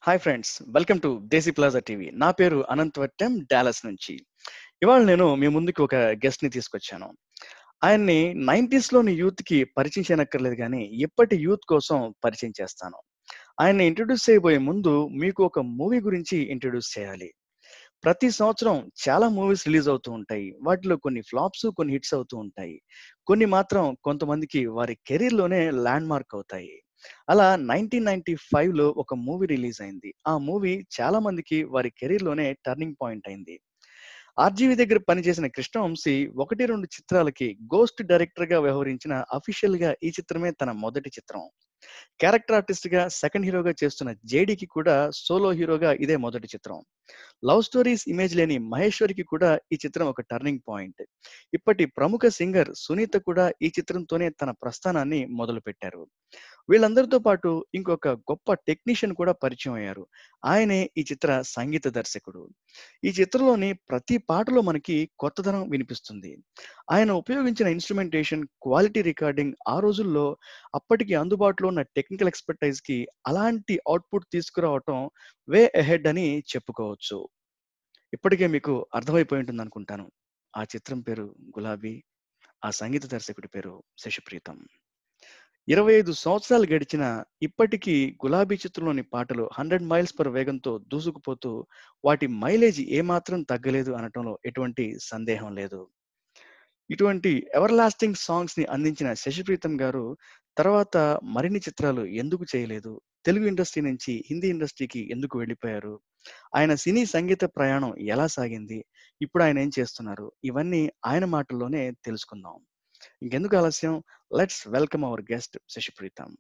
Hi friends welcome to Desi Plaza TV నా పేరు Anant Vattem Dallas నుంచి ఇవాళ నేను మీ ముందుకి ఒక గెస్ట్ ని తీసుకొచ్చాను ఆయన్ని నైంటీస్ లోని యూత్ కి పరిచయం చేయనక్కర్లేదు కానీ ఇప్పటి యూత్ కోసం పరిచయం చేస్తాను ఆయన్ని ఇంట్రొడ్యూస్ చేయబోయే ముందు మీకు ఒక మూవీ గురించి ఇంట్రొడ్యూస్ చేయాలి ప్రతి సంవత్సరం చాలా మూవీస్ రిలీజ్ అవుతూ ఉంటాయి వాటిలో కొన్ని ఫ్లాప్స్ కొన్ని హిట్స్ అవుతూ ఉంటాయి కొన్ని మాత్రం కొంతమందికి వారి కెరీర్ లోనే ల్యాండ్ మార్క్ అవుతాయి అలా నైన్టీన్ నైన్టీ ఫైవ్ లో ఒక మూవీ రిలీజ్ అయింది ఆ మూవీ చాలా మందికి వారి కెరీర్ లోనే టర్నింగ్ పాయింట్ అయింది ఆర్జీవి దగ్గర పనిచేసిన కృష్ణవంశీ ఒకటి రెండు చిత్రాలకి గోస్ట్ డైరెక్టర్ గా వ్యవహరించిన అఫీషియల్ గా ఈ చిత్రమే తన మొదటి చిత్రం క్యారెక్టర్ ఆర్టిస్ట్ గా సెకండ్ హీరోగా చేస్తున్న జేడీకి కూడా సోలో హీరోగా ఇదే మొదటి చిత్రం లవ్ స్టోరీస్ ఇమేజ్ లేని మహేశ్వరికి కూడా ఈ చిత్రం ఒక టర్నింగ్ పాయింట్ ఇప్పటి ప్రముఖ సింగర్ సునీత కూడా ఈ చిత్రంతోనే తన ప్రస్థానాన్ని మొదలు పెట్టారు వీళ్ళందరితో పాటు ఇంకొక గొప్ప టెక్నీషియన్ కూడా పరిచయం అయ్యారు ఆయనే ఈ చిత్ర సంగీత దర్శకుడు ఈ చిత్రంలోని ప్రతి పాటలో మనకి కొత్తదనం వినిపిస్తుంది ఆయన ఉపయోగించిన ఇన్స్ట్రుమెంటేషన్ క్వాలిటీ రికార్డింగ్ ఆ రోజుల్లో అప్పటికి అందుబాటులో ఉన్న టెక్నికల్ ఎక్స్పర్టైజ్ కి అలాంటి అవుట్పుట్ తీసుకురావటం వే అహెడ్ అని చెప్పుకోవచ్చు ఇప్పటికే మీకు అర్థమైపోయి ఉంటుంది అనుకుంటాను ఆ చిత్రం పేరు గులాబీ ఆ సంగీత దర్శకుడి పేరు శశిప్రీతం ఇరవై ఐదు సంవత్సరాలు గడిచిన ఇప్పటికీ గులాబీ చిత్రంలోని పాటలు హండ్రెడ్ మైల్స్ పర్ వేగంతో దూసుకుపోతూ వాటి మైలేజ్ ఏమాత్రం తగ్గలేదు అనటంలో ఎటువంటి సందేహం లేదు ఇటువంటి ఎవర్ లాస్టింగ్ సాంగ్స్ ని అందించిన శశిప్రీతం గారు తర్వాత మరిన్ని చిత్రాలు ఎందుకు చేయలేదు తెలుగు ఇండస్ట్రీ నుంచి హిందీ ఇండస్ట్రీకి ఎందుకు వెళ్ళిపోయారు ఆయన సినీ సంగీత ప్రయాణం ఎలా సాగింది ఇప్పుడు ఆయన ఏం చేస్తున్నారు ఇవన్నీ ఆయన మాటల్లోనే తెలుసుకుందాం ఇంకెందుకు ఆలస్యం let's welcome our guest Sashipreetam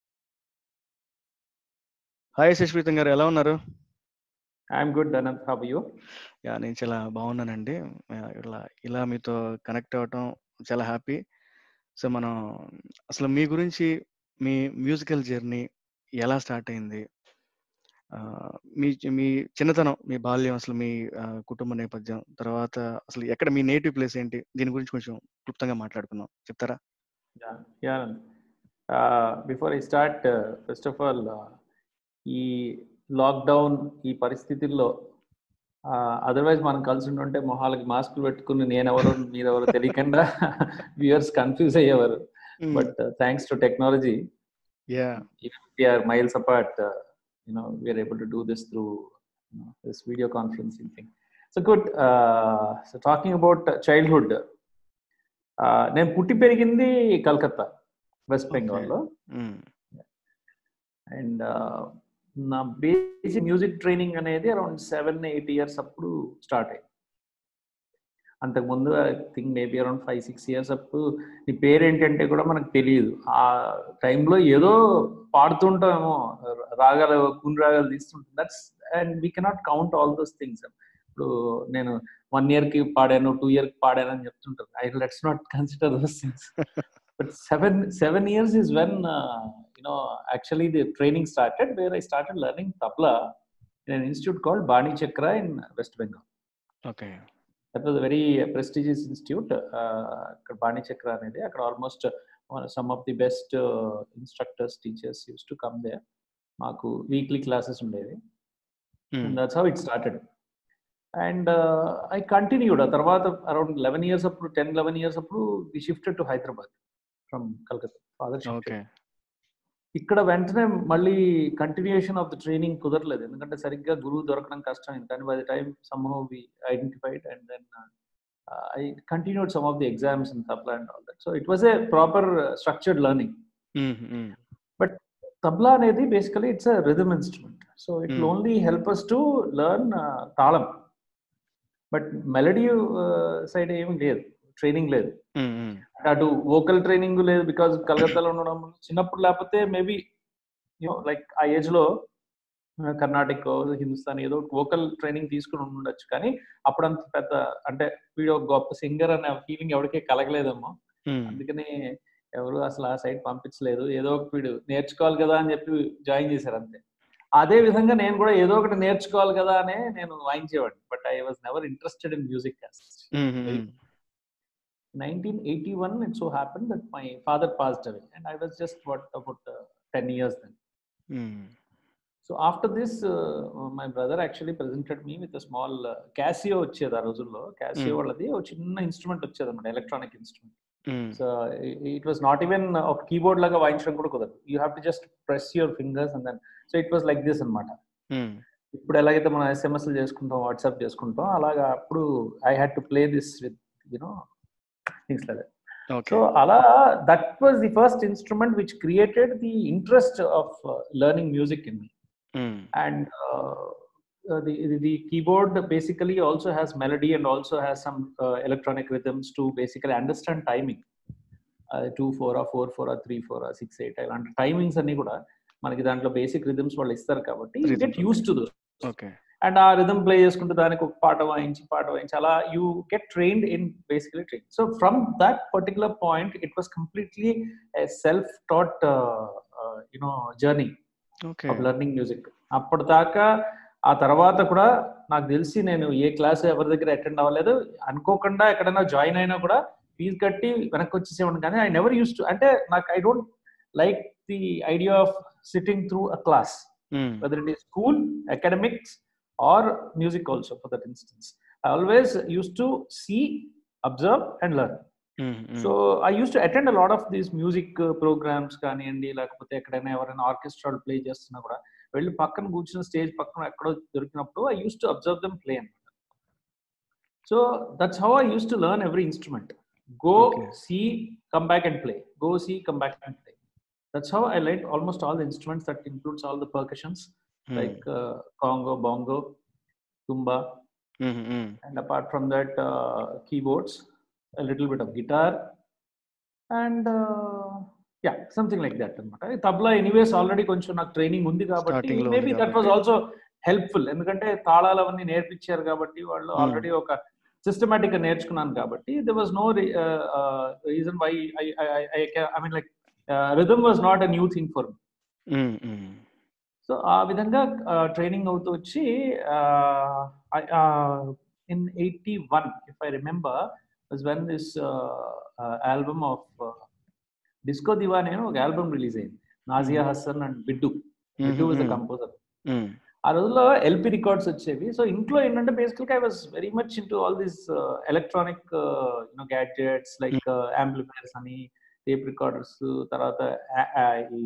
hi Sashipreetam garu ఎలా ఉన్నారు I'm good Anant how you yeah నేను చాలా బాగున్నానండి ఇలా ఇలా మీతో కనెక్ట్ అవ్వటం చాలా హ్యాపీ సో మనం అసలు మీ గురించి మీ మ్యూజికల్ జర్నీ ఎలా స్టార్ట్ అయింది మీ మీ చిన్నతనం మీ బాల్యం అసలు మీ కుటుంబ నేపథ్యం తర్వాత అసలు ఎక్కడ మీ నేటివ్ ప్లేస్ ఏంటి దీని గురించి కొంచెం క్లుప్తంగా మాట్లాడుకుందాం చెప్తారా yeah before I start first of all ఈ లాక్డౌన్ ఈ పరిస్థితుల్లో అదర్వైజ్ మనం కలిసి ఉంటే మొహాలకి మాస్కులు పెట్టుకుని నేనెవరు మీరెవరు తెలియకుండా వ్యూయర్స్ కన్ఫ్యూజ్ అయ్యేవారు but thanks to technology are miles apart you know we are able to do this through you know, this video conferencing thing so good uh, so talking about childhood నేను పుట్టి పెరిగింది Calcutta West బెంగాల్లో and నా basic music training అనేది around seven eight years అప్పుడు start అయింది అంతకుముందు I think maybe around five six years అప్పుడు నీ పేరేంటంటే కూడా మనకు తెలియదు ఆ టైంలో ఏదో పాడుతుంటామేమో రాగాలు కున్ రాగాలు తీస్తుంటాం that's and we cannot count all those things ఇప్పుడు నేను వన్ ఇయర్ కి పాడాను టూ ఇయర్ కి పాడాను అని చెప్తుంటాను I let's not consider those things but seven seven years is when you know actually the training started where I started learning tabla in an institute called Bani Chakra in West Bengal okay that was very prestigious institute అక్కడ బాణి చక్ర అనేది అక్కడ almost some of the best instructors teachers use to come they మాకు weekly classes ఉండేవి that's how it started and I continued ఆ తర్వాత around eleven years అప్పుడు ten eleven years అప్పుడు we shifted to Hyderabad from Calcutta father ఇక్కడ వెంటనే మళ్ళీ continuation of the training కుదరలేదు ఎందుకంటే సరిగ్గా గురువు దొరకడం కష్టం కానీ by the time somehow we identified and then I continued some of the exams in tabla and all that so it was a proper structured learning but tabla అనేది basically it's a rhythm instrument so it only help us to learn తాళం but melody side ఏమి లేదు training లేదు అటు vocal training లేదు because కలకత్తాలో ఉండడం చిన్నప్పుడు లేకపోతే మేబీ యూనో లైక్ ఆ ఏజ్ లో కర్ణాటక హిందుస్థాన్ ఏదో వోకల్ ట్రైనింగ్ తీసుకుని ఉండొచ్చు కానీ అప్పుడంత పెద్ద అంటే వీడు గొప్ప సింగర్ అనే ఫీలింగ్ ఎవరికే కలగలేదేమో అందుకని ఎవరు అసలు ఆ సైడ్ పంపించలేదు ఏదో ఒక వీడు నేర్చుకోవాలి కదా అని చెప్పి జాయిన్ చేశారు అంతే అదే విధంగా నేను కూడా ఏదో ఒకటి నేర్చుకోవాలి కదా అనే నేను వాయించేవాడిని but I was never interested in music 1981 it so happened that my father passed away and i was just what about uh, 10 years then so after this my brother actually presented me with small Casio వచ్చేది ఆ రోజుల్లో Casio Mm. వాళ్ళది ఒక చిన్న instrument వచ్చేది అనమాట electronic instrument hmm. So it was not even ఒక keyboard లాగా వాయించడం కూడా కుదరదు you have to just press your fingers and then so it was like this అనమాట మ్మ్. ఇప్పుడు ఎలాగైతే మనం ఎస్ఎంఎస్లు చేసుకుంటాం వాట్సాప్ చేసుకుంటాం అలాగా అప్పుడు I had to play this with you know things like okay so అలా that was the first instrument which created the interest of learning music in me మ్మ్. and uh, uh, the, the the keyboard basically also has melody and also has some uh, electronic rhythms to basically understand timing uh, two four or four four or three four or six eight అలాంటి timings అన్ని కూడా మనకి దాంట్లో basic rhythms వాళ్ళు ఇస్తారు కాబట్టి Rhythm, get use to those okay and ఆ rhythm play చేసుకుంటూ దానికి ఒక పాట వాయించి పాట వాయించి అలా you get trained in basically train so from that particular point it was completely self taught you know journey okay of learning music అప్పటిదాకా ఆ తర్వాత కూడా నాకు తెలిసి నేను ఏ క్లాస్ ఎవరి దగ్గర అటెండ్ అవ్వలేదు అనుకోకుండా ఎక్కడైనా జాయిన్ అయినా కూడా ఫీజు కట్టి వెనక్కి వచ్చేసేవాడిని కానీ ఐ నెవర్ యూస్ టు అంటే నాకు I don't like the idea of sitting through a class మ్మ్. whether it is school, academics, or music also for that instance. I always used to see, observe, and learn. మ్మ్. మ్మ్. So I use to attend lot of these music programmes కానివ్వండి లేకపోతే ఎక్కడైనా ఎవరైనా orchestral play చేస్తున్నా కూడా వెళ్ళి పక్కన కూర్చున్న స్టేజ్ పక్కన ఎక్కడో దొరికినప్పుడు I use to observe them play అనమాట so that's how I use to learn every instrument go Okay. See come back and play go see come back and play that's how I like almost all the instruments that includes all the percussions మ్మ్. like uh, Congo, Bongo, Tumba, మ్మ్. మ్మ్. and apart from that, uh, keyboards, a little bit of guitar, and uh, yeah, something like that. అనమాట tabla anyways already కొంచెం నాకు training ఉంది కాబట్టి Starting లో maybe ఉంది దట్ వాజ్ కాబట్టి. ఆల్సో హెల్ప్ఫుల్ ఎందుకంటే తాళాలు అవన్నీ నేర్పించారు కాబట్టి వాళ్ళు Hmm. ఆల్రెడీ ఒక సిస్టమేటిక్ గా నేర్చుకున్నాను కాబట్టి they was no reason why I I mean like rhythm was not a new thing for మ్మ్. మ్మ్. సో ఆ విధంగా ట్రైనింగ్ అవుతూ వచ్చి in eighty one if I remember was when this album of Disco Deewane ఒక album release అయింది Nazia Hassan and Biddu Biddu was the hmm. Composer మ్మ్. ఆ రోజుల్లో ఎల్పి రికార్డ్స్ వచ్చేవి సో ఇంట్లో ఏంటంటే బేసికల్గా I was very much in to all these electronic you know gadgets like amplifiers అని టేప్ రికార్డర్స్ తర్వాత ఆ- ఆ ఈ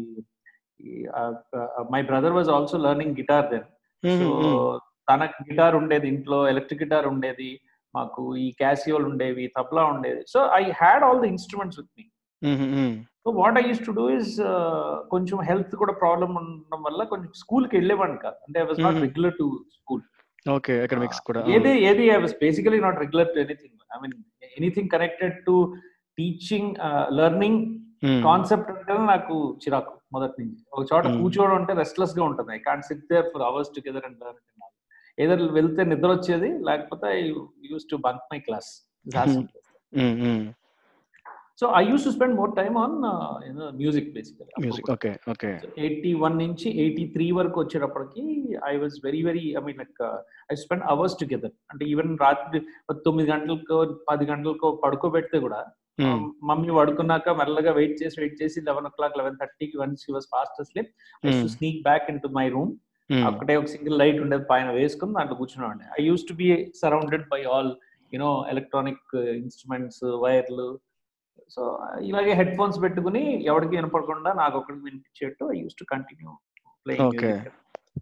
my brother was also learning guitar then so మ్మ్. మ్మ్. తనకు గిటార్ ఉండేది ఇంట్లో ఎలక్ట్రిక్ గిటార్ ఉండేది మాకు ఈ క్యాసియోలు ఉండేవి తబలా ఉండేది so I had all the instruments with me మ్మ్. మ్మ్. So what I use to do is కొంచెం హెల్త్ కూడా ప్రాబ్లం ఉండడం వల్ల కొంచెం స్కూల్ కి వెళ్ళేవాడిని కాదు అంటే I was not Mhm. Regular to school okay academics కూడా ఏది ఏది I was basically not regular to anything I mean anything connected to teaching learning మ్మ్. కాన్సెప్ట్ అంటే నాకు చిరాకు మొదటి నుంచి ఒక చోట Hmm. కూర్చోవడం అంటే రెస్ట్లెస్ గా ఉంటుంది I can't sit there for hours together and learn ఏదో వెళ్తే నిద్ర వచ్చేది లేకపోతే I use to bunk my class మ్మ్. మ్మ్. So I use to spend more time on music basically music okay okay eighty one నుంచి eighty three వరకు వచ్చేటప్పటికి I was very very I mean like I spend hours together అంటే even రాత్రి తొమ్మిది గంటలకో పది గంటలకో పడుకోబెడితే కూడా మ్మ్. Mummy పడుకున్నాక మెల్లగా వెయిట్ చేసి వెయిట్ చేసి లెవెన్ ఓ క్లాక్ లెవెన్ థర్టీకి one she was fast sleep Hmm. Sneak back in to my room మ్మ్. అక్కడే ఒక సింగిల్ లైట్ ఉండేది పైన వేసుకుని దాంట్లో కూర్చునేవాడిని I use to be surrounded by all you know electronic instruments వైర్లు సో ఇలాగే హెడ్ ఫోన్స్ పెట్టుకుని ఎవరికి వినపడకుండా నాకు ఒకరికి వినిపించేట్టు I use to continue Okay. Playing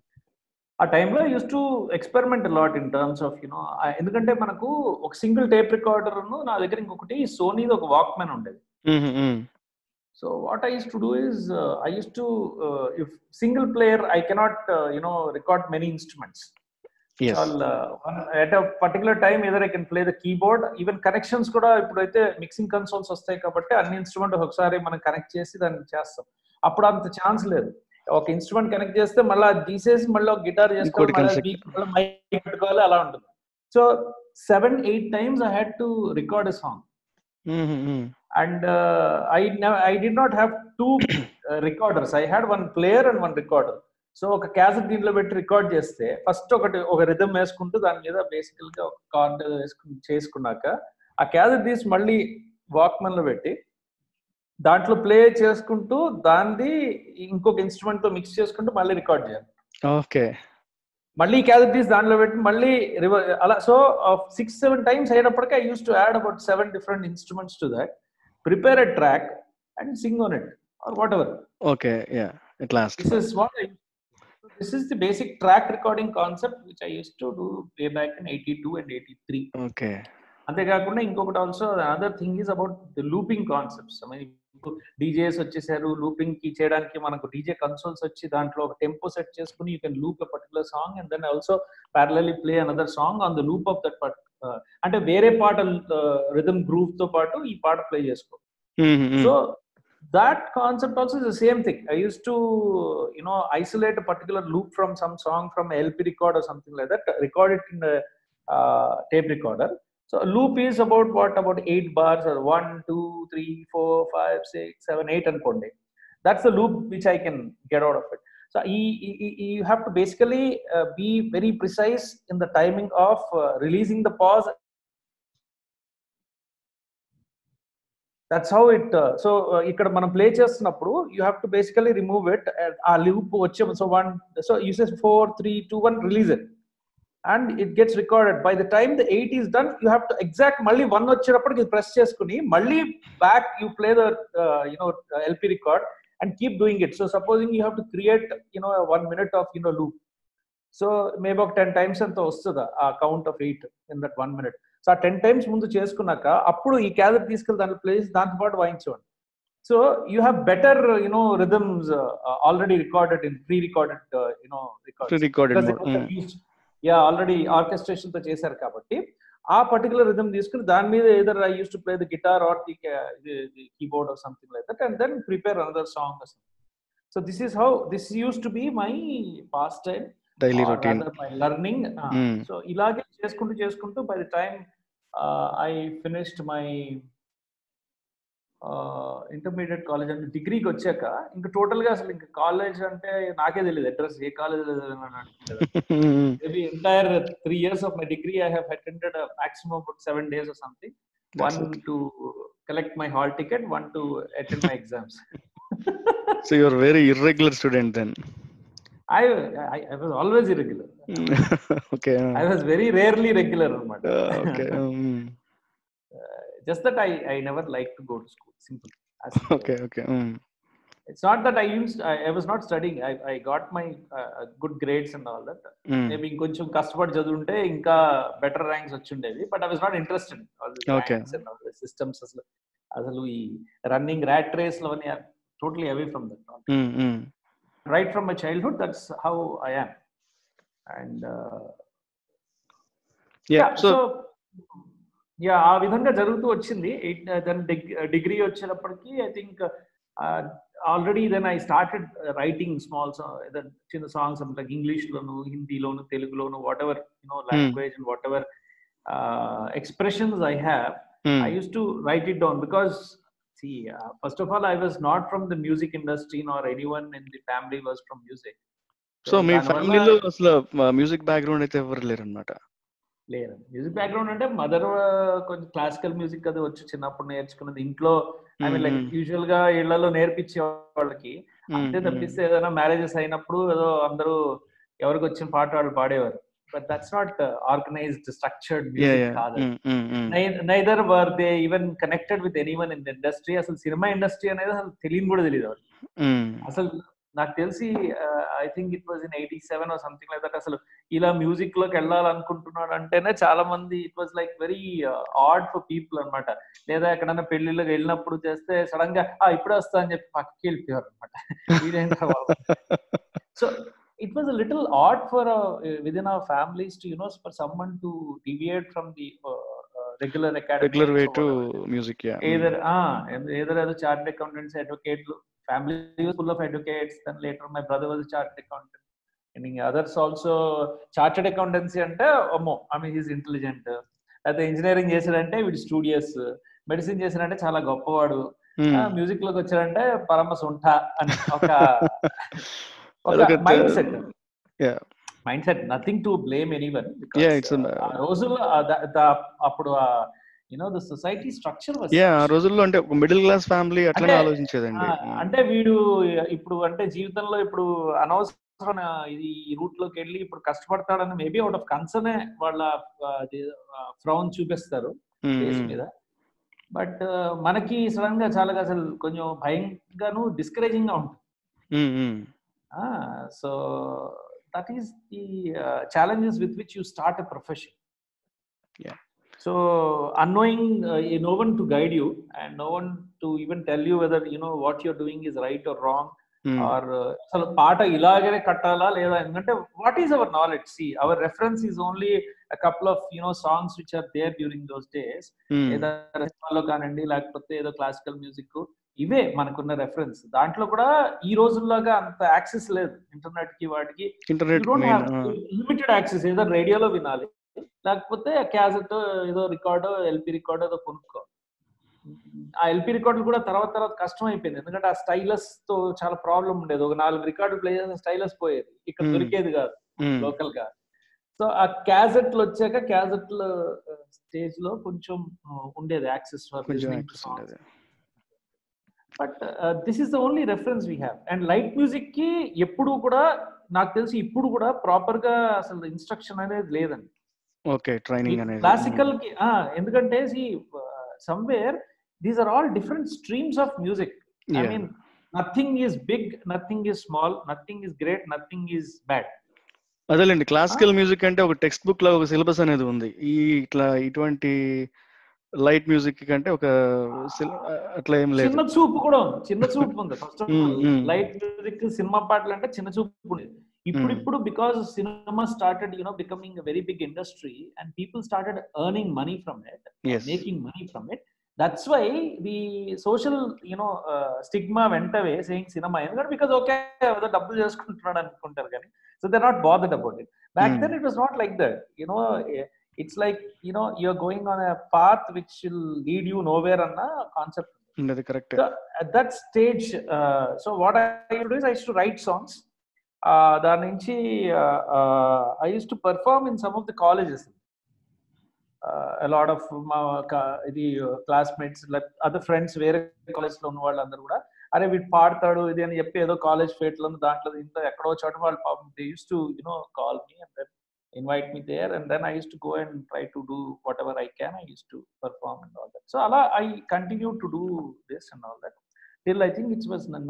ఆ టైంలో use to experiment lot in terms of you know ఎందుకంటే మనకు ఒక సింగిల్ టేప్ రికార్డర్ నా దగ్గర ఇంకొకటి సోనీది ఒక వాక్ మ్యాన్ ఉండేది మ్మ్. మ్మ్. So what I use to do is I use to if single player I cannot you know record many instruments Yes. At particular time either I can play the keyboard even connections కూడా ఇప్పుడైతే mixing consoles వస్తాయి కాబట్టి అన్ని instrument ఒకసారి మనం connect చేసి దాన్ని చేస్తాం అప్పుడు అంత ఛాన్స్ లేదు ఒక ఇన్స్ట్రుమెంట్ కనెక్ట్ చేస్తే మళ్ళీ అది తీసేసి మళ్ళీ ఒక గిటార్ ఇంకోటి connect చేసుకోవాలి మైక్ పెట్టుకోవాలి అలా ఉంటుంది so seven eight times I had to record a song మ్మ్. మ్మ్. and uh, I never, I did not have two uh, recorders. I had one player and one recorder. So ఒక cassette దీంట్లో పెట్టి record చేస్తే first ఒకటి ఒక rhythm వేసుకుంటూ దాని మీద బేసికల్ గా ఒక కార్డ్ వేసుకుని చేసుకున్నాక ఆ క్యాసెట్ తీసి మళ్ళీ వాక్మన్ లో పెట్టి దాంట్లో ప్లే చేసుకుంటూ దాన్ని ఇంకొక ఇన్స్ట్రుమెంట్ తో మిక్స్ చేసుకుంటూ మళ్ళీ రికార్డ్ చేయాలి ఓకే మళ్ళీ క్యాసెట్ తీసి దాంట్లో పెట్టి మళ్ళీ రివర్ అలా సో సిక్స్ సెవెన్ టైమ్స్ అయినప్పటికీ I use to add about seven different instruments to that prepare a track and sing on it or whatever okay yeah it last this is what I, this is the basic track recording concept which I used to do way back in 82 and 83 okay అంతేకాకుండా ఇంకొకటి also other thing is about the looping concepts DJs వచ్చేసారు looping కి చేయడానికి మనకు DJ consoles వచ్చి దాంట్లో ఒక tempo set చేసుకుని you can loop a particular song and then also parallelly play another song on the loop of that అంటే వేరే పాట రిథమ్ గ్రూప్ తో పాటు ఈ పాట ప్లే చేసుకో so that concept also is the same thing i used to you know isolate a particular loop from some song from a lp record or something like that record it in a uh, tape recorder so a loop is about what about eight bars or one two three four five six seven eight and konde that's the loop which i can get out of it so you, you have to basically uh, be very precise in the timing of uh, releasing the pause that's how it so ఇక్కడ మనం play చేస్తున్నప్పుడు you have to basically remove it ఆ loop వచ్చే so one so uses four three two one release it and it gets recorded by the time the eight is done you have to exact మళ్ళీ one వచ్చేటప్పటికి press చేసుకుని మళ్ళీ back you play the you know LP record and keep doing it so supposing you have to create you know one minute of you know loop so maybe ఒక ten times అంత వస్తుంది ఆ count of eight in that one minute so ఆ ten times ముందు చేసుకున్నాక అప్పుడు ఈ cassette తీసుకెళ్ళి దాంట్లో ప్లేస్ దాంతో పాటు వాయించేవాడు so you have better you know rhythms already recorded in pre recorded you know recorded yeah already orchestration తో చేశారు కాబట్టి ఆ పర్టికులర్ రిథమ్ తీసుకుని దాని మీద either I use to play the guitar or the keyboard or something like that and then prepare another song so this is how this use to be my pastime daily routine my learning so ఇలాగే చేసుకుంటూ చేసుకుంటూ by the time I finished my intermediate college అంటే డిగ్రీకి వచ్చాక ఇంకా total గా అసలు ఇంకా కాలేజ్ అంటే నాకే తెలియదు అడ్రస్ ఏ college maybe entire three years of my degree I have attended maximum about seven days or something one to collect my hall ticket one to attend my exams so your very irregular student then I, I I was always irregular. okay. I was very rarely regular, anamata. Uh, okay. Um, uh, just that I I never liked to go to school. Simple. As, okay. Okay. Um. It's not that I used. I, I was not studying. I I got my uh, good grades and all that. Mm. Maybe ఇంకొంచెం కష్టపడి చదువుంటే ఇంకా better ranks వచ్చి ఉండేది but I was not interested Okay. Systems అసలు అసలు ఈ running rat race లో totally away from that Mm. Mm. right from my childhood that's how i am and uh, Yeah. So. Yeah ఆ విధంగా జరుగుతూ వచ్చింది దెన్ డిగ్రీ వచ్చేటప్పటికి I think already then I started writing small చిన్న songs like English లోను హిందీలోను తెలుగులోను whatever you know language and whatever expressions I have Mm. I used to write it down because, see, uh, first of all, I was not from the music industry nor anyone in the family was from music. So మీ దానివల్ల ఫ్యామిలీలో అసలు music background అయితే ఎవరు లేరు అనమాట లేరు music background అంటే మదర్ కొంచెం క్లాసికల్ మ్యూజిక్ అది వచ్చి చిన్నప్పుడు నేర్చుకున్నది ఇంట్లో ఐ మీన్ లైక్ యూజువల్ గా ఇళ్లలో నేర్పించే వాళ్ళకి అంతే తప్పిస్తే ఏదైనా మ్యారేజెస్ అయినప్పుడు ఏదో అందరూ ఎవరికి వచ్చిన పాట వాళ్ళు పాడేవారు but that's not organised structured music కాదు neither were they even connected with anyone in industry అసలు సినిమా ఇండస్ట్రీ అనేది అసలు తెలియని కూడా తెలియదు వాళ్ళకి అసలు నాకు తెలిసి I think it was in eighty seven something like that అసలు ఇలా మ్యూజిక్ లోకి వెళ్ళాలనుకుంటున్నాడు అంటేనే చాలా మంది it was like very odd for people అనమాట లేదా ఎక్కడైనా పెళ్లిళ్ళకి వెళ్ళినప్పుడు చేస్తే సడన్ గా ఆ ఇప్పుడే వస్తా అని చెప్పి పక్కకి వెళ్ళిపోయారు అనమాట so it was a little odd for uh, within our families to you know for someone to deviate from the uh, uh, regular academic regular way to music yeah either ah either as a chartered accountants advocate family was full of advocates then later my brother was a chartered accountant and others also chartered accountancy అంటే అమ్మో I mean is intelligent అయితే engineering చేశాడంటే వీడు studious medicine చేశాడంటే చాలా గొప్పవాడు music లోకి వచ్చాడంటే పరమ సుంఠ అని ఒక ఒక mindset mindset nothing to blame anyone ఆ రోజుల్లో అప్పుడు you know the society structure yeah ఆ రోజుల్లో అంటే ఒక మిడిల్ క్లాస్ ఫ్యామిలీ అట్లనే ఆలోచించేదండి అంటే వీడు ఇప్పుడు అంటే జీవితంలో ఇప్పుడు అనవసరం అనవసరమైన ఇది ఈ రూట్ లోకి వెళ్ళి ఇప్పుడు కష్టపడతాడని మేబీ అవుట్ ఆఫ్ కన్సర్నే వాళ్ళ ఫ్రౌన్ చూపిస్తారు ఫేస్ మీద బట్ మనకి సడన్ గా చాలా అసలు కొంచెం భయంగాను డిస్కరేజింగ్ గా ఉంటుంది so that is the challenges with which you start a profession Yeah. So annoying no one to guide you and no one to even tell you whether you know what you're doing is right or wrong or అసలు పాట ఇలాగనే కట్టాలా లేదా ఎందుకంటే what is our knowledge see our reference is only couple of you know songs which are there during those days ఏదో సినిమాలో కానివ్వండి లేకపోతే ఏదో క్లాసికల్ మ్యూజిక్ ఇవే మనకున్న రెఫరెన్స్ దాంట్లో కూడా ఈ రోజుల్లాగా అంత యాక్సెస్ లేదు ఇంటర్నెట్ కి వాటికి ఇంటర్నెట్ లిమిటెడ్ యాక్సెస్ ఏదో రేడియోలో వినాలి లేకపోతే క్యాసెట్ ఏదో రికార్డో ఎల్పి రికార్డో ఏదో కొనుక్కో ఆ ఎల్పి రికార్డులు కూడా తర్వాత తర్వాత కష్టం అయిపోయింది ఎందుకంటే ఆ స్టైలస్ తో చాలా ప్రాబ్లం ఉండేది ఒక నాలుగు రికార్డు ప్లే చేసిన స్టైలస్ పోయేది ఇక్కడ Hmm. దొరికేది కాదు లోకల్ గా సో ఆ క్యాసెట్లు వచ్చాక క్యాసెట్ల స్టేజ్ లో కొంచెం ఆ, ఉండేది యాక్సెస్ కొంచెం access ఉండేది. But this is the only reference we have and light music కి ఎప్పుడు కూడా నాకు తెలిసి ఇప్పుడు కూడా ప్రాపర్ గా అసలు ఇన్స్ట్రక్షన్ అనేది లేదండి ఓకే ట్రైనింగ్ అనేది క్లాసికల్ కి ఆ, ఎందుకంటే somewhere these are all different streams of music I Yeah. Mean nothing is big nothing is small nothing is great nothing is bad అదేలేండి క్లాసికల్ మ్యూజిక్ అంటే ఒక టెక్స్ట్ బుక్ లో ఒక సిలబస్ అనేది ఉంది ఈ ఇట్లా ఇటువంటి లైట్ మ్యూజిక్ కంటే ఒక syll- అట్లా ఏం లేదు చిన్న చూపు కూడా ఉంది చిన్న చూపు ఉంది first of Mm, all mm. Light music cinema పాటలు అంటే చిన్న చూపు ఉంది ఇప్పుడు ఇప్పుడు because cinema started you know becoming very big industry and people started earning money from it Yes. Making money from it that's why the social you know stigma went away saying cinema ఎందుకంటే because okay ఏదో డబ్బులు చేసుకుంటున్నాడు అనుకుంటారు కానీ so they not bothered about it back Hmm. Then it was not like that you know it's like you know you're going on a path which will lead you nowhere అన్న concept అది correct So, at that stage, uh, so what I used to do is I used to write songs. Uh, దాని నుంచి I use to perform in some of the colleges lot of మా క- ఇది classmates other friends వేరే college లో ఉన్న వాళ్ళందరూ కూడా అరే వీడు పాడతాడు ఇది అని చెప్పి ఏదో కాలేజ్ ఫేట్ లో దాంట్లో ఇంట్లో ఎక్కడో చోట వాళ్ళు పాపం they use to you know call me and then invite me there and then I use to go and try to do whatever I can I use to perform and all that so అలా I continue to do this and all that till I think it was in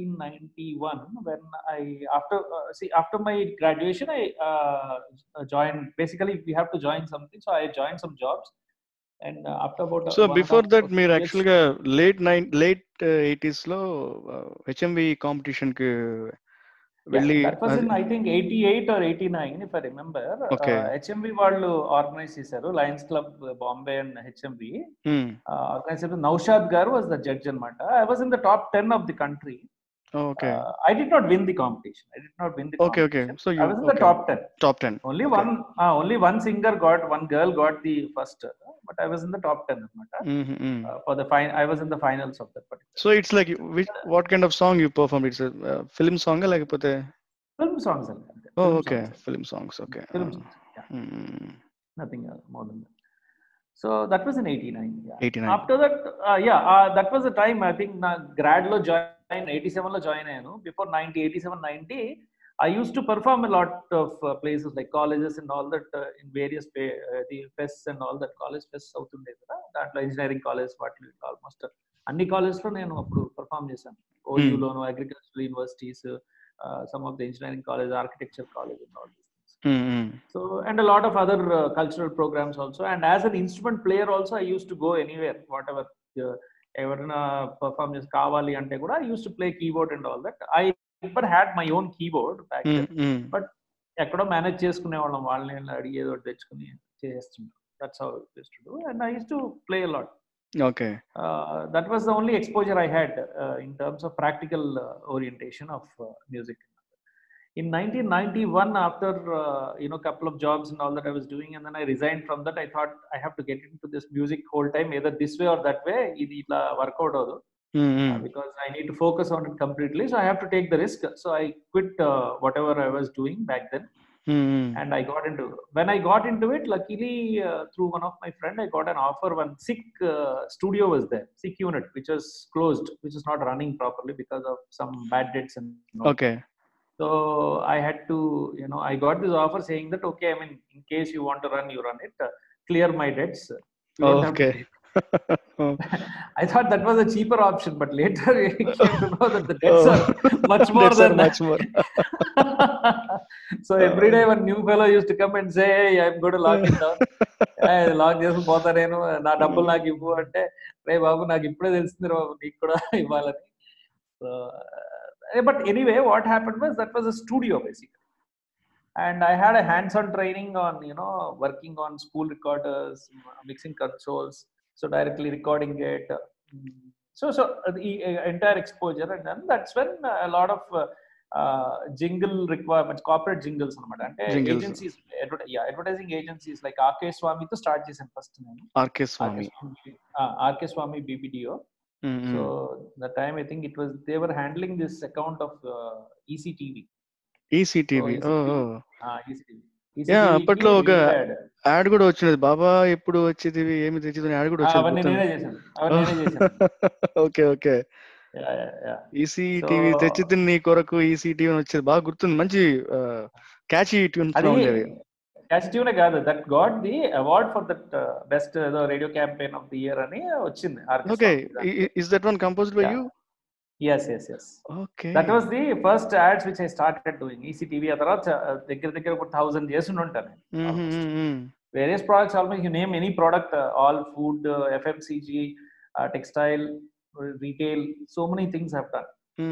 1991 when I after uh, see after my graduation I uh, joined basically we have to join something so I joined some jobs and uh, after about so one and a before half that మీరు years- actual గా late nine late eighties లో HMV competition కి Yeah, వెళ్ళి that was in I think 88 or 89 if I remember. Okay. Uh, HMV వాళ్ళు organise చేశారు Lions Club Bombay and HMV organise చేశారు Naushad garu was the judge అనమాట I was in the top ten of the country okay I did not win the competition I did not win the Okay, okay. So you- I was in the okay. Top ten top ten only Okay. one uh, only one singer got one girl got the first uh, but i was in the top 10 anamata. Uh, for the fine i was in the finals of that particular so it's like which what kind of song you perform it's film song లేకపోతే film songs అండి, అంతే. ఓ Film okay songs. Film songs okay film songs yeah nothing else more than that so that was in 89 yeah eighty nine after that uh, yeah uh, that was the time i think na grad lo join 87 lo join అయ్యాను before 90 87 90 i used to perform a lot of uh, places like colleges and all that uh, in various pay, uh, the fests and all that college fests అవుతుండేది కదా దాంట్లో engineering college వాటి almost అన్ని college లో నేను అప్పుడు perform చేశాను OU లోను agricultural universities some of the engineering college architecture college and all these so and a lot of other uh, cultural programs also and as an instrument player also i used to go anywhere whatever uh, ఎవరైనా perform చేసి కావాలి అంటే కూడా I use to play keyboard and all that I never had my own keyboard back ఎక్కడో manage చేసుకునే వాళ్ళం వాళ్ళని అడిగి ఏదో ఒకటి తెచ్చుకుని చేస్తున్నాం that's how use to do and I use to play lot okay that was the only exposure I had uh, in terms of practical uh, orientation of uh, music. In 1991, after uh, you know couple of jobs and all that I was doing, and then I resigned from that. I thought I have to get into this music whole time, either this way or that way. ఇది ఇట్లా work out అవదు because I need to focus on it completely. So I have to take the risk. So I quit uh, whatever I was doing back then, and I got into. When I got into it, luckily uh, through one of my friend, I got an offer. One sick uh, studio was there, sick unit, which was closed, which is not running properly because of some bad debts and. all. Okay So I had to, you know, I got this offer saying that okay, I mean, in case you want to run, you run it. Uh, clear my debts. You don't have to okay I thought that was a cheaper option, but later I came to know that the debts are much more than much more so every day one new fellow used to come and say, hey, I'm going to lock it down. Lock చేసి పోతా నేను నా డబ్బులు నాకు ఇవ్వు అంటే రే బాబు నాకు ఇప్పుడే తెలిసింది రా బాబు నీకు కూడా ఇవ్వాలని but anyway what happened was that was a studio basic and i had a hands-on training on you know working on spool recorders mixing consoles so directly recording it Mm. so so uh, the uh, entire exposure and then that's when uh, a lot of uh, uh, jingle requirements corporate jingles అనమాట అంటే Jingles. agencies adver- yeah advertising agencies like RK స్వామితో start చేశాను first నేను RK Swamy RK Swamy BBDO so the time I think it was they were handling this account of ECTV ECTV Oh, ఓ ECTV Yeah, అప్పట్లో ఒక- add కూడా వచ్చినది బాబా ఎప్పుడు వచ్చేది ఏమి తెచ్చేది యాడ్ కూడా అవన్నీ వచ్చేది నేనే చేశాను అవన్నీ నేనే చేశాను okay okay Yeah, yeah, yeah. EC TV So- తెచ్చితే నీ కొరకు ఈసీ టీవీ వచ్చేది బాగా గుర్తుంది మంచి క్యాచీ ట్యూన్స్ అది ఉండేవి క్యాస్టివ్నే కాదు that got the award for that best ఏదో radio campaign of the year అని వచ్చింది okay is that one composed by you yes yes yes okay that was the first ads which I started doing ECTV ఆ తర్వాత uh, దగ్గర దగ్గర ఒక thousand చేసి ఉంటాను various products almost you name any product uh, all food uh, fmcg uh, textile uh, retail so many things i've done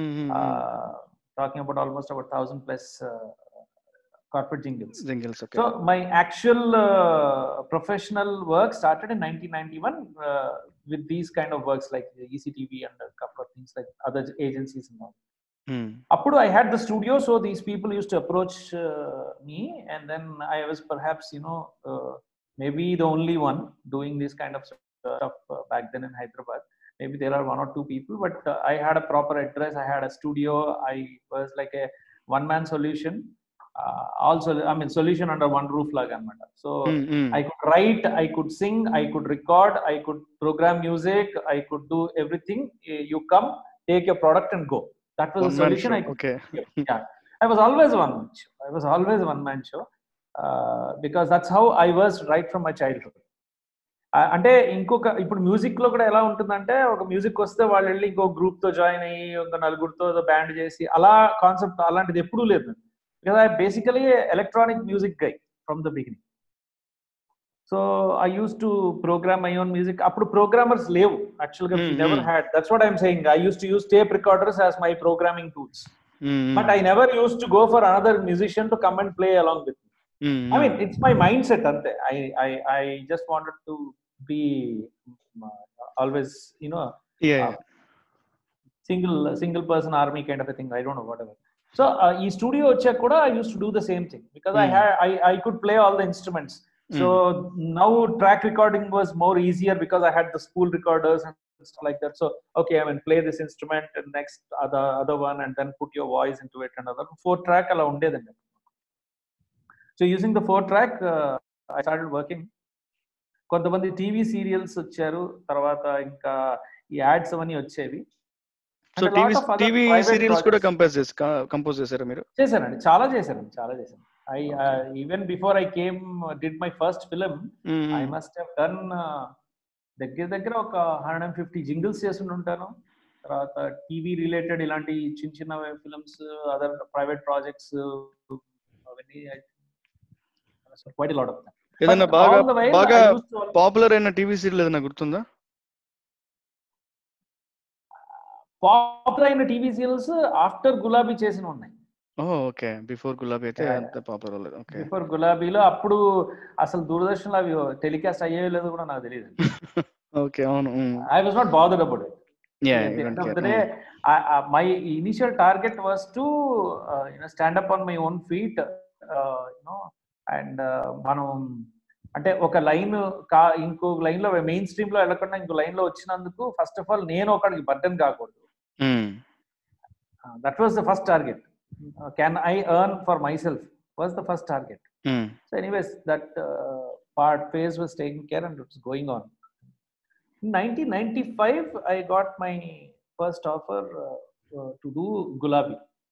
uh, talking about almost about 1000 plus uh, corporate jingles jingles okay so my actual uh, professional work started in 1991 uh, with these kind of works like the ectv and a couple of things like other agencies and all అప్పుడు I had the studio so these people use to approach me and then I was perhaps you know maybe the only one doing this kind of stuff back then in Hyderabad maybe there are one or two people but uh, i had a proper address i had a studio i was like a one man solution uh, also i mean solution under one roof laga anamata so I could write, I could sing, I could record, I could program music, I could do everything. Eh, You come, take your product and go. That was the solution I could. Okay Yeah, I was always one man show. I was always one man show uh, because that's how I was right from my childhood. ఆ- అంటే ఇంకొక ఇప్పుడు music లో కూడా ఎలా ఉంటుందంటే ఒక music వస్తే వాళ్ళు వెళ్ళి ఇంకో గ్రూప్ తో జాయిన్ అయ్యి ఒక నలుగురితో బ్యాండ్ చేసి అలా కాన్సెప్ట్ అలాంటిది ఎప్పుడూ లేదు because I basically electronic music guy from the beginning so I use to program my own music అప్పుడు ప్రోగ్రామర్స్ లేవు యాక్చువల్ గా Hmm, never hmm. Had that's what I'm saying I use to use tape recorders as my programming tools but I never use to go for another musician to come and play along with I mean, it's my mindset, ante. I, I, I just wanted to be uh, always, you know, uh, single single person army kind of a thing. I don't know, whatever. So, uh, ఈ studio వచ్చాక కూడా I use to do the same thing because I Hmm. Had I I could play all the instruments so now track recording was more easier because I had the school recorders and stuff like that. So, okay, I mean, play this instrument and next other other one, and then put your voice into it. And other four track అలా ఉండేదండి so using the four track I started working కొంతమంది TV serials వచ్చారు తర్వాత ఇంకా ఈ ads అవన్నీ వచ్చేవి so And a lot TV of other TV private serials కూడా projects. కంపోజ్ చేసి కంపోజ్ చేశారా మీరు చేశానండి చాలా చేశానండి చాలా చేశాను I even before I came did my first film I must have done దగ్గర దగ్గర ఒక హండ్రెడ్ అండ్ ఫిఫ్టీ జింగిల్స్ చేసి ఉంటాను తర్వాత టీవీ రిలేటెడ్ ఇలాంటి చిన్న చిన్న ఫిల్మ్స్ అదర్ ప్రైవేట్ ప్రాజెక్ట్స్ అవన్నీ క్వైట్ లాట్ ఆఫ్ ఏదైనా బాగా బాగా పాపులర్ అయిన టీవీ సీరియల్ ఏదైనా గుర్తుందా పాపులర్ అయిన టీవీ సీరియల్స్ ఆఫ్టర్ గులాబీ చేసిన ఉన్నాయి ఓ ఓకే బిఫోర్ గులాబీ అయితే Yeah, అంత పాపులర్ అవ్వలేదు ఓకే బిఫోర్ గులాబీలో అప్పుడు అసలు దూరదర్శన్ అవి టెలికాస్ట్ అయ్యే లేదు కూడా నాకు తెలియదు ఓకే అవును I was not bothered about it yeah at the end of the day, I, I, my initial target was to uh, you know stand up on my own feet, uh, you know, and uh, మనం అంటే ఒక line కా ఇంకో line లో main stream లో వెళ్ళకుండా ఇంకో line లో వచ్చినందుకు ఫస్ట్ ఆఫ్ ఆల్ నేను ఒకడికి బర్డన్ కాకూడదు that was the first target can I earn for myself was the first target So, anyways, that uh, part phase was taken care and it's going on. In 1995, I got my first offer uh, uh, to do Gulabi.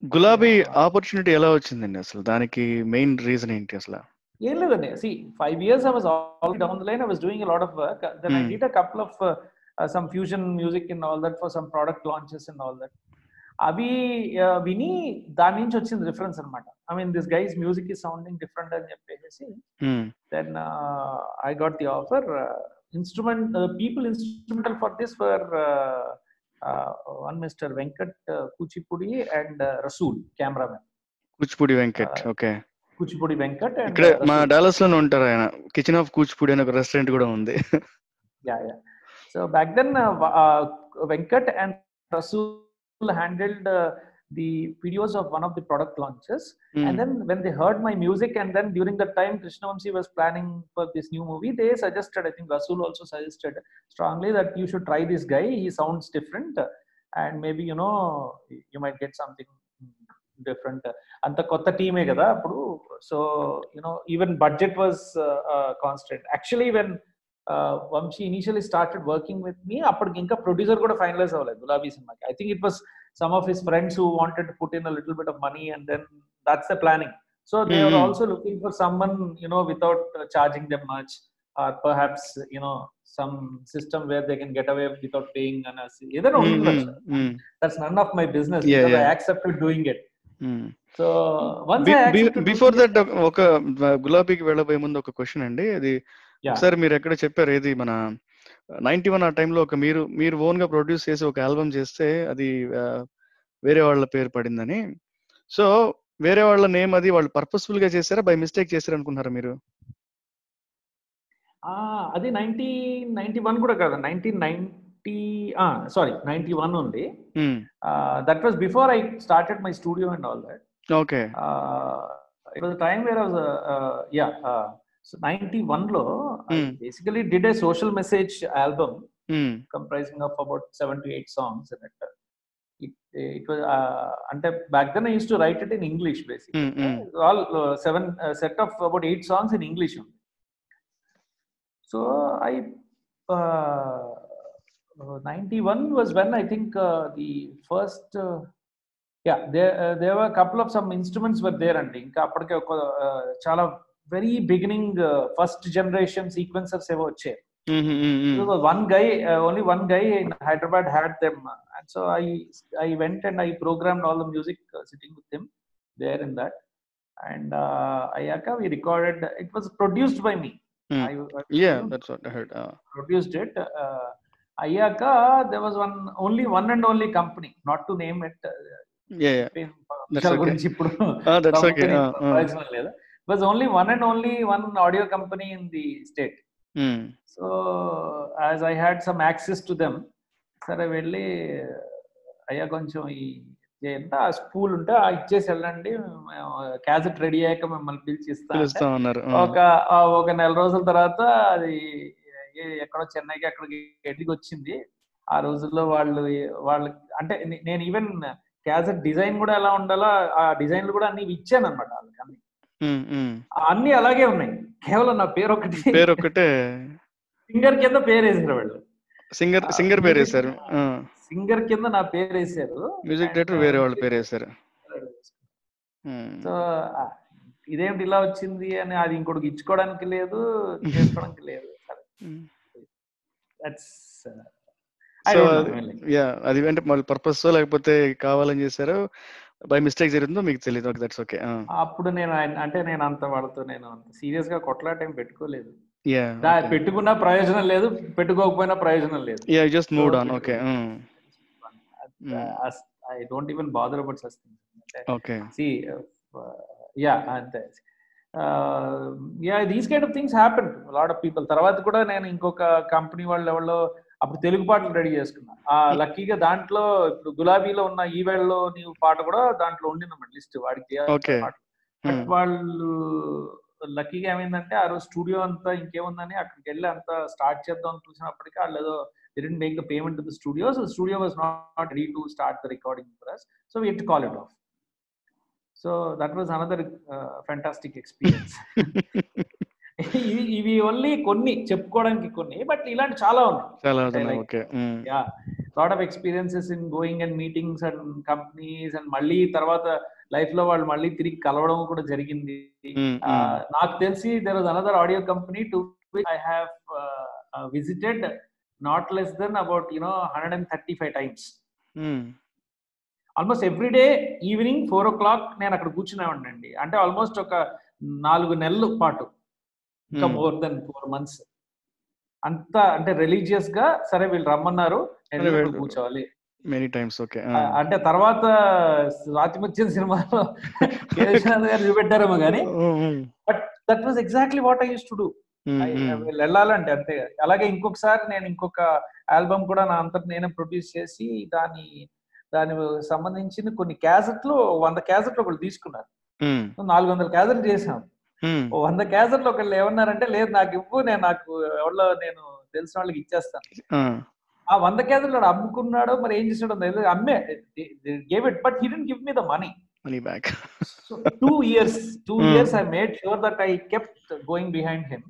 Gulabi opportunity ఎలా వచ్చిందండి అసలు దానికి main reason ఏంటి అసలు ఏం లేదండి see five years I was all down the line I was doing lot of work then I Hmm. Did a couple of some fusion music in all that for some product launches and all that అవి uh, విని దాని నుంచి వచ్చింది reference అనమాట I mean this guys music is sounding different అని చెప్పేసి మ్మ్. then uh, I got the offer. Uh, instrument uh, people instrumental for this were uh, uh, one Mr. Venkat uh, Kuchipudi and uh, Rasool, cameraman. Kuchipudi Venkat Uh, okay Kuchipudi Venkat and ఇక్కడే uh, మా Rasool. Dallas లోనే ఉంటారు ఆయన kitchen of Kuchipudi అనే ఒక restaurant కూడా ఉంది Yeah, yeah. So back then, uh, Va- uh, Venkat and Rasool handled uh, the videos of one of the product launches. And then when they heard my music, and then during that time, Krishna Vamsi was planning for this new movie, they suggested, I think Rasool also suggested strongly that you should try this guy. He sounds different, uh, and maybe you know you might get something different. అంత కొత్త టీమే కదా అప్పుడు so you know even budget was constant actually when Vamsi initially started working with me అప్పటికి ఇంకా producer కూడా finalise అవ్వలేదు గులాబీ సినిమాకి I think it was some of his friends who wanted put in little bit of money and then that's the planning so they are Mhm. also looking for someone you know without uh, charging them much or perhaps you know some system where they can get away without paying an either that's none of my business Yeah, because yeah. i accepted doing it so once i accepted before doing that ఒక గులాబీకి వెళ్ళబోయే ముందు ఒక question అండి అది Yeah. ఒకసారి మీరు ఎక్కడ చెప్పారు ఏది మన నైన్టీ వన్ ఆ టైంలో ఒక మీరు మీరు ఓన్ గా ప్రొడ్యూస్ చేసి ఒక ఆల్బమ్ చేస్తే అది ఆ, వేరే వాళ్ళ పేరు పడిందని సో వేరే వాళ్ళ నేమ్ అది వాళ్ళు పర్పస్ఫుల్ గా చేశారా బై మిస్టేక్ చేశారు అనుకున్నారా మీరు Ah, అది నైన్టీన్ నైన్టీ వన్ కూడా కాదు nineteen ninety sorry ninety one ఉంది that was before I started my studio and all that okay it was time where was yeah so ninety one లో Hmm. Basically did a social message album comprising of about seven to eight songs in it. It, it was uh, అంటే back then I used to write it in English basically. Mm, mm. Uh, all uh, seven uh, set of about eight songs in English only. So I uh, uh, 91 was when I think uh, the first uh, yeah there uh, there were a couple of some instruments were there అండి ఇంకా అప్పటికే ఒక uh, చాలా very beginning first generation sequencers ఏవో వచ్చాయి There was one guy, uh, only one guy in Hyderabad had them, uh, and so I I went and I programmed all the music uh, sitting with him there in that, and uh, Ayaka we recorded. It was produced by me. Hmm. I, I yeah produced- that's what I heard produced it. Uh, Ayaka, there was one only one and only company, not to name it. Uh, yeah yeah name, uh, That's విషయాల okay. గురించి ఇప్పుడు that's okay company ప్రయోజనం లేదు. It was only one and only one audio company in the state. So as I had some access to them సరే వెళ్ళి అయ్యా కొంచెం ఈ ఎంత స్కూల్ ఉంటే ఆ ఇచ్చేసి వెళ్ళండి క్యాసెట్ రెడీ అయ్యాక మిమ్మల్ని పిలిచి ఇస్తా అంటే పిలుస్తా ఉన్నారు ఒక ఆ ఒక నెల రోజుల తర్వాత అది ఏ- ఎక్కడో చెన్నైకి అక్కడికి ఎదిగి వచ్చింది ఆ రోజుల్లో వాళ్ళు వాళ్ళు అంటే నే- నేను ఈవెన్ క్యాసెట్ డిజైన్ కూడా ఎలా ఉండాలో ఆ డిజైన్లు కూడా అన్ని ఇచ్చాను అనమాట వాళ్ళకి అన్ని అన్ని అలాగే ఉన్నాయి కేవలం నా పేరు ఒకటి పేరు ఒక్కటే సింగర్ కింద పేరు వేసారు వాళ్ళు సింగర్ సింగర్ పేరు వేశారు సింగర్ కింద నా పేరు వేసారు మ్యూజిక్ డైరెక్టర్ వేరే వాళ్ళ పేరు వేశారు సో ఇదేమిటి ఇలా వచ్చింది అని అది ఇంకోటికి ఇచ్చుకోవడానికి లేదు చేసుకోవడానికి లేదు దట్స్ సో యా అది అంటే మళ్ళీ పర్పస్ లేకపోతే కావాలని చేశారు బై మిస్టేక్ జరిగిందో మీకు తెలియదు ఓకే దట్స్ ఓకే అప్పుడు నేను ఆయన- అంటే నేను అంత వాళ్ళతో నేను అంత సీరియస్ గా కొట్లాట ఏం పెట్టుకోలేదు యా దా- పెట్టుకున్నా ప్రయోజనం లేదు పెట్టుకోకపోయినా ప్రయోజనం లేదు yeah just mood on So, okay I don't even bother about such things okay see yeah అంతే yeah these kind of things happen lot of people తర్వాత కూడా నేను ఇంకొక కంపెనీ వాళ్ళు ఎవరో అప్పుడు తెలుగు పాటలు రెడీ చేసుకున్నా ఆ లక్కీగా దాంట్లో ఇప్పుడు గులాబీలో ఉన్న ఈ వేళలో నీవు పాట కూడా దాంట్లో ఉండిందన్నమాట లిస్ట్ వాడికి చేయాల్సిన Okay. పాటలు. బట్ వాళ్ళు లక్కీగా ఏమైందంటే ఆ రోజు స్టూడియో అంతా ఇంకేముందని అక్కడికి వెళ్ళి అంతా స్టార్ట్ చేద్దాం అని చూసినప్పటికీ వాళ్ళు ఏదో didn't make the payment to the studio so the studio was not ready to start the recording for us so we had to call it off so that was another uh, fantastic experience ఇవి ఇవి only కొన్ని చెప్పుకోవడానికి కొన్ని but ఇలాంటి చాలా ఉన్నాయి చాలా like- okay yeah lot of experiences in going and meetings and companies and మళ్ళీ తర్వాత లైఫ్ లో వాళ్ళు మళ్ళీ తిరిగి కలవడం కూడా జరిగింది Mm, ఆ, mm. నాకు తెలిసి there was another audio company to I have visited not less than about you know hundred and thirty five times Mm. Almost every day evening four o'clock నేను అక్కడ కూర్చునేవాడిని అండి అంటే ఆల్మోస్ట్ ఒక నాలుగు నెలల పాటు ఇంకా Mm. More than four months అంత అంటే రిలీజియస్ గా సరే వీళ్ళు రమ్మన్నారు నేను అరే వెళ్ళి వెళ్ళు. కూర్చోవాలి మెనీ టైమ్స్ ఓకే ఆ, అంటే తర్వాత రాతిముత్యం సినిమాలో కే. విశ్వనాథ్ గారు చూపెట్టారేమో కానీ but that was exactly what I use to do వీళ్ళు వెళ్ళాలంటే అంతే అలాగే ఇంకొకసారి నేను ఇంకొక ఆల్బమ్ కూడా నా అంతటి నేనే ప్రొడ్యూస్ చేసి దాని దాని సంబంధించిన కొన్ని క్యాసెట్లు వంద క్యాసెట్లు ఒకళ్ళు తీసుకున్నారు నాలుగు వందల క్యాసెట్లు చేసాం ఓ వంద క్యాసెట్లు ఒకళ్ళు ఏమన్నారంటే లేదు నాకు ఇవ్వు నేను నాకు ఎవరిలో నేను తెలిసిన వాళ్ళకి ఇచ్చేస్తాను ఆ వంద క్యాసెట్లు వాడు అమ్ముకున్నాడో మరి ఏం చేసాడో తెలియదు అమ్మే gave it but he didn't give me the money money back so two years two Hmm. Years I made sure that I kept going behind him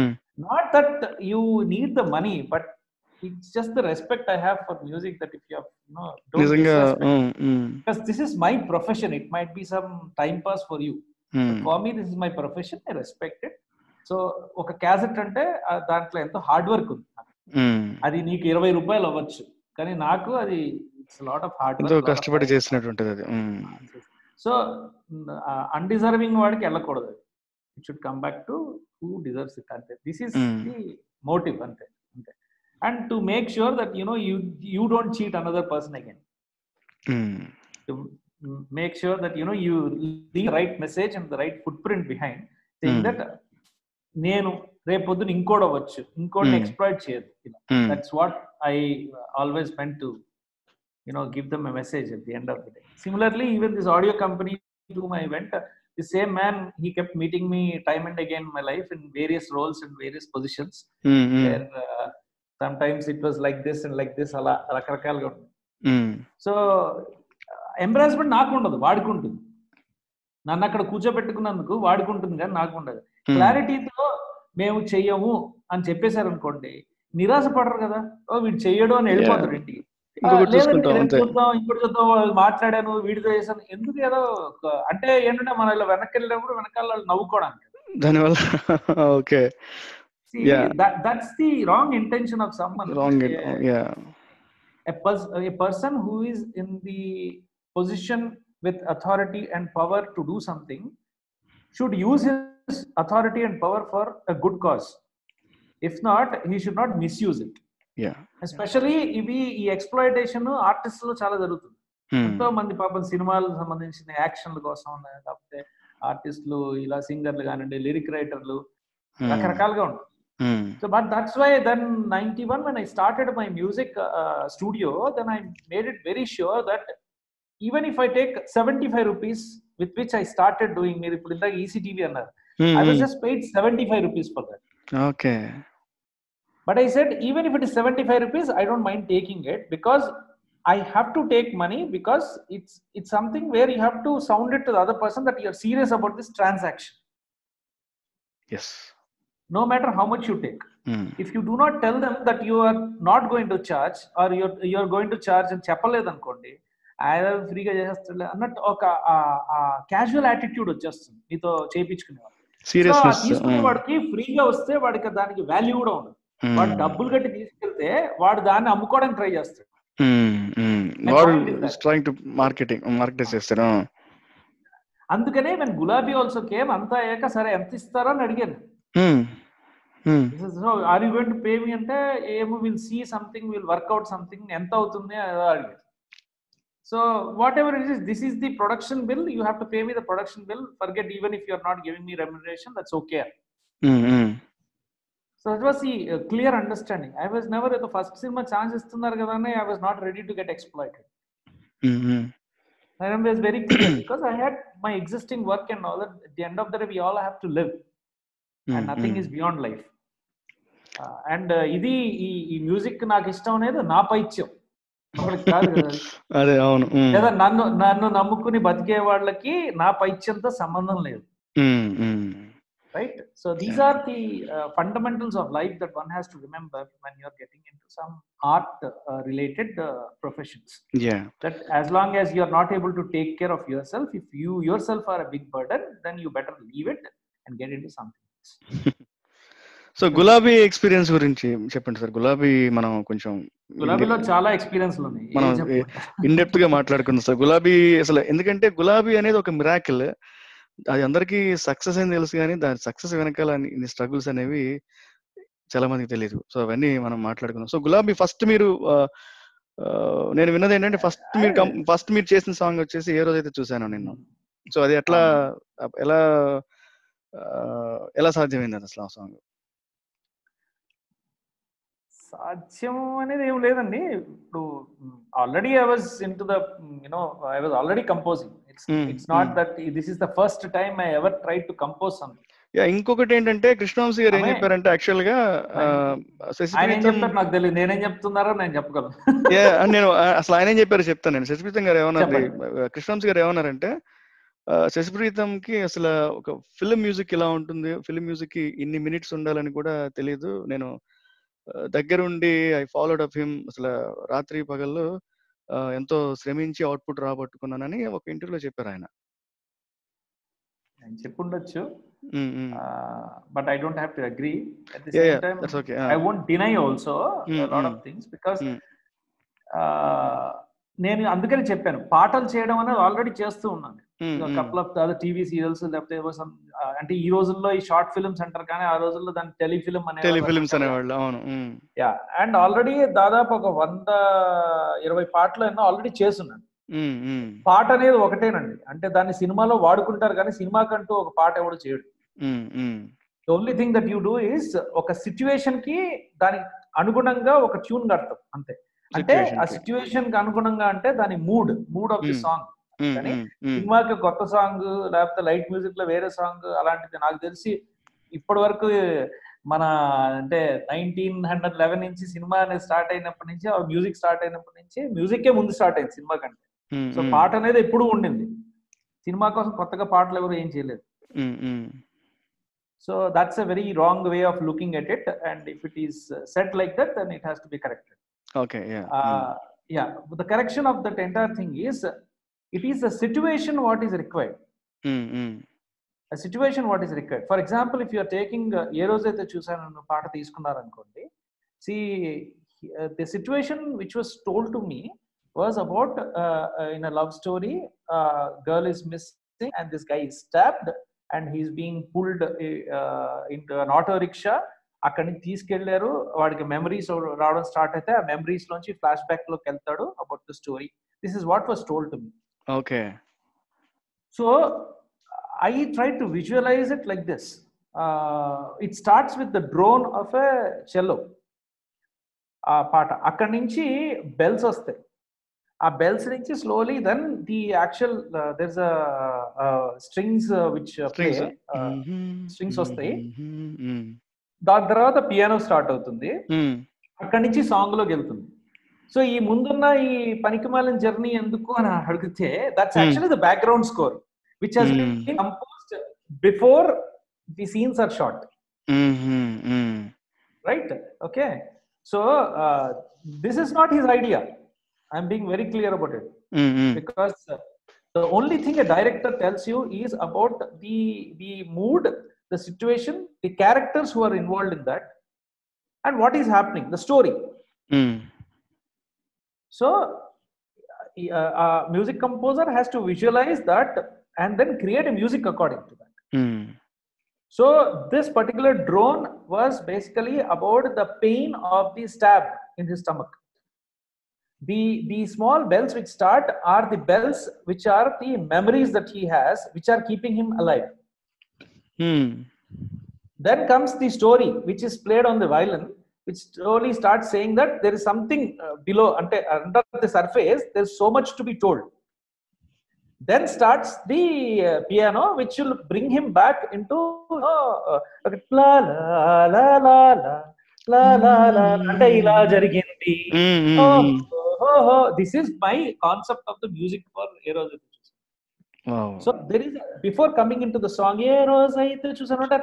not that you need the money but it's just the respect i have for music that if you have you know don't నిజంగా disrespect- um, um, because this is my profession it might be some time pass for you um, for me this is my profession i respect it so ఒక cassette అంటే ఆ దాంట్లో ఎంతో hard work ఉంది ఉమ్. అది నీకు ఇరవై రూపాయలు అవ్వచ్చు కానీ నాకు అది ఇట్స్ లాట్ ఆఫ్ హార్డ్ ఎంతో కష్టపడి చేసినటువంటిది అది ఉమ్, సో అన్డిజర్వింగ్ వాడికి వెళ్ళకూడదు it should come back to who deserves it అంతే this is Mm. The motive అంతే అంతే and to make sure that you know you you don't cheat another person again um, to make sure that you know you leave right message and the right footprint behind saying Mm. That నేను రేపు పొద్దున ఇంకోటి అవ్వచ్చు ఇంకోటిని Mm. Exploit చేయదు ఇలా ఉమ్, that's what I uh, always meant to, you know, give them a message at the end of the day. Similarly, even this audio company to whom I went, uh, the same man, he kept meeting me time and again in my life in various roles and various positions. Um, um, Where uh, sometimes it was like this and like this, అలా రకరకాలుగా ఉంటుంది ఉమ్, so embarrassment నాకు ఉండదు వాడికి ఉంటుంది నన్ను అక్కడ కూర్చోబెట్టుకున్నందుకు వాడికి ఉంటుంది కానీ నాకు ఉండదు ఉమ్. క్లారిటీతో మేము చెయ్యము అని చెప్పేశారు అనుకోండి నిరాశ పడరు కదా ఓ వీడు చెయ్యడు అని వెళ్ళిపోతారు ఇంటికి ఆ, ఇంకొకటి లేదండి, చూసుకుంటాం రేపు అంతే చూద్దాం ఇంకోటి చూద్దాం వాళ్ళు మాట్లాడాను వీడితో చేశాను ఎందుకు ఏదో ఒక- అంటే ఏంటంటే మన ఇలా వెనక్కి వెళ్ళినప్పుడు వెనకాల వాళ్ళు నవ్వుకోవడానికి దానివల్ల okay Yeah. That's the wrong intention of someone wrong yeah a, pers- a person who is in the position with authority and power to do something should use his authority and power for a good cause if not he should not misuse it yeah especially ఇవి ఈ exploitation artist లో చాలా జరుగుతుంది ఎంతో మంది పాపం సినిమాలకు సంబంధించిన యాక్షన్ల కోసం లేకపోతే ఆర్టిస్టులు ఇలా సింగర్లు కానివ్వండి లిరిక్ రైటర్లు రకరకాలుగా ఉంటాయి So, but that's why then 91 when I started my music uh, studio, then I made it very sure that even if I take 75 rupees with which I started doing మీరు ఇప్పుడు ఇందాక ECTV అన్నారు I was just paid 75 rupees for that. Okay But I said even if it is 75 rupees, I don't mind taking it because I have to take money because it's it's something where you have to sound it to the other person that you're serious about this transaction, yes no matter how much you take. if you do not tell them that you are not going to charge or you're you're going to charge అని చెప్పలేదు అనుకోండి ఆయన ఫ్రీగా చేసేస్తాడు అన్నట్టు ఒక casual attitude వచ్చేస్తుంది మీతో చేయించుకునేవాడు సో సీరియస్నెస్ తీసుకునే వాడికి ఫ్రీగా వస్తే వాడికి దానికి వాల్యూ కూడా ఉండదు వాడు డబ్బులు కట్టి తీసుకెళ్తే వాడు దాన్ని అమ్ముకోవడానికి ట్రై చేస్తాడు వాడు point is that- trying to marketing market చేస్తాడు అందుకనే నేను గులాబీ ఆల్సో కేమ్ అంతా అయ్యాక సరే ఎంత ఇస్తారో అని అడిగాను so are you going to pay me అంటే ఏమో will see something will work out something ఎంత అవుతుంది అదో అడిగారు so whatever it is this is the production bill you have to pay me the production bill forget even if you're not giving me remuneration that's okay so that was ఈ clear understanding I was never first cinema chance ఇస్తున్నారు కదా అని I was not ready to get exploited I was very clear because I had my existing work and all that. At the end of the day, we all have to live, and nothing is beyond life. Uh, and uh, ఇది ఈ ఈ music నాకు ఇష్టం అనేది నా పైత్యం ఒకరికి కాదు కదా అదే అవును ఉమ్, లేదా నన్ను నన్ను నమ్ముకుని బతికే వాళ్ళకి నా పైత్యంతో సంబంధం లేదు um, um. right so these Yeah. are the uh, fundamentals of life that one has to remember when you're getting into some art uh, related uh, professions yeah that as long as you're not able to take care of yourself if you yourself are a big burden then you better leave it and get into something else so Gulabi experience గురించి చెప్పండి sir గులాబీ మనం కొంచెం గులాబీలో చాలా experience ఉన్నాయి ఏం మనం చెప్పమంటారు? ఇన్ డెప్త్ గా మాట్లాడుకుందాం సార్ గులాబీ అసలు ఎందుకంటే గులాబీ అనేది ఒక మిరాకిల్ అది అందరికీ సక్సెస్ అని తెలుసు కానీ దాని సక్సెస్ వెనకాల ఇన్ని స్ట్రగుల్స్ అనేవి చాలా మందికి తెలియదు సో అవన్నీ మనం మాట్లాడుకుందాం సో గులాబీ ఫస్ట్ మీరు ఆ, ఆ, నేను విన్నది ఏంటంటే ఫస్ట్ మీరు ఫస్ట్ మీరు చేసిన సాంగ్ వచ్చేసి ఏ రోజైతే చూసాను నేను సో అది ఎట్లా ఎలా ఆ, ఎలా సాధ్యమైంది అది అసలు ఆ సాంగ్ సాధ్యం అనేది ఏం లేదండి ఇప్పుడు already I was in to the you know I was already composing it's Hmm, it's not hmm. That this is the first time I ever try to compose something yeah ఇంకొకటి ఏంటంటే కృష్ణవంశీ గారు ఏం ఆమె- చెప్పారంటే యాక్చువల్ గా ఆ, శశి ఆయన ఏం ప్రీతం- చెప్తారు నాకు తెలియదు నేనేం చెప్తున్నారో నేను చెప్పగలను Yeah, అని నేను ఆ, అసలు ఆయన ఏం చెప్పారు చెప్తాను నేను శశిప్రీతం గారు ఏమన్నారు చెప్పండి. కృష్ణవంశీ గారు ఏమన్నారంటే ఆ, శశిప్రీతం కి అసలు ఒక ఫిల్మ్ మ్యూజిక్ ఇలా ఉంటుంది ఫిల్మ్ మ్యూజిక్ కి ఇన్ని మినిట్స్ ఉండాలని కూడా తెలియదు నేను ఆ, దగ్గరుండి ఐ ఫాలోడ్ అప్ హిమ్ అసలు రాత్రి పగళ్ళు ఆ, ఎంతో శ్రమించి అవుట్పుట్ రాబట్టుకున్నానని ఒక ఇంటర్వ్యూలో చెప్పారు ఆయన నేను చెప్పుండొచ్చు um, um. But I don't have to agree at the Yeah, same yeah, time that's okay. I won't deny also Mm, lot mm. Of things because Mm. నేను అందుకని చెప్పాను పాటలు చేయడం అనేది ఆల్రెడీ చేస్తూ ఉన్నాను um, um. Couple of other TV serials లేకపోతే ఏవో some, ఆ, అంటే ఈ రోజుల్లో ఈ షార్ట్ ఫిల్మ్స్ అంటారు కానీ ఆ రోజుల్లో దాన్ని టెలిఫిల్మ్ అనే టెలిఫిలిమ్స్ అనేవాళ్ళు అవును ఉమ్, యా అండ్ ఆల్రెడీ దాదాపు ఒక వంద ఇరవై పాటలు ఎన్నో ఆల్రెడీ చేస్తున్నాను ఉమ్, ఉమ్, పాట అనేది ఒకటేనండి అంటే దాన్ని సినిమాలో వాడుకుంటారు కానీ సినిమాకంటూ ఒక పాట ఎవడు చేయడు um, um. The only thing that you do is ఒక సిచ్యువేషన్ కి దానికి అనుగుణంగా ఒక ట్యూన్ కడతాం అంతే అంటే Situation ఆ కి. సిచ్యువేషన్ కి అనుగుణంగా అంటే దాని mood mood of the Hmm. Song um, కానీ ఉమ్, ఉమ్. సినిమాకి కొత్త సాంగ్ లేకపోతే లైట్ మ్యూజిక్ లో వేరే సాంగ్ అలాంటిది నాకు తెలిసి ఇప్పటి వరకు మన అంటే నైన్టీన్ హండ్రెడ్ లెవెన్ నుంచి సినిమా అనేది స్టార్ట్ అయినప్పటి నుంచి ఆ మ్యూజిక్ స్టార్ట్ అయినప్పటి నుంచి మ్యూజికే ముందు స్టార్ట్ అయింది సినిమా కంటే ఉమ్, సో ఉమ్. పాట అనేది ఎప్పుడు ఉండింది సినిమా కోసం కొత్తగా పాటలు ఎవరు ఏం చేయలేదు um, um. So that's a very wrong way of looking at it and if it is set like that then it has to be corrected okay yeah yeah the correction of that entire thing is it is a situation what is required um, um. a situation what is required for example if you are taking uh, ఏ రోజైతే చూసాను పాట తీసుకున్నారనుకోండి see uh, the situation which was told to me was about uh, uh, in a love story uh, girl is missing and this guy is stabbed and he's being pulled uh, into an auto rickshaw అక్కడి నుంచి తీసుకెళ్లారు వాడికి memories రావడం start అయితే ఆ memories లోంచి flash flashback లోకి వెళ్తాడు about the story this is what was told to me okay So I try to visualize it like this. Uh, it starts with the drone of a cello. ఆ పాట అక్కడి నుంచి bells వస్తాయి ఆ bells నుంచి slowly then the actual there's strings which Strings. strings వస్తాయి. Um, ఉమ్, దాని తర్వాత పియానో స్టార్ట్ అవుతుంది ఉమ్. అక్కడి నుంచి సాంగ్ లోకి వెళ్తుంది సో ఈ ముందున్న ఈ పనికిమాలిన జర్నీ ఎందుకు అని అడిగితే that's Hmm. Actually the background score which has Hmm. Been composed before the scenes are shot um, um, um. Right okay so this is not his idea I'm being very clear about it um, um. because uh, the only thing a director tells you is about the the mood the situation the characters who are involved in that and what is happening the story um. so uh, a music composer has to visualize that and then create a music according to that um. so this particular drone was basically about the pain of the stab in his stomach the the small bells which start are the bells which are the memories that he has which are keeping him alive um. then comes the story which is played on the violin which slowly starts saying that there is something uh, below under, under the surface there's so much to be told then starts the uh, piano which will bring him back into uh, uh, okay, la la la la la la la la అంటే ఇలా జరిగింది um, um, Oh, um. oh, oh, this is my concept of the music for Aerosmith. Wow so there is before coming in to the song ఏ రోజు అయితే చూసానంటే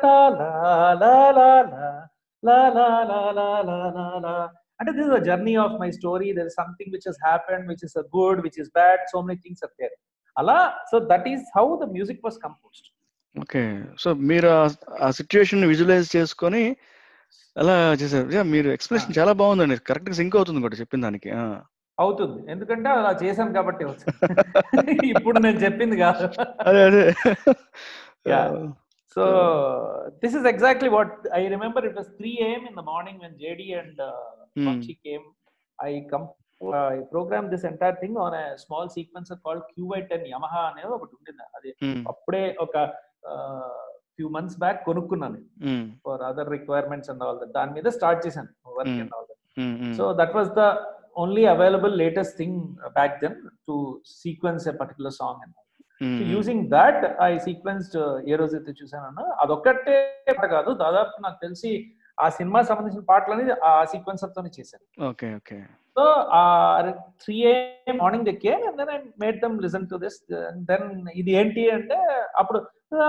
అంటే this the journey of my story there is something which has happened which is good which is bad so many things are there అలా so that is how the music was composed okay so మీరు ఆ- ఆ situation visualise చేసుకొని అలా చేశారు Yeah, మీరు expression చాలా బాగుందండి కరెక్ట్ గా సింక్ అవుతుంది కూడా చెప్పిన దానికి ఆ. అవుతుంది ఎందుకంటే అలా చేశాను కాబట్టి వచ్చింది ఇప్పుడు నేను చెప్పింది కాదు అదే అదే Yeah. So this is exactly what I remember. It was 3 a.m. in the morning when JD and uh, Hmm. Bakshi came. I come. Uh, I programmed this entire thing on a small sequencer called QY10 Yamaha అనేది ఒకటి ఉండింది అది Hmm. అప్పుడే ఒక few months back కొనుక్కున్నాను Hmm. For other requirements and all that దాని మీద start చేశాను work Hmm. And all that Hmm. Hmm. So that was the only available latest thing back then to sequence a particular song and Hmm. Using that I sequenced ఏ రోజు అయితే చూసానో అదొక్కటే పాట కాదు దాదాపు నాకు తెలిసి ఆ సినిమా సంబంధించిన పాటలని ఆ సీక్వెన్సర్ తోనే చేశాను ఓకే ఓకే సో ఆ three a morning they came and then I made them listen to this then ఇది ఏంటి అంటే అప్పుడు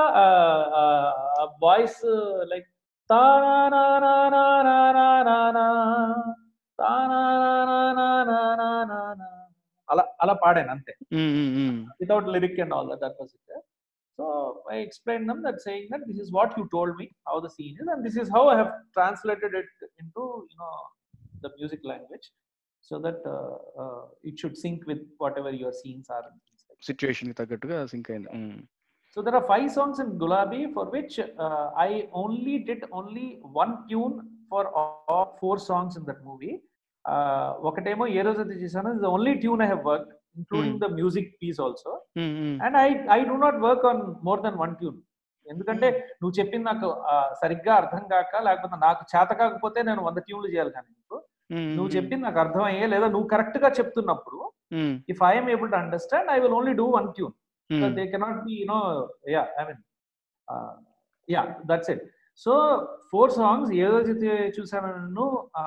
వాయిస్ లైక్ అలా అలా పాడాను అంతే Hmm. Hmm. Hmm. without lyric and all that. That was it. yeah. So I explained them that saying that this is what you told me how the scene is, and this is how I have translated it into you know the music language, so that uh, uh, it should sync with whatever your scenes are. And things like that. Situation కి తగ్గట్టుగా sync అయింది Hmm. So there are five songs in Gulabi for which uh, I only did only one tune for all four songs in that movie. Uh, ఒకటేమో ఏ రోజు అయితే చేశాను the only tune I have work including the music piece also Hmm. Hmm. And I I do not work on more than one tune ఎందుకంటే నువ్వు చెప్పింది నాకు ఆ, సరిగ్గా అర్థం కాక లేకపోతే నాకు చేత కాకపోతే నేను వంద ట్యూన్లు చేయాలి కానీ నీకు Hmm. నువ్వు Hmm. చెప్పింది నాకు అర్థమయ్యే లేదా నువ్వు కరెక్ట్ గా చెప్తున్నప్పుడు Hmm. If I'm able to understand I will only do one tune Hmm. They cannot be you know yeah I mean yeah that's it so four songs ఏదో అయితే చూసాను నన్ను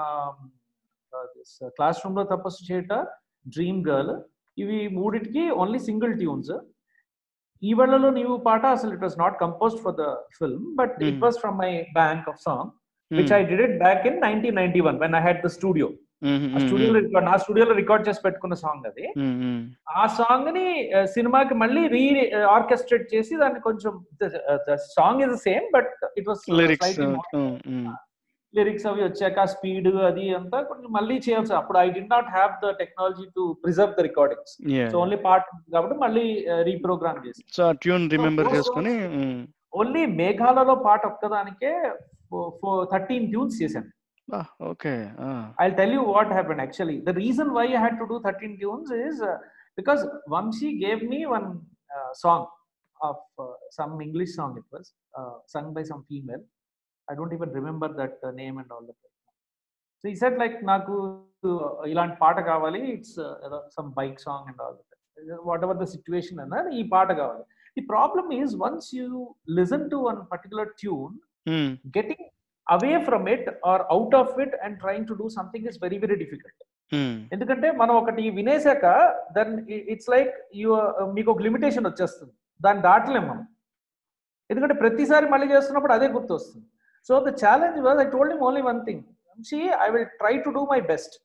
క్లాస్ రూమ్ లో తపస్సు చేయట డ్రీమ్ గర్ల్ ఇవి మూడిటికి ఓన్లీ సింగిల్ ట్యూన్స్ ఈ వేళలో నీవు పాట అసలు it was not composed for the film but it Hmm. Was from my bank of song which Hmm. I did it back in nineteen ninety one when I had the studio Hmm. Hmm. ఆ స్టూడియోలో record నా స్టూడియోలో record చేసి పెట్టుకున్న song అది Hmm. Hmm. ఆ song ని ఆ, సినిమాకి మళ్ళీ రీ ఆర్కెస్ట్రేట్ చేసి దాన్ని కొంచెం song is same but it was lyrics Hmm. Hmm. Lyrics అవి వచ్చాక స్పీడ్ అది అంతా కొంచెం మళ్ళీ చేయాల్సి అప్పుడు I did not have the technology to preserve the recordings Yeah. So only part కాబట్టి మళ్ళీ రీప్రోగ్రామ్ చేసి సో ఆ ట్యూన్ రిమెంబర్ those చేసుకొని Hmm. ఓన్లీ మేఘాలలో పాట ఒక్కదానికే థర్టీన్ ట్యూన్స్ చేశాను Ah, okay. Ah. I'll tell you what happened actually. The reason why I had to do 13 tunes is uh, because Vamshi gave me one uh, song of uh, some English song it was uh, sung by some female. I don't even remember that uh, name and all that. So he said like నాకు ఇలాంటి పాట కావాలి it's some bike song and all whatever the situation అన్నారు ఈ పాట కావాలి the problem is once you listen to one particular tune Hmm. getting away from it or out of it and trying to do something is very very difficult Hmm. ఎందుకంటే మనం ఒకటి వినేసాక then it's like you మీకు ఒక limitation వచ్చేస్తుంది దాన్ని దాటలేం మనం ఎందుకంటే ప్రతిసారి మళ్ళీ చేస్తున్నప్పుడు అదే గుర్తు వస్తుంది so the challenge was I told only one thing see I will try to do my best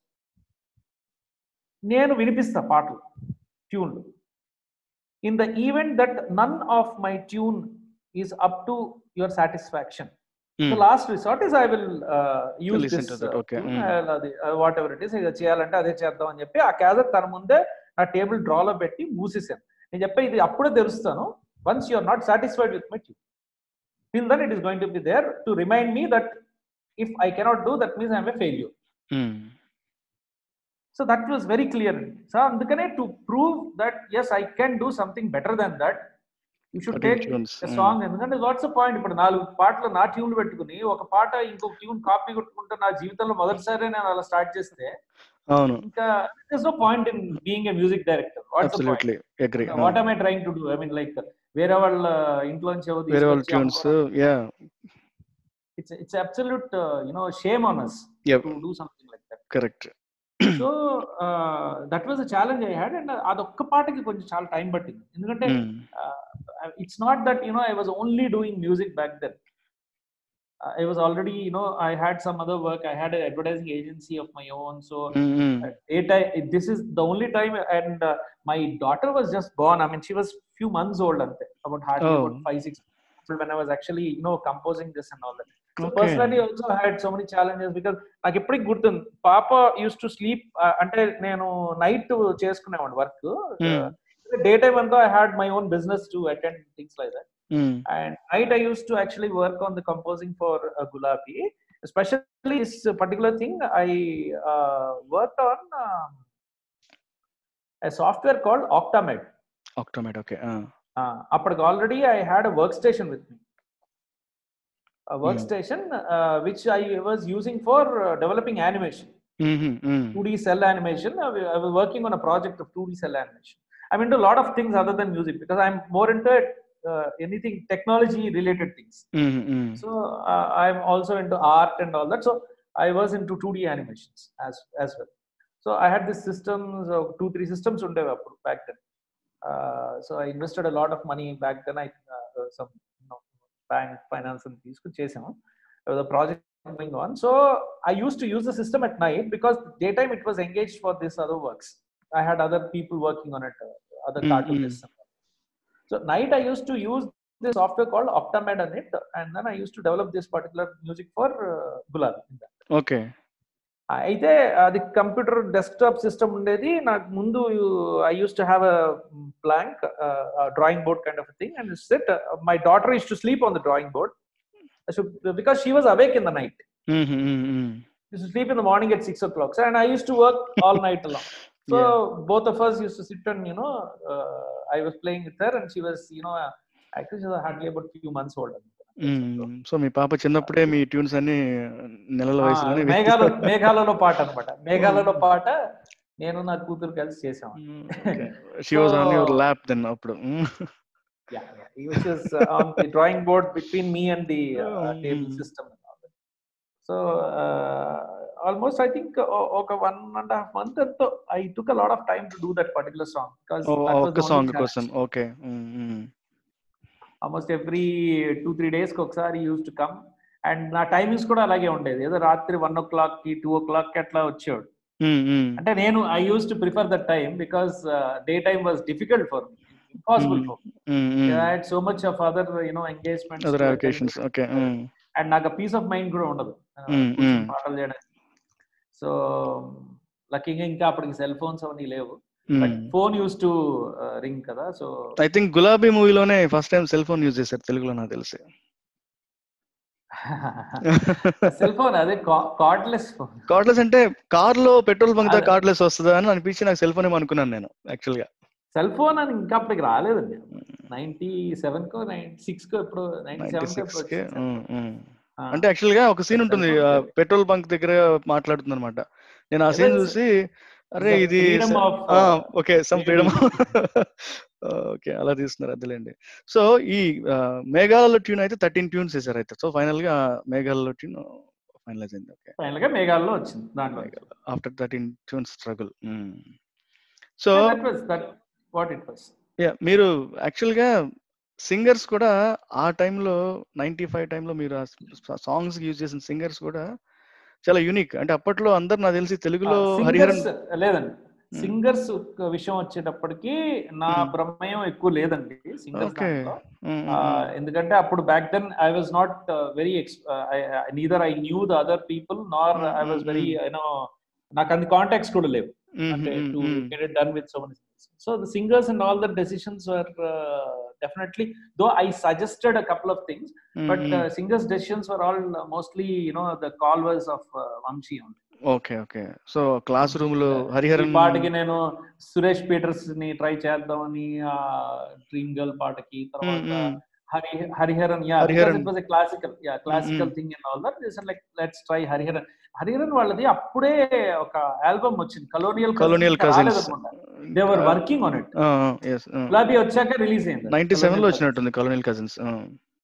నేను వినిపిస్తా పాటలు ట్యూన్లు in the event that none of my tune is up to your satisfaction Hmm. the last resort is I will uh, use listen this to that, uh, okay. tune, Mm. I'll అది what whatever it is ఇది చేయాలంటే అదే చేద్దాం అని చెప్పి ఆ cassette తన ముందే నా టేబుల్ డ్రాలో పెట్టి మూసేసాను నేను చెప్పే ఇది అప్పుడే తెలుస్తాను once you are not satisfied with my tune till then it is going to be there to remind me that if I cannot do that means I'm a failure Hmm. So that was very clear so అందుకనే to prove that as I can do something better than that you should 13 take tunes. Hmm. Song ఎందుకంటే what's point ఇప్పుడు నాలుగు పాటలు నా ట్యూన్లు పెట్టుకుని ఒక పాట ఇంకొక ట్యూన్ కాపీ కొట్టుకుంటే నా జీవితంలో మొదటిసారి నేను అలా స్టార్ట్ చేస్తే అవును ఇంకా there's no point in being a music director what's the point absolutely agree what am i trying to do i mean like వేరే వాళ్ళ ఇంట్లోంచి ఏవో వేరే వాళ్ళ తీసుకొచ్చి ట్యూన్స్ అమ్ముకోవడం. Yeah it's it's absolute uh, you know shame on us yeah to do something like that correct so that was a challenge I had and అదొక్క పాటకి కొంచెం చాలా టైం పట్టింది ఎందుకంటే it's not that you know I was only doing music back then I was already, you know, I had some other work. I had an advertising agency of my own. So at daytime, this is the only time. And uh, my daughter was just born. I mean, she was few months old, ante, about hardly Oh. about five, six months old when I was actually, you know, composing this and all that. So Okay. personally, also I had so many challenges because నాకు ఎప్పటికి గుర్తుంది పాప use to sleep అంటే నేను night చేసుకునేవాడు work day time అంతా I had my own business to attend things like that and night i used to actually work on the composing for uh, gulabi especially this particular thing i uh, worked on um, a software called octamed OctaMED okay uh, అప్పటికి already i had a workstation with me a workstation uh, which i was using for uh, developing animation 2d cell animation I wa- I was working on a project of 2d cell animation i'm into a lot of things other than music because i'm more into uh, anything technology related things so uh, i'm also into art and all that so i was into 2d animations as as well so i had this systems uh, two three systems ఉండేవి అప్పుడు back then uh, so i invested a lot of money back then i uh, uh, some you know, bank finance and తీసుకుని చేసాము the project going on so i used to use the system at night because daytime it was engaged for this other works i had other people working on it uh, other Mm, cartoonists so night i used to use this software called Optamed on it, and then I used to develop this particular music for uh, Gulabi. in that. Okay అయితే అది computer desktop system ఉండేది నాకు ముందు I use to have a blank drawing board kind of thing and set my daughter used to sleep on the drawing board because she was awake in the night used to sleep in the morning at six o'clock. So, and I used to work all night long. So both of us used to sit and you know, uh, I was playing with her, and she was you know, uh, actually she was hardly about few months old. So మీ పాప చిన్నప్పుడే మీ tunes అన్ని నెలల వయసులోనే మేఘాల మేఘాలలో పాట అనమాట మేఘాలలో పాట నేను నా కూతురు కలిసి చేసాం she was on your lap then అప్పుడు Yeah, yeah. He was just uh, on the drawing board between me and the uh, Oh, table mm. system. And all that. So uh, almost, I think, uh, okay, one and a half month or so, I took a lot of time to do that particular song because that was ఒక్క the only song challenge. కోసం okay almost every two three days కి ఒకసారి used to come and నా timings కూడా అలాగే ఉండేది ఏదో రాత్రి వన్ ఓ క్లాక్ కి టూ ఓ క్లాక్ కి అట్లా వచ్చేవాడు అంటే నేను I use to prefer that time because day time was difficult for me impossible for I had so much of other you know engagement other occasions okay and నాకు peace of mind కూడా ఉండదు Uh, Mm, కూర్చొని mm. పాటలు చేయడానికి so లక్కీగా ఇంకా అప్పటికి cell phones అవన్నీ లేవు but phone used to ring కదా సో ఐ థింక్ గులాబీ మూవీలోనే first time cell phone use చేశారు తెలుగులో నాకు తెలిసి సెల్ ఫోన్ అదే కార్డ్లెస్ ఫోన్ కార్డ్లెస్ అంటే కార్ లో పెట్రోల్ బంక్ దా అదే. కార్డ్లెస్ వస్తుందా అని అనిపించి నాకు సెల్ ఫోన్ అనుకున్నాను నేను యాక్చువల్ గా సెల్ ఫోన్ అని ఇంకా అప్పటికి రాలేదండి నైన్టీ సెవెన్ కో నైన్టీ సిక్స్ కో ఎప్పుడు నైన్టీ నైన్టీ సెవెన్ సిక్స్ కి కో ఉమ్, ఉమ్. అంటే యాక్చువల్ గా ఒక సీన్ ఉంటుంది Cell phone లేదు. పెట్రోల్ బంక్ దగ్గర మాట్లాడుతుంది అనమాట నేను ఆ సీన్ Yes. చూసి అరే The ఇది freedom of, okay some freedom freedom okay అలా తీస్తున్నారు అదిలేండి సో ఈ ఆ, మేఘాలలో ట్యూన్ అయితే థర్టీన్ ట్యూన్స్ వేసారు అయితే సో ఫైనల్ గా మేఘాలలో ట్యూన్ ఫైనలైజ్ అయింది ఓకే ఫైనల్ గా మేఘాల్లో వచ్చింది దాంట్లో after thirteen tunes struggle so that was that what it was yeah మీరు యాక్చువల్ గా సింగర్స్ కూడా ఆ టైంలో నైన్టీ ఫైవ్ టైంలో మీరు సాంగ్స్ యూజ్ చేసిన సింగర్స్ కూడా చాలా యూనిక్ అంటే అప్పట్లో అందరు నాకు తెలిసి తెలుగులో హరిహరన్ సింగర్స్ లేదండి సింగర్స్ విషయం వచ్చేటప్పటికి నా Hmm. ప్రమేయం ఎక్కువ లేదండి సింగర్స్ ఓకే దాంట్లో ఎందుకంటే అప్పుడు back then I was not very neither I knew the other people nor I was very you know నాకు అంత కాంటాక్ట్స్ కూడా లేవు అంటే to get it done with so many so the singers and all the decisions were definitely though I suggested a couple of things but singers decisions were all mostly you know the calls of Vamsi okay okay so classroom లో ఈ హరిహరన్ పాటకి నేను Suresh Peter's ని try చేద్దామని ఆ dream girl పాటకి తర్వాత Hari Hariharan yeah Hariharan. It was classical yeah classical thing and all that like let's try Hariharan Hariharan వాళ్ళది అప్పుడే ఒక ఆల్బమ్ వచ్చింది Colonial Colonial Cousins. They were working on it Gulabi వచ్చాక రిలీజ్ అయింది నైన్టీ సెవెన్ లో వచ్చినట్టుంది Colonial Cousins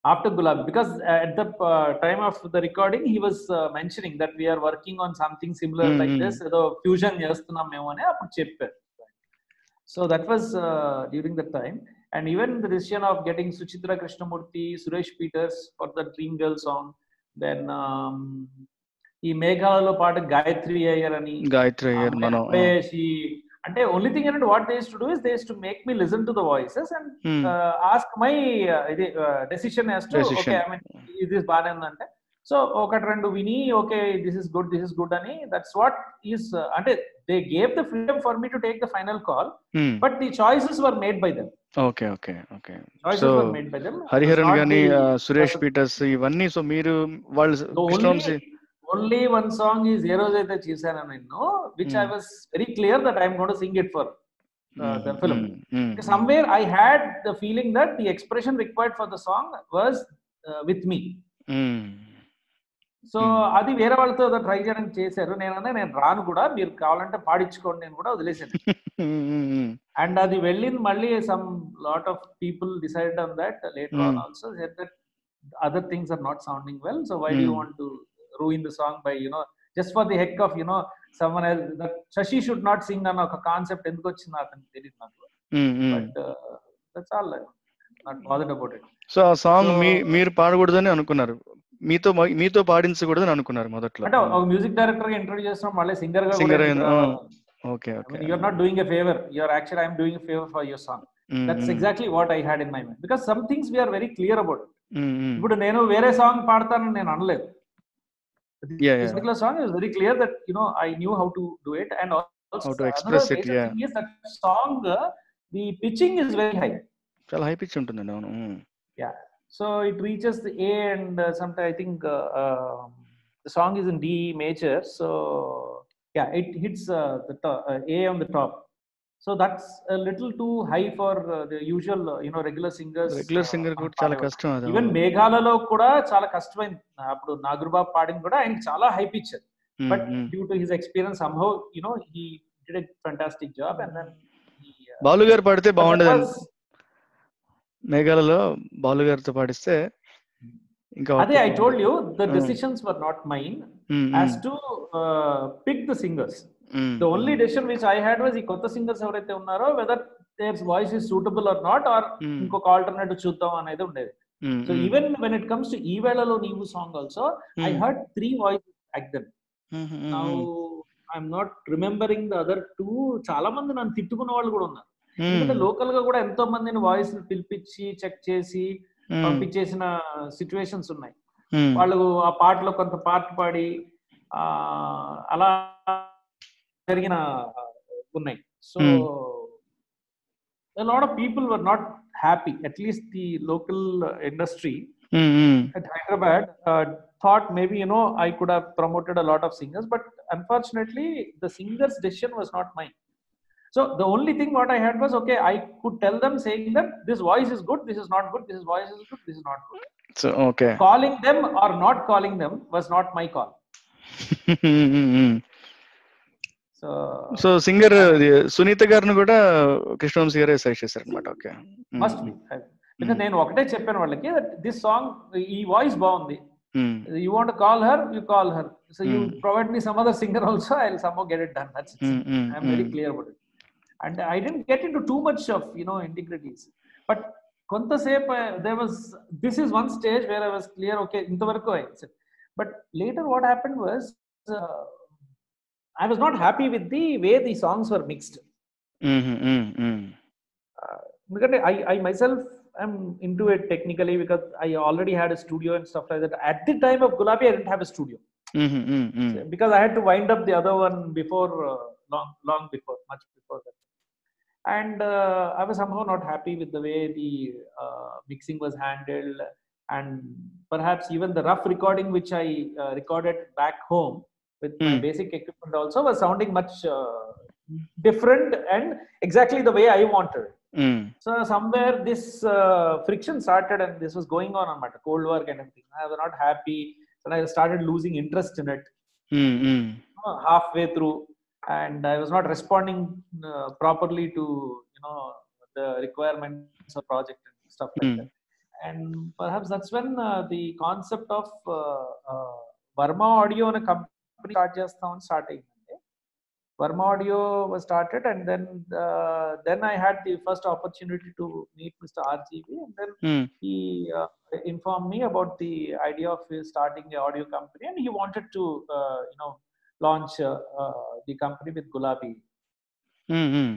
after Gulab because uh, at the uh, time of the recording he was uh, mentioning that we are working on something similar Mm, like mm. this ఏదో fusion చేస్తున్నాం మేము అని అప్పుడు చెప్పారు so that was during the time and even the decision of getting Suchitra Krishnamoorthy Suresh Peters for the dream girl song then ఈ మేఘాలలో పాటు గాయత్రి అయ్యర్ అని గాయత్రి అయ్యర్ మనం she అంటే ఓన్లీ థింగ్ ఏంటంటే what they's to do is they's to make me listen to the voices and Hmm. Ask my ఇది decision as to Decision. Okay I mean ఇది బాగానే ఉందంటే సో ఒకటి రెండు విని okay this is good this is good అని that's what is అంటే they gave the freedom for me to take the final call Hmm. But the choices were made by them okay okay okay choices So, were made by them Hariharan గాని ఆ, సురేష్ పీటర్స్ ఇవన్నీ so మీరు వాళ్ళు Krishnavamsi only one song is ఏ రోజు అయితే చూసాను నేను which I Hmm. Was very clear that I'm gonna sing it for uh, the film. Hmm. Hmm. somewhere I had the feeling that the expression required for the song was uh, with me. Hmm. So Hmm. అది వేరే వాళ్ళతో ఏదో try చేయడానికి చేశారు నేను అన్నా నేను రాను కూడా మీరు కావాలంటే పాడించుకోండి నేను కూడా వదిలేసాను Hmm. Hmm. అండ్ అది వెళ్ళింది మళ్ళీ some lot of people decide on that later on Hmm. Also said that other things are not sounding well so why do Hmm. Want to ruin the song by you know just for the heck of you know someone that Shashi should not sing అన్న ఒక concept ఎందుకు వచ్చిందో అతనికి తెలియదు నాకు Hmm. Hmm. But that's all not bothered about it so ఆ song So- మీ మీరు పాడకూడదని అనుకున్నారు మీతో మీతో పాడించకూడదని అనుకున్నారు మొదట్లో అంటే ఒక మ్యూజిక్ డైరెక్టర్ గా ఇంట్రొడ్యూస్ చేస్తున్నాం మళ్ళీ సింగర్ గా Singer అయిన- okay okay you're not doing a favour you're actual I'm doing favour for your song that's exactly what I had in my mind because some things we're very clear about ఇప్పుడు నేను వేరే song పాడతానని నేను అనలేదు Yeah, yeah. This particular song is very clear that you know I knew how to do it and also How to another express it, major yeah. thing is that song uh, the pitching is very high చాలా high pitch ఉంటుందండి అవును Hmm. so it reaches the A and uh, sometimes I think uh, um the song is in D major so yeah it hits uh, the to- uh, A on the top so that's a little too high for uh, the usual uh, you know regular singers regular uh, singer on కూడా చాలా పాడేవాళ్ళు. కష్టం అది even మేఘాలలో కూడా చాలా కష్టమైంది అప్పుడు నాగర్బాబు పాడింది కూడా ఆయనకి చాలా హైప్ ఇచ్చారు Hmm. but Hmm. due to his experience somehow you know he did a fantastic job and then he, uh, Balu గారు పాడితే but that బాగుండేదండి was- మేఘాలలో బాలు గారితో పాడిస్తే ఇంకా అదే i told you the Hmm. decisions were not mine Hmm, as hmm, to uh, pick the singers hmm, the only decision which i had was ఈ కొత్త singers ఎవరైతే ఉన్నారో whether their voice is suitable or not or hmm, ఇంకొక alternative చూద్దాం అనేది ఉండేది hmm, so hmm, even when it comes to ఈ వేళలో నీవు song also I hmm, heard three voice back then hmm, hmm, now hmm, I'm not remembering the other two చాలా మంది నన్ను తిట్టుకున్న వాళ్ళు కూడా ఉన్నారు hmm, ఎందుకంటే లోకల్ గా కూడా ఎంతో మందిని వాయిస్ పిలిపించి చెక్ చేసి hmm, పంపించేసిన సిచ్యువేషన్స్ ఉన్నాయి hmm, వాళ్ళు ఆ పాటలో కొంత పాట పాడి ఆ అలా జరిగిన ఉన్నాయి so Hmm. Lot of people were not happy at least the local industry hmm, hmm, at Hyderabad uh, thought maybe you know I could have promoted a lot of singers, but unfortunately the singer's decision was not mine. So the only thing what I had was okay, I could tell them saying that this voice is good, this is not good, this voice is good, this is not good. So okay Calling them or not calling them was not my call. So so singer Sunitha గారిని కూడా కృష్ణవంశీ గారే suggest చేశారు అనమాట okay must be because నేను ఒకటే చెప్పాను వాళ్ళకి that this song ఈ వాయిస్ బాగుంది you want to call her you call her so you Hmm. provide me some other singer also i'll somehow get it done that's it. i'm very clear about it and i didn't get into too much of you know integrities but కొంతసేపు uh, there was this is one stage where i was clear okay ఇంతవరకు i said but later what happened was uh, i was not happy with the way the songs were mixed ఎందుకంటే I, I myself am into it technically because I already had a studio and stuff like that. At the time of Gulabi, I didn't have a studio because I had to wind up the other one before uh, long, long before, much before that. And uh, I was somehow not happy with the way the uh, mixing was handled, and perhaps even the rough recording which I uh, recorded back home with my Hmm. basic equipment also was sounding much uh, different and exactly the way I wanted. So somewhere this uh, friction started and this was going on on my cold work and everything. I was not happy and I started losing interest in it uh, halfway through and I was not responding uh, properly to you know the requirements of project and stuff like Hmm. that. and perhaps that's when uh, the concept of uh, uh, Verma Audio అనే company start చేస్తామని start అయిందండి Verma Audio was started and then uh, then I had the first opportunity to meet Mr. RGB and then um, he uh, informed me about the idea of his starting a audio company and he wanted to uh, you know launch uh, uh, the company with Gulabi um, um.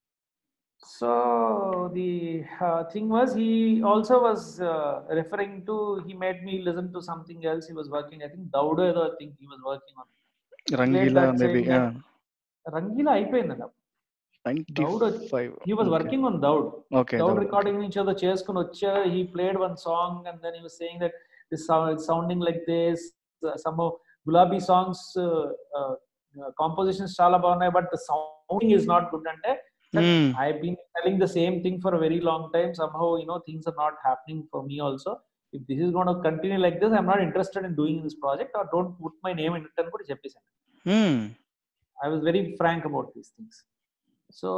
So the uh, thing was, he also was uh, referring to. He made me listen to something else. He was working. I think Daudo ఏదో I think he was working on. Rangeela that maybe saying that- Rangila అయిపోయిందండి ninety Daud, five He was working on Daud. Okay Daud recording నుంచి ఏదో చేసుకుని వచ్చా. He played one song and then he was saying that this sound it's sounding like this. Uh, somehow Gulabi songs uh, uh, uh, compositions చాలా బాగున్నాయి but the sounding is not good అంటే I've been telling the same thing for a very long time. Somehow, you know, things are not happening for me also. If this is going to continue like this, I'm not interested in doing this project or don't put my name in it and put చెప్పేసాను I was very frank about these things. So,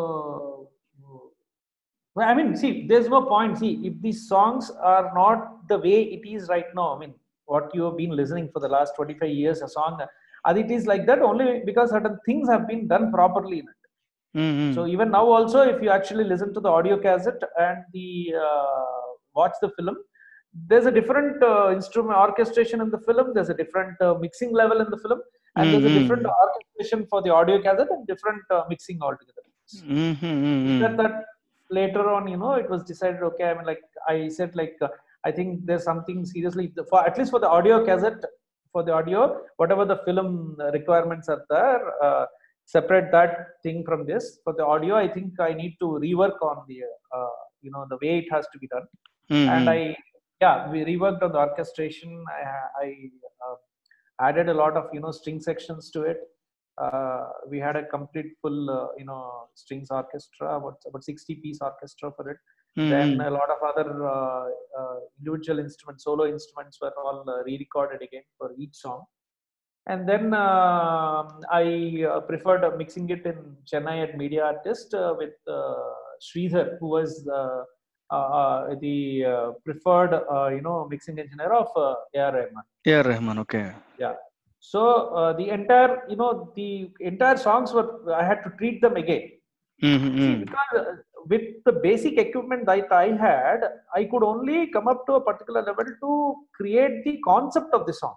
well, I mean, see, there's no point. See, if these songs are not the way it is right now, I mean, what you have been listening for the last 25 years, a song, and it is like that only because certain things have been done properly in it. So even now also, if you actually listen to the audio cassette and the uh, watch the film, there's a different uh, instrument orchestration in the film. There's a different uh, mixing level in the film, and there's a Mhm. different orchestration for the audio cassette and different uh, mixing altogether. That, that later on, you know, it was decided. Okay, I mean, like I said, like uh, I think there's something seriously for at least for the audio cassette, for the audio, whatever the film uh, requirements are there. Uh, separate that thing from this for the audio i think i need to rework on the uh, you know the way it has to be done and i yeah we reworked on the orchestration i, I uh, added a lot of you know string sections to it uh, we had a complete full uh, you know strings orchestra about about 60 piece orchestra for it then a lot of other uh, uh, individual instruments solo instruments were all uh, re-recorded again for each song and then uh, I uh, preferred uh, mixing it in Chennai at Media Artist uh, with uh, Sridhar, who was uh, uh, the uh, preferred, uh, you know, mixing engineer of uh, AR Rahman. AR Rahman okay So uh, the entire, you know, the entire songs were, I had to treat them again. See, because uh, with the basic equipment that I had, I could only come up to a particular level to create the concept of the song.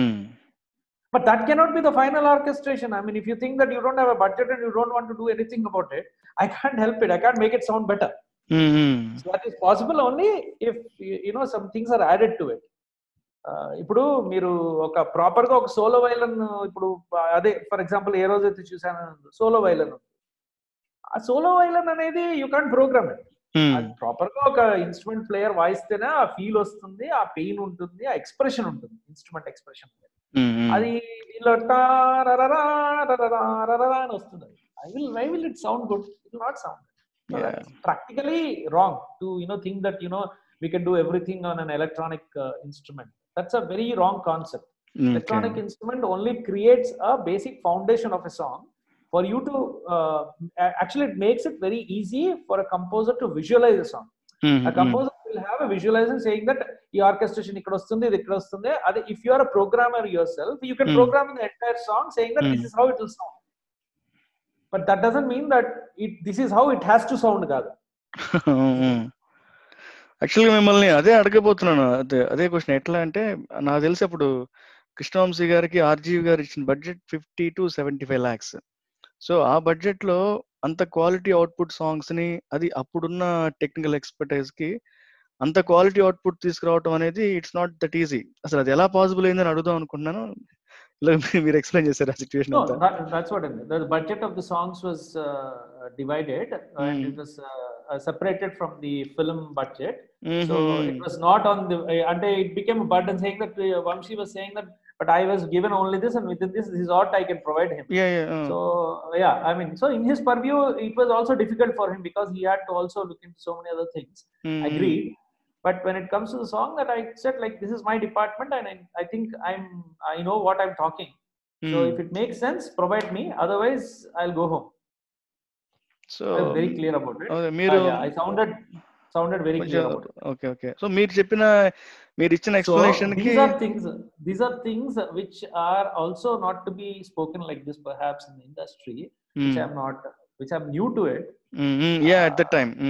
But that cannot be the final orchestration. I mean, if you think that you don't have a budget and you don't want to do anything about it, I can't help it. I can't make it sound better. So that is possible only if you you know some things are added to it. Uh, ఇప్పుడు మీరు ఒక proper గా ఒక solo వైలన్ ఇప్పుడు అదే for example ఏ రోజైతే చూసాను solo వైలన్ ఆ సోలో వైలన్ అనేది యూ కాంట్ ప్రోగ్రామ్ ఇట్ అది ప్రాపర్ గా ఒక ఇన్స్ట్రుమెంట్ ప్లేయర్ వాయిస్తేనే ఆ ఫీల్ వస్తుంది ఆ పెయిన్ ఉంటుంది ఆ ఎక్స్ప్రెషన్ ఉంటుంది ఇన్స్ట్రుమెంట్ ఎక్స్ప్రెషన్ అది వీళ్ళు టారరరా, రరరా, రరరా అని వస్తుంది I will why will it sound good it will not sound Yeah. Practically wrong to you know think that you know we can do everything on an electronic instrument that's a very wrong concept electronic instrument only creates a basic foundation of a song for you to uh, a- actually it makes it very easy for a composer to visualize a song a composer will have a visualization saying that ఈ orchestration ఇక్కడ వస్తుంది ఇది ఇక్కడ వస్తుంది అదే if you are a programmer yourself you can Hmm. program the entire song saying that this Hmm. is how it will sound but that doesn't mean that it this is how it has to sound కాదు యాక్చువల్గా మిమ్మల్ని అదే అడగబోతున్నాను అదే అదే question ఎట్లా అంటే నాకు తెలిసి అప్పుడు కృష్ణవంశీ గారికి ఆర్జీవి గారు ఇచ్చిన budget fifty to seventy five lakhs so ఆ బడ్జెట్ లో అంత క్వాలిటీ అవుట్పుట్ సాంగ్స్ ని అది అప్పుడున్న టెక్నికల్ ఎక్స్పర్టైజ్ కి అంత క్వాలిటీ అవుట్పుట్ తీసుకురావటం అనేది ఇట్స్ నాట్ దట్ ఈజీ అసలు అది ఎలా పాసిబుల్ అయిందని అడుగుదాం అనుకుంటున్నాను ఇలా మీ- మీరు ఎక్స్ప్లెయిన్ చేశారు ఆ సిచ్యువేషన్ No, అంతా that, that's what I mean. The budget of the songs was uh, divided and Mm. it was uh, uh, separated from the film budget. So Mhm. it was not on the, uh, and it became a burden saying that uh, Vamshi was saying that, but I was given only this and within this, this is what I can provide him. Yeah, yeah, uh. So yeah, I mean, so in his purview, it was also difficult for him because he had to also look into so many other things. Mhm. Agreed. But when it comes to the song, that I said like this is my department and I, I think I'm I know what I'm talking. So Mm. if it makes sense, provide me. Otherwise, I'll go home. So I was very clear about it. అదే Uh, మీరు yeah, I sounded sounded very కొంచెం clear okay okay so మీరు చెప్పిన మీరు ఇచ్చిన So explanation కి these are things. These are things which are also not to be spoken like this, perhaps in the industry, which I'm not, which I'm new to it. Yeah at the time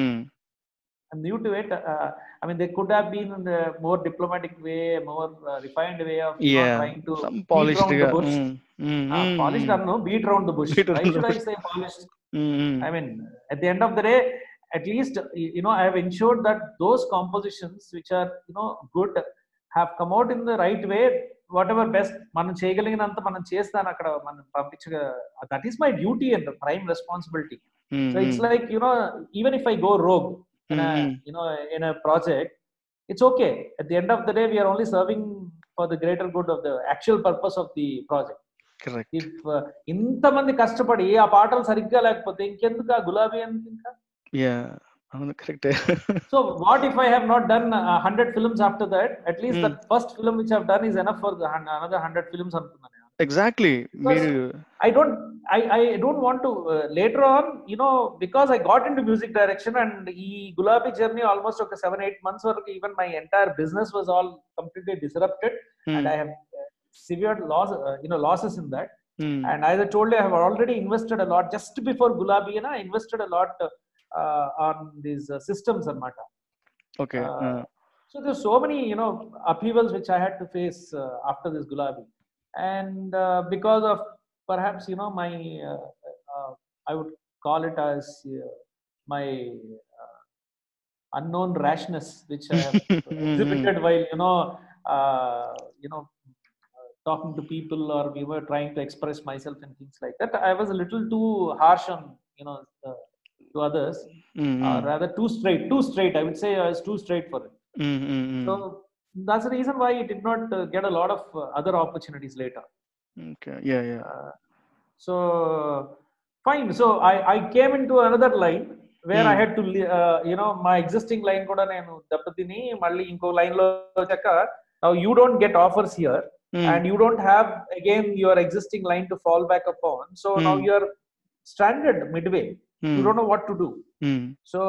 I'm new to it. Uh, I mean, there could have been a more diplomatic way, more uh, refined way of you know, Yeah, trying to some beat polished around గా the bush. Uh, polished or no, beat around the bush. Beat Why around the should I bush. say polished? I mean, at the end of the day, at least y- you know I have ensured that those compositions which are you know good have come out in the right way. Whatever best మనం చేయగలిగినంత మనం చేస్తాను అక్కడ మనం పంపించగ that is my duty and prime responsibility so it's like you know even if I go rogue in a you know in a project it's okay at the end of the day we are only serving for the greater good of the actual purpose of the project correct if uh, ఇంతమంది కష్టపడి ఆ పాటలు సరిగ్గా లేకపోతే ఇంకెందుకు ఆ గులాబీ ఎందుకు ఇంకా యా అవును కరెక్టే so what if I have not done hundred films after that at least Hmm. That first film which have done is enough for another hundred films అనుకున్నాను నేను ఎగ్జాక్ట్లీ మీరు I don't I, I don't want to uh, later on you know because I got into music direction and e Gulabi journey almost took seven eight months or even my entire business was all completely disrupted and I have uh, severe loss uh, you know losses in that and as I told you I have already invested a lot just before Gulabi you know, I invested a lot uh, on these uh, systems and matter okay uh, so there's so many you know upheavals which I had to face uh, after this Gulabi and uh, because of perhaps you know my uh, uh, I would call it as uh, my uh, unknown rashness which I have exhibited while you know uh, you know uh, talking to people or we were trying to express myself and things like that I was a little too harsh on you know uh, to others or rather too straight too straight I would say I was too straight for it so that's the reason why it did not uh, get a lot of uh, other opportunities later. Okay yeah yeah Uh, so fine. So I, I came into another line where I Hmm. had to, li- uh, you know, my existing line కూడా నేను దెబ్బతిని మళ్ళీ ఇంకో line లో వచ్చాక now you don't get offers here and you don't have again your existing line to fall back upon. So now Hmm. you're stranded midway. You don't know what to do. So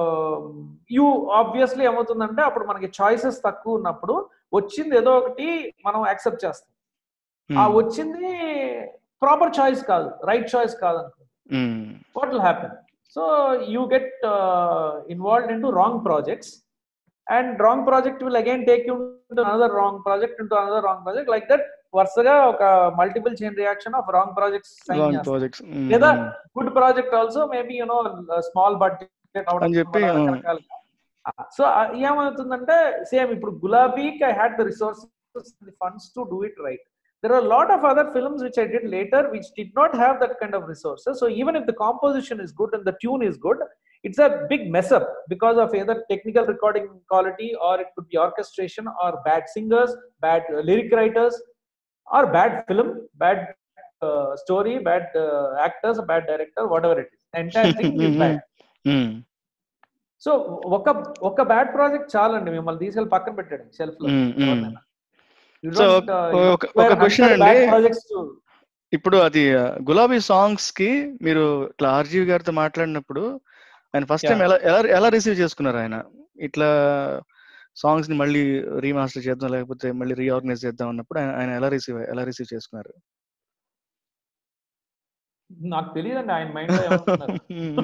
you obviously ఏమవుతుందంటే అప్పుడు మనకి choices తక్కువ ఉన్నప్పుడు వచ్చింది ఏదో ఒకటి మనం accept చేస్తాం ఆ వచ్చింది ప్రాపర్ చాయిస్ కాదు రైట్ చాయిస్ కాదు అనుకో what will happen so you get involved in to wrong projects and wrong project will again take you another wrong project into another wrong project like that వరుసగా ఒక multiple chain reaction of wrong projects sign projects లేదా good project also maybe you know small budget అని చెప్పి, so ఏమవుతుందంటే same ఇప్పుడు గులాబీకి I had the resources the funds to do it right there are a lot of other films which I did later which did not have that kind of resources. So even if the composition is good and the tune is good, it's a big mess up because of either technical recording quality or it could be orchestration or bad singers, bad uh, lyric writers, or bad film, bad uh, story, bad uh, actors, bad director, whatever it is. The entire thing is bad. So ఒక ఒక bad project చాలండి మిమ్మల్ని తీసుకెళ్ళి పక్కన పెట్టాడు shelf లో ఎవరినైనా. You So, don't, uh, you ఒక- don't ఒక acquire question 100 bad అండి. projects to ఇప్పుడు అది ఆ, గులాబీ సాంగ్స్ కి మీరు ఇట్లా ఆర్జీవి గారితో మాట్లాడినప్పుడు ఆయన ఫస్ట్ టైం Yeah. ఎలా ఎలా ఎలా రిసీవ్ చేసుకున్నారు ఆయన ఇట్లా సాంగ్స్ ని మళ్ళీ రీమాస్టర్ చేద్దాం లేకపోతే మళ్ళీ రీఆర్గనైజ్ చేద్దాం అన్నప్పుడు ఆయన ఆయన ఎలా రిసీవ్ ఎలా రిసీవ్ చేసుకున్నారు నాకు తెలియదండి ఆయన మైండ్ లో ఏమనుకున్నారు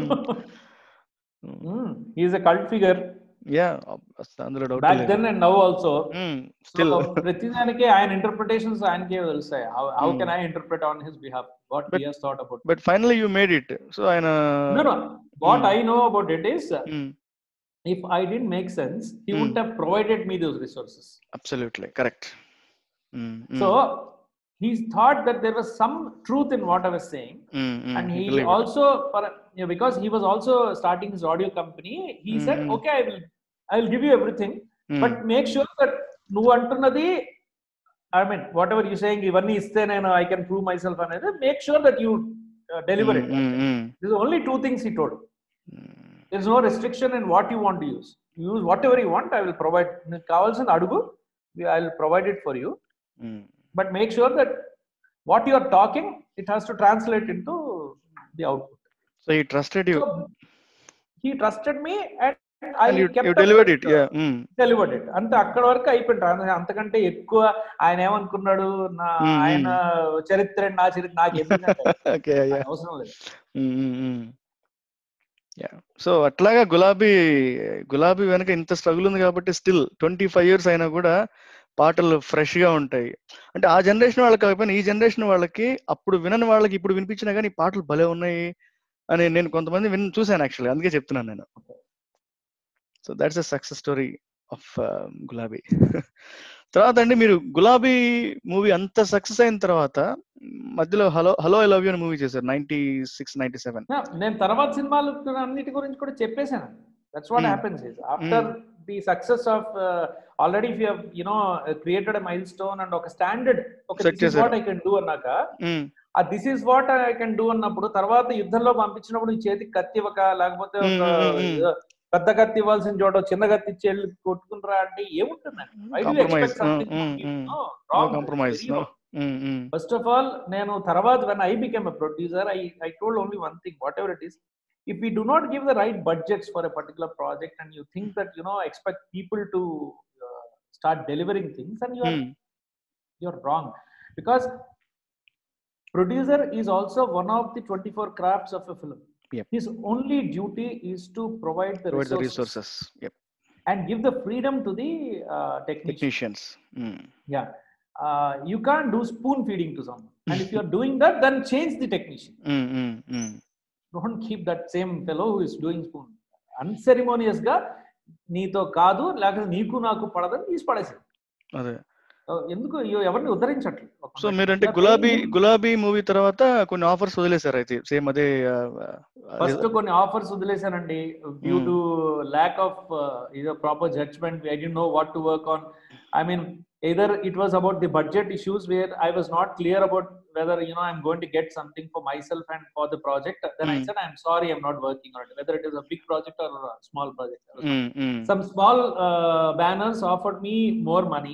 is a cult figure yeah అందులో doubt back then and now also still ప్రతిదానికి ఆయన ఇంటర్ప్రిటేషన్స్ ఆయనకే తెలుస్తాయి how Hmm. Can I interpret on his behalf what But- he has thought about but finally you made it so ఆయన no no what Hmm. I know about it is Mm, if I didn't make sense, he Hmm. wouldn't have provided me those resources. absolutely correct Mm, mm, So he thought that there was some truth in what I was saying, mm, mm, and he believe it. also, for, you know, because he was also starting his audio company, he said, Hmm. "Okay, I will, I will give you everything, Mm, but make sure that నువ్వు అంటున్నది I mean whatever you saying ఇవన్నీ ఇస్తే నేను I can prove myself అనేది make sure that you deliver it mm, mm, this only two things he told mm. there is no restriction in what you want to use. Use whatever you want. I will provide. నీకు కావాల్సిన అడుగు I will provide it for you. Mm. But make sure that what you are talking, it has to translate into the output. So he trusted you. So he trusted me, and ఐ And you, you delivered it. Yeah. Mm. Delivered it అంతే అక్కడ వరకు అయిపోయింది అంతకంటే ఎక్కువ ఆయన ఏమనుకున్నాడు నా Mm, mm. ఆయన చరిత్ర నా చరిత్ర నాకు ఎందుకంటే okay. Yeah. అవసరం లేదు యా సో అట్లాగా గులాబీ గులాబీ వెనక ఇంత స్ట్రగుల్ ఉంది కాబట్టి స్టిల్ ట్వంటీ ఫైవ్ ఇయర్స్ అయినా కూడా పాటలు ఫ్రెష్ గా ఉంటాయి అంటే ఆ జనరేషన్ వాళ్ళకి కాకపోయినా ఈ జనరేషన్ వాళ్ళకి అప్పుడు వినని వాళ్ళకి ఇప్పుడు వినిపించినా కానీ ఈ పాటలు భలే ఉన్నాయి అని నేను కొంతమంది విన్ చూశాను యాక్చువల్గా అందుకే చెప్తున్నాను నేను so that's a success story of Gulabi తర్వాత అండి మీరు గులాబీ మూవీ అంత సక్సెస్ అయిన తర్వాత మధ్యలో hello hello I love you అని మూవీ చేశారు ninety six ninety seven Yeah, నేను తర్వాత సినిమాలు అన్నిటి గురించి కూడా చెప్పేశాను that's what Mm. Happens is after the success of already if you know created milestone and ఒక స్టాండర్డ్ ఒక Set దిస్ ఇస్ చేశారు. వాట్ ఐ కెన్ డూ అన్నాక ఆ this is what I can do అన్నప్పుడు తర్వాత యుద్ధంలో పంపించినప్పుడు ఈ చేతికి కత్తి ఇవ్వక లేకపోతే ఒక Mm, mm, mm. ఏదో పెద్ద కత్తి ఇవ్వాల్సిన చోట చిన్న కత్తి ఇచ్చి వెళ్ళి కొట్టుకుంటారా అంటే ఏముంటుందండి Compromise. Mm, mm, mm. No compromise no first of all నేను తర్వాత when I became a producer I I told only one thing whatever it is if we do not give the right budgets for a particular project and you think that you know expect people to uh, start delivering things and you are you're wrong because producer is also one of the 24 crafts of a film Yep. his only duty is to provide the provide the resources resources and give the freedom to the uh, technician technicians yeah uh, you can't do spoon feeding to someone and if you're doing that then change the technician don't keep that same fellow who is doing spoon unceremonious గా నీతో కాదు లేకపోతే నీకు నాకు పడదని తీసి పడేసాడు అదే ఎందుకు ఇయ్యో ఎవరిని ఉద్ధరించట్లేదు సో మీరంటే గులాబీ గులాబీ మూవీ తర్వాత కొన్ని ఆఫర్స్ వదిలేశారు అయితే సేమ్ అదే ఫస్ట్ కొన్ని ఆఫర్స్ వదిలేశానండి డ్యూ టు ల్యాక్ ఆఫ్ ఇదో ప్రాపర్ జడ్జ్మెంట్ ఐ డి know what to work on I mean either it was about the budget issues where I was not clear about whether you know I'm going to get something for myself and for the project. Then I Mm. said I'm sorry I'm not working on it, whether it is a big project or a small project. Some small uh, banners offered me more money.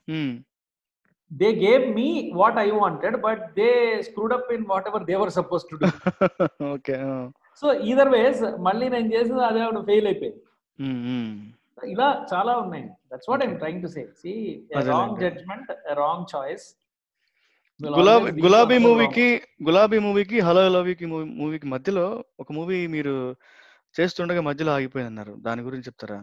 They gave me what I wanted, but they screwed up in whatever they were supposed to do. Okay so either ways మళ్ళీ నేను చేసింది అదే fail అయిపోయింది ఇలా చాలా ఉన్నాయి that's what I'm trying to say see అదేలేండి. Wrong judgement wrong choice Gulabi Gulabi మూవీకి గులాబీ మూవీకి హలో లవ్కి మూవీకి మధ్యలో ఒక మూవీ మీరు చేస్తుండగా మధ్యలో ఆగిపోయింది అన్నారు దాని గురించి చెప్తారా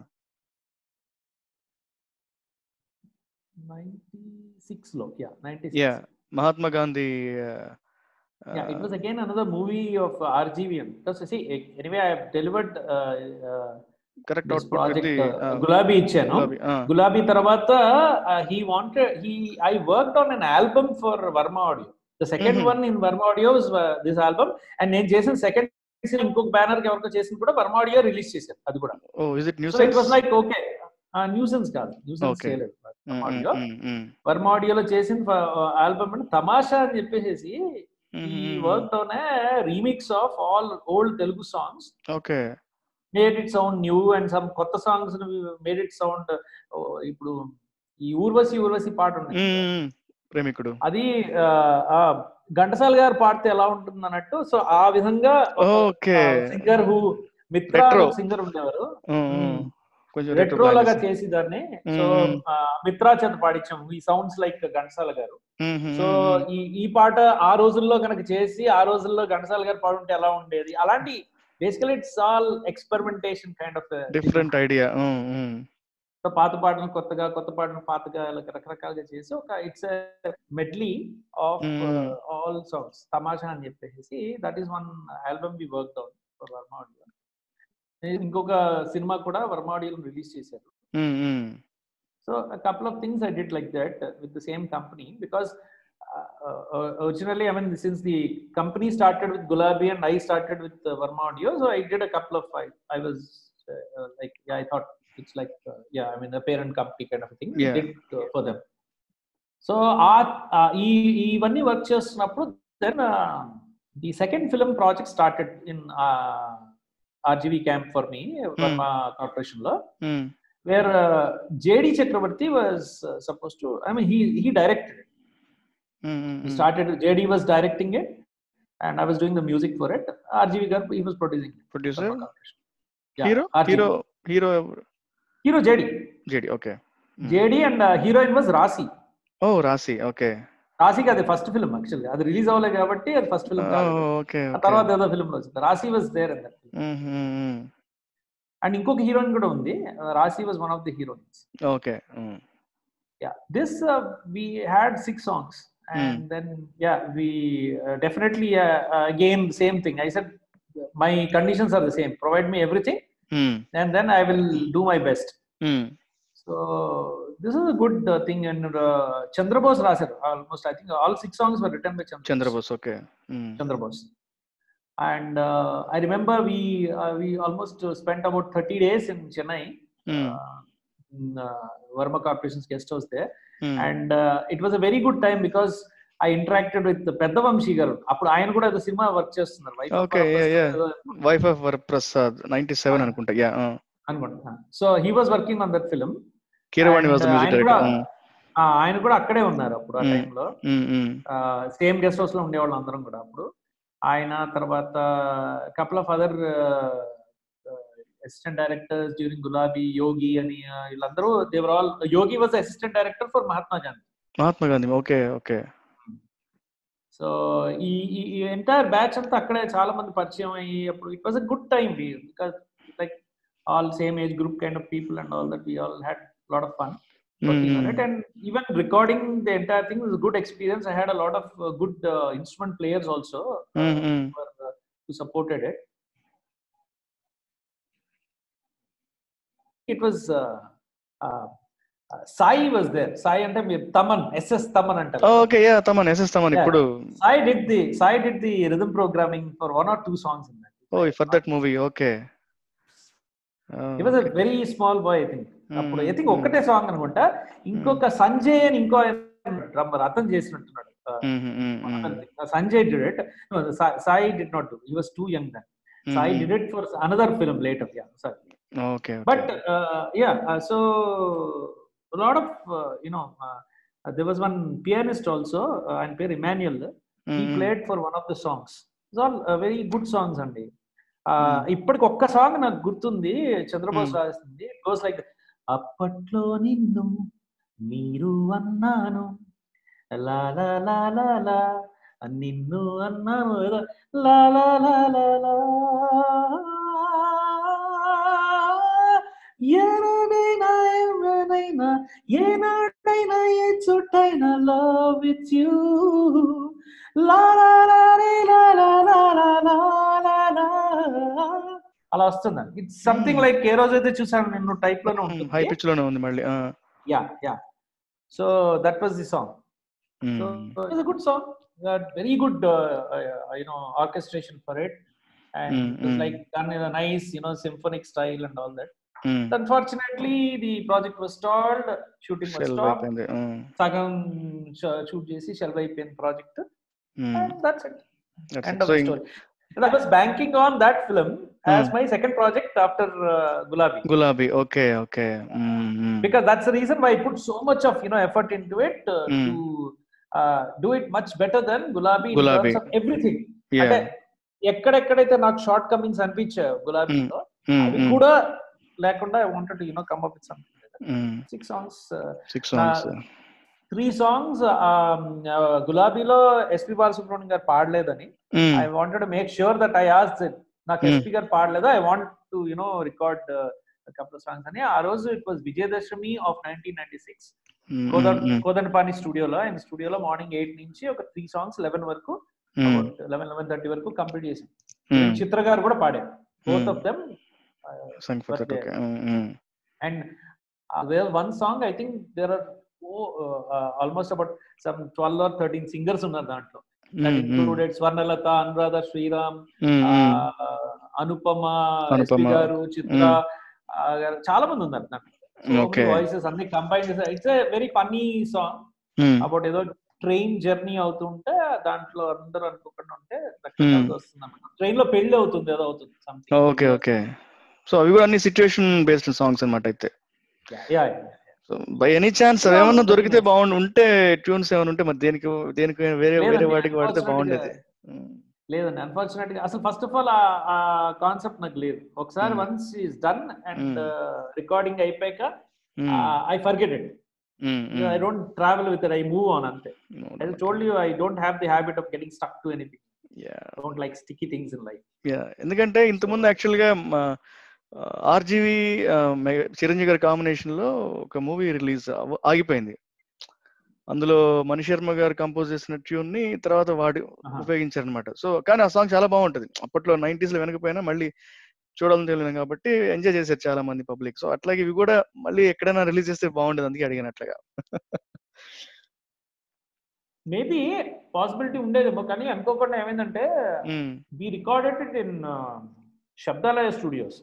నైన్టీ సిక్స్ లో yeah ninety Yeah. Mahatma Gandhi Yeah, it was again another movie of RGVM. Because see, anyway, I have delivered uh, uh, correct this output project. With Uh, Gulabi ఇచ్చాను గులాబీ తర్వాత he wanted he I worked on an album for Varma audio the second Mhm. One in Varma audio this album and నేను చేసిన second ఇంకొక banner కి ఎవరికో చేసిన కూడా Varma audio release చేశారు అది కూడా oh is it news so it was like okay nuisance కాదు న్యూసెన్స్ Okay. చేయలేదు audio. వర్మ ఆడియోలో చేసిన ఆల్బమ్ అంటే తమాషా అని చెప్పేసి ఈ work on remix of all old Telugu songs okay made it sound new and some కొత్త సాంగ్స్ మేడ్ ఇట్ సౌండ్ ఇప్పుడు ఈ ఊర్వశి ఊర్వశి పాట ఉంది ప్రేమికుడు అది ఆ, ఆ, ఘంటసాల గారు పాడితే ఎలా ఉంటుంది అన్నట్టు సో ఆ విధంగా okay singer who Mitra Retro. Singer ఉండేవారు కొంచెం రెట్రో లాగా చేసి దాన్ని సో Mm. మిత్రా చేత పాడించాం ఈ సౌండ్స్ లైక్ ఘంటసాల గారు సో ఈ ఈ పాట ఆ రోజుల్లో కనుక చేసి ఆ రోజుల్లో ఘంటసాల గారు పాడుంటే ఎలా ఉండేది అలాంటి basically it's all experimentation kind of different idea పాత పాటను కొత్తగా కొత్త పాటను పాతగా ఇలా రకరకాలుగా చేసి ఒక it's medley of Mm. All songs Tamasha అని చెప్పేసి that is one album we work out for Varma audio ఇంకొక సినిమా కూడా వర్మ ఆడియో రిలీజ్ చేశారు So a couple of things I did like that uh, with the same company because uh, uh, originally, I mean, since the company started with Gulabi and I started with uh, Verma Audio, so I did a couple of I, I was uh, uh, like yeah, I thought it's like uh, yeah, I mean, a parent company kind of a thing. Yeah. I did uh, for them. So ఆ ఈ ఇవన్నీ work చేస్తున్నప్పుడు then the second film project started in RGV camp for me Varma corporation లో where uh, JD Chakravarti was uh, supposed to, I mean, he he directed it. He started, JD was directing it, and I was doing the music for it. RGV Garg, he was producing it. Producer Dharma Corporation. Yeah, hero RGV. Hero hero hero JD JD okay JD and heroine was Raasi oh Raasi okay రాశికి అది first film actually అది release అవ్వలేదు కాబట్టి అది first film okay ఆ తర్వాత ఏదో film వచ్చింది Raasi was there and and ఇంకొక హీరోయిన్ కూడా ఉంది Raasi was one of the heroines okay yeah this uh, we had six songs and then yeah we uh, definitely uh, uh, again same thing i said my conditions are the same provide me everything and then i will do my best so this is a good uh, thing and uh, chandrabose raser almost i think all six songs were written by chandrabose, Chandrabose okay chandrabose. and uh, i remember we uh, we almost uh, spent about 30 days in chennai uh, in uh, Verma Corporation's guest house there. And uh, it was a very good time because I interacted with పెద్ద వంశీ గారు అప్పుడు ఆయన కూడా ఏదో సినిమా work చేస్తున్నారు Wife of Okay, yeah, Varaprasad yeah. ఏదో wife of Varaprasad ninety seven అనుకుంటా యా అనుకుంటా so he was working on that film Keeravani was And music ఆయన కూడా డైరెక్టర్ ఆయన కూడా అక్కడే ఉన్నారు అప్పుడు ఆ Hmm. టైంలో సేమ్ గెస్ట్ హౌస్ లో ఉండేవాళ్ళు అందరం కూడా అప్పుడు ఆయన తర్వాత couple of other assistant directors during Gulabi Yogi అని uh, వీళ్ళందరూ they were all Yogi was assistant director for Mahatma Gandhi Mahatma Gandhi okay okay so ఈ ఈ ఎంటైర్ బ్యాచ్ అంతా అక్కడే చాలా మంది పరిచయం అయ్యి అప్పుడు it was a good time because like all same age group kind of people and all that we all had lot of fun working on it and even recording the entire thing was a good experience i had a lot of uh, good uh, instrument players also uh, Mhm. who, were, uh, who supported it it was uh, uh, uh, sai was there sai అంటే మీరు Thaman SS Thaman అంటారు okay yeah Thaman SS Thaman Yeah. ఇప్పుడు sai did the sai did the rhythm programming for one or two songs in that oh for that movie okay he was a very small boy i think అప్పుడు I think ఒక్కటే song అనుకుంటా ఇంకొక సంజయ్ అని ఇంకో drummer అర్థం చేసినట్టున్నాడు Uh, Sanjay did it Sai did not do he was too young then Sai did it for another film later yeah sorry okay but yeah so lot of you know there was one pianist also uh, ఆయన పేరు Emmanuel he played for one of the songs it's all uh, very good songs అండి Uh, ఇప్పటికి ఒక్క song నాకు గుర్తుంది Chandrabose Hmm. రాసింది goes like అప్పట్లో నిన్ను మీరు అన్నాను లా లా లా లా లా నిన్ను అన్నాను ఏదో లా లా లా లా లా ఎనడైనా ఎవరైనా ఏనాడైనా ఏ చోటైనా లవ్ విత్ యూ లా లా లా రే లా లా లా లా లా లా లా అలా వస్తుందండి ఇట్స్ సంథింగ్ Hmm. లైక్ ఏ రోజు అయితే చూసాను నిన్ను టైప్ లోనే హై ఉంటుంది పిచ్ లోనే ఉంది మళ్ళీ yeah yeah so that was the song so it's a good song very good you know orchestration for it and Mm, it was mm. like done in a nice you know symphonic style and all that unfortunately the project was stalled shooting was stopped అయిపోయింది సగం shoot చేసి shelve అయిపోయిన project and that's it end of so the story and i was banking on that film as Mm. my second project after uh, gulabi Gulabi okay okay because that's the reason why i put so much of you know effort into it uh, Mm. to uh, do it much better than gulabi in Gulabi. terms of everything అంటే ఎక్కడెక్కడైతే నాకు short Cummins అనిపించాయో గులాబీలో అవి కూడా లేకుండా I wanted to you know come up with something six songs six songs three songs గులాబీలో SP Balasubrahmanyam garu పాడలేదని I wanted make sure that I as నాకు Mm. SP garu పాడలేదు I want to you know record couple songs అని ఆ రోజు it was Vijayadashami of nineteen ninety six Kodandapani స్టూడియోలో ఆయన స్టూడియోలో మార్నింగ్ ఎయిట్ నుంచి ఒక త్రీ సాంగ్స్ లెవెన్ వరకు లెవెన్ లెవెన్ థర్టీ వరకు కంప్లీట్ చేసాం చిత్ర గారు కూడా పాడారు both of them Sangeetha okay and where one song I think there are almost about some twelve or thirteen singers ఉన్నారు దాంట్లో ఇంక్లూడెడ్ స్వర్ణలత అనురాధ శ్రీరామ్ అనుపమ అనుపమ. ఎస్పి గారు చిత్ర ఆ, గారు, చాలా మంది ఉన్నారు దాంట్లో Okay. వాయిసెస్ అన్ని కంబైన్ చేసి it's very funny song about ఏదో ట్రైన్ జర్నీ అవుతుంటే దాంట్లో అందరూ అనుకోకుండా ఉంటే Hmm. వస్తుంది ట్రైన్ లో పెళ్లి అవుతుంది ఏదో అవుతుంది సంథింగ్ ఓకే ఓకే సో అవి కూడా అన్ని సిచ్యువేషన్ బేస్డ్ సాంగ్స్ అన్నమాట అయితే so by any chance Yeah, ఏమన్నా ఉంటుంది. దొరికితే బాగుండు ఉంటే ట్యూన్స్ ఏమైనా ఉంటే మరి దేనికి దేనికి వేరే వేరే లేదండి, వాటికి వాడితే unfortunately బాగుండేది లేదండి అన్ఫార్చునేట్ గా అసలు ఫస్ట్ ఆఫ్ ఆల్ ఆ కాన్సెప్ట్ నాకు లేదు ఒకసారి Hmm. Once is done and Hmm. Recording అయిపోయాక um, I forget it um, I um. Don't travel with I move on అంతే No, I no, told you I don't have the habit of getting stuck to anything yeah, don't like sticky things in life yeah. ఎందుకంటే ఇంతకుముందు actual గా RGV Chiranjeevi గారి combination లో ఒక movie release ఆగిపోయింది అందులో మణి శర్మ గారు కంపోజ్ చేసిన ట్యూన్ ని తర్వాత వాడి ఉపయోగించారు అనమాట సో కానీ ఆ సాంగ్ చాలా బాగుంటది అప్పట్లో నైన్టీస్ లో వెనకపోయినా మళ్ళీ చూడాలని తెలియదు కాబట్టి ఎంజాయ్ చేశారు చాలా మంది పబ్లిక్ సో అట్లాగే ఇవి కూడా మళ్ళీ ఎక్కడైనా రిలీజ్ చేస్తే బాగుండదు అందుకే అడిగినట్లుగా మేబీ పాసిబిలిటీ ఉండేదేమో కానీ అనుకోకుండా ఏమైందంటే we recorded it in Sabdalaya studios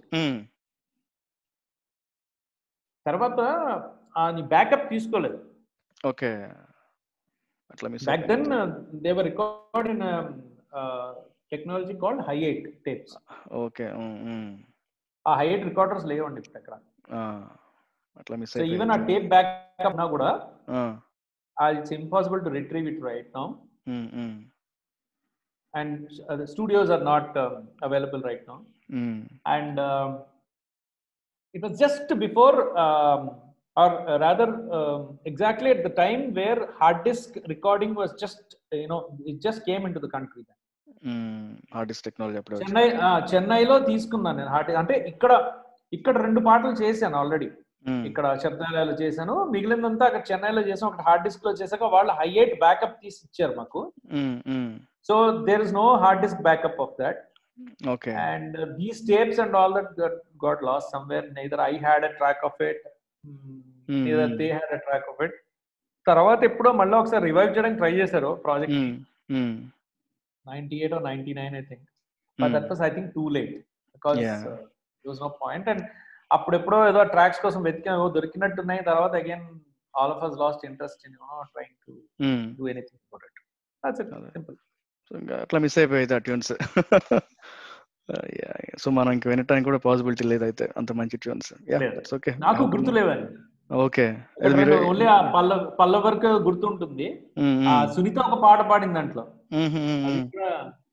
తర్వాత అది బ్యాకప్ తీసుకోలేదు ఓకే అట్లా miss back then they were record in technology called high eight tapes okay ఆ హై ఎయిట్ రికార్డర్స్ లేవండి ఇప్పుడు అక్కడ అట్లా మిస్ సో ఈవెన్ ఆ టేప్ బ్యాకప్ ఉన్నా కూడా it's impossible to retrieve it right now and uh, the studios are not um, available right now and um, it was just before um, or uh, rather um, exactly at the time where hard disk recording was just you know it just came into the country hard disk technology అప్పుడు చెన్నై చెన్నైలో తీసుకున్నాను నేను hard అంటే ఇక్కడ ఇక్కడ రెండు పాటలు చేశాను ఆల్రెడీ ఇక్కడ శబ్దాలయాలు చేశాను మిగిలిందంతా అక్కడ చెన్నైలో చేసాం అక్కడ హార్డ్ డిస్క్ లో చేశాక వాళ్ళు హై ఎయిట్ బ్యాకప్ తీసి ఇచ్చారు మాకు so there is no hard disk backup of that okay and uh, these tapes and all that got, got lost somewhere neither i had a track of it mm, neither they had a track of it తర్వాత ఎప్పుడో మళ్ళీ ఒకసారి revive చేయడానికి try చేశారు project ninety eight ninety nine I think but that was I think too late because Yeah. Was no point and అప్పుడు ఎప్పుడో ఏదో tracks కోసం వెతికాం ఏవో దొరికినట్టున్నాయి తర్వాత again all of us lost interest in trying to do anything about it that's it అదే. Simple so ఇంకా అట్లా మిస్ అయిపోయింది ఆ ట్యూన్స్ సో మనం ఇంకా వినటానికి కూడా పాసిబిలిటీ లేదు అయితే అంత మంచి ట్యూన్స్ లేదు. ఓకే నాకు గుర్తు లేవండి ఓకే ఓన్లీ ఆ పల్ల పల్ల వరకు గుర్తుంటుంది ఆ సునీత ఒక పాట పాడింది దాంట్లో అది కూడా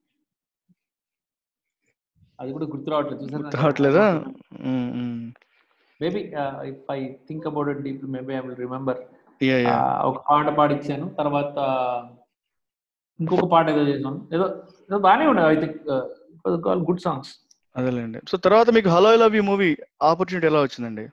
అది కూడా గుర్తు రావట్లేదు గుర్తు రావట్లేదా maybe if I think about it deep maybe I will remember yeah yeah ఒక పాట పాడిచ్చాను తర్వాత ఇంకొక పాట ఏదో చేసాను ఏదో ఏదో బాగానే ఉండదు ఐ థింక్ గుడ్ సాంగ్స్ అదేలేండి సో తర్వాత మీకు hello I love you movie opportunity ఎలా వచ్చిందండి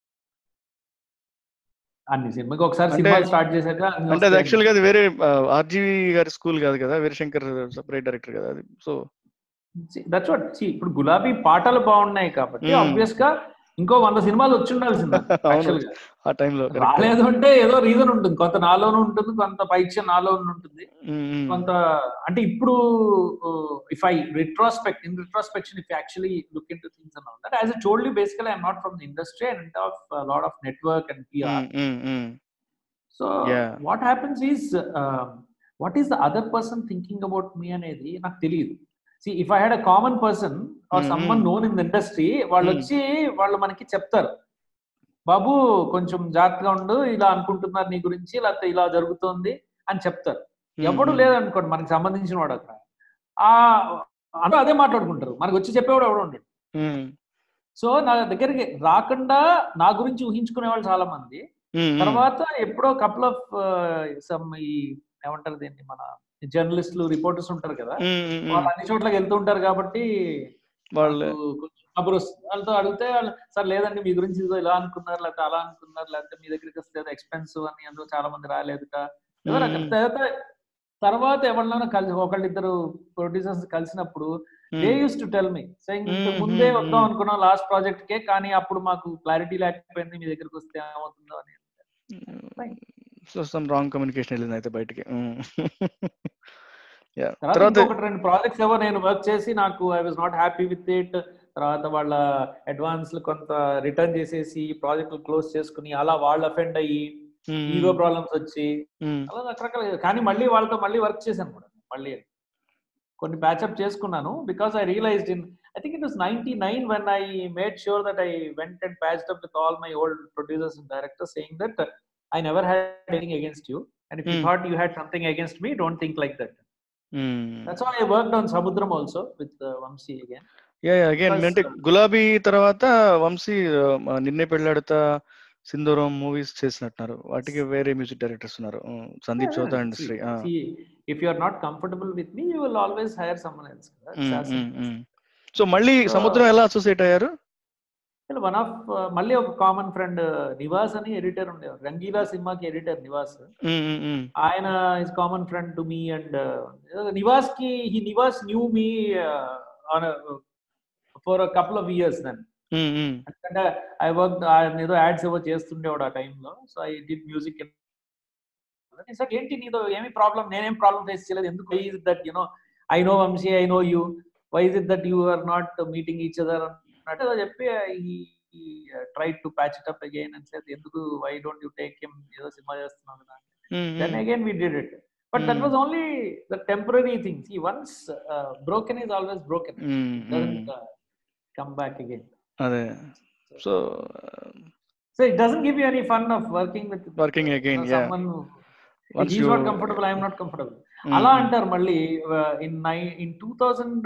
అన్ని సినిమాకి ఒకసారి అంటే- సినిమా స్టార్ట్ చేశాక అన్ని అంటే అది వస్తాయి. యాక్చువల్ గా అది వేరే ఆర్జీవి గారి స్కూల్ కాదు కదా వీరశంకర్ సపరేట్ డైరెక్టర్ కదా అది సో దట్స్ వాట్ ఇప్పుడు గులాబీ పాటలు బాగున్నాయి కాబట్టి Hmm. ఆబ్వియస్ గా ఇంకో వంద సినిమాలు వచ్చి ఉండాల్సింది అవును actual గా. ఆ టైంలో రాలేదు అంటే ఏదో రీజన్ ఉంటుంది కొంత నాలోనూ ఉంటుంది కొంత పైచ్యం నాలో ఉంటుంది కొంత అంటే ఇప్పుడు if I retrospect in retrospection if actually look in to things and all that as a told you basically I'm not from the industry and of lot of network and PR so Yeah. What happens is what is the other person thinking about me అనేది నాకు తెలియదు see if I had a common person or Mm, someone mm. Known in the industry వాళ్ళు Mm. వచ్చి వాళ్ళు మనకి చెప్తారు బాబు కొంచెం జాగ్రత్తగా ఉండు ఇలా అనుకుంటున్నారు నీ గురించి లేకపోతే ఇలా జరుగుతోంది అని చెప్తారు ఎవడు లేదనుకోండి మనకి సంబంధించిన వాడు అక్కడ ఆ అందరూ అదే మాట్లాడుకుంటారు మనకు వచ్చి చెప్పేవాడు ఎవడు ఉండడు సో నా దగ్గరికి రాకుండా నా గురించి ఊహించుకునే వాళ్ళు చాలా మంది తర్వాత ఎప్పుడో కపుల్ ఆఫ్ సమ్ ఈ ఏమంటారు దీన్ని మన జర్నలిస్టులు రిపోర్టర్స్ ఉంటారు కదా వాళ్ళు అన్ని చోట్లకి వెళ్తూ ఉంటారు కాబట్టి వాళ్ళు నాకు కొంచెం కబురు వస్తుంది. వాళ్ళతో అడిగితే వాళ్ళు సార్ లేదండి మీ గురించి ఇదో ఇలా అనుకున్నారు లేకపోతే అలా అనుకున్నారు లేకపోతే మీ దగ్గరికి వస్తే ఏదో ఎక్స్పెన్సివ్ అని అందులో చాలా మంది రాలేదుట ఎవరు అక్కడ మ్మ్. తర్వాత తర్వాత ఎవరినైనా కలిసి ఒకళ్ళిద్దరు ప్రొడ్యూసర్స్ కలిసినప్పుడు they use to tell me so మ్మ్, ముందే మ్మ్, వద్దాం మ్మ్. అనుకున్నాం లాస్ట్ ప్రాజెక్ట్ కే కానీ అప్పుడు మాకు క్లారిటీ లేకపోయింది మీ దగ్గరికి వస్తే ఏమవుతుందో అని సో సమ్ రాంగ్ కమ్యూనికేషన్ వెళ్ళింది అయితే బయటికి యా తర్వాత తర్వాత ఇంకొకటి రెండు ప్రాజెక్ట్స్ ఏవో నేను వర్క్ చేసి నాకు I was not happy with it తర్వాత వాళ్ళ అడ్వాన్స్ కొంత రిటర్న్ చేసేసి ప్రాజెక్ట్ క్లోజ్ చేసుకుని అలా వాళ్ళు అఫెండ్ అయ్యి ఈగో ప్రాబ్లమ్స్ వచ్చి అలా రకరకాల కానీ మళ్ళీ వాళ్ళతో మళ్ళీ వర్క్ చేశాను కూడా మళ్ళీ కొన్ని ప్యాచ్అప్ చేసుకున్నాను because I realized in I think it was ninety nine when I made sure that I went and patched up with all my old producers and directors saying that I never had anything against you and if you Hmm. Thought you had something against me don't think like that That's why I worked on Samudram also with uh, Vamsi again. Yeah again Because, అంటే uh, గులాబీ తర్వాత వంశీ ఆ, నిన్నే పెళ్ళాడుతా సింధూరం movies చేసినట్టున్నారు వాటికి వేరే music directors ఉన్నారు um, Sandeep Yeah, Chowta yeah. Industry See, see, if you are not comfortable with me, you will always hire someone else. That's as simple as so మళ్ళీ So- సముద్రం ఎలా అసోసియేట్ అయ్యారు వన్ ఆఫ్ మళ్ళీ ఒక కామన్ ఫ్రెండ్ నివాస్ అని editor ఉండేవారు రంగీలా సినిమాకి editor Nivas ఉమ్, um, um, ఆయన is common friend to me and Nivas కి he Nivas knew me on for couple of years then um, um, ఎందుకంటే ఐ వర్క్ ఆయన ఏదో యాడ్స్ ఏవో చేస్తుండేవాడు ఆ టైంలో so I did music sir ఏంటి నీతో ఏమి ప్రాబ్లం నేనేం ప్రాబ్లం ఫేస్ చేయలేదు ఎందుకు why is that you know I know Vamsi I know you why is it that you are not meeting each other అన్నట్టు ఏదో చెప్పి try to patch it up again అని చెప్పి ఎందుకు why don't you take him ఏదో సినిమా చేస్తున్నావు కదా um, then um. Again we did it but that Hmm. Was only the temporary things ఈ once broken is always broken um, um. Come back again అదే so So it doesn't give you any fun of working with Working uh, again, you know, yeah. someone who Once he's you- not comfortable, I am not comfortable. Um, అలా um, అంటారు మళ్ళీ in nine in two thousand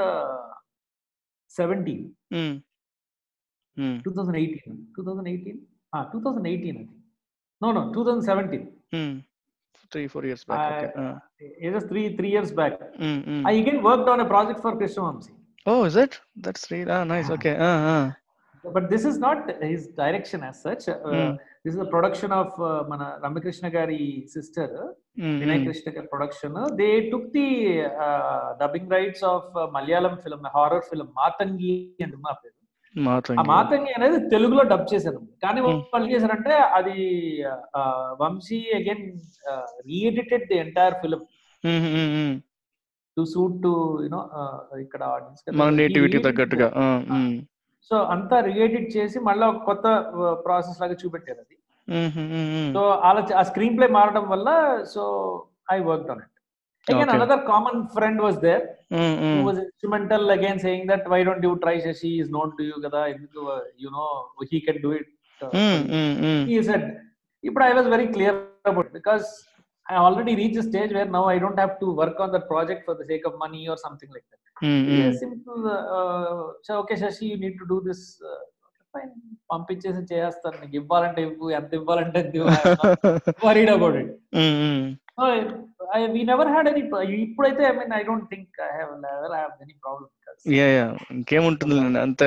seventeen um, um, two thousand eighteen two thousand eighteen two thousand eighteen అది no no two thousand seventeen um. Three four years back okay ఏదో three three years back um, um. I again worked on a project for Krishna Vamsi Oh, is it? That's really ah, nice. Ah. Okay. Uh, uh. but this is not his direction as such uh, Mm. this is a production of uh, mana ramakrishna gari sister Mm, Vinay mm. Krishna gaరి production. They took the uh, dubbing rights of uh, Malayalam film, a horror film, Matangi and మా పేరు. ఆ మాతంగి. మాతంగి అనేది తెలుగులో dub చేశారు కానీ Hmm. వాళ్ళు ఏం చేశారంటే అది uh, Vamsi again reedited the entire film Mm, mm, mm. To suit to you know ఇక్కడ audience కి. మన He నేటివిటీ re-edited తగ్గట్టుగా it. uh, mm. సో అంతా రీఎడిట్ చేసి మళ్ళీ ఒక కొత్త ప్రాసెస్ లాగా చూపెట్టారు అది Mm, mm, mm, mm. So అలా చ- ఆ స్క్రీన్ ప్లే మారడం వల్ల so I work on it again Okay. Another common friend was there Mm, who mm. was instrumental again saying that why don't you try Shashi is known to you kada ఎందుకు you know he can do it uh, Mm, mm, mm. he said ఇప్పుడు I was very clear about it because I already reached a stage where now I don't have to work on that project for the sake of money or something like that Mm, Yeah, mm. simple uh, so okay Shashi you need to do this uh, fine పంపించేసి చేస్తాను నీకు ఇవ్వాలంటే ఇవ్వు ఎంత ఇవ్వాలంటే worried about it Mm, mm. So I, I, we never had any. pro- ఇప్పుడైతే I mean I don't think I have never have any problem Yeah, yeah. ఇంకేముంటుంది అంత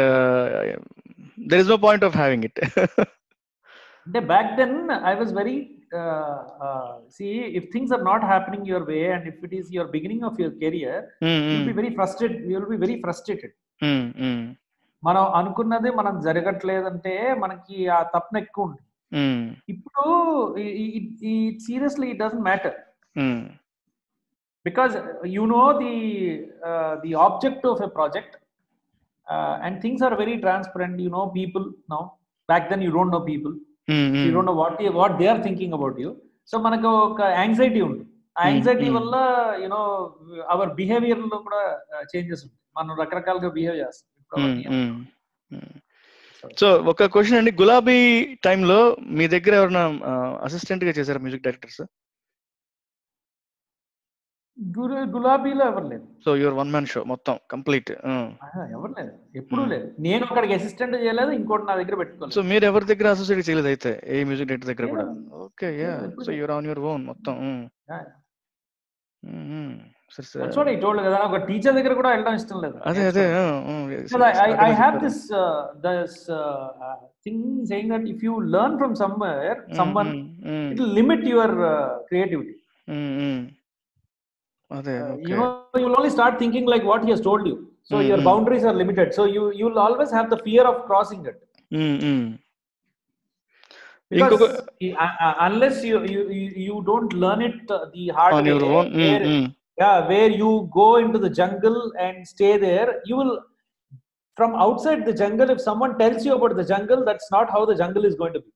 there is no point of having it అంటే back then I was very see if things are not happening your way and if it is your beginning of your career will be very frustrate will be very frustrated మనం అనుకున్నది మనం జరగట్లేదంటే మనకి ఆ తప్పన ఎక్కువ ఉంటుంది ఇప్పుడు seriously it doesn't matter because uh, you know the uh, the object of a project uh, and things are very transparent you know people now back then you don't know people you don't know what they, what they are thinking about you so మనకు ఒక anxiety ఉంది ఆ Hmm, anxiety hmm. వల్ల you know our behaviour లో కూడా changes ఉంటుంది మనం రకరకాలుగా బిహేవ్ చేస్తాం ఇప్పుడు అవన్నీ సో ఒక క్వశ్చన్ అండి గులాబీ టైంలో మీ దగ్గర ఎవరైనా అసిస్టెంట్ గా చేశారా మ్యూజిక్ డైరెక్టర్స్ గురు- గులాబీలో ఎవరు లేదు so your one man show మొత్తం కంప్లీట్ ఆహా, ఎవరు లేదు ఎప్పుడూ Hmm. లేదు నేను అక్కడికి అసిస్టెంట్ చేయలేదు ఇంకోటి నా దగ్గర సో పెట్టుకోలేదు మీరు ఎవరి దగ్గర అసోసియేట్ చేయలేదు అయితే ఏ మ్యూజిక్ డైరెక్టర్ దగ్గర కూడా Yeah. ఓకే యా Yeah, ఎప్పుడు so your on your own మొత్తం Yeah. సరే That's what I told కదా ఒక టీచర్ దగ్గర కూడా వెళ్ళడం ఇష్టం లేదు అదే అదే Because I, I, I have this uh, this uh, uh, thing saying that if you learn from somewhere, someone, it will limit your uh, creativity. అదే Uh, okay you know, you will only start thinking like what he has told you. So your Mhm. boundaries are limited. So you you will always have the fear of crossing it. Because ఇంకొక uh, uh, unless you, you you you don't learn it uh, the hard on way, your own where, yeah, where you go into the jungle and stay there, you will from outside the jungle. If someone tells you about the jungle, that's not how the jungle is going to be.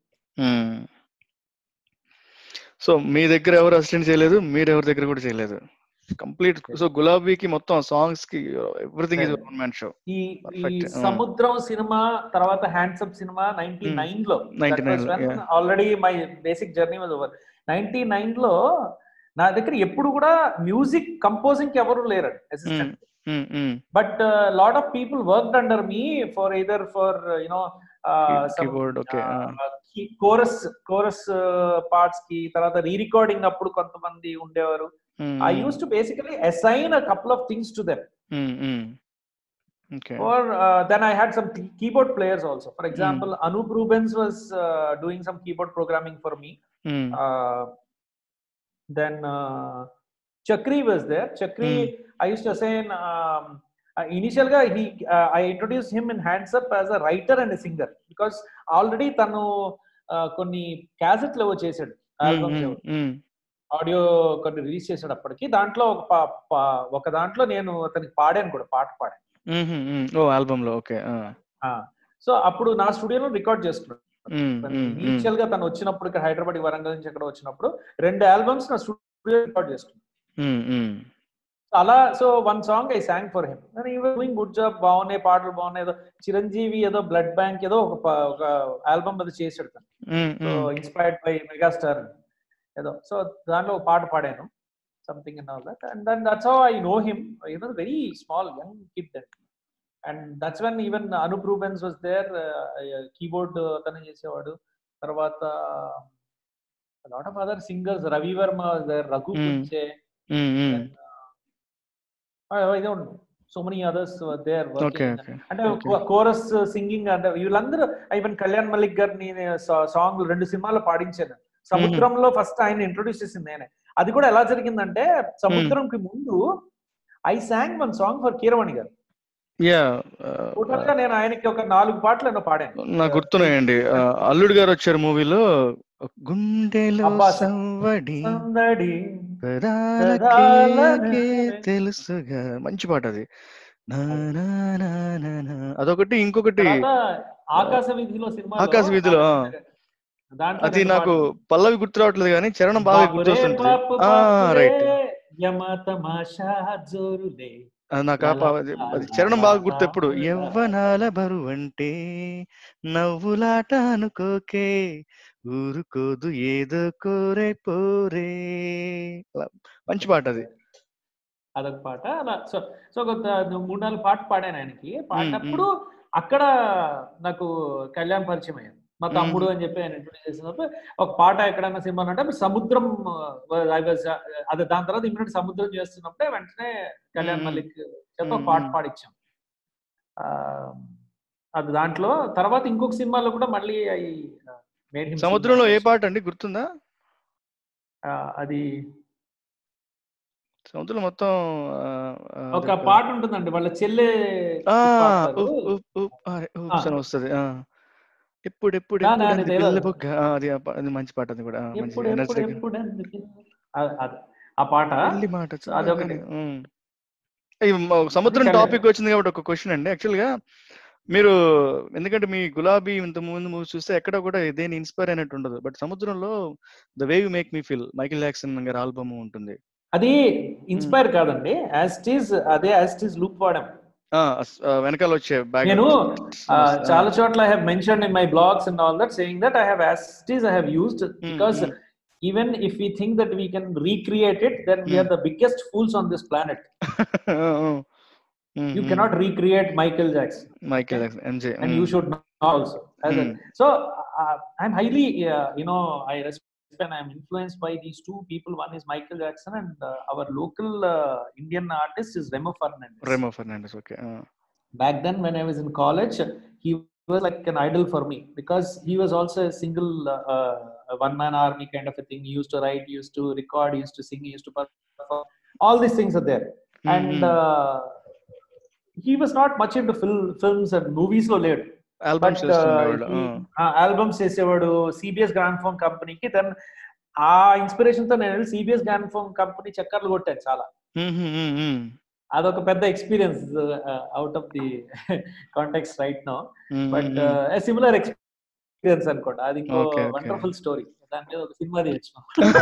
So మీ దగ్గర ఎవరు assistant చేయలేదు మీరు ఎవరి దగ్గర కూడా చేయలేదు complete so గులాబీకి మొత్తం సాంగ్స్ కి everything is one man show ఈ ఈ Perfect. Ah. సముద్రం సినిమా తర్వాత హ్యాండ్సప్ సినిమా నైన్టీ నైన్ లో 99 లో, yeah. Already my basic journey was over ninety nine లో నా దగ్గర ఎప్పుడు కూడా మ్యూజిక్ కంపోజింగ్ ఎవరు లేరండి assistant um, um. But lot of people work under me for either for you know keyboard okay chorus chorus parts కి తర్వాత రీ రికార్డింగ్ అప్పుడు కొంతమంది ఉండేవారు I use to basically assign a couple of things to them okay or uh, then I had some key- keyboard players also. For example, Anup Rubens was uh, doing some keyboard programming for me. Uh, then uh, Chakri was there. Chakri, I used to assign. Um, uh, initial guy, he uh, I introduced him in Hands Up as a writer and a singer because already తను uh, కొన్ని క్యాసెట్లు ఏవో చేశాడు albums audio కొన్ని release చేశాడు అప్పటికి దాంట్లో ఒక పా- పా- ఒక దాంట్లో నేను అతనికి పాడాను కూడా పాట పాడాను ఓ ఆల్బమ్ లో ఓకే సో అప్పుడు నా స్టూడియోలో రికార్డ్ చేసుకున్నాడు ఇనిషియల్ గా తను వచ్చినప్పుడు ఇక్కడ హైదరాబాద్ వరంగల్ నుంచి ఎక్కడ వచ్చినప్పుడు రెండు ఆల్బమ్స్ నా స్టూడియో రికార్డ్ చేసుకున్నాను అలా so one song I song for him doing good job బాగున్నాయి పాటలు బాగున్నాయి ఏదో చిరంజీవి ఏదో బ్లడ్ బ్యాంక్ ఏదో ఒక ప- ఒక ఆల్బమ్ అది చేసాడు తను సో ఇన్స్పైర్డ్ బై మెగాస్టార్ ఏదో సో దాంట్లో ఒక పాట పాడాను something and all that and then that's how I know him you know very small young kid that and that's when even Anoop Rubens was there keyboard అతను చేసేవాడు తర్వాత lot of other singers Ravi Varma there Raghu Mm. పుంచే I don't so many others there okay okay అంటే Okay. Chorus singing అంటే వీళ్ళందరూ even Kalyan Malik గారిని song రెండు సినిమాలు పాడించాను సముద్రంలో ఫస్ట్ ఆయన ఇంట్రొడ్యూస్ చేసింది నేనే అది కూడా ఎలా జరిగిందంటే సముద్రంకి ముందు I song one song for Keeravani garu yeah total గా నేను ఆయనకి ఒక నాలుగు పాటలు ఏమో పాడాను నాకు గుర్తున్నాయండి ఆ, అల్లుడు గారు వచ్చారు మూవీలో గుండెలో అబ్బా, సంవడి సందడి పదాలకే పదాలకే తెలుసుగా మంచి పాట అది నా నా నా నా నా. అదొకటి ఇంకొకటి తర్వాత ఆకాశ వీధిలో సినిమా ఆకాశ వీధిలో, ఆ. దాంట్లో అది రెండు నాకు పాటలు. పల్లవి గుర్తు రావట్లేదు కానీ చరణం బాగా బాపురే, గుర్తొస్తుంది బాపు, ఆ బాపురే, రైట్ యమ తమాషా జోరులే నాకు ఆ పా- అది అది చరణం బాగా గుర్తు ఎప్పుడు యవ్వనాల బరువంటే నవ్వులాట అనుకోకే ఊరుకోదు ఏదో కోరే పోరే అలా మంచి పాట అది అదొక పాట అలా సో సో ఒక త- మూడు నాలుగు పాట పాడాను ఆయనకి పాడినప్పుడు అక్కడ నాకు కళ్యాణ్ పరిచయం అయ్యాను మా తమ్ముడు అని చెప్పి ఆయన ఇంట్రొడ్యూస్ చేసినప్పుడు ఒక పాట ఎక్కడైనా సినిమా అంటే సముద్రం I was, uh, అది దాని తర్వాత ఇమ్మీడియట్ సముద్రం చేస్తున్నప్పుడే వెంటనే కళ్యాణ్ మ్మ్. మల్లిక్ చేత ఒక మ్మ్. పాట పాడిచ్చాం ఆ, అది దాంట్లో తర్వాత ఇంకొక సినిమాలో కూడా మళ్ళీ I, uh, made him sing సముద్రంలో that ఏ also. పాట అండి గుర్తుందా ఆ, అది సముద్రంలో మొత్తం ఆ, ఆ, ఒక అదొక- పాట ఉంటుందండి వాళ్ళ చెల్లె ఆ, పాడతారు. ఉప్, ఉప్, ఉప్, అరే, ఉప్ ఆ. అని వస్తుంది ఆ. ఎప్పుడు ఎప్పుడు నా, ఎప్పుడు నా, అంది అది ఏదో- పిల్ల బొగ్గ ఆ, అది ఆ పా- అది మంచి పాట అది కూడా ఆ, మంచి ఎప్పుడు ఎప్పుడు ఎనర్జెటిక్ ఎప్పుడు ఎందుకు? ఆ- అది- ఆ పాట పెళ్లి మాట అదొకటి. చాలని, ఉమ్. ఈ మ- సముద్రం కళ్యాణ్. టాపిక్ వచ్చింది కాబట్టి ఒక క్వశ్చన్ అండి యాక్చువల్ గా మీరు ఎందుకంటే మీ గులాబీ ఇంత ముందు మూవీ చూస్తే ఎక్కడ కూడా దేని ఇన్స్పైర్ అయినట్టు ఉండదు బట్ సముద్రంలో the way you make me feel Michael Jackson గారి ఆల్బమ్ ఉంటుంది అది ఇన్స్పైర్ కాదండి యాజ్ ఈజ్ అదే యాజ్ ఈజ్ లూప్ వాడాం ఆ, అస్- ఆ, వెనకాల వచ్చే బ్యాగ్ నేను ఆ, చాలా చోట్ల I have mention in my blogs and all that saying that I have as is I have used because even if we think that we can recreate it then we're the biggest fools on this planet you cannot recreate Michael Jackson Michael Jackson MJ and you should know also. As a- Mm. so uh, I'm highly, uh, you know, I respect and I'm influenced by these two people. One is Michael Jackson, and uh, our local uh, Indian artist is Remo Fernandez. Remo Fernandes okay Back then, when I was in college, he was like an idol for me because he was also a single uh, uh, one man army kind of a thing. He used to write, he used to record, he used to sing, he used to perform. All these things are there. And uh, he was not much into fil- films and movies. Lo later. Albums but చేస్తుండేవాళ్ళు albums చేసేవాడు CBS gramophone కంపెనీకి then ఆ inspiration తో నేను CBS grand phone company చక్కర్లు కొట్టాను చాలా అదొక పెద్ద experience out of the contacts right no but similar experience అనుకోండి అది ఇంకో Okay, okay. వండర్ఫుల్ స్టోరీ దాని మీద ఒక సినిమా తీయచ్చు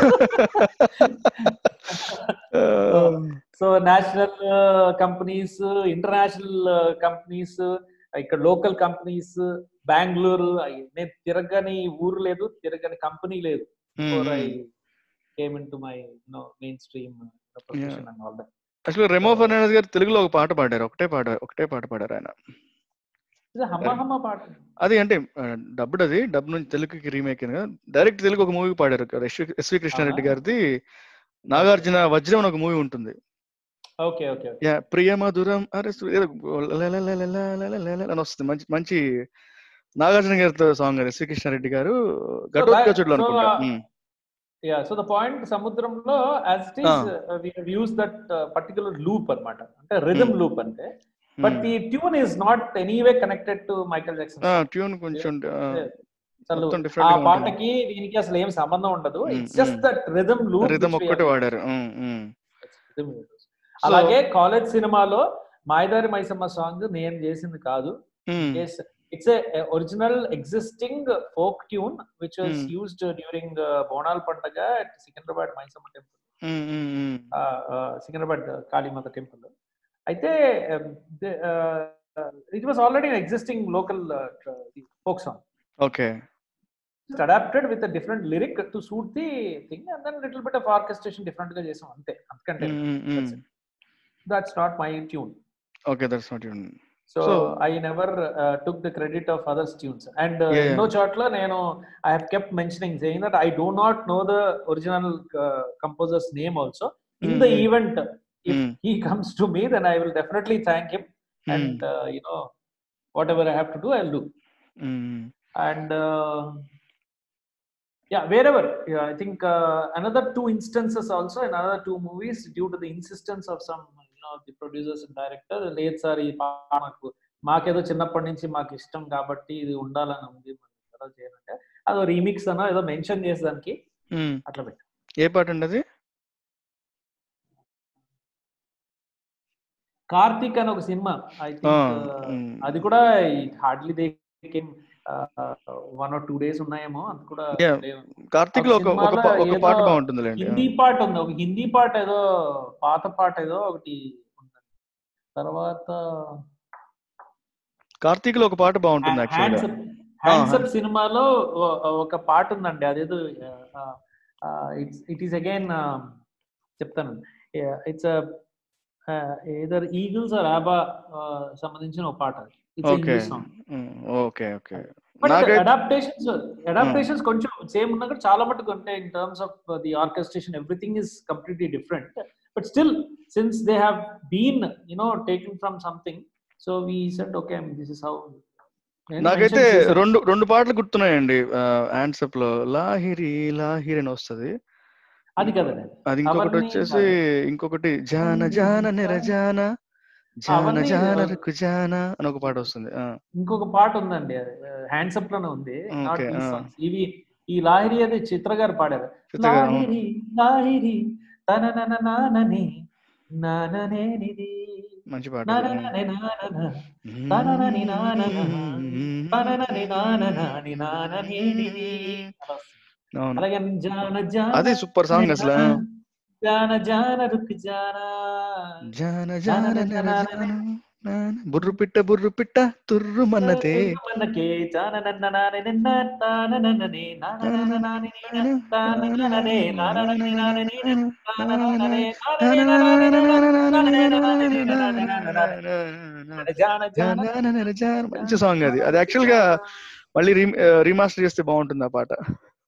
so national companies international companies ఇక్కడ లోకల్ కంపెనీస్ బెంగళూరు నేను తిరగని ఊరు లేదు తిరగని కంపెనీ లేదు came in to my no mainstream profession and all that యాక్చువల్గా రెమో ఫెర్నాండెస్ గారు తెలుగులో ఒక పాట పాడారు ఒకటే పాట ఒకటే పాట పాడారు ఆయన ఇది హమ్మ హమ్మ పాట అది అంటే డబ్బుడ్ అది డబ్ నుంచి తెలుగుకి రీమేక్ కదా డైరెక్ట్ తెలుగు ఒక మూవీ పాడారు ఎస్వి ఎస్వి కృష్ణారెడ్డి అవునా? గారిది నాగార్జున వజ్రం అని ఒక మూవీ ఉంటుంది ఓకే ఓకే యా ప్రియ మధురం అరే సు- ఏదో లలలలలలలలలల అని వస్తుంది మంచి మంచి నాగార్జున గారితో సాంగ్ అది ఎస్వి కృష్ణారెడ్డి గారు ఘటోత్కచుడులు so, అనుకుంటా uh, um. Yeah so the point సముద్రంలో as it is we use that particular loop అన్నమాట అంటే రిథమ్ Hmm. లూప్ అంటే but the tune is not anyway connected to Michael Jackson tune కొంచెం ఆ, అసలు మొత్తం ఆ different గా ఉంటుంది. పాటకి దీనికి అసలు ఏం సంబంధం ఉండదు Hmm, it's just hmm. That rhythm loop rhythm ఒక్కటే వాడారు ఉమ్, ఉమ్. So, అలాగే కాలేజ్ సినిమాలో మాయదారి మైసమ్మ సాంగ్ నేను చేసింది కాదు um, it's a original existing folk tune which was Hmm. Used during Bonal పండగ at Secunderabad Maisamma temple um, um, um. Secunderabad Kalimata temple అయితే it was already existing local folk song okay adapted with different lyric to suit the thing and then little bit of orchestration different గా చేసాం అంతే అంతకంటే um, um, um. That's not my tune okay that's not tune so So- I never took the credit of others tunes and Yeah, yeah. ఎన్నో చోట్ల నేను I have kept mentioning saying that I do not know the original composers name also in the Mhm. Event if Mm. he comes to me then i will definitely thank him and uh, you know whatever i have to do i'll do and uh, yeah wherever yeah, i think uh, another two instances also in another two movies due to the insistence of some you know the producers and director లేదు sir ఈ పాట మాకు మాకేదో చిన్నప్పటి నుంచి మాకు ఇష్టం కాబట్టి ఇది ఉండాలని ఉంది మనం ఏదో చేయాలంటే అదో రీమిక్స్ అనో ఏదో మెన్షన్ చేసేదానికి అట్లా పెట్టి ఏ పాట అండి అది కార్తిక్ అని ఒక సినిమా ఐ ఆ, థింక్ ఉమ్. అది కూడా hardly they one or two days ఉన్నాయేమో అది కూడా Yeah. లేవు. కార్తీక్ లో ఒక ఒక పా- ఒక సినిమాలో పాట ఏదో బాగుంటుందిలేండి హిందీ పాట ఉంది ఒక హిందీ పాట ఏదో పాత పాట ఏదో ఒకటి ఉంది తర్వాత కార్తీక్ లో ఒక పాట బాగుంటుంది యాక్చువల్ గా హ్యాండ్సప్ సినిమాలో ఓ- ఒక పాట ఉందండి అదేదో ఇట్స్ ఇట్ ఈస్ అగైన్ చెప్తాను it's either Eagles or ABBA సంబంధించిన ఒక పాట it's okay English song okay okay but నాకైతే అడాప్టేషన్స్ అడాప్టేషన్స్ కొంచెం సేమ్ ఉన్నా కూడా చాలా మటుకు అంటే in terms of the orchestration everything is completely different but still since they have been you know taking from something so we set okay this is how నాకైతే రెండు రెండు పాటలు గుర్తున్నాయండి హ్యాండ్సప్ లో లాహిరి లాహిరి అని వస్తది అది కదండి అది ఇంకొకటి అవన్నీ వచ్చేసి ఇంకొకటి జాన జాన నిరజాన జాన అవన్నీ జాన ఆ- రుకు జాన అని ఒక పాట వస్తుంది ఆ, ఇంకొక పాట ఉందండి హ్యాండ్సప్ లోనే ఉంది నాట్ Okay, ఈ ah. సాంగ్స్ ఇవి ఈ లాహిరి అది చిత్ర గారు పాడారు చిత్ర గారు, అవును. లాహిరి లాహిరి తన నన నానని నాననేనిది మంచి పాట అది. నానననే నానన తననని నానన తననని నాననాని నాననేనిది అలా వస్తుంది. అవును అలాగే జాన జాన అది సూపర్ సాంగ్ అసలు ఆ. జాన జాన రుక్ జాన జాన జాన నిరజాన నాన, బుర్రు పిట్ట బుర్రు పిట్ట తుర్రు మన్నతే మనకే జాన నన్న నాని నిన్న తాననననే నాననననాని నిన్న తాననననే నాననని నానని నిన్న తాననననే జాన జాన జాన నిరజాన మంచి సాంగ్ అది అది యాక్చువల్ గా మళ్ళీ రీమాస్టర్ చేస్తే బాగుంటుంది ఆ పాట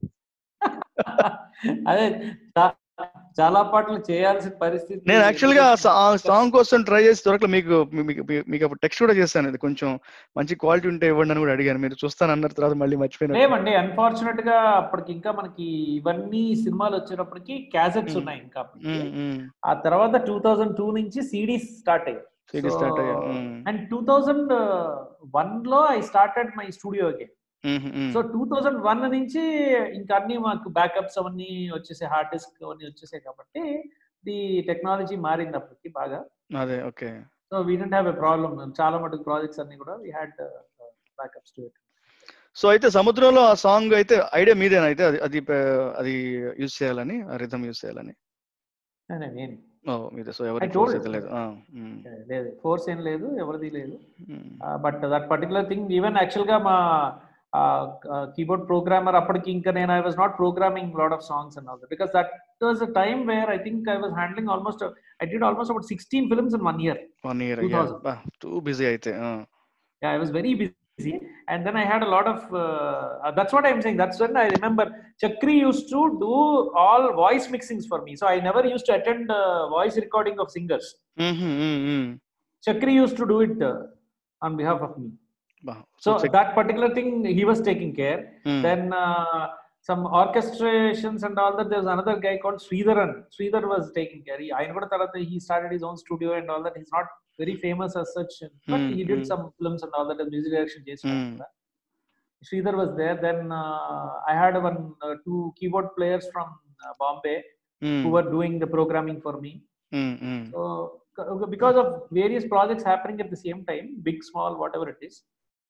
అదే చా- చాలా పాటలు చేయాల్సిన పరిస్థితి నేను యాక్చువల్ గా ఆ సాంగ్ కోసం ట్రై చేసి దొరకలేదు మీకు మీకు మీకు అప్పుడు టెక్స్ట్ కూడా చేశాను ఇది కొంచెం మంచి క్వాలిటీ ఉంటే ఇవ్వండి అని కూడా అడిగాను మీరు చూస్తాను అన్న తర్వాత మళ్ళీ మర్చిపోయినా లేవండి అన్ఫార్చునేట్ గా అప్పటికి ఇంకా మనకి ఇవన్నీ సినిమాలు వచ్చేటప్పటికి క్యాసెట్స్ Hmm. ఉన్నాయి ఇంకా అప్పటికి. ఆ తర్వాత టూ థౌజండ్ టూ నుంచి సిడీస్ స్టార్ట్ అయ్యాయి సిరీస్ స్టార్ట్ అయ్యా um, and two thousand one లో I started my studio again um, um. So two thousand one నుంచి ఇంకా అన్ని మాకు బ్యాకప్స్ అవన్నీ వచ్చేసాయి హార్డ్ డిస్క్ అవన్నీ వచ్చేసాయి కాబట్టి ది టెక్నాలజీ మారింది అప్పటికి బాగా అదే okay so we didn't have a problem చాలా మటుకు ప్రాజెక్ట్స్ అన్ని కూడా we had backups to it so అయితే సముద్రంలో ఆ సాంగ్ అయితే ఐడియా మీదేనా అయితే అది అది ప- అది యూజ్ చేయాలని ఆ రిథమ్ యూజ్ చేయాలని నేను ఓ మీదే సో ఎవరికి I told force you. అయితే లేదు ఆ, ఉమ్, లేదు ఫోర్స్ ఏం లేదు ఎవరిది లేదు um, but that particular thing even actual గా మా కీబోర్డ్ ప్రోగ్రామర్ అప్పటికి ఇంకా నేను I was not programming lot of songs and all because that was a time where I think I was handling almost I did almost about sixteen films in one year one year 2000. Too busy అయితే ఆ. yeah i was very busy and then i had a lot of uh, that's what i'm saying that's when i remember chakri used to do all voice mixings for me so i never used to attend uh, voice recording of singers hmm, hmm, hmm. chakri used to do it uh, on behalf of me బా, so check- that particular thing he was taking care hmm. then uh, some orchestrations and all that there was another guy called sridharan sridhar was taking care he, ఆయన కూడా తర్వాత he started his own studio and all that he's not very famous as such but Hmm, he did hmm. some films and all that as music direction చేస్తున్నాడు Hmm. కదా. Sridhar was there. Then uh, I had one uh, two keyboard players from uh, Bombay hmm, who were doing the programming for me. Hmm, hmm. So c- because of various projects happening at the same time, big, small, whatever it is,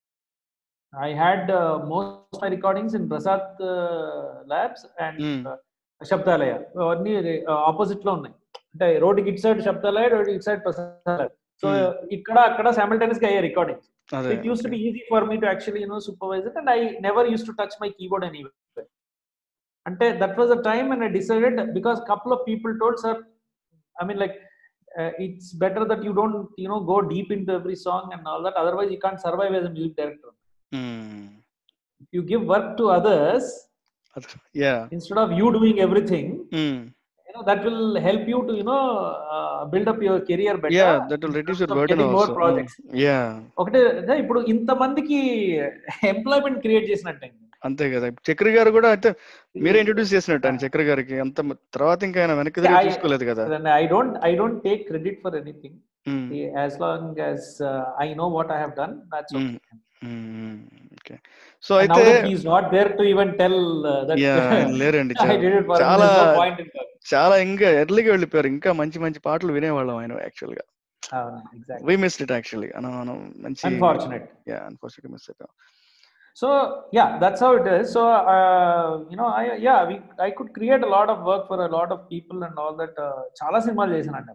I had uh, most of my recordings in Prasad uh, Labs and Hmm. uh, శబ్దాలయ అవన్నీ opposite లో ఉన్నాయి అంటే రోడ్డుకి ఇటు side Sabdalaya రోడ్డు ఇటు side Prasad so Hmm. ఇక్కడ అక్కడ సైమల్టేనియస్ గా అయ్యే రికార్డింగ్స్ అదే it used to be easy for me to actually you know supervise it and i never used to touch my keyboard anyway and that was a time when i decided because couple of people told sir i mean like uh, it's better that you don't you know go deep into every song and all that otherwise you can't survive as a music director hmm. if you give work to others అదే yeah instead of you doing everything hmm. you know that will help you to you know uh, build up your career better yeah that will in reduce terms your of burden getting more also projects yeah ఒకటే అదే ఇప్పుడు ఇంతమందికి employment create చేసినట్టే అంతే కదా చక్రి గారు కూడా అయితే మీరే ఇంట్రొడ్యూస్ చేసినట్టు ఆయన చక్రి గారికి అంత మ- తర్వాత ఇంకా ఆయన వెనక్కి తిరిగి I- చూసుకోలేదు కదా I don't I don't take credit for anything. Hmm. As long as uh, I know what I have done, that's okay. Okay so And now అయితే that he's not there to even tell uh, that yeah ఆయన లేరండి I did it for him, చాలా there's no point in that. చాలా ఇంకా ఎర్లీగా వెళ్ళిపోయారు ఇంకా మంచి మంచి పాటలు వినేవాళ్ళం ఆయన యాక్చువల్ గా అవును, exactly. We missed it actually మనం మంచి Unfortunate. యా అన్ఫార్చునేట్ మిస్ అయిపోయాం So yeah, that's how it is. So uh, you know, I yeah, we I could create a lot of work for a lot of people and all that. Uh, చాలా సినిమాలు చేశానండి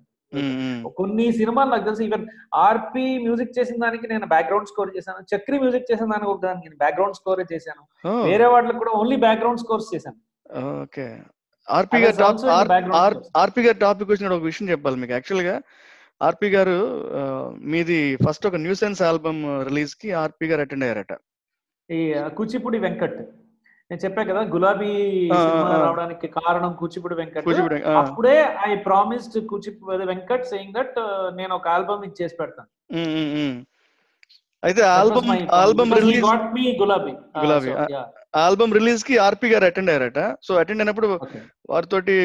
కొన్ని సినిమాలు నాకు తెలిసి even ఆర్పి music చేసిన దానికి నేను బ్యాక్గ్రౌండ్ స్కోర్ చేశాను చక్రి మ్యూజిక్ చేసిన దానికి ఒక దానికి నేను బ్యాక్గ్రౌండ్ స్కోర్ చేశాను వేరే వాటికి కూడా ఓన్లీ బ్యాక్గ్రౌండ్ స్కోర్స్ చేశాను ఓకే ఆర్పి I గారు was also in the background scores. RP గారు టాపిక్ వచ్చిన ఒక విషయం చెప్పాలి మీకు యాక్చువల్ గా ఆర్పి గారు ఆ, మీది ఫస్ట్ ఒక న్యూసెన్స్ ఆల్బమ్ రిలీజ్ కి ఆర్పి గారు అటెండ్ అయ్యారట ఈ కూచిపూడి వెంకట్ నేను చెప్పా కదా గులాబీ ఆ, సినిమా ఆ. రావడానికి కారణం కూచిపూడి వెంకట్ కూచిపూడి ఆ, అప్పుడే I promised Kuchipudi Venkat saying that నేను ఒక ఆల్బమ్ ఇచ్చేసి పెడతాను ఉమ్, ఉమ్, ఉమ్. అయితే album album release got me Gulabi Gulabi, ఆ. ఆల్బమ్ రిలీజ్ కి ఆర్పి గారు అటెండ్ అయ్యారట సో అటెండ్ అయినప్పుడు వారితోటి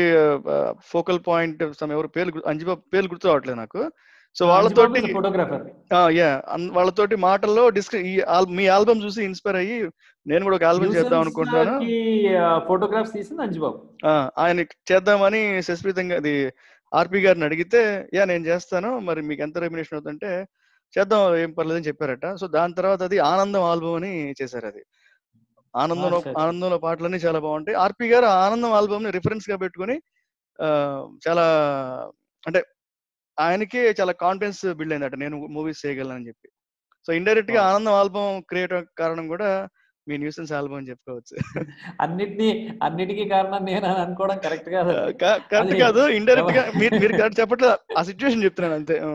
ఫోకల్ పాయింట్ సమ్ ఎవరు పేర్లు గు- అంజిబాబు పేర్లు గుర్తు రావట్లేదు నాకు సో వాళ్ళతోటి ఫోటోగ్రాఫర్ యా వాళ్ళతోటి మాటల్లో డిస్క ఈ ఆల్- మీ ఆల్బమ్ చూసి ఇన్స్పైర్ అయ్యి నేను కూడా ఒక ఆల్బమ్ చేద్దాం అనుకుంటున్నాను ఫోటోగ్రాఫ్స్ తీసింది అంజుబాబు ఆ, ఆయన చేద్దామని సుస్మితంగా అది ఆర్పి గారిని అడిగితే యా నేను చేస్తాను మరి మీకు ఎంత రెమ్యునేషన్ అవుతుందంటే చేద్దాం ఏం పర్లేదని చెప్పారట సో దాని తర్వాత అది ఆనందం ఆల్బమ్ అని చేశారు అది ఆనందంలో అచ్చా, అచ్చా. ఆనందంలో పాటలన్నీ చాలా బాగుంటాయి ఆర్పి గారు ఆ ఆనందం ఆల్బమ్ ని రిఫరెన్స్ గా పెట్టుకొని ఆ, చాలా అంటే ఆయనకి చాలా కాన్ఫిడెన్స్ బిల్డ్ అయిందట నేను మూవీస్ చేయగలను చెప్పి సో ఇండైరెక్ట్ గా Wow. ఆనందం ఆల్బమ్ క్రియేట్ కారణం కూడా మీ న్యూసెన్స్ ఆల్బమ్ అని చెప్పుకోవచ్చు అన్నిటిని అన్నిటికీ కారణం నేను అని అనుకోవడం కరెక్ట్ కాదు కరెక్ట్ అది కాదు ఇండైరెక్ట్ గా ఎవ- మీరు మీరు కరెక్ట్ చెప్పట్లేదు ఆ సిచ్యువేషన్ చెప్తున్నాను అంతే ఆ.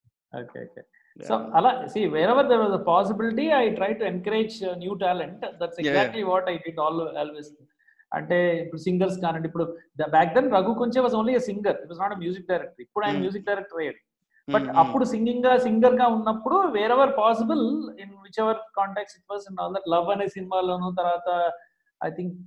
ఓకే ఓకే సో అలా సి wherever there was a possibility I try to encourage new talent that's Yeah, exactly what I did all always అంటే ఇప్పుడు సింగర్స్ కానండి ఇప్పుడు బ్యాక్ దెన్ రఘు కొంచెం was only singer it was not music director ఇప్పుడు ఆయన Hmm. Music director అయ్యాడు but um, um. అప్పుడు singing గా సింగర్ గా ఉన్నప్పుడు wherever possible in whichever contacts it was in all that love అనే సినిమాలోను తర్వాత ఐ థింక్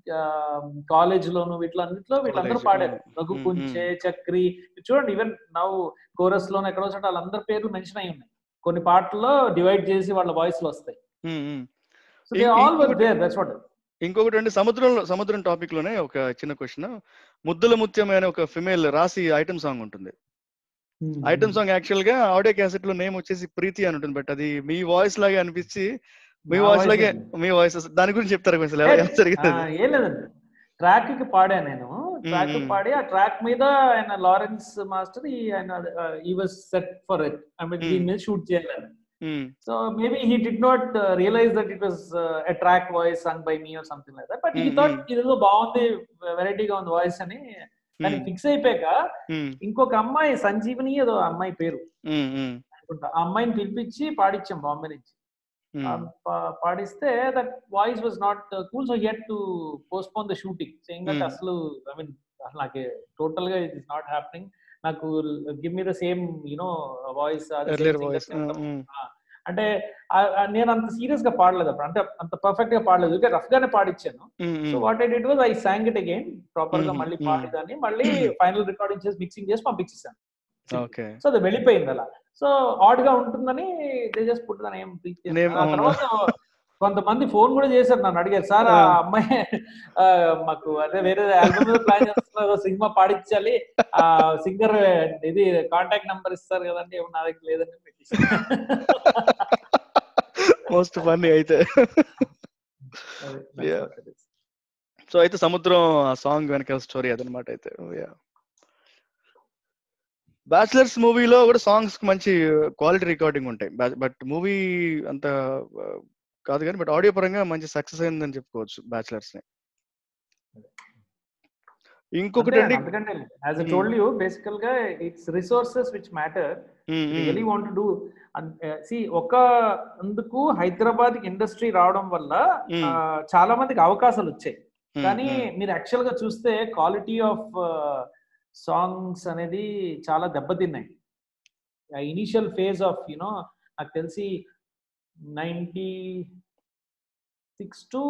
కాలేజ్ లోను వీటిలన్నిట్లో వీళ్ళందరూ College, పాడారు mm, రఘు mm, కుంచే చక్రి చూడండి ఈవెన్ నవ్వు కోరస్ లోను ఎక్కడో చోట వాళ్ళందరి పేర్లు మెన్షన్ అయి ఉన్నాయి కొన్ని పాటల్లో డివైడ్ చేసి వాళ్ళ వాయిస్ లో వస్తాయి ఉమ్, ఉమ్. సో దే ఇం- ఆల్ వర్ ఇంకొకటి- దేర్ దట్స్ వాట్ ఇంకొకటి అంటే సముద్రంలో సముద్రం టాపిక్ లోనే ఒక చిన్న క్వశ్చన్ ముద్దుల ముత్యం అనే ఒక ఫిమేల్ రాసి ఐటమ్ సాంగ్ ఉంటుంది ఐటమ్ సాంగ్ యాక్చువల్ గా ఆడియో క్యాసెట్ లో నేమ్ వచ్చేసి ప్రీతి అని ఉంటుంది బట్ అది మీ వాయిస్ లాగే అనిపించి మీ నా వాయిస్ voice లాగే అది. మీ వాయిస్ దాని గురించి చెప్తారా కొంచెం ఎలా ఎలా జరిగింది ఆ, ఏం లేదండి ట్రాక్ కి పాడా నేను ట్రాక్ మ్మ్. పాడి ఆ ట్రాక్ మీద ఆయన లారెన్స్ మాస్టర్ ఈ ఆయన ఈ was set for it I mean hmm. దీని మీద షూట్ చేయాలని um, so maybe he did not realise that it was a track voice sung by me or something like that but he Mm, thought mm. ఇదేదో బాగుంది వెరైటీగా ఉంది voice అని కానీ ఉమ్, fix అయిపోయాక ఉమ్, ఇంకొక అమ్మాయి సంజీవని ఏదో అమ్మాయి పేరు ఉమ్, ఉమ్, అనుకుంటా ఆ అమ్మాయిని పిలిపించి పాడిచ్చాం బాంబే నుంచి ఉమ్. ఆ పా- పాడిస్తే that voice was not cool so had to postpone the shooting saying that Hmm. అసలు ఐ మీన్ నాకు టోటల్ గా ఇట్ ఇస్ నాట్ హ్యాపెనింగ్ నాకు give me the same you know voice earlier voice అంటే ఆ- ఆ నేను అంత సీరియస్ గా పాడలేదు అప్పుడు అంటే అంత పర్ఫెక్ట్ గా పాడలేదు ఇంకా రఫ్ గానే పాడిచ్చాను so what I did was I sang it again proper గా Mhm, మళ్ళీ mhm. పాడిదాన్ని మళ్ళీ ఫైనల్ రికార్డింగ్ చేసి మిక్సింగ్ చేసి పంపించేసాను ఓకే సో అది వెళ్ళిపోయింది అలా సో ఆడ్ గా ఉంటుందని దే జస్ట్ పుట్ దాని ఏం treat చేశారు. Name, ఆ అవును. తర్వాత కొంతమంది ఫోన్ కూడా చేశారు నన్ను అడిగారు సార్ ఆ ఆ. అమ్మాయి ఆ, మాకు అదే వేరే ఆల్బమ్ ప్లాన్ చేస్తున్నారు సినిమా పాడించాలి ఆ సింగర్ ఇది కాంటాక్ట్ నంబర్ ఇస్తారు కదండి ఏమో నా దగ్గర లేదని పెట్టేసి మోస్ట్ ఫన్నీ అయితే Yeah. సో అయితే సముద్రం ఆ సాంగ్ వెనకాల స్టోరీ అదనమాట అయితే బ్యాచిలర్స్ మూవీలో కూడా సాంగ్స్ మంచి క్వాలిటీ రికార్డింగ్ ఉంటాయి బట్ మూవీ అంత ఆ, కాదు కానీ బట్ ఆడియో పరంగా మంచి సక్సెస్ అయిందని చెప్పుకోవచ్చు బ్యాచిలర్స్ ని ఇంకొకటి అండి ఎందుకంటే as Hmm. Told you basically గా it's resources which matter um, um, really want to see ఒక అందుకు హైదరాబాద్ ఇండస్ట్రీ రావడం వల్ల Hmm. ఆ, చాలా మందికి అవకాశాలు వచ్చాయి ఉమ్, కానీ ఉమ్, మీరు యాక్చువల్ గా చూస్తే క్వాలిటీ ఆఫ్ సాంగ్స్ అనేది చాలా దెబ్బతిన్నాయి ఇనిషియల్ ఫేజ్ ఆఫ్ యునో నాకు తెలిసి ninety six to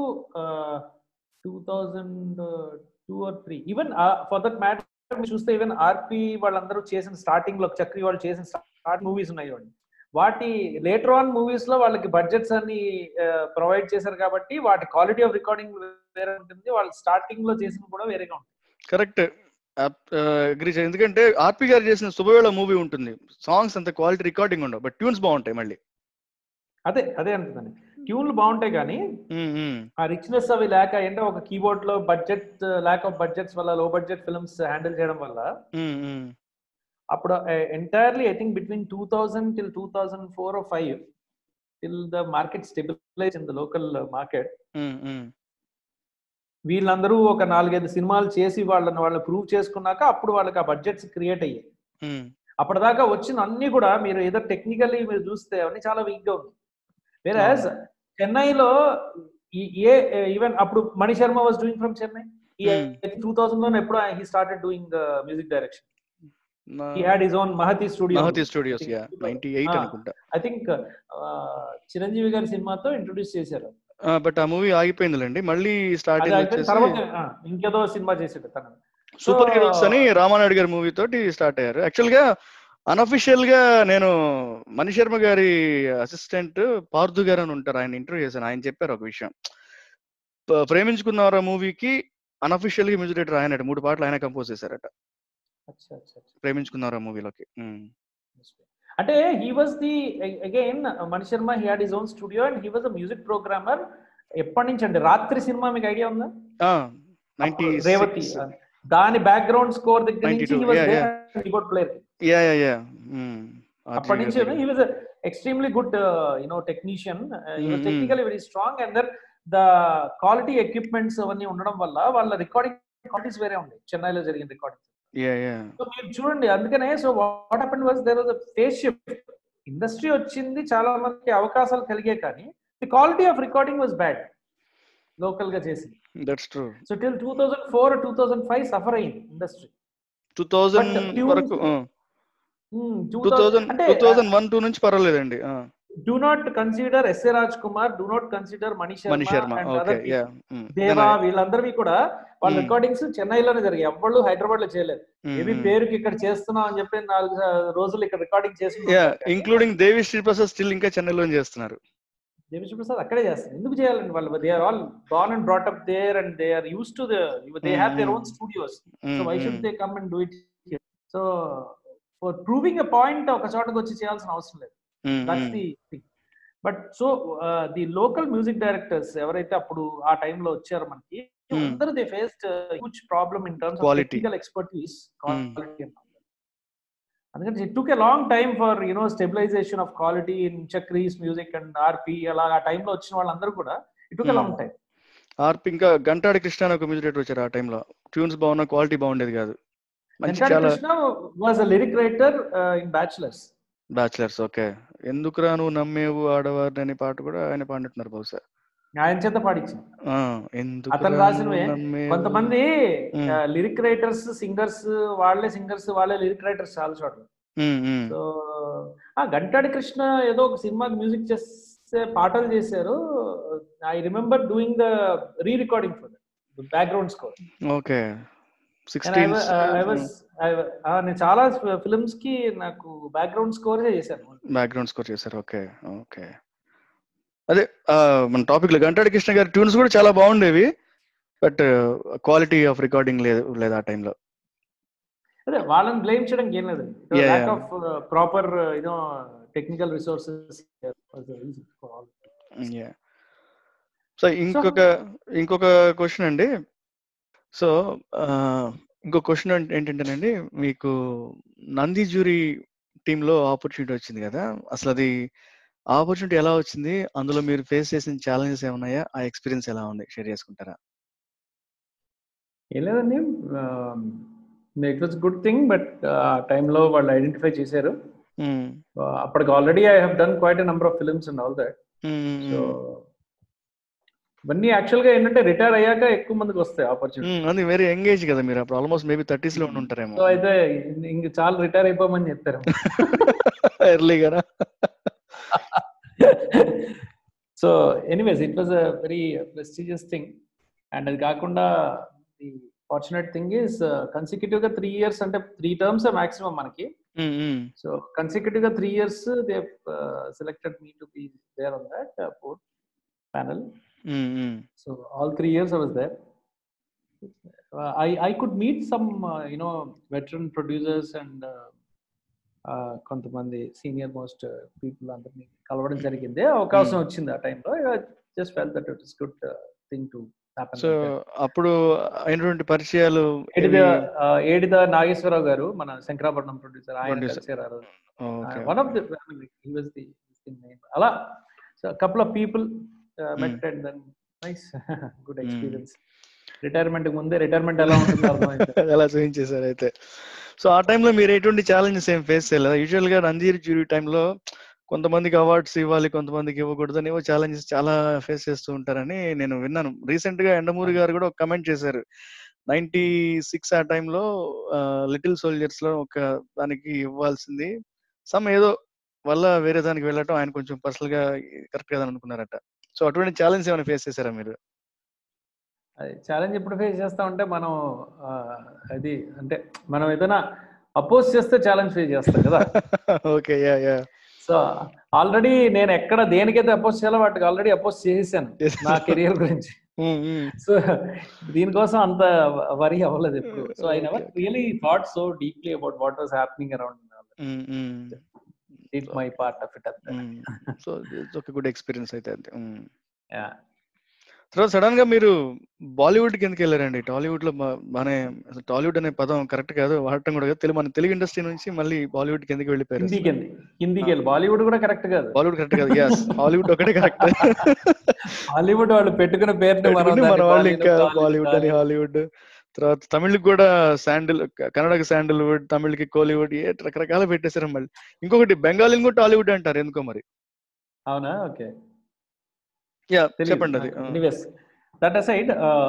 two thousand two or three even for that matter చూస్తే ఈవెన్ ఆర్పి వాళ్ళందరూ చేసిన స్టార్టింగ్ లో చక్రి వాళ్ళు చేసిన స్టార్ట్ మూవీస్ ఉన్నాయి చూడండి వాటి లేటర్ ఆన్ మూవీస్ లో వాళ్ళకి బడ్జెట్స్ అన్ని ప్రొవైడ్ చేశారు కాబట్టి వాటి క్వాలిటీ ఆఫ్ రికార్డింగ్ వేరే ఉంటుంది వాళ్ళు స్టార్టింగ్ లో చేసిన కూడా వేరేగా ఉంటుంది కరెక్ట్ అగ్రీ ఎందుకంటే ఆర్పి గారు చేసిన శుభవేళ మూవీ ఉంటుంది సాంగ్స్ అంత క్వాలిటీ రికార్డింగ్ ఉండవు బట్ ట్యూన్స్ బాగుంటాయి మళ్ళీ అదే అదే అంటుందండి ట్యూన్లు బాగుంటాయి కానీ ఉమ్, ఉమ్, ఆ రిచ్నెస్ అవి లేక ఏంటో ఒక కీబోర్డ్ లో బడ్జెట్ ల్యాక్ ఆఫ్ బడ్జెట్స్ వల్ల లో బడ్జెట్ ఫిల్మ్స్ హ్యాండిల్ చేయడం వల్ల ఉమ్, ఉమ్, అప్పుడు entirely I think between two thousand till two thousand four or five till the market stabilise in the local market um, um. వీళ్ళందరూ ఒక నాలుగైదు సినిమాలు చేసి వాళ్ళని వాళ్ళు ప్రూవ్ చేసుకున్నాక అప్పుడు వాళ్ళకి ఆ బడ్జెట్స్ క్రియేట్ అయ్యాయి ఉమ్, అప్పటిదాకా వచ్చిన అన్ని కూడా మీరు ఏదో టెక్నికల్లీ మీరు చూస్తే అవన్నీ చాలా వీక్ గా ఉంది వేరే చెన్నైలో ఈ- ఏ ఈవెన్ అప్పుడు Mani Sharma was doing from Chennai Hmm. Two thousand లో ఎప్పుడు he started doing music direction నా- he had his own Mahathi studio Mahathi studios yeah ninety eight Ah. అనుకుంటా ఐ థింక్ చిరంజీవి గారి సినిమాతో ఇంట్రొడ్యూస్ చేశారు బట్ ఆ మూవీ ఆగిపోయిందిలేండి మళ్ళీ అది స్టార్టింగ్ అయిపోయిన వచ్చేసి తర్వాత ఆ, ఇంకేదో సినిమా చేసాడు తను సూపర్ హీరోస్ అని రామానాయుడు గారి మూవీ తోటి స్టార్ట్ అయ్యారు యాక్చువల్ గా అన్అఫిషియల్ గా నేను మణి శర్మ గారి అసిస్టెంట్ పార్థు గారు అని ఉంటారు ఆయన ఇంటర్వ్యూ చేశాను ఆయన చెప్పారు ఒక విషయం ప- ప్రేమించుకున్నవారా మూవీకి అన్అఫిషియల్ గా మ్యూజిక్ డైరెక్టర్ ఆయన మూడు పాటలు ఆయన కంపోజ్ చేశారట అచ్చా అచ్చా అచ్చా. ప్రేమించుకున్నారా మూవీలోకి అంటే he was the again Mani Sharma he had his own studio and he was a music programmer ఎప్పటి నుంచి అండి రాత్రి సినిమా మీకు ఐడియా ఉందా నైన్టీ అప్పుడు రేవతి దాని బ్యాక్గ్రౌండ్ స్కోర్ దగ్గర నుంచి 92, he was yeah, there, keyboard player yeah yeah yeah అప్పటి నుంచి he was extremely good you know technician Mm, mm. Technically very strong and there the quality equipments అవన్నీ ఉండడం వల్ల వాళ్ళ రికార్డింగ్ క్వాలిటీస్ వేరే ఉంది చెన్నైలో జరిగిన రికార్డింగ్ యా యా సో మీరు చూడండి అందుకనే so what happened was there was phase shift industry వచ్చింది చాలా మందికి అవకాశాలు కలిగే కానీ the quality of recording was bad local గా చేసి that's true so till two thousand four two thousand five suffer అయింది industry two thousand But tunes- వరకు టూ టూ థౌజండ్ అంటే టూ థౌజండ్ వన్ టూ నుంచి పర్వాలేదండి do not consider SA Raj Kumar do not consider Mani Mani Sharma Sharma okay yeah Deva వీళ్ళందరివి కూడా వాళ్ళ Hmm. Recordings చెన్నైలోనే జరిగాయి ఎవ్వళ్ళు హైదరాబాద్ లో చేయలేదు ఏవి పేరుకి ఇక్కడ చేస్తున్నాం అని చెప్పి నాలుగు సా- రోజులు ఇక్కడ రికార్డింగ్ చేసి yeah including Devi Sri Prasad still ఇంకా చెన్నైలో చేస్తున్నారు దేవిశ్రీ ప్రసాద్ అక్కడే చేస్తారు ఎందుకు చేయాలండి వాళ్ళు they are all born and brought up there and they are used to they have their own studios so why should they come and do it so for proving a point ఒక చోటకి వచ్చి చేయాల్సిన అవసరం లేదు that's the thing but so the local music directors ఎవరైతే అప్పుడు ఆ టైంలో వచ్చారో మనకి Hmm. అందరూ they faced huge problem in terms of Quality. Technical expertise Hmm. Quality అందుకని it took a long time for you know stabilisation of quality in Chakri's music and RP అలా ఆ టైంలో వచ్చిన వాళ్ళందరూ కూడా it took a Hmm. Long time RP ఇంకా గంటాడి కృష్ణ అని ఒక మ్యూజిక్ డైరెక్టర్ వచ్చారు ఆ టైంలో ట్యూన్స్ బాగున్నా క్వాలిటీ బాగుండేది కాదు మంచి వెంకట చాలా Krishna was a lyric writer in bachelors bachelors okay ఎందుకురా నువ్వు నమ్మేవు ఆడవారిని అనే పాట కూడా ఆయన పాడినట్టున్నారు బహుశా ఆయన చేత పాడించింది ఆ, ఎందుకురా అతను నువ్వు రాసినవే నమ్మేవు? కొంతమంది Hmm. లిరిక్ రైటర్స్ సింగర్స్ వాళ్ళే సింగర్స్ వాళ్ళే లిరిక్ రైటర్స్ చాలా చోట్ల ఉమ్, ఉమ్. సో ఆ గంటాడి కృష్ణ ఏదో ఒక సినిమాకి మ్యూజిక్ చేసే పాటలు చేశారు I remember doing the re recording for background score okay sixteen నేను చాలా ఫిల్మ్స్ కి నాకు బ్యాక్గ్రౌండ్ స్కోర్ చేశాను బ్యాక్గ్రౌండ్ స్కోర్ చేశారు ఓకే ఓకే అదే ఆ, మన టాపిక్ లో గంటాడి కృష్ణ గారి ట్యూన్స్ కూడా చాలా బాగుండేవి బట్ క్వాలిటీ ఆఫ్ రికార్డింగ్ లేదు లేదు ఆ టైంలో అదే వాళ్ళని బ్లేమ్ చేయడానికి ఏం లేదు Yeah, lack yeah. Of proper you know technical resources so ఇంకొక ఇంకొక క్వశ్చన్ అండి సో ఇంకొక క్వశ్చన్ ఏంటంటేనండి మీకు నంది జ్యూరీ టీంలో ఆపర్చునిటీ వచ్చింది కదా అసలు అది ఆపర్చునిటీ ఎలా వచ్చింది అందులో మీరు ఫేస్ చేసిన ఛాలెంజెస్ ఏమన్నాయా ఆ ఎక్స్పీరియన్స్ ఎలా ఉంది షేర్ చేసుకుంటారా ఏం లేదండి it was good thing but ఆ టైంలో వాళ్ళు ఐడెంటిఫై చేశారు మ్మ్. Uh, అప్పటికి already I have done quite number of films and all that hmm, so hmm. ఇవన్నీ యాక్చువల్ గా ఏంటంటే రిటైర్ అయ్యాక ఎక్కువ మందికి వస్తాయి ఆపర్చునిటీ మ్మ్, అది వెరీ ఎంగేజ్ కదా మీరు అప్పుడు ఆల్మోస్ట్ మేబీ థర్టీస్ లో ఉండి ఉంటారేమో సో అయితే ఇంక చాలా రిటైర్ అయిపోమని చెప్పారు ఎర్లీగా so anyways it was a very prestigious thing and అది కాకుండా the fortunate thing is consecutive గా త్రీ ఇయర్స్ అంటే త్రీ టర్మ్స్ మాక్సిమం మనకి సో కన్సిక్యూటివ్ గా three years they selected me to be there on that fourth panel so all three years I was there I I could meet some you know veteran producers and కొంతమంది senior most people అందరినీ కలవడం జరిగింది అవకాశం వచ్చింది ఆ టైంలో just felt that it is good thing to so అప్పుడు అయినటువంటి పరిచయాలు ఏడిద ఏవి? ఏడిద నాగేశ్వరరావు గారు మన శంకరాభరణం ప్రొడ్యూసర్ ఆయన Producer. కలిసారు okay one of the he was the అలా couple of people met and then nice good experience retirement ముందే రిటైర్మెంట్ ఎలా ఉంటుందో అర్థమైంది ఎలా చూపించేశారు అయితే సో ఆ టైంలో మీరు ఎటువంటి ఛాలెంజెస్ ఏం ఫేస్ చేయలేదు యూజువల్ గా రంజీర్ జ్యూరీ టైంలో కొంతమందికి అవార్డ్స్ ఇవ్వాలి కొంతమందికి ఇవ్వకూడదని ఏవో ఛాలెంజెస్ చాలా ఫేస్ చేస్తూ ఉంటారని నేను విన్నాను రీసెంట్ గా ఎండమూరి గారు కూడా ఒక కమెంట్ చేశారు నైన్టీ సిక్స్ ఆ టైంలో లిటిల్ సోల్జర్స్ లో ఒక దానికి ఇవ్వాల్సింది సమ్ ఏదో వల్ల వేరే దానికి వెళ్ళటం ఆయన కొంచెం పర్సనల్ గా కరెక్ట్ కాదని అనుకున్నారట సో అటువంటి ఛాలెంజ్ ఏమైనా ఫేస్ చేశారా మీరు ఛాలెంజ్ ఎప్పుడు ఫేస్ చేస్తా ఉంటే మనం ఆ, అది అంటే మనం ఏదైనా అపోజ్ చేస్తే ఛాలెంజ్ ఫేస్ చేస్తాం కదా okay yeah yeah so already నేను ఎక్కడ దేనికైతే అపోజ్ చేయాలో వాటికి ఆల్రెడీ అపోజ్ చేసేసాను నా కెరియర్ గురించి సో దీనికోసం అంత వరి అవ్వలేదు ఎప్పుడు so I never really thought so deeply about what was happening around it my part of it అంతే సో ఒక గుడ్ ఎక్స్పీరియన్స్ అయితే అంతే Mm. Yeah. తర్వాత సడన్ గా మీరు బాలీవుడ్ కి ఎందుకు వెళ్ళారండి టాలీవుడ్ లో బా- బానే అసలు టాలీవుడ్ అనే పదం కరెక్ట్ కాదు వాడటం కూడా కాదు తెలుగు మన తెలుగు ఇండస్ట్రీ నుంచి మళ్ళీ బాలీవుడ్ కి ఎందుకు వెళ్ళిపోయారు హిందీకి వెళ్ళి హిందీకి వెళ్ళి బాలీవుడ్ కూడా కరెక్ట్ కాదు బాలీవుడ్ కరెక్ట్ కాదు యస్ హాలీవుడ్ ఒకటే కరెక్ట్ హాలీవుడ్ వాళ్ళు పెట్టుకున్న పేరుని మనం మన దాన్ని వాళ్ళు బాలీవుడ్, ఇంకా టాలీవుడ్, బాలీవుడ్ అని టాలీవుడ్. హాలీవుడ్ తర్వాత తమిళకి కూడా శాండిల్ కన్నడకి శాండిల్వుడ్ తమిళకి కోలీవుడ్ ఏ రకరకాల పెట్టేశారు మళ్ళీ ఇంకొకటి బెంగాలీని కూడా టాలీవుడ్ అంటారు ఎందుకో మరి అవునా ఓకే యా చెప్పండి అది ఆ. ఎనీవేస్ దట్ అసైడ్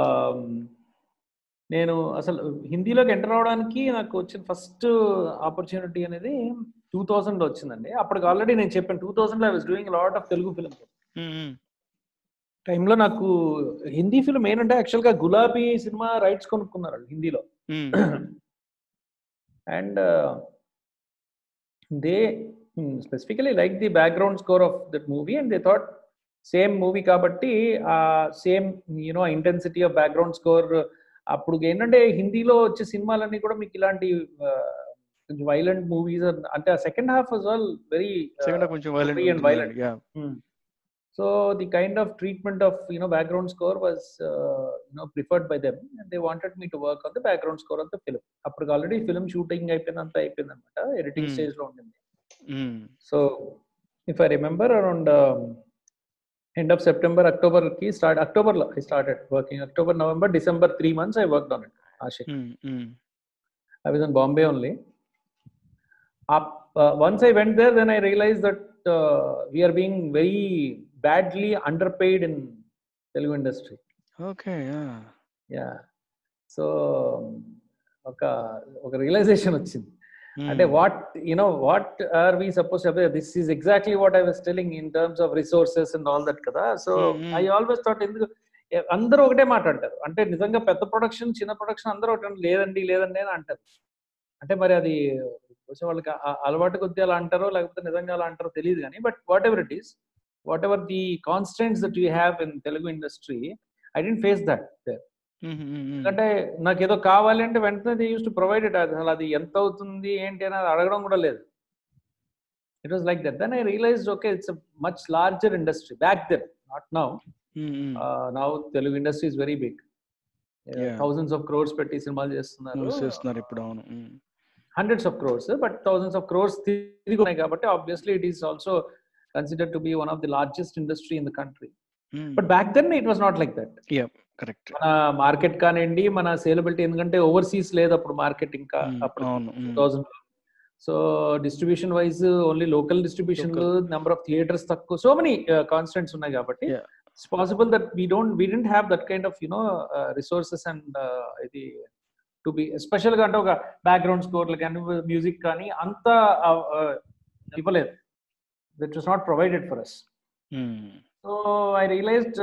నేను అసలు హిందీలోకి ఎంటర్ అవడానికి నాకు వచ్చిన ఫస్ట్ ఆపర్చునిటీ అనేది టూ థౌజండ్ లో వచ్చిందండి అప్పటికి ఆల్రెడీ నేను చెప్పాను టూ థౌజండ్ లో I was doing lot of Telugu film um, um. టైంలో నాకు హిందీ ఫిల్మ్ ఏంటంటే యాక్చువల్ గా గులాబీ సినిమా రైట్స్ కొనుక్కున్నారు వాళ్ళు హిందీలో um, and they specifically like the background score of that movie and they thought same movie కాబట్టి ఆ same you know intensity of background score అప్పుడు ఏంటంటే హిందీలో వచ్చే సినిమాలన్నీ కూడా మీకు ఇలాంటి ఆ, కొంచెం వైలెంట్ మూవీస్ అంటే ఆ second half was all very second కొంచెం Free and violent violent. Yeah So the kind of treatment of you know background score was uh, you know preferred by them, and they wanted me to work on the background score of the film. అప్పటికి already film shooting అయిపోయినంత అయిపోయింది అనమాట editing Hmm. Stage లో ఉండింది mm. So if I remember around end of September October కి start October లో I started working October November December three months I work on it Aashiq mm. Mm. I was in Bombay only. Up, uh, once I went there, then I realized that uh, we are being very badly underpaid in Telugu industry. Okay yeah. Yeah. So ఒక ఒక realization వచ్చింది అంటే mm. What you know what are we suppose this is exactly what I was telling in terms of resources and all that కదా so Mm, I always thought ఎందుకు ఎ- అందరూ ఒకటే మాట అంటారు అంటే నిజంగా పెద్ద ప్రొడక్షన్ చిన్న ప్రొడక్షన్ అందరూ ఒకటే అంటారు, లేదండి లేదండి అని అంటారు అంటే మరి అది బహుశా వాళ్ళకి ఆ- అలవాటు కొద్దీ అలా అంటారో లేకపోతే నిజంగా అలా అంటారో తెలియదు కానీ but whatever it is whatever the constants that you have in Telugu industry I didn't face that mm. Hmm. Mm. ఎందుకంటే నాకు ఏదో కావాలి అంటే వెంటనే they use to provide it అసలు అది ఎంత అవుతుంది ఏంటి అని అడగడం కూడా లేదు it was like that then I realize okay it's much larger industry back then not now mm. Mm. Now Telugu industry is very big Yeah. Thousands of crores పెట్టి సినిమాలు చేస్తున్నారు న్యూస్ చేస్తున్నారు ఇప్పుడు అవును mm. Hundreds of crores but thousands of crores తిరిగి ఉన్నాయి కాబట్టి obviously it is also consider to be one of the largest industry in the country mm. But back then it was not like that correct మన market కానివ్వండి మన saleability ఎందుకంటే overseas లేదు అప్పుడు market ఇంకా మ్మ్. అప్పుడు అవును మ్మ్. Thousand so distribution wise only local distribution Local. Number of theatres తక్కువ సో మెనీ కాన్స్టెంట్స్ ఉన్నాయి కాబట్టి Yeah. It's possible that we don't we didn't have that kind of you know resources and ఇది టు బి ఎస్పెషల్ గా అంటే ఒక background స్కోర్లు కానీ music కానీ అంత uh, uh, ఇవ్వలేదు that was not provided for us mm. So I realized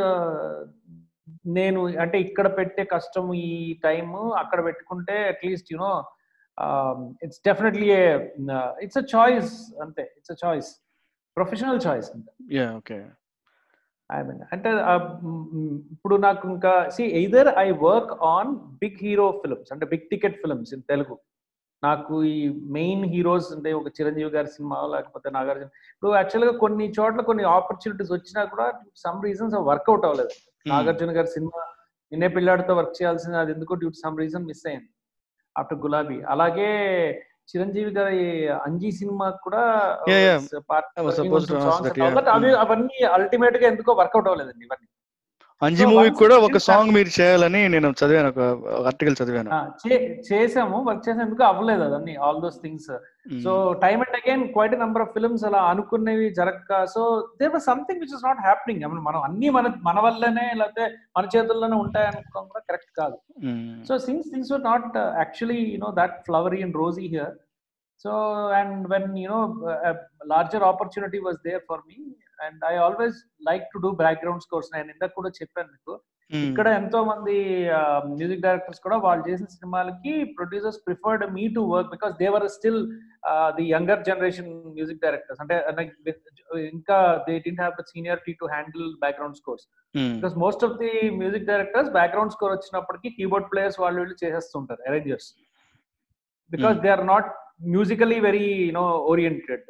నేను అంటే ఇక్కడ పెట్టే కష్టం ఈ టైం అక్కడ పెట్టుకుంటే at least you know it's definitely it's a choice అంతే it's a choice professional choice అంతే యా ఓకే ఐ మీన్ అంటే ఆ, మ్, ఇప్పుడు నాకు ఇంకా see either I work on big hero films అంటే big ticket films in Telugu నాకు ఈ మెయిన్ హీరోస్ అంటే ఒక చిరంజీవి గారి సినిమా లేకపోతే నాగార్జున ఇప్పుడు యాక్చువల్గా కొన్ని చోట్ల కొన్ని ఆపర్చునిటీస్ వచ్చినా కూడా సమ్ రీజన్స్ వర్కౌట్ అవ్వలేదు నాగార్జున గారి సినిమా నిన్నే పిల్లాడితో వర్క్ చేయాల్సింది అది ఎందుకో డ్యూ సమ్ రీజన్ మిస్ అయింది ఆఫ్టర్ గులాబీ అలాగే చిరంజీవి గారి అంజీ సినిమా కూడా Yeah, yeah. was part- I was working supposed on to some ask songs that, and all yeah. that. అవి Mm. అవన్నీ అల్టిమేట్ గా ఎందుకో వర్కౌట్ అవ్వలేదండి ఇవన్నీ అంజీ So మూవీ once కూడా it ఒక is సాంగ్ మీరు చేయాలని నేను చదివాను ఒక ఆర్టికల్ చదివాను ఆ, చే- చేసాము వర్క్ చేసేందుకు అవ్వలేదు అదన్నీ all those things mm. So time and again quite number of films అలా అనుకునేవి జరగక so there was something which is not happening మనం అన్ని మన మన వల్లనే లేకపోతే మన చేతుల్లోనే ఉంటాయి అనుకోవడం కూడా కరెక్ట్ కాదు మ్మ్. So since things were not uh, actually, you know, that flowery and rosy here, so and when you know a larger opportunity was there for me, and I always like to do background scores. నేను ఇందాక కూడా చెప్పాను మీకు మ్మ్. ఇక్కడ ఎంతో మంది music directors కూడా వాళ్ళు చేసిన సినిమాలకి producers preferred me to work because they were still the younger generation music directors అంటే like, ఇంకా they didn't have the seniority to handle background scores mm. Because most of the music directors background score వచ్చినప్పటికి keyboard players వాళ్ళు వీళ్ళు చేసేస్తుంటారు arrangers because Hmm. They are not musically very you know oriented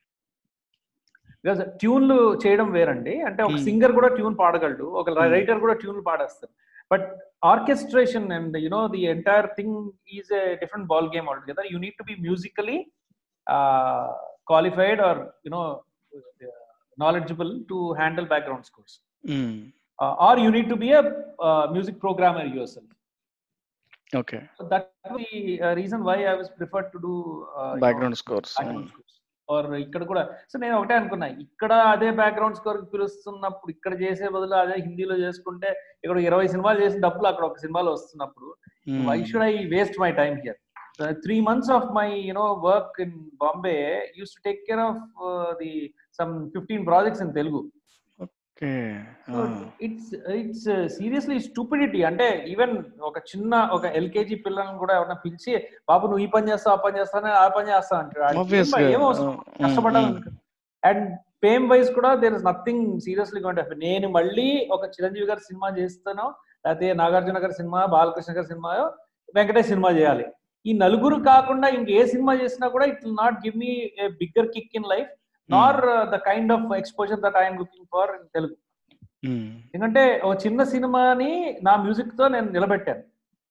because ట్యూన్లు చేయడం వేరండి అంటే ఒక Hmm. Singer కూడా ట్యూన్ పాడగలడు ఒక Hmm. రైటర్ కూడా ట్యూన్ పాడేస్తారు but orchestration and you know the entire thing is a different ball game all together you need to be musically qualified or you know knowledgeable to handle background scores mm. uh, or you need to be a uh, music programmer yourself. Okay So that was the uh, reason why I was preferred to do uh, you background know, scores background scores. Or ఇక్కడ కూడా so నేను ఒకటే అనుకున్నా ఇక్కడ అదే background score పిలుస్తున్నప్పుడు ఇక్కడ చేసే బదులు అదే హిందీలో చేసుకుంటే ఇక్కడ ఇరవై సినిమాలు చేసిన డబ్బులు అక్కడ ఒక సినిమాలో వస్తున్నప్పుడు why should I waste my time here three months of my you know work in Bombay use to take care of the some fifteen projects in Telugu okay it's it's seriously stupidity అంటే ఈవెన్ ఒక చిన్న ఒక ఎల్కేజీ పిల్లల్ని కూడా ఎవరైనా పిలిచి బాబు నువ్వు ఈ పని చేస్తావు ఆ పని చేస్తావు ఆ పని చేస్తా అంటాడు ఆబ్వియస్ ఏం అవసరం కష్టపడ్డాను అండ్ ఫేమ్ వైజ్ కూడా there is nothing seriously going నేను మళ్ళీ ఒక చిరంజీవి గారి సినిమా చేస్తాను లేకపోతే నాగార్జున గారి సినిమా బాలకృష్ణ గారి సినిమా వెంకటేష్ సినిమా చేయాలి ఈ నలుగురు కాకుండా ఇంకే సినిమా చేసినా కూడా it will not give me a bigger kick in life nor the kind of exposure that I'm looking for in Telugu um, ఎందుకంటే ఒక చిన్న సినిమాని నా మ్యూజిక్ తో నేను నిలబెట్టాను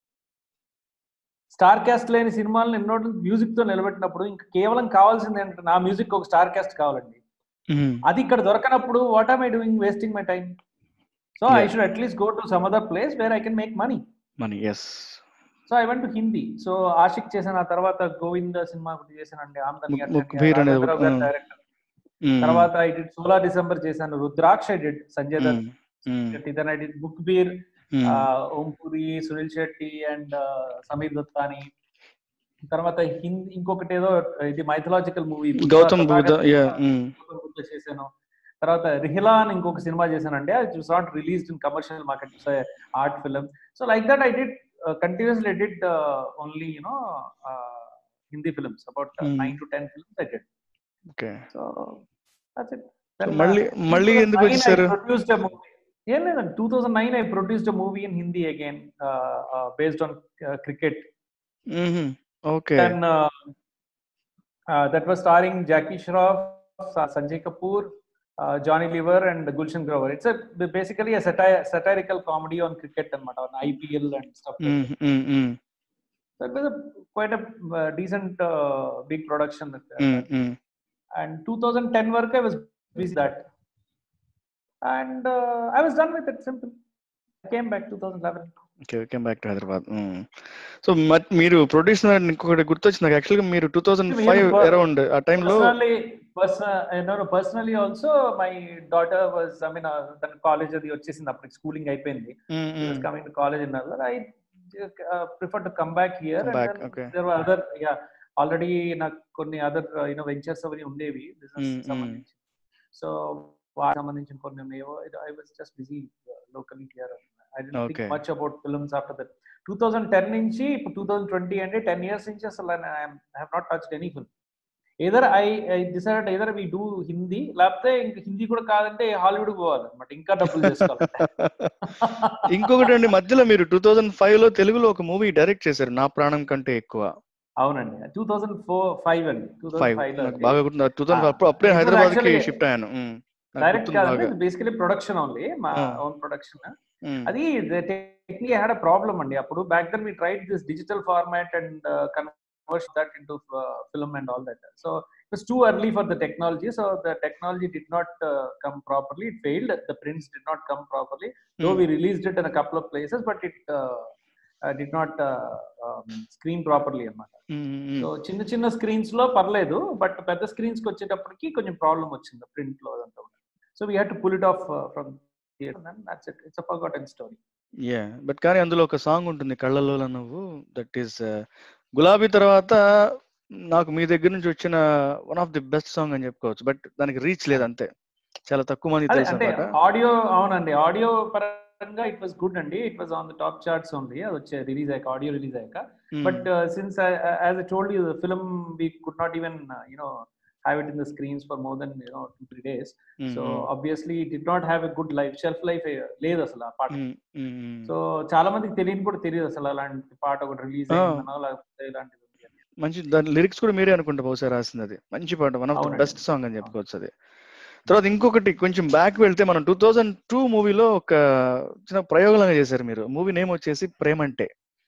స్టార్ కాస్ట్ లేని సినిమాలను ఎన్నో మ్యూజిక్ తో నిలబెట్టినప్పుడు ఇంకా కేవలం కావాల్సింది ఏంటంటే నా మ్యూజిక్ ఒక స్టార్ కాస్ట్ కావాలండి ఉమ్, అది ఇక్కడ దొరకనప్పుడు what am I doing wasting my time so I Yeah. Should at least go to some other place where I can make money money yes so I went to Hindi so Aashiq చేశాను ఆ తర్వాత Govinda cinema ఒకటి చేశానండి ఆమ్దని ముక్- ముక్బీర్ అనేది ఒక- డైరెక్టర్ తర్వాత I did solar December చేశాను Rudraksh I did Sanjay Dutt Shetty then I did book beer Om Puri Suniel Shetty and Sameer Dattani తర్వాత హిందీ ఇంకొకటి ఏదో ఇది mythological movie Gautam Buddha yeah చేశాను తర్వాత రిహిలా అని ఇంకొక సినిమా చేశానండి అది it's not released in commercial market art film so like that I did continuously I did only you know Hindi films about Hmm. Nine to ten films I did okay so that's it మళ్ళీ మళ్ళీ ఎందుకు వచ్చేసారు produced ఏం లేదండి two thousand nine I produced movie in Hindi again based on cricket okay and that was starring Jackie Shroff Sanjay Kapoor Johnny Lever and Gulshan Grover it's basically satirical comedy on cricket అనమాట on IPL and stuff that was quite decent big production and 2010 work i was busy that and uh, i was done with it simple i came back 2011 ఓకే came back to Hyderabad so మీరు producer ఇంకొకటి గుర్తొచ్చింది నాకు యాక్చువల్గా మీరు two thousand five మీరు- around ఆ టైంలో personally person, uh, no, no, personally also my daughter was i mean uh, తన కాలేజ్ అది వచ్చేసింది అప్పుడు స్కూలింగ్ అయిపోయింది coming to college in other I prefer to come back here Come back, okay. There other yeah already నాకు కొన్ని other you know ventures అవి ఉండేవి Mm, business mm. సంబంధించి సో వాటికి సంబంధించిన కొన్ని ఉన్నాయో I was just busy locally here I didn't think Okay. Much about films after that two thousand ten నుంచి ఇప్పుడు టూ థౌసండ్ ట్వంటీ అంటే టెన్ ఇయర్స్ నుంచి అసలు I have not touched any film either I I decide either we do Hindi లేకపోతే ఇంక హిందీ కూడా కాదంటే Hollywood పోవాలి అనమాట ఇంకా డబ్బులు చేసుకోవాలి ఇంకొకటి అండి మధ్యలో మీరు టూ థౌజండ్ ఫైవ్ లో తెలుగులో ఒక మూవీ డైరెక్ట్ చేశారు నా ప్రాణం కంటే ఎక్కువ అవునండి టూ థౌసండ్ ఫోర్ ఫైవ్ అండి టూ ఫైవ్ థౌసండ్ ఫైవ్ నాకు బాగా గుర్తుంది టూ థౌసండ్ Ah. అప్పుడు అప్పుడే It was హైదరాబాద్ కి actually- షిఫ్ట్ అయ్యాను ఉమ్, నాకు డైరెక్ట్ గుర్తుంది కాదండి బాగా బేసికలీ ప్రొడక్షన్ ఓన్లీ మా Ah. ఓన్ ప్రొడక్షన్ ఉమ్, అది టెక్నికల్ హ్యాడ్ అ ప్రాబ్లమ్ అండి అప్పుడు back then we tried this digital format and convert that into film and all that so it was too early for the technology so the technology did not come properly it failed the prints did not come properly though um, we released it in a couple of places but it did not screen properly అన్నమాట um, um, so చిన్న చిన్న screens లో పర్లేదు but పెద్ద screens కి వచ్చేటప్పటికి కొంచెం problem వచ్చింది ప్రింట్ లో అదంతా కూడా so we had to pull it off from that's it it's a forgotten story yeah but కానీ అందులో ఒక సాంగ్ ఉంటుంది కళ్ళలో నువ్వు దట్ ఈస్ గులాబీ తర్వాత నాకు మీ దగ్గర నుంచి వచ్చిన one of the best song అని చెప్పుకోవచ్చు బట్ దానికి రీచ్ లేదు అంతే చాలా తక్కువ మంది అదే తెలుసు అంటే అనమాట ఆడియో అవునండి ఆడియో పరంగా ఇట్ వాస్ గుడ్ అండి it was on the top charts only అది వచ్చే రిలీజ్ అయ్యాక ఆడియో రిలీజ్ అయ్యాక but since as I told you film we could not even you know have it in the screens for more than you know two three days so obviously did not have a good life shelf life లేదు అసలు ఆ పాట so చాలా మందికి తెలియని కూడా తెలియదు అసలు అలాంటి పాట ఒకటి రిలీజ్ Ah. అయిందనో లేకపోతే ఇలాంటిది ఉంది అని. మంచి దాని లిరిక్స్ కూడా మీరే అనుకుంటా బహుశా రాసింది అది మంచి పాట వన్ ఆఫ్ ద అవునండి. బెస్ట్ సాంగ్ అని చెప్పుకోవచ్చు అది తర్వాత ఇంకొకటి కొంచెం బ్యాక్ వెళ్తే మనం టూ థౌజండ్ టూ మూవీలో ఒక చిన్న ప్రయోగంగా చేశారు మీరు మూవీ నేమ్ వచ్చేసి ప్రేమంటే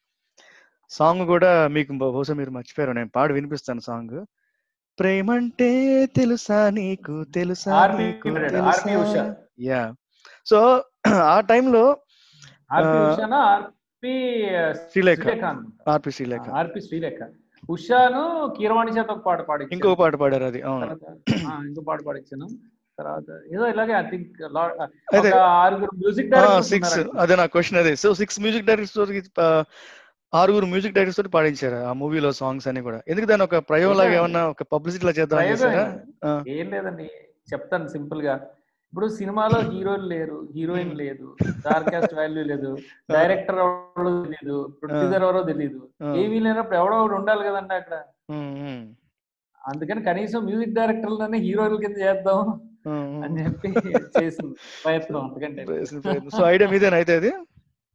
సాంగ్ కూడా మీకు బహుశా మీరు మర్చిపోయారు నేను పాడి వినిపిస్తాను సాంగ్ ప్రేమంటే తెలుసా నీకు తెలుసా RP నీకు period, RP ఉష. తెలుసా యా సో ఆ టైంలో ఆర్పి Ah. ఉషానా ఆర్పి శ్రీలేఖ శ్రీలేఖ అనుకుంటా. ఆర్పి శ్రీలేఖ ఆర్పి శ్రీలేఖ ఉషాను కీరవాణి చేత ఒక పాట పాడి ఇంకో పాట పాడారు అది అవును ఇంకో పాట పాడించాను తర్వాత ఏదో ఇలాగే ఐ థింక్ అదే. ఒక ఆరుగురు మ్యూజిక్ సిక్స్ అదే నా క్వశ్చన్ అదే సో సిక్స్ మ్యూజిక్ డైరెక్టర్స్ ఆరుగురు మ్యూజిక్ డైరెక్టర్స్ తోటి పాడించారు ఆ మూవీలో సాంగ్స్ అన్ని కూడా ఎందుకు దాని ఒక ప్రయోగం లాగా ఏమన్నా ఒక పబ్లిసిటీ లా చేద్దాం ప్రయోగం చేశారా ఆ, ఏం లేదండి చెప్తాను సింపుల్ గా ఇప్పుడు సినిమాలో హీరోలు లేరు హీరోయిన్ లేదు స్టార్కాస్ట్ వాల్యూ లేదు డైరెక్టర్ ఎవరో తెలియదు ప్రొడ్యూసర్ ఎవరో తెలియదు ఆ, ఏమీ లేనప్పుడు ఎవడో ఒకడు ఉండాలి కదండి అక్కడ ఉమ్, ఉమ్, అందుకని కనీసం మ్యూజిక్ డైరెక్టర్లనే హీరోల కింద చేద్దాం ఉమ్, ఉమ్. అని చెప్పి చేసింది ప్రయత్నం అందుకంటే సో ఐడియా మీదేనా అయితే అది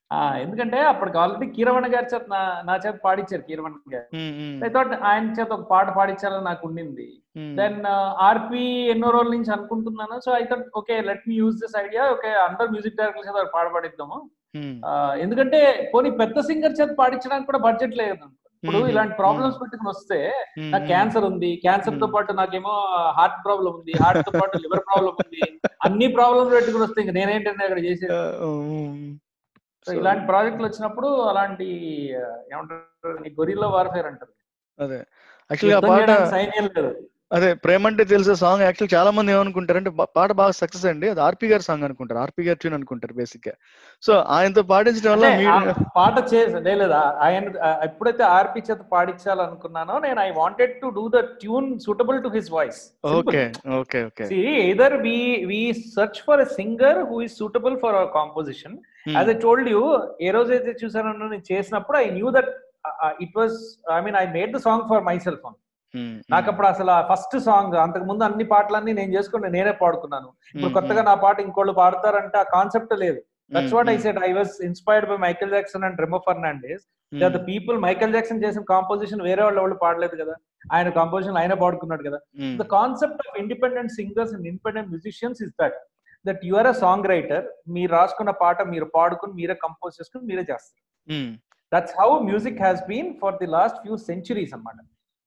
ఆ, ఎందుకంటే అప్పటికి ఆల్రెడీ కీరవణ గారి చేత నా నా చేత పాడించారు కీరవణ గారు ఉమ్, ఉమ్, ఐ థాట్ ఆయన చేత ఒక పాట పాడించాలని నాకు ఉండింది ఉమ్, దెన్ ఆర్పి ఎన్నో రోజుల నుంచి అనుకుంటున్నాను so I thought okay let me use this idea okay అందరు మ్యూజిక్ డైరెక్టర్ చేత పాట పాడిద్దాము ఉమ్, ఆ, ఎందుకంటే పోనీ పెద్ద సింగర్ చేత పాడించడానికి కూడా బడ్జెట్ లేదు ఇప్పుడు మ్మ్. ఇలాంటి ప్రాబ్లమ్స్ పెట్టుకుని వస్తే ఉమ్, నాకు క్యాన్సర్ ఉంది క్యాన్సర్ తో మ్మ్. పాటు నాకేమో హార్ట్ ప్రాబ్లం ఉంది హార్ట్ తో పాటు లివర్ ప్రాబ్లం ఉంది అన్ని ప్రాబ్లమ్స్ పెట్టుకుని వస్తే ఇంక నేనేంటంటే అక్కడ చేసేది ఆ, ఉమ్, సో so, ఇలాంటి ప్రాజెక్టులు వచ్చినప్పుడు అలాంటి ఆ, ఏమంటారు గొరిల్లా వార్ఫేర్ అంటారు అదే యాక్చువల్లీ ఆ యుద్ధం పాట చేయడానికి సైన్యం లేదు అదే ప్రేమ అంటే తెలిసే సాంగ్ యాక్చువల్ చాలా మంది ఏమనుకుంటారంటే బా- పాట బాగా సక్సెస్ అండి అది ఆర్పి గారి సాంగ్ అనుకుంటారు ఆర్పి గారి ట్యూన్ అనుకుంటారు బేసిక్ గా సో ఆయనతో పాటించడం వల్ల అంటే ఆ మీరు పాట చేసి లేదా ఆయన ఆ, ఎప్పుడైతే ఆర్పి చేత పాడించాలనుకున్నానో నేను I wanted to do the tune suitable to his voice okay okay okay See, either we we search for a singer who is suitable for our composition. As I told you, ఏ రోజైతే చూసానో నేను చేసినప్పుడు I knew that it was I mean I made the song for myself నాకు అప్పుడు అసలు first song అంతకు ముందు అన్ని పాటలన్నీ నేను చేసుకుని నేనే పాడుకున్నాను ఇప్పుడు కొత్తగా నా పాట ఇంకోళ్ళు పాడతారంటే ఆ కాన్సెప్ట్ లేదు that's what I said I was inspired by Michael Jackson and Remo Fernandes the people Michael Jackson చేసిన కాంపోజిషన్ వేరే వాళ్ళు ఎవరు పాడలేదు కదా ఆయన కాంపోజిషన్ ఆయన పాడుకున్నాడు కదా the concept of independent singers and independent musicians is that that you are a song writer మీరు రాసుకున్న పాట మీరు పాడుకుని మీరే కంపోజ్ చేసుకుని మీరే చేస్తారు that's how music has been for the last few centuries అన్నమాట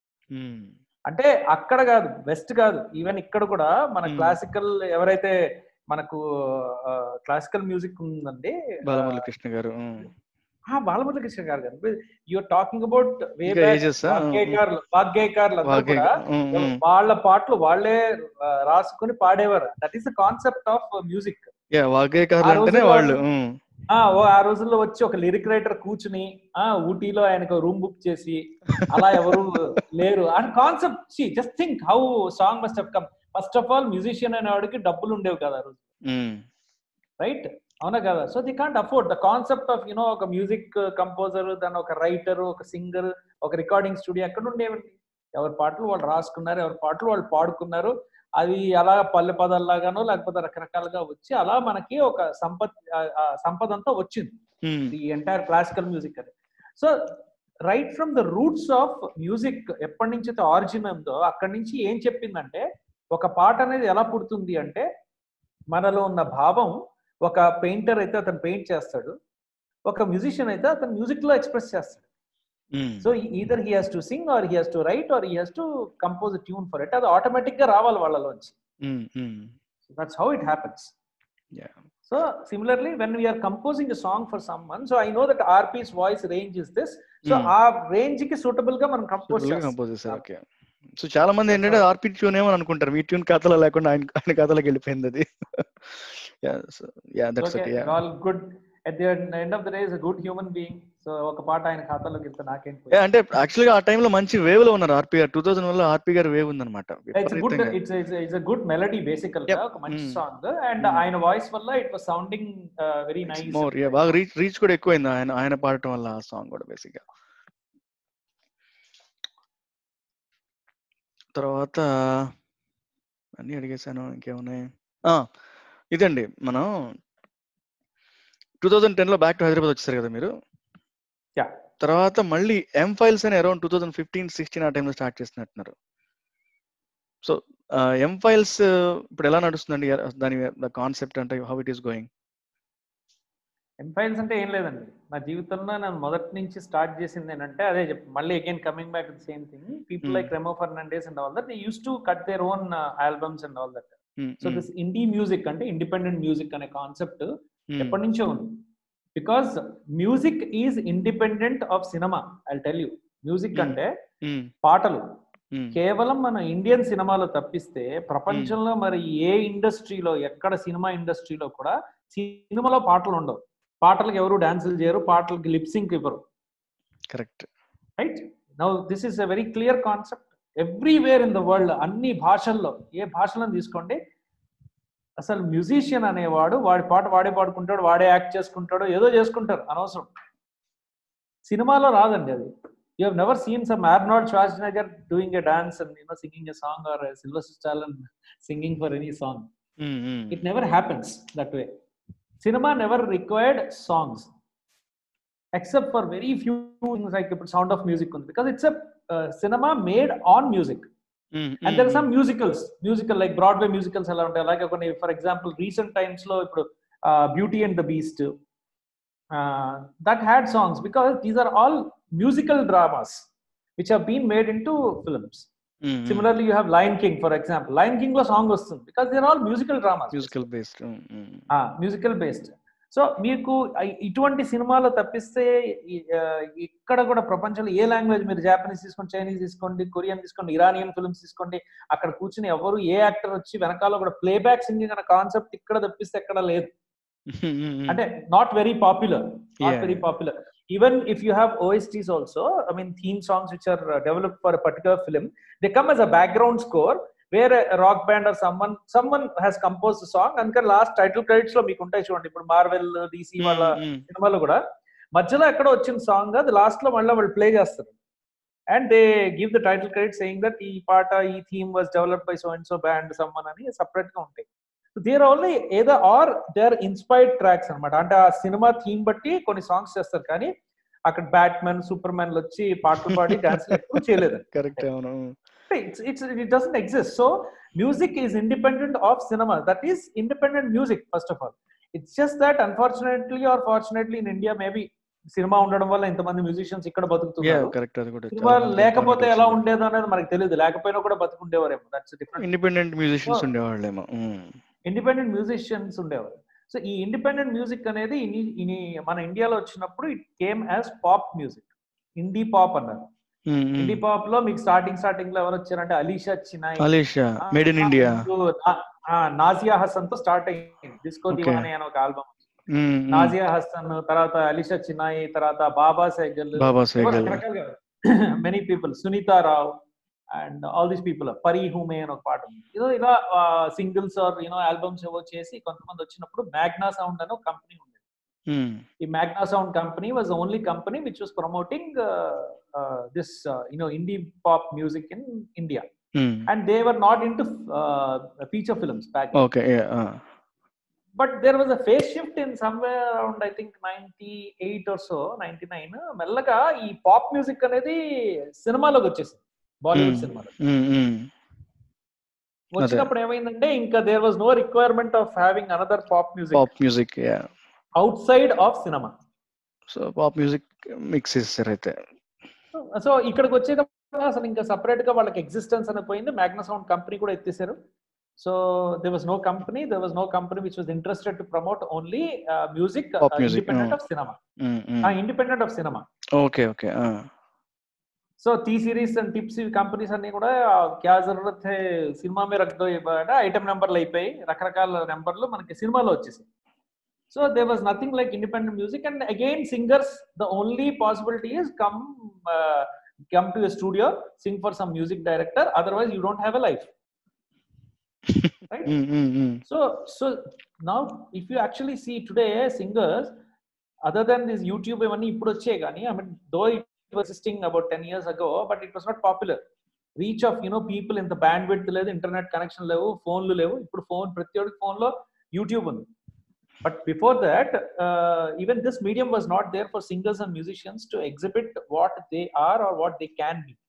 అంటే అక్కడ కాదు వెస్ట్ కాదు ఈవెన్ ఇక్కడ కూడా మన Hmm. క్లాసికల్ ఎవరైతే మనకు క్లాసికల్ మ్యూజిక్ ఉందండి బాలమురళి కృష్ణ గారు ఆ బాలమురళి కృష్ణ గారు గారు యూఆర్ టాకింగ్ అబౌట్ వే ఇంకా ages, ah? వాగ్గేయకారులు వాగ్గేయకారులు అందరూ వాగే కూడా ఉమ్, ఉమ్. వాళ్ళ పాటలు వాళ్ళే ఆ, రాసుకుని పాడేవారు that is the concept of music yeah వాగ్గేయకారులు ఆ అంటేనే రోజుల్లో- వాళ్ళు ఉమ్, ఆ ఓ ఆ రోజుల్లో వచ్చి ఒక లిరిక్ రైటర్ కూర్చుని ఆ ఊటీలో ఆయనకు రూమ్ బుక్ చేసి అలా ఎవరు లేరు and concept see just think how song must have come first of all musician అనేవాడికి డబ్బులు ఉండేవి కదా ఆ రోజు ఉమ్, రైట్ అవునా కదా so they can't afford the concept of you know ఒక మ్యూజిక్ కంపోజర్ దాని ఒక రైటర్ ఒక సింగర్ ఒక రికార్డింగ్ స్టూడియో ఎక్కడ ఉండేవండి ఎవరి పాటలు వాళ్ళు రాసుకున్నారు ఎవరి పాటలు వాళ్ళు పాడుకున్నారు అది అలా పల్లె పదాల్లాగానో లేకపోతే రకరకాలుగా వచ్చి అలా మనకి ఒక సంపత్ ఆ- ఆ సంపద అంతా వచ్చింది um, the entire classical music అని so right from the roots of music ఎప్పటి నుంచి అయితే ఆరిజిన్ ఉందో అక్కడి నుంచి ఏం చెప్పిందంటే ఒక పాట అనేది ఎలా పుడుతుంది అంటే మనలో ఉన్న భావం ఒక పెయింటర్ అయితే అతను పెయింట్ చేస్తాడు ఒక మ్యూజిషియన్ అయితే అతను మ్యూజిక్ లో ఎక్స్ప్రెస్ చేస్తాడు um, so either he has to sing or he has to write or he has to compose tune for it అది ఆటోమేటిక్ గా రావాలి వాళ్ళలోంచి um, um. That's how it happens Yeah. So similarly, when we are composing a song for someone, so I know that RP's voice range is this. So Hmm. ఆ range కి suitable గా మనం compose చేస్తాం compose చేశారు okay so చాలా మంది ఏంటంటే ఆర్పి tune ఏమని అనుకుంటారు మీ ట్యూన్ ఖాతాలో లేకుండా ఆయన ఆయన ఖాతాలోకి వెళ్ళిపోయింది అది yeah that's okay yeah all good at the end of the day is good human being so ఒక పాట ఆయన ఖాతాలోకి వెళ్తే నాకేంటి అంటే యాక్చువల్ గా ఆ టైంలో మంచి వేవ్ లో ఉన్నారు ఆర్పి గారు టూ థౌసండ్ వల్ల ఆర్పి గారు వేవ్ ఉందన్నమాట ఇట్స్ గుడ్ విపరీతంగా. It's it's a good melody బేసికల్ గా Yep. ఒక మంచి Hmm. Song and Hmm. ఆయన వాయిస్ వల్ల it was sounding very nice more yeah బాగా రీచ్ రీచ్ కూడా ఎక్కువైంది ఆయన ఆయన పాడటం వల్ల ఆ సాంగ్ కూడా బేసిక్ గా తర్వాత అన్ని అడిగేశాను ఇంకేమున్నాయి ఆ, ఇదండి మనం టూ థౌజండ్ టెన్ లో బ్యాక్ టు హైదరాబాద్ వచ్చేసారు కదా మీరు Yeah. తర్వాత మళ్ళీ ఎం ఫైల్స్ అని around two thousand fifteen sixteen ఆ టైంలో స్టార్ట్ చేసినట్టున్నారు సో ఎం ఫైల్స్ ఇప్పుడు ఎలా నడుస్తుందండి దాని కాన్సెప్ట్ అంటే how it is going M files అంటే ఏం లేదండి నా జీవితంలో నేను మొదటి నుంచి స్టార్ట్ చేసింది ఏంటంటే అదే చెప్పు మళ్ళీ again coming back the same thing people Hmm. Like Remo Fernandes and all that they use to cut their own albums and all that so this indie music అంటే ఇండిపెండెంట్ మ్యూజిక్ అనే కాన్సెప్ట్ ఎప్పటి నుంచో ఉంది because music is independent of cinema I tell you music Hmm. అంటే పాటలు కేవలం మన Indian సినిమాలో తప్పిస్తే ప్రపంచంలో మరి ఏ ఇండస్ట్రీలో ఎక్కడ సినిమా ఇండస్ట్రీలో కూడా సినిమాలో పాటలు ఉండవు పాటలకు ఎవరు డాన్సులు చేయరు పాటలకి లిప్సింగ్ ఇవ్వరు correct right now this is a very clear concept everywhere in the world అన్ని భాషల్లో ఏ భాషలను తీసుకోండి అసలు మ్యూజిషియన్ అనేవాడు వాడి పాట వాడే పాడుకుంటాడు వాడే యాక్ట్ చేసుకుంటాడు ఏదో చేసుకుంటారు అనవసరం సినిమాలో రాదండి అది you have never seen some Arnold Schwarzenegger doing a dance and you know singing a song or సిల్వర్ Stallone singing for any song it never happens that way cinema never required songs except for very few things like sound of music ఉంది because it's a uh, cinema made on music and there are some musicals musical like broadway musicals ఎలా ఉంటాయి అలాగే కొన్ని for example recent times లో ఇప్పుడు beauty and the beast that had songs because these are all musical dramas which have been made into films similarly you have Lion King for example Lion King లో song వస్తుంది because they're all musical dramas musical based musical based so మీకు ఐ- ఇటువంటి సినిమాలు తప్పిస్తే ఈ- ఆ, ఇక్కడ కూడా ప్రపంచంలో ఏ లాంగ్వేజ్ మీరు జాపనీస్ తీసుకోండి చైనీస్ తీసుకోండి కొరియన్ తీసుకోండి ఇరానియన్ ఫిల్మ్స్ తీసుకోండి అక్కడ కూర్చుని ఎవరు ఏ యాక్టర్ వచ్చి వెనకాల కూడా ప్లేబ్యాక్ సింగింగ్ అనే కాన్సెప్ట్ ఇక్కడ తప్పిస్తే ఎక్కడ లేదు అంటే not very popular not Yeah. Very popular even if you have OSTs also I mean theme songs which are develop for particular film they come as a background score వేరే rock band or someone someone has compose song అందుకని last title credits లో మీకు ఉంటాయి చూడండి ఇప్పుడు Marvel DC వాళ్ళ సినిమాలో కూడా మధ్యలో ఎక్కడ వచ్చిన సాంగ్ అది లాస్ట్ లో మళ్ళీ వాళ్ళు ప్లే చేస్తారు and they give the title credit saying that ఈ పాట ఈ theme was develop by so and so band someone అని సపరేట్ గా ఉంటాయి దేర్ ఓన్లీ ఏదో or they are inspired tracks అనమాట అంటే ఆ సినిమా థీమ్ బట్టి కొన్ని సాంగ్స్ చేస్తారు కానీ అక్కడ బ్యాట్మెన్ సూపర్ మ్యాన్ వచ్చి పాటలు పాడి డాన్స్ ఎప్పుడు చేయలేదు కరెక్ట్ అవును it's, it's it doesn't exist so music is independent of cinema that is independent music first of all it's just that unfortunately or fortunately in india maybe సినిమా ఉండడం వల్ల ఇంతమంది మ్యూజిషియన్స్ ఇక్కడ యా బతుకుతున్నారు correct అది కూడా cinema లేకపోతే ఎలా ఉండేదో అనేది మనకు తెలియదు లేకపోయినా కూడా బతుకుండేవారేమో that's different independent musicians Oh. ఉండేవాళ్ళేమో ఇండిపెండెంట్ మ్యూజిషియన్స్ ఉండేవారు సో ఈ ఇండిపెండెంట్ మ్యూజిక్ అనేది ఇని- ఇని మన ఇండియాలో వచ్చినప్పుడు it came as pop music indie pop అన్నారు ఇండీ పాప్ లో మీకు స్టార్టింగ్ స్టార్టింగ్ లో ఎవరు వచ్చారంటే Alisha Chinai Alisha made in India Nazia Hasan తో స్టార్ట్ అయింది డిస్కో Okay. దివానే అని ఒక ఆల్బమ్ నాజియా హసన్ తర్వాత అలీషా చినాయి తర్వాత Baba Sehgal Baba Sehgal many people Sunita Rao and all these people Pari Hoon Main అని ఒక పాట ఉంది ఏదో ఇలా సింగిల్స్ ఆర్ యూనో ఆల్బమ్స్ ఏవో చేసి కొంతమంది వచ్చినప్పుడు మ్యాగ్నా సౌండ్ అని ఒక కంపెనీ ఉంది ఈ Magna Sound company was only company which was promoting this you know indie pop music in India and they were not into feature films back okay but there was a phase shift in somewhere around I think ninety eight or so ninety nine మెల్లగా ఈ pop music అనేది సినిమాలోకి వచ్చేసింది బాలీవుడ్ సినిమాలో వచ్చినప్పుడు ఏమైందంటే ఇంకా there was no requirement of having another pop music pop music yeah outside of cinema so pop music mix చేస్తారు అయితే సో ఇక్కడికి వచ్చేటప్పుడు అసలు ఇంకా సపరేట్ గా వాళ్ళకి ఎగ్జిస్టెన్స్ అని పోయింది మ్యాగ్నా సౌండ్ కంపెనీ కూడా ఎత్తేసారు so they was no company they was no company which was interested to promote only music Pop music, independent uh. Of cinema independent of cinema okay okay so T Series and Tips companies అన్ని కూడా క్యా జరూరత్ high cinema మీద రఖ దో అంటే item నెంబర్లు అయిపోయి రకరకాల నెంబర్లు మనకి సినిమాలో వచ్చేసాయి so they was nothing like independent music and again singers the only possibility is come come to studio sing for some music director otherwise you don't have a life right so so now if you actually see today singers other than this youtube ఇవన్నీ ఇప్పుడు వచ్చాయి కానీ I mean though it was existing about 10 years ago but it was not popular reach of you know people ఇంత bandwidth లేదు internet connection లేవు ఫోన్లు లేవు ఇప్పుడు ఫోన్ ప్రతి ఒక్కరికి ఫోన్ లో యూట్యూబ్ ఉంది but before that even this medium was not there for singers and musicians to exhibit what they are are what they can be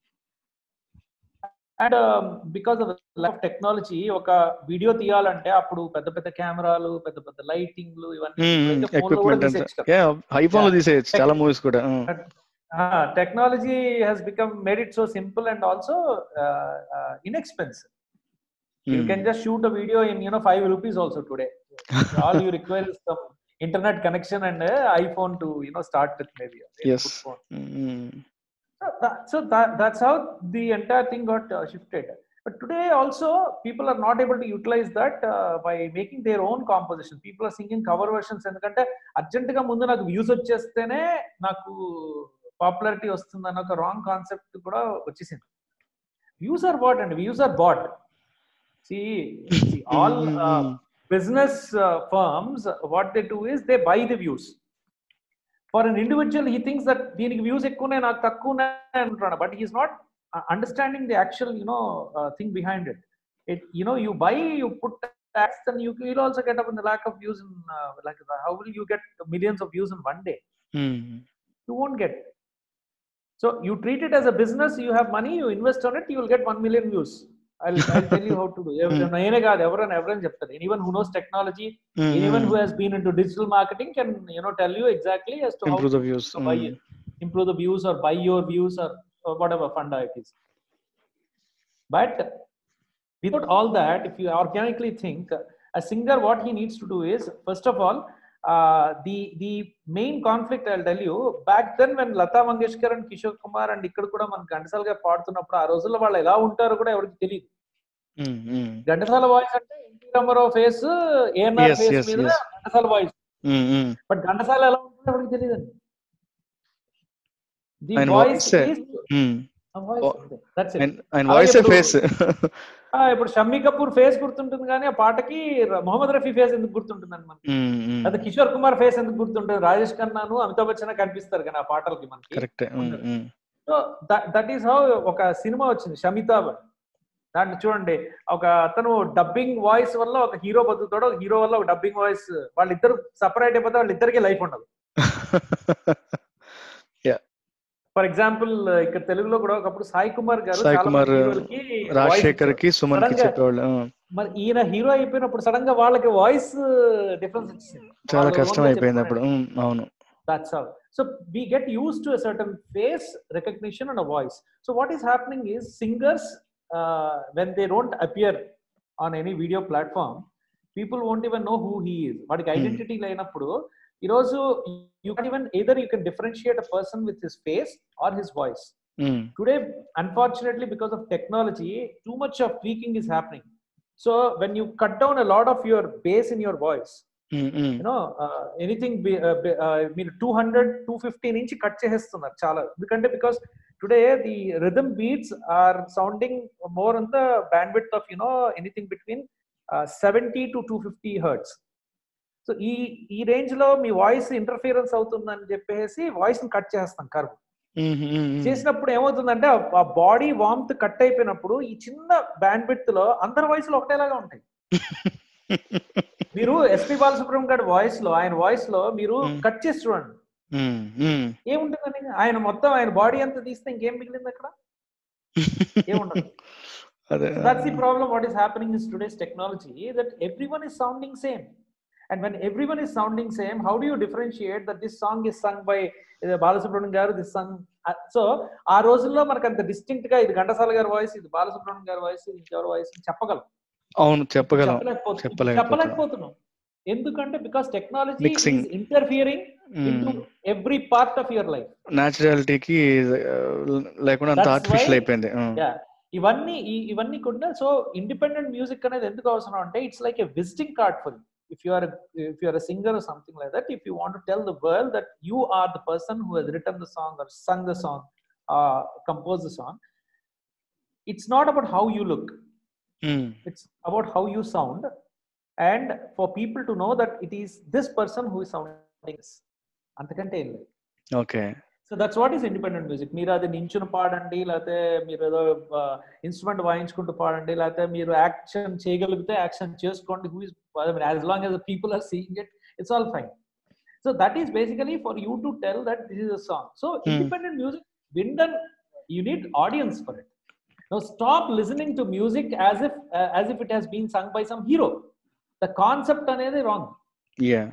and because of life technology ఒక video తీయాలంటే అప్పుడు పెద్ద పెద్ద కెమెరాలు పెద్ద పెద్ద లైటింగ్లు ఇవన్నీ ఇప్పుడైతే phone లో కూడా ఎక్విప్మెంట్ తీసేయచ్చు కదా. యా ఐఫోన్ లో తీసేయచ్చు చాలా మూవీస్ కూడా uh, technology has become made it so simple and also uh, uh, inexpensive. You can just shoot a video in you know five rupees also today. All you require is some internet connection and a iPhone to you know start with maybe. a good Yes. phone. So, that, so that, that's how the entire thing got uh, shifted. But today also people are not able to utilize that uh, by making their own composition. People are singing cover versions ఎందుకంటే urgent గా ముందు నాకు views వచ్చేస్తేనే నాకు popularity వస్తుంది అన్న ఒక wrong concept కూడా వచ్చేసింది views are what and views are bot see all business uh, firms what they do is they buy the views for an individual he thinks that దీనికి వ్యూస్ ఎక్కువనే నాకు తక్కువనే అంటున్నాడు but he's not understanding the actual you know thing behind it it you know you buy you put tax then you will also get up in the lack of views in uh, like how will you get millions of views in one day you won't get so you treat it as a business you have money you invest on it you will get 1 million views I'll, I'll tell you how to do Hmm. నేనే కాదు ఎవరైనా ఎవరైనా చెప్తారు anyone who knows technology Mm, anyone mm. who has been into digital marketing can you know tell you exactly as to Improve how the views. to buy Mm. it, improve the views or buy your views or, or whatever funda it is but without all that if you organically think a singer what he needs to do is first of all uh, the the main conflict i'll tell you back then when lata mangeshkar and kishore kumar and ఇక్కడ కూడా మన ఘంటసాల గారు పాడుతున్నప్పుడు ఆ రోజుల్లో వాళ్ళు ఎలా ఉంటారో కూడా ఎవరికి తెలియదు Mm, mm. ఘంటసాల వాయిస్ అంటే NT Rama Rao face ANR Yes, face yes, మీద yes. Ghantasala voice Mm, mm. But Ghantasala ఎలా ఉంటుందో ఎవరికి తెలియదండి ది ఆయన వాయిస్ voice ఏ. Mm. Oh. దట్స్ ఆయన ఆయన అలాగే వాయిస్ ఇప్పుడు- ఫేస్ ఇప్పుడు షమ్మి కపూర్ ఫేస్ గుర్తుంటుంది కానీ ఆ పాటకి ర- మొహమ్మద్ రఫీ ఫేస్ ఎందుకు గుర్తుంటుందండి మనకి అది కిషోర్ కుమార్ ఫేస్ ఎందుకు గుర్తుంటుంది రాజేష్ ఖన్నాను అమితాబ్ బచ్చన్ కనిపిస్తారు కానీ ఆ పాటలకి మనకి correct so that is how ఒక సినిమా వచ్చింది షమితాబ్ అని. దాంట్లో చూడండి ఒక అతను డబ్బింగ్ వాయిస్ వల్ల ఒక హీరో బతుకుతాడు ఒక హీరో వల్ల ఒక డబ్బింగ్ వాయిస్ వాళ్ళిద్దరు సపరేట్ అయిపోతే వాళ్ళిద్దరికి లైఫ్ ఉండదు ఫర్ ఎగ్జాంపుల్ ఇక్కడ తెలుగులో కూడా ఒకప్పుడు సాయి కుమార్ గారు సాయి చాలా కుమార్, మంది హీరోలకి రాజశేఖర్ voice కి సుమన్ కి Sudden గా- చెప్పేవాళ్ళు ఆ, మరి ఈయన హీరో అయిపోయినప్పుడు సడన్ గా వాళ్ళకి వాయిస్ డిఫరెన్స్ వచ్చింది చాలా వాళ్ళు కష్టం ఓన్గా అయిపోయింది చెప్పుకునే- అప్పుడు ఉమ్, అవును That's all. So we get used to a certain face recognition and a voice. So what is happening is singers, uh, when they don't appear on any video platform, people won't even know who he is. వాడికి Hmm. Identity లేనప్పుడు ఈరోజు you can even either you can differentiate a person with his face or his voice. Um, Today, unfortunately, because of technology, too much of tweaking is happening. So when you cut down a lot of your bass in your voice, um, um. You know anything మీరు two hundred two fifty నుంచి cut చేసేస్తున్నారు చాలా ఎందుకంటే because today the rhythm beats are sounding more on the band with of you know anything between seventy to two fifty hertz so ఈ ఈ range లో మీ voice interference అవుతుందని చెప్పేసి వాయిస్ ని కట్ చేస్తాం కర్వ్ ఉమ్, ఉమ్, ఉమ్. చేసినప్పుడు ఏమవుతుందంటే ఆ బాడీ వామ్త్ కట్ అయిపోయినప్పుడు ఈ చిన్న బ్యాండ్ విత్ లో అందరి వాయిస్లు ఒకటేలాగా ఉంటాయి మీరు ఎస్పి బాలసుబ్రహ్మణ్యం గారి వాయిస్ లో ఆయన వాయిస్ లో మీరు Hmm. కట్ చేసి చూడండి ఉమ్, ఉమ్. ఏముంటుందని ఆయన మొత్తం ఆయన బాడీ అంతా తీస్తే ఇంకేం మిగిలింది అక్కడ ఏముండదు అదే that's the problem what is happening is today's technology that everyone is sounding same and when everyone is sounding same how do you differentiate that this song is sung by uh, Balasubrahmanyam గారు this Sung so ఆ రోజుల్లో మనకు అంత distinct గా ఇది ఘంటసాల గారి voice ఇది బాలసుబ్రహ్మణ్యం గారి వాయిస్ ఇది ఇంకెవరి వాయిస్ చెప్పగలం అవును చెప్పగలం చెప్పలేకపోతున్నాం చెప్పలేకపోతున్నాం. చెప్పలేకపోతున్నాం ఎందుకంటే because technology Mixing. Interfering into every part of your life న్యాచురాలిటీకి లేకుండా అంత That's ఆర్టిఫిషియల్ why- అయిపోయింది ఆ. Yeah. ఇవన్నీ ఈ- ఇవన్నీ కూడా సో ఇండిపెండెంట్ మ్యూజిక్ అనేది ఎందుకు అవసరం అంటే it's like a visiting card for if you are if you are singer something like that if you want to tell the world that you are the person who has written the song or sung the song compose the song it's not about how you look um, it's about how you sound and for people to know that it is this person who is sounding this అంతకంటే ఏం లేదు okay so that's what is independent music మీరు అది నించుని పాడండి లేకపోతే మీరు ఏదో ఇన్స్ట్రుమెంట్ వాయించుకుంటూ పాడండి లేకపోతే మీరు యాక్షన్ చేయగలిగితే యాక్షన్ చేసుకోండి who is as long as people are seeing it it's all fine so that is basically for you to tell that this is a song so independent music within you need audience for it Now stop listening to music as if uh, as if it has been sung by some hero. The concept అనేది wrong. Yeah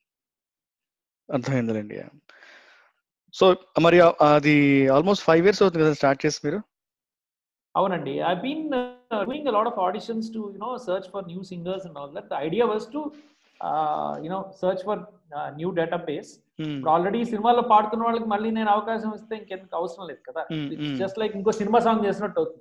అర్థమైందిలేండి so మరి ఆ- అది almost five years అవుతుంది కదా start చేసి మీరు అవునండి I been doing a lot of auditions to you know search for new singers and all that the idea was to you know search for new database um, ఇప్పుడు already సినిమాలో పాడుతున్న వాళ్ళకి మళ్ళీ నేను అవకాశం ఇస్తే ఇంకెందుకు అవసరం లేదు కదా Mm, mm. జస్ట్ లైక్ ఇంకో సినిమా సాంగ్ చేసినట్టు అవుతుంది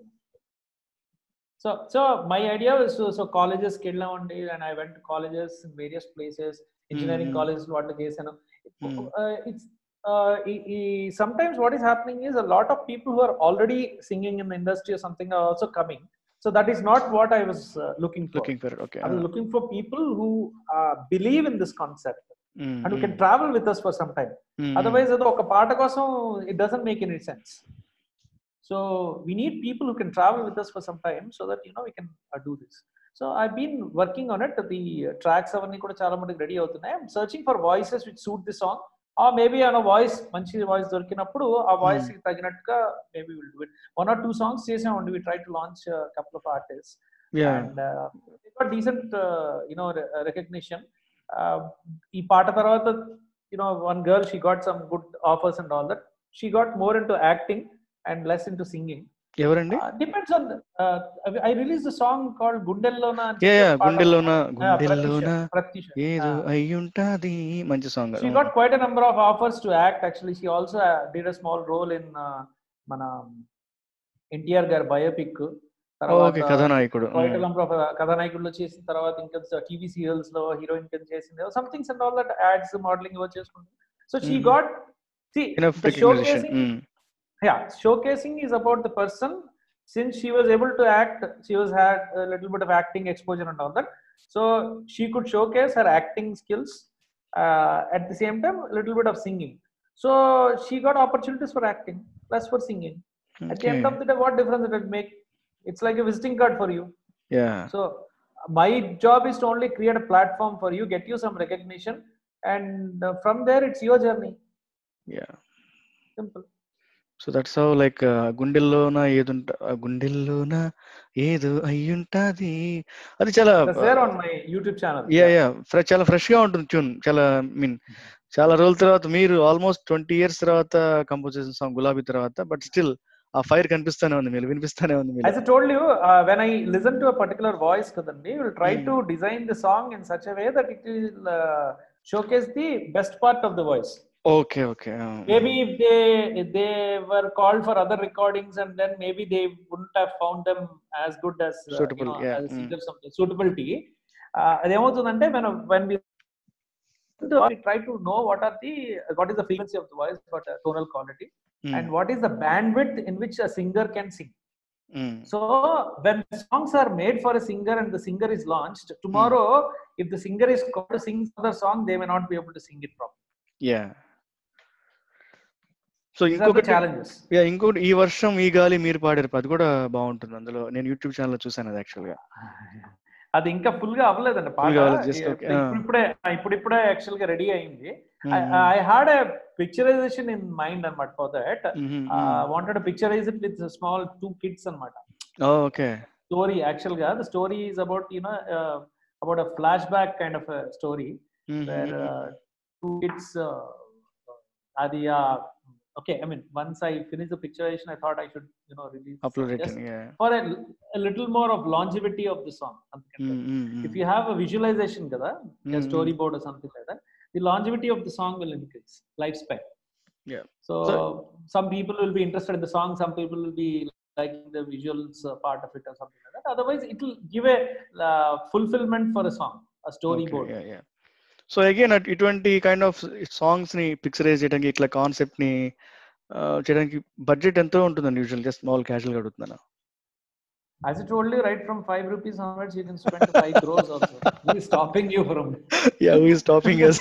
so so my idea so so కాలేజెస్కి వెళ్ళామండి and I went colleges in various places engineering Mm. Colleges వాటిలో చేశాను Mm. It's sometimes what is happening is a lot of people who are already singing in the industry or something are also coming so that is not what i was uh, looking for looking for okay i was looking for people who uh, believe in this concept and who can travel with us for some time otherwise ఏదో ఒక పాట కోసం it doesn't make any sense so we need people who can travel with us for some time so that you know we can uh, do this so i've been working on it the uh, tracks అవన్నీ కూడా చాలా మందికి ready అవుతున్నాయి i'm searching for voices which suit the song ఆ maybe ఆ voice మంచి voice దొరికినప్పుడు ఆ వాయిస్ కి తగినట్టుగా maybe will do it one or two songs చేసామండి we try to launch couple of artist yeah and decent you know recognition ఈ పాట తర్వాత you know one girl she got some good offers and all that she got more into acting and less into singing ఎవరండి depends on I release the song called Gundellona yeah yeah Gundellona Gundellona Pratyusha ఏదో అయ్యుంటాది మంచి song she got quite a number of offers to act actually she also uh, did a small role in uh, మన ఎన్టీఆర్ గారి biopic okay Kathanayakudu quite number of కథానాయకుల్లో చేసిన తర్వాత ఇంకా TV serials లో హీరోయిన్ కింద చేసింది somethings and all that ads modelling ఇవో చేసుకుంది సో షీ Mhm. గాట్ సి enough the recognition showcasing yeah showcasing is about the person since she was able to act she was had a little bit of acting exposure and all that so she could showcase her acting skills uh, at the same time a little bit of singing so she got opportunities for acting plus for singing at the end of the day what difference it will make it's like a visiting card for you yeah so my job is to only create a platform for you get you some recognition and uh, from there it's your journey yeah simple so that's how like Gundellona ఏదుంట ఆ గుండెల్లోన ఏదో అయ్యుంటాది అది చాలా that's there on my youtube channel yeah yeah చాలా fresh గా ఉంటుంది tune చాలా మీన్ చాలా రోజుల తర్వాత మీరు ఆల్మోస్ట్ ట్వంటీ ఇయర్స్ తర్వాత కంపోజ్ చేసిన సాంగ్ గులాబీ తర్వాత బట్ స్టిల్ ఆ ఫైర్ కనిపిస్తానే ఉంది మీరు వినిపిస్తానే ఉంది మీరు As I told you, uh, when I listen to a particular voice, Kadandi, we'll try Hmm. to design the song in such a way that it will uh, showcase the best part of the voice. Okay okay Maybe if they if they were called for other recordings and then maybe they wouldn't have found them as good as uh, Suitable, you know, yeah, as hmm. singer something suitability. Uh, అదేమవుతుందంటే when when we we try to know what are the what is the frequency of the voice, what uh, tonal quality, and what is the bandwidth in which a singer can sing. So when songs are made for a singer and the singer is launched, tomorrow, if the singer is called to sing other song, they may not be able to sing it properly. Yeah so These are the ఇంకొకటి challenges. Yeah ఇంకోటి ఈ వర్షం ఈ గాలి మీరు పాడారు అది కూడా బాగుంటుంది అందులో నేను యూట్యూబ్ ఛానల్ చూసాను అది యాక్చువల్ గా అది ఇంకా ఫుల్ గా అవ్వలేదండి Full గా పాట అవ్వలేదు, just okay. ఆ. ఇప్పుడిప్పుడే ఇప్పుడిప్పుడే యాక్చువల్ గా రెడీ అయింది I had a picturization in mind అనమాట for that wanted picturize it with small two kids అనమాట ఓకే స్టోరీ యాక్చువల్ గా the story is about you know about a flashback kind of story where uh, two kids uh, adi uh, okay i mean once i finish the picturization i thought i should you know release this upload song just yeah for a, a little more of longevity of the song something like that. if you have a visualization kada a storyboard or something like that the longevity of the song will increase lifespan Yeah. so, So- some people will be interested in the song some people will be liking the visuals uh, part of it or something like that otherwise it will give a uh, fulfillment for a song a storyboard so again ఇటువంటి kind of songs ని picturize చేయడానికి ఇట్లా concept ని ఆ, చేయడానికి budget ఎంతో ఉంటుందండి usual just small casual గా అడుగుతున్నాను As I told you, right from five rupees onwards, you can spend five crores also. Who is stopping you from yeah who is stopping us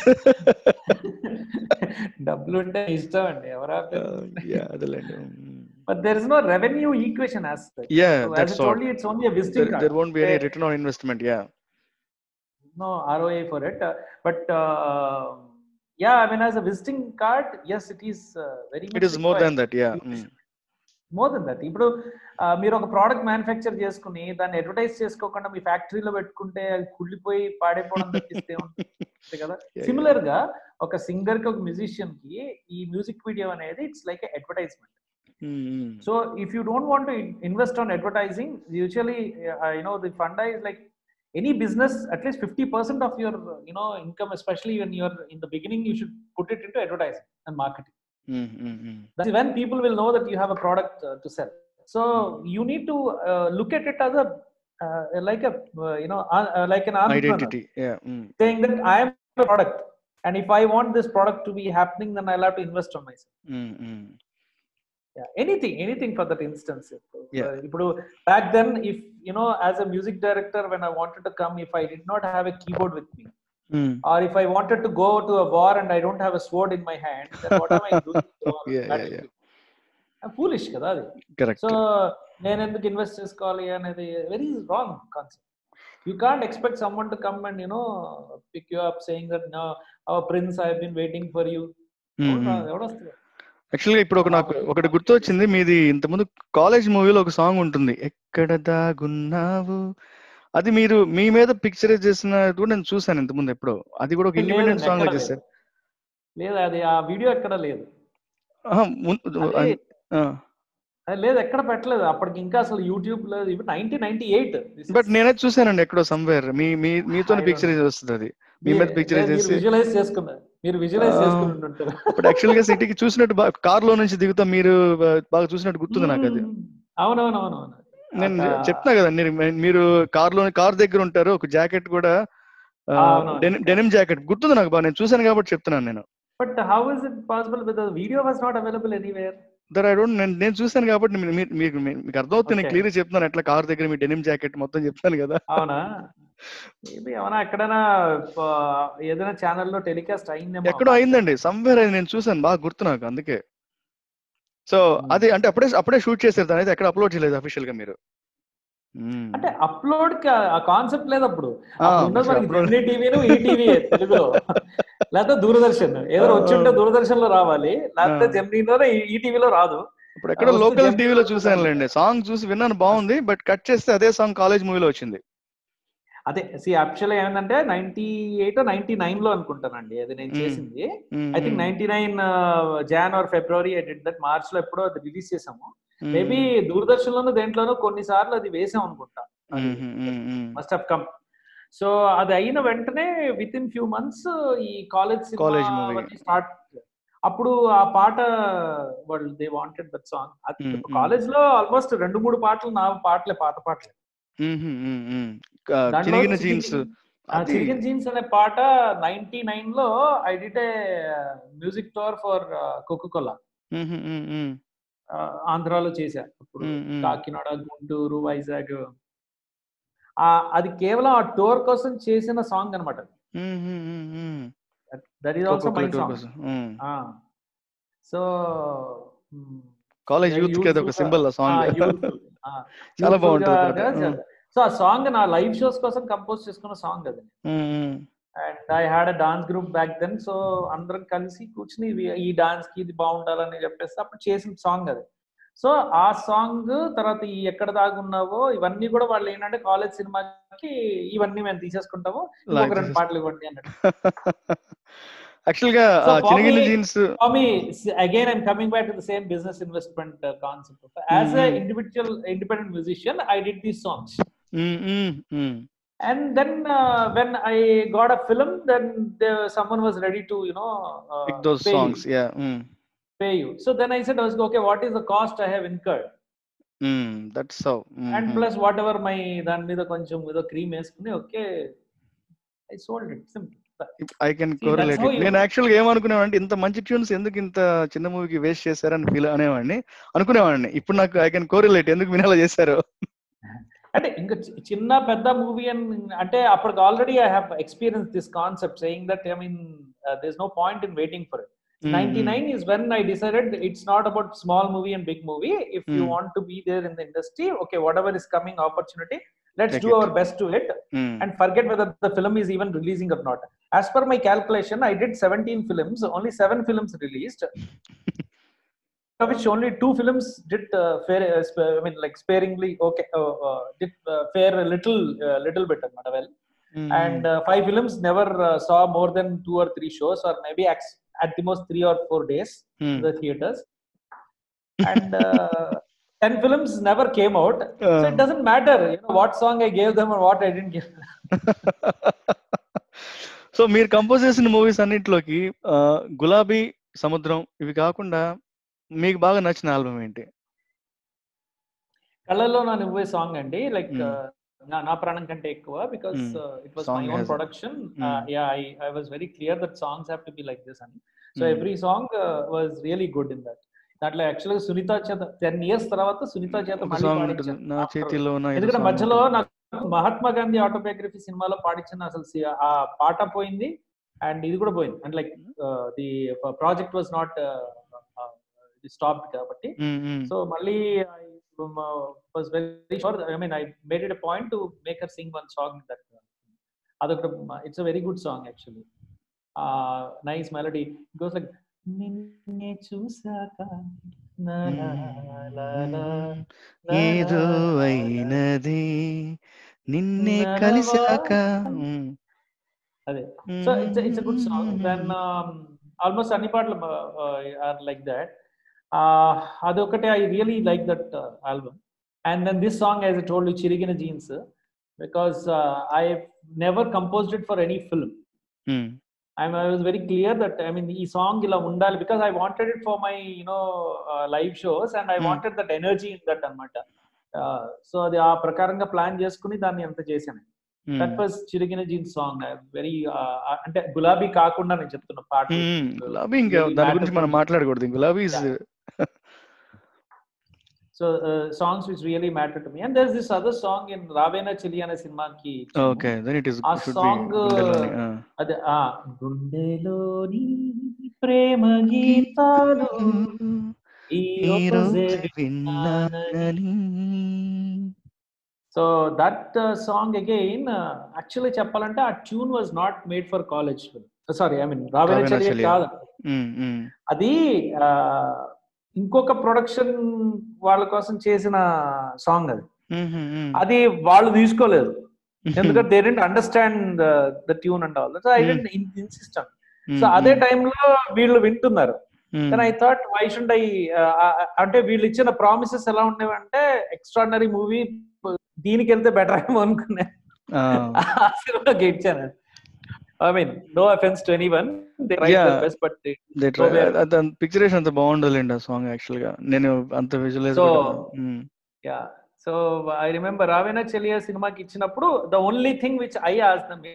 డబ్బులు ఉంటే ఇష్టం అండి ఎవరా యా అదేలేండి but there is no revenue equation as yeah as I that's told all you, it's only a visiting card. There won't be any There- return on investment yeah no ROI for it. Uh, but uh, yeah, I mean, as a visiting card, yes, it is uh, very much it is more required. Than that yeah more than that ఇప్పుడు ఆ, మీరు ఒక product manufacture చేసుకుని దాన్ని advertise చేసుకోకుండా మీ ఫ్యాక్టరీలో పెట్టుకుంటే అది కుళ్ళిపోయి పాడైపోవడం తప్పిస్తే ఉంటుంది కదా Yeah, సిమిలర్ గా ఒక సింగర్ కి ఒక మ్యూజిషియన్ కి ఈ మ్యూజిక్ వీడియో అనేది it's like advertisement so if you don't want to invest on advertising usually you know the fund is like any business at least 50% of your you know income especially when you're in the beginning you should put it into advertising and marketing that's when people will know that you have a product uh, to sell so you need to uh, look at it as a uh, like a uh, you know uh, uh, like an entrepreneur identity yeah saying that i am a product and if i want this product to be happening then i'll have to invest on myself yeah anything anything for that instance Yeah. ఇప్పుడు back then if you know as a music director when i wanted to come if i did not have a keyboard with me or if i wanted to go to a war and i don't have a sword in my hand then what am i doing So, Yeah, that yeah, is- yeah. I'm foolish కదా అది correct so నేను ఎందుకు invest చేసుకోవాలి అనేది very wrong concept you can't expect someone to come and you know pick you up saying that no our prince I been waiting for you hmm, hmm. ఎవడొస్తుంది యాక్చువల్గా ఇప్పుడు ఒక నాకు ఒకటి గుర్తొచ్చింది మీది ఇంతకుముందు కాలేజ్ మూవీలో ఒక సాంగ్ ఉంటుంది ఎక్కడ దాగున్నావు అది మీరు మీ మీద పిక్చరైజ్ చేసిన కూడా నేను చూసాను ఇంతకుముందు ఎప్పుడో అది కూడా ఒక ఇండిపెండెంట్ లేదండి, సాంగ్ ఎక్కడ చేశారు లేదు అది ఆ వీడియో ఎక్కడ లేదు ఆహా, మున్- అది ఆ. అది లేదు ఎక్కడ పెట్టలేదు అప్పటికి ఇంకా అసలు యూట్యూబ్ లేదు ఇవి నైన్టీన్ నైన్టీ ఎయిట్ బట్ నేనైతే చూసానండి ఎక్కడో సంవేర్ మీ మీ మీతోనే I don't పిక్చరైజ్ వస్తుంది అది మీ మీద పిక్చరైజ్ చేసి విజువలైజ్ చేసుకున్నారు మీరు విజువలైజ్ ఆ. చేసుకుని ఉంటారు ఇప్పుడు యాక్చువల్ గా సిటీకి చూసినట్టు బాగా కార్ లో నుంచి దిగుతా మీరు బా- బాగా చూసినట్టు గుర్తుంది నాకు అది అవునవునవునవును నేను చెప్తున్నా కదా మీరు మీరు కార్ లో కార్ దగ్గర ఉంటారు ఒక జాకెట్ కూడా అవునవును. డెనిమ్ జాకెట్ గుర్తుంది నాకు బాగా నేను చూసాను కాబట్టి చెప్తున్నాను నేను but how is it possible with video was not available anywhere there I don't నేను నేను చూసాను కాబట్టి మీ- మీ- మీకు మీ- మీకు అర్థమవుతుంది నేను Okay. క్లియర్ చెప్తున్నాను ఎట్లా కార్ దగ్గర మీ డెనిమ్ జాకెట్ మొత్తం చెప్తాను కదా అవునా మేబీ ఏమైనా ఎక్కడైనా ఆ, ఏదైనా ఛానల్లో టెలికాస్ట్ అయిందేమో ఎక్కడో అయిందండి సంవేర్ అయింది నేను చూసాను బాగా గుర్తు నాకు అందుకే సో Hmm. అది అంటే అప్పుడే అప్పుడే షూట్ చేశారు దాని అయితే ఎక్కడ అప్లోడ్ చేయలేదు అఫీషియల్ గా మీరు Hmm. అంటే అప్లోడ్ కి ఆ కాన్సెప్ట్ లేదు అప్పుడు ఆ, అప్పుడు ఉన్నది మనకి upload- జెమినీ టీవీను ఈ టీవీ తెలుగులో లేకపోతే దూరదర్శన్ ఏదో వచ్చి ఉంటే దూరదర్శన్ లో రావాలి లేకపోతే ఆ. జెమినీలో ఈ టీవీలో రాదు ఇప్పుడు ఎక్కడ వస్తే లోకల్ జెమినీ టీవీలో లో చూసానులేండి సాంగ్ చూసి విన్నాను బాగుంది బట్ కట్ చేస్తే అదే సాంగ్ కాలేజ్ మూవీలో వచ్చింది అదే సి యాక్చువల్ ఏమైందంటే నైన్టీ ఎయిట్ నైన్టీ నైన్ లో అనుకుంటానండి అది నేను Hmm. చేసింది Hmm, I think hmm, ninety nine Jan or February I did that March లో ఎప్పుడో అది రిలీజ్ చేసాము hmm, మేబీ దూరదర్శన్ లోను దేంట్లోనూ కొన్ని సార్లు అది వేసాం అనుకుంటా hmm, hmm, hmm, hmm. Must have come so అది అయిన వెంటనే విత్ ఇన్ ఫ్యూ మంత్స్ ఈ కాలేజ్ College movie. స్టార్ట్ అప్పుడు ఆ పాట వాళ్ళు they wanted that song Mm, mm. College లో ఆల్మోస్ట్ రెండు మూడు పాటలు నా పాటలే పాత పాటలే Hmm, hmm, hmm, hmm. ఆ, దాంట్లో చినిగిన చిరిగిన- జీన్స్ ఆ చిరిగిన్ జీన్స్ అనే పాట నైన్టీ నైన్ లో I did a music tour for Coca Cola ఆంధ్రాలో చేశా అప్పుడు కాకినాడ గుంటూరు వైజాగ్ ఆ అది కేవలం ఆ టూర్ కోసం చేసిన సాంగ్ అనమాట that is also my song so college youth కి అది ఒక సింబల్ సాంగ్ చాలా బాగుంటుంది పాట. సో ఆ సాంగ్ నా లైవ్ షోస్ కోసం కంపోజ్ చేసుకున్న సాంగ్ అది and I had a dance group back then so అందరం కలిసి కూర్చుని ఇవి- ఈ డాన్స్ కి ఇది బాగుండాలని చెప్పేసి అప్పుడు చేసిన సాంగ్ అది సో ఆ సాంగ్ తర్వాత ఈ ఎక్కడ దాగున్నావో ఇవన్నీ కూడా వాళ్ళు ఏంటంటే కాలేజ్ సినిమాకి ఇవన్నీ మేము తీసేసుకుంటాము ఇంకొక రెండు పాటలు ఇవ్వండి అన్నట్టు యాక్చువల్ గా So, ఆ for చినిగిన me- jeans for me s- again i'm coming back to the same business investment uh, concept as a Mhm. individual independent musician i did these songs and then uh, when i got a film then there, someone was ready to you know uh, pick those pay, songs you, yeah pay you so then i said I was, okay what is the cost i have incurred that's how and plus whatever my దాని మీద కొంచెం ఏదో cream వేసుకుని okay I sold it simple I can See, correlate that's how you- నేను actual గా ఏమనుకునేవాడిని ఇంత మంచి ట్యూన్స్ ఎందుకు ఇంత చిన్న మూవీకి వేస్ట్ చేశారని ఫీల్ అనేవాడిని అనుకునేవాడిని ఇప్పుడు నాకు ఐ కెన్ కోరిలేట్ ఎందుకు వినేలా చేశారు అంటే ఇంకా చి- చిన్న పెద్ద మూవీ అని అంటే అప్పటికి already I have experience this concept saying that I mean there no point in waiting for it ninety nine is when I decided it's not about small movie and big movie if you Mm. Want to be there in the industry okay whatever is coming opportunity let's Take do it. Our best to it and forget whether the film is even releasing or not. As per my calculation, I did 17 films, only seven films released, of which only two films did uh, fare, uh, sp- I mean, like sparingly okay, uh, uh, did uh, fare a little, uh, little bit, not well. And uh, five films never uh, saw more than two or three shows, or maybe at, at the most three or four days in the theaters. And uh, 10 films never came out. So it doesn't matter, you know, what song I gave them or what I didn't give. సో మీరు compose చేసిన movies అన్నింటిలోకి ఆ, గులాబీ సముద్రం ఇవి కాకుండా మీకు బాగా నచ్చిన ఆల్బమ్ ఏంటి కళ్ళల్లో నా నువ్వే సాంగ్ అండి లైక్ Hmm. నా నా ప్రాణం కంటే ఎక్కువ because Hmm. It was Song my own has- production Hmm. Yeah I I was very clear that songs have to be like this అని సో Hmm. Every song was really good in that దాంట్లో యాక్చువల్గా సునీత చేత ten years తర్వాత సునీత చేత ఒక మళ్ళీ song ఉంటుంది పాడించాను నా After- చేతిలో నా ఏదో ఎందుకంటే song మధ్యలో ఉంటుంది. నాకు మహాత్మా గాంధీ ఆటోబయోగ్రఫీ సినిమాలో పాడించిన అసలు సి- ఆ పాట పోయింది అండ్ ఇది కూడా పోయింది and like the project was not stop కాబట్టి మ్మ్, మ్మ్. సో మళ్ళీ I was very sure I mean I made it point to make her sing one song that అదొక it's a very good song actually nice melody goes like నిన్నే చూసాక నా లా లా లా లా ఏదో లా లా. అయినది నిన్నే నడవా. కలిసాక ఉమ్. అదే so it's it's good song then almost అన్ని పాటలు ఆర్ లైక్ దట్ అదొకటే I really like that album and then this song as told చిరిగిన jeans because I never composed it for any film um. I I was very clear that I mean ఈ song ఇలా ఉండాలి because I wanted it for my you know uh, live shows and I Hmm. wanted that energy in that అన్నమాట so అది ఆ ప్రకారంగా plan చేసుకుని దాన్ని అంత చేశాను ఉమ్. దట్ వాస్ చిరిగిన జీన్స్ సాంగ్ వెరీ అంటే గులాబీ కాకుండా నేను చెప్తున్న పాట ఉమ్. గులాబీ ఇంకా Really దాని matter గురించి to మనం me. మాట్లాడకూడదు Gulabi is so songs which really matter to me and there this other song in Raavena Cheli అనే సినిమాకి ఇచ్చాము. ఓకే దెన్ ఇట్ ఇస్ ఆ షుడ్ song, బి అదే ఆ గుండెలోని ప్రేమ గీతాలు ఈ ఈ రోజే రోజు విన్నానని so that song again actually చెప్పాలంటే ఆ tune was not made for college sorry I mean Raavena Raavena Cheliya Cheliya. కాదు ఉమ్, ఉమ్. అది ఆ, ఇంకొక ప్రొడక్షన్ వాళ్ళ కోసం చేసిన సాంగ్ అది ఉమ్, ఉమ్, ఉమ్. అది వాళ్ళు తీసుకోలేదు ఎందుకంటే they didn't understand the tune and all so I Hmm. Didn't insist um, so అదే ఉమ్, టైంలో వీళ్ళు వింటున్నారు ఉమ్. కానీ I thought why should I అంటే వీళ్ళు ఇచ్చిన ప్రామిసెస్ ఎలా ఉండేవి అంటే ఎక్స్ట్రాడినరీ మూవీ దీనికి వెళ్తే బెటర్ ఏమో అనుకున్నా ఆ, ఆ సినిమాకి ఇచ్చాను I mean no offence to any one they try Yeah. Best but they try- So they're- అది పిక్చరేషన్ అంత బాగుండాలండి ఆ సాంగ్ యాక్చువల్ గా నేను అంత visualise So, yeah so I remember Raavena Cheliya సినిమాకి ఇచ్చినప్పుడు the only thing which I ask them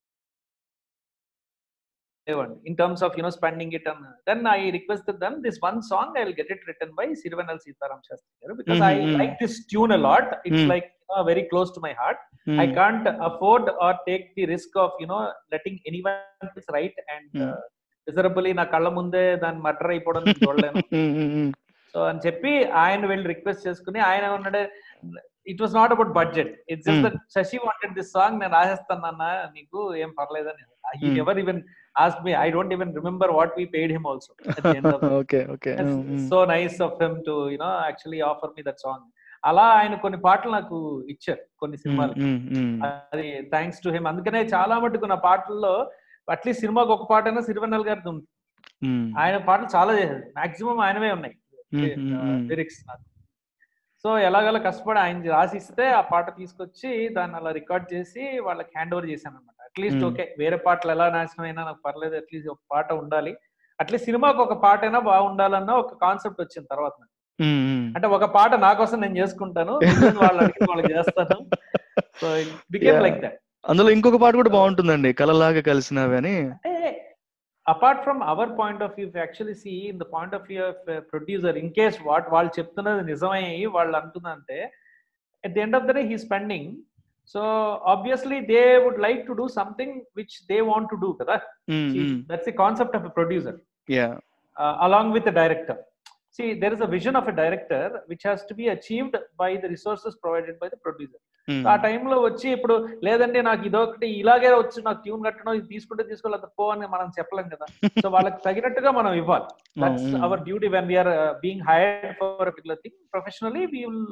in terms of you know spending it on then i requested them this one song i will get it written by sirvanal sitaram shastri garu because i Mhm, mhm. like this tune a lot it's Mm. like you know, very close to my heart i can't afford or take the risk of you know letting anyone is right and Mm. uh, miserably నా కళ్ళ ముందే దాన్ని murder అయిపోవడం నేను చూడలేను so అని చెప్పి ఆయన వెళ్ళి రిక్వెస్ట్ చేసుకుని ఆయన ఉన్నాడే it was not about budget it's just Hmm. That Sasi wanted this song నేను రాసేస్తాను అన్న నీకు ఏం పర్లేదని ఈ Hmm. Ever even ask me I don't even remember what we paid him also okay okay so nice of him to you know actually offer me that song అలా ఆయన కొన్ని పాటలు నాకు ఇచ్చారు కొన్ని సినిమాలు అది థ్యాంక్స్ టు హిమ్ అందుకనే చాలా మటుకు నా పాటల్లో అట్లీస్ట్ సినిమాకి ఒక పాట అయినా సిరివెన్నెల గారిది ఉంది ఆయన పాటలు చాలా చేశారు మాక్సిమం ఆయనవే ఉన్నాయి లిరిక్స్ నాకు సో ఎలాగలా కష్టపడి ఆయన రాసిస్తే ఆ పాట తీసుకొచ్చి దాన్ని అలా రికార్డ్ చేసి వాళ్ళకి హ్యాండ్ ఓవర్ చేశాను అనమాట అట్లీస్ట్ Hmm. ఓకే వేరే పాటలు ఎలా నాశనం అయినా నాకు పర్లేదు అట్లీస్ట్ ఒక పాట ఉండాలి అట్లీస్ట్ సినిమాకి ఒక పాట అయినా బాగుండాలన్న ఒక కాన్సెప్ట్ వచ్చిన తర్వాత నాకు. అంటే ఒక పాట నా కోసం నేను చేసుకుంటాను మిగిలింది వాళ్ళు అడిగి వాళ్ళకి చేస్తాను so became Yeah. Like that అందులో ఇంకొక పాట కూడా బాగుంటుందండి కలలాగా కలిసినవి అని అంటే apart from our point of view actually see in the point of view of producer in case what వాళ్ళు చెప్తున్నది నిజమై వాళ్ళు అంటుందంటే at the end of the day he spending so obviously they would like to do something which they want to do కదా that's the concept of a producer yeah along with director see there is a vision of a director which has to be achieved by the resources provided by the producer ఆ టైంలో వచ్చి ఇప్పుడు లేదండి నాకు ఇదొకటి ఇలాగే వచ్చి నాకు ట్యూన్ కట్టడం ఇది తీసుకుంటే తీసుకోలేదు పో అని మనం చెప్పలేం కదా సో వాళ్ళకి తగినట్టుగా మనం ఇవ్వాలి that's our duty when we're being hired for particular thing professionally we will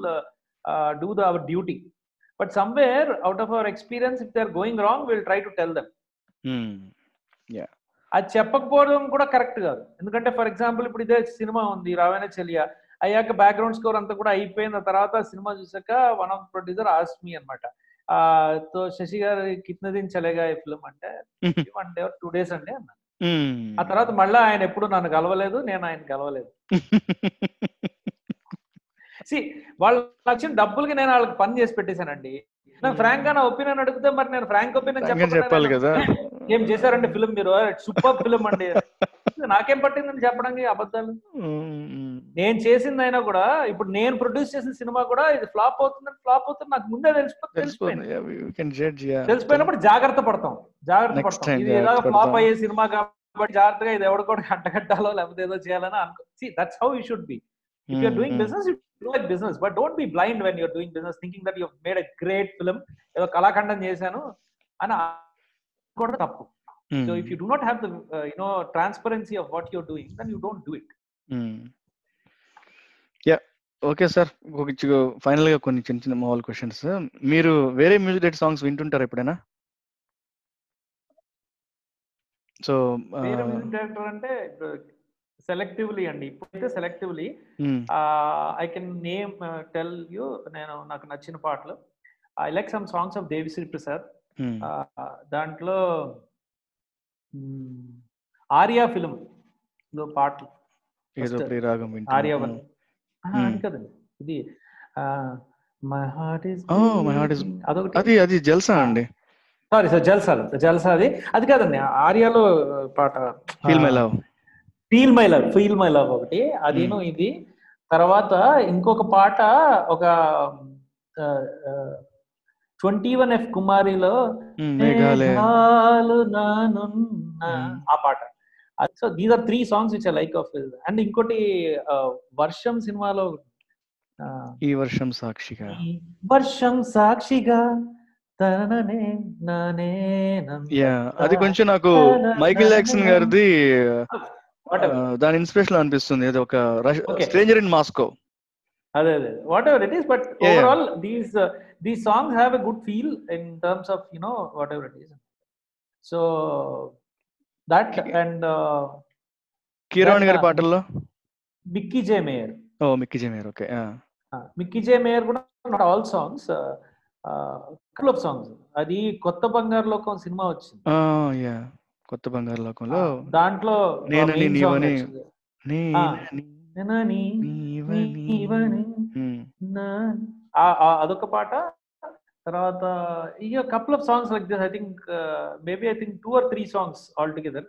do the our duty but somewhere out of our experience if they are going wrong will try to tell them అది చెప్పకపోవడం కూడా correct కాదు ఎందుకంటే for example ఇప్పుడు ఇదే cinema ఉంది రావేణ చెలియా అయ్యాక బ్యాక్గ్రౌండ్ స్కోర్ అంతా కూడా అయిపోయిన తర్వాత సినిమా చూసాక one of producer asked me అనమాట తో శశి గారు కిత్న దిన్ చలేగా ఈ ఫిల్మ్ అంటే వన్ డే టూ డేస్ అండి అన్న ఆ తర్వాత మళ్ళీ ఆయన ఎప్పుడు నన్ను కలవలేదు నేను ఆయన కలవలేదు సి వాళ్ళు వచ్చిన డబ్బులకి నేను వాళ్ళకి పని చేసి పెట్టేశానండి నాకు ఫ్రాంక్ గా నా ఒపీనియన్ అడిగితే మరి నేను ఫ్రాంక్ ఒపీనియన్ చెప్పాలి కదా ఏం చేశారండి ఫిల్మ్ మీరు సూపర్ ఫిల్మ్ అండి నాకేం పట్టిందని చెప్పడానికి అబద్ధాలు నేను చేసింది అయినా కూడా ఇప్పుడు నేను ప్రొడ్యూస్ చేసిన సినిమా కూడా ఇది ఫ్లాప్ అవుతుందని ఫ్లాప్ అవుతుంది నాకు ముందే తెలిసిపోతుంది తెలిసిపోయింది తెలిసిపోయినప్పుడు జాగ్రత్త పడతాం జాగ్రత్త Next పడతాం time ఇది ఏదో జాగ్రత్త ఫ్లాప్ పడతాం. అయ్యే సినిమా కాబట్టి జాగ్రత్తగా ఇది ఎవడు కూడా కట్టకట్టాలో లేకపోతే ఏదో చేయాలని అనుకో see that's how you should be if you're doing business you do like business but don't be blind when you're doing business thinking that you made a great film ఏదో కళాఖండం చేశాను అని కూడా తప్పు so if you do not have the you know transparency of what you're doing then you don't do it yeah okay sir ఒక final గా కొన్ని చిన్న చిన్న మామూలు క్వశ్చన్స్ మీరు వేరే మ్యూజిక్ డైరెక్టర్ సాంగ్స్ వింటుంటారా ఎప్పుడైనా సో వేరే మ్యూజిక్ డైరెక్టర్ అంటే సెలెక్టివ్లీ అండి ఇప్పుడైతే selectively I can name tell you నేను నాకు నచ్చిన పాటలు I like some songs of Devi Sri Prasad దాంట్లో ఆర్యా ఫిలిం లో పాటలు ఏదో ప్రియరాగం ఆర్యావన్ అది కదండి ఇది my heart is oh my heart is అదొకటి అది అది జల్సా అండి సారీ సార్ జల్సా జల్సా అది అది కాదండి ఆర్యాలో పాట feel my love feel my love feel my love ఒకటి అదేను ఇది తర్వాత ఇంకొక పాట ఒక ట్వంటీ వన్ ఎఫ్ కుమారిలో మేఘాలయ మేఘాలు నానున్న ఆ పాట so these are three songs which I like of and ఇంకోటి వర్షం సినిమాలో ఈ వర్షం సాక్షిగా ఈ వర్షం సాక్షిగా తననే నానే యా అది కొంచెం నాకు మైకిల్ జాక్సన్ గారిది దాని ఇన్స్పిరేషన్ అనిపిస్తుంది అది ఒక స్ట్రేంజర్ ఇన్ మాస్కో అదే అదే whatever it is but overall these these songs have a good feel in terms of you know whatever it is so that and Keeravani గారి పాటల్లో మిక్కీ జే మేయర్ ఓ మిక్కీ జే మేయర్ ఓకే మిక్కీ జే మేయర్ కూడా not all songs couple of songs అది కొత్త బంగారు లోకం cinema వచ్చింది yeah కొత్త బంగారు లోకంలో దాంట్లో నేనని నీవని నేనని నీవని అదొక పాట తర్వాత ఇక couple of songs like this I think maybe I think two or three songs all together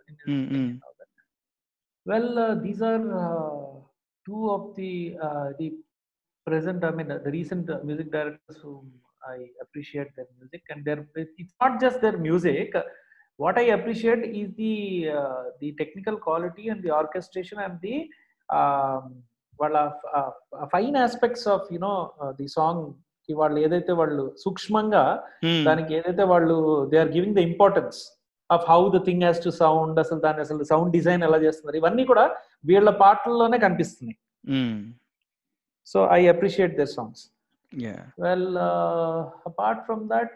well these are two of the the present i mean the recent music directors whom i appreciate their music and their it's not just their music what i appreciate is the uh, the technical quality and the orchestration and the um, వాళ్ళ fine aspects of you know the song కి వాళ్ళు ఏదైతే వాళ్ళు సూక్ష్మంగా దానికి ఏదైతే వాళ్ళు they are giving the importance of how the thing has to sound అసలు దాని అసలు సౌండ్ డిజైన్ ఎలా చేస్తున్నారు ఇవన్నీ కూడా వీళ్ళ పాటల్లోనే కనిపిస్తున్నాయి so I appreciate their songs well apart from that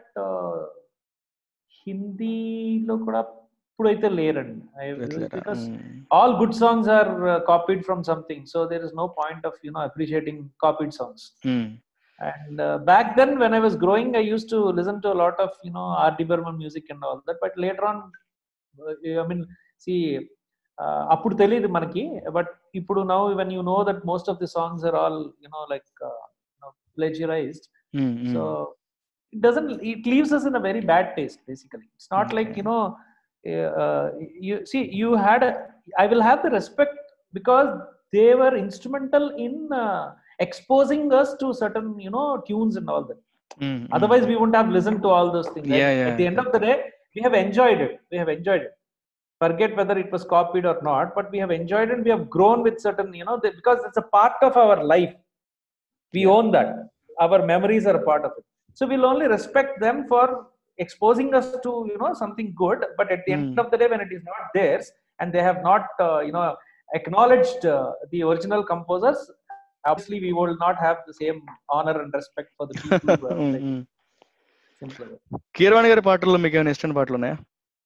హిందీలో కూడా ఇప్పుడైతే లేరండి because all good songs are copied from something so there is no point of you know appreciating copied songs and back then when I was growing I use to listen to lot of you know R D Burman music and all that but later on I mean see అప్పుడు తెలియదు మనకి but ఇప్పుడు now when you know that most of the songs are all you know like plagiarised so it doesn't it leaves us in a very bad taste basically it's not like you know you see you had a, i will have the respect because they were instrumental in uh, exposing us to certain you know tunes and all that Mm, otherwise we wouldn't have listened to all those things right? Yeah, yeah. at the end of the day we have enjoyed it we have enjoyed it forget whether it was copied or not but we have enjoyed it we have grown with certain you know the- because it's a part of our life we own that our memories are a part of it so we'll only respect them for exposing us to you know something good but at the end Mm. of the day when it is not theirs and they have not uh, you know acknowledged uh, the original composers obviously we will not have the same honor and respect for the people who have like, simple as that. Keeravani గారి పాటల్లో మీకు ఏమైనా ఇష్టమైన పాటలు ఉన్నాయా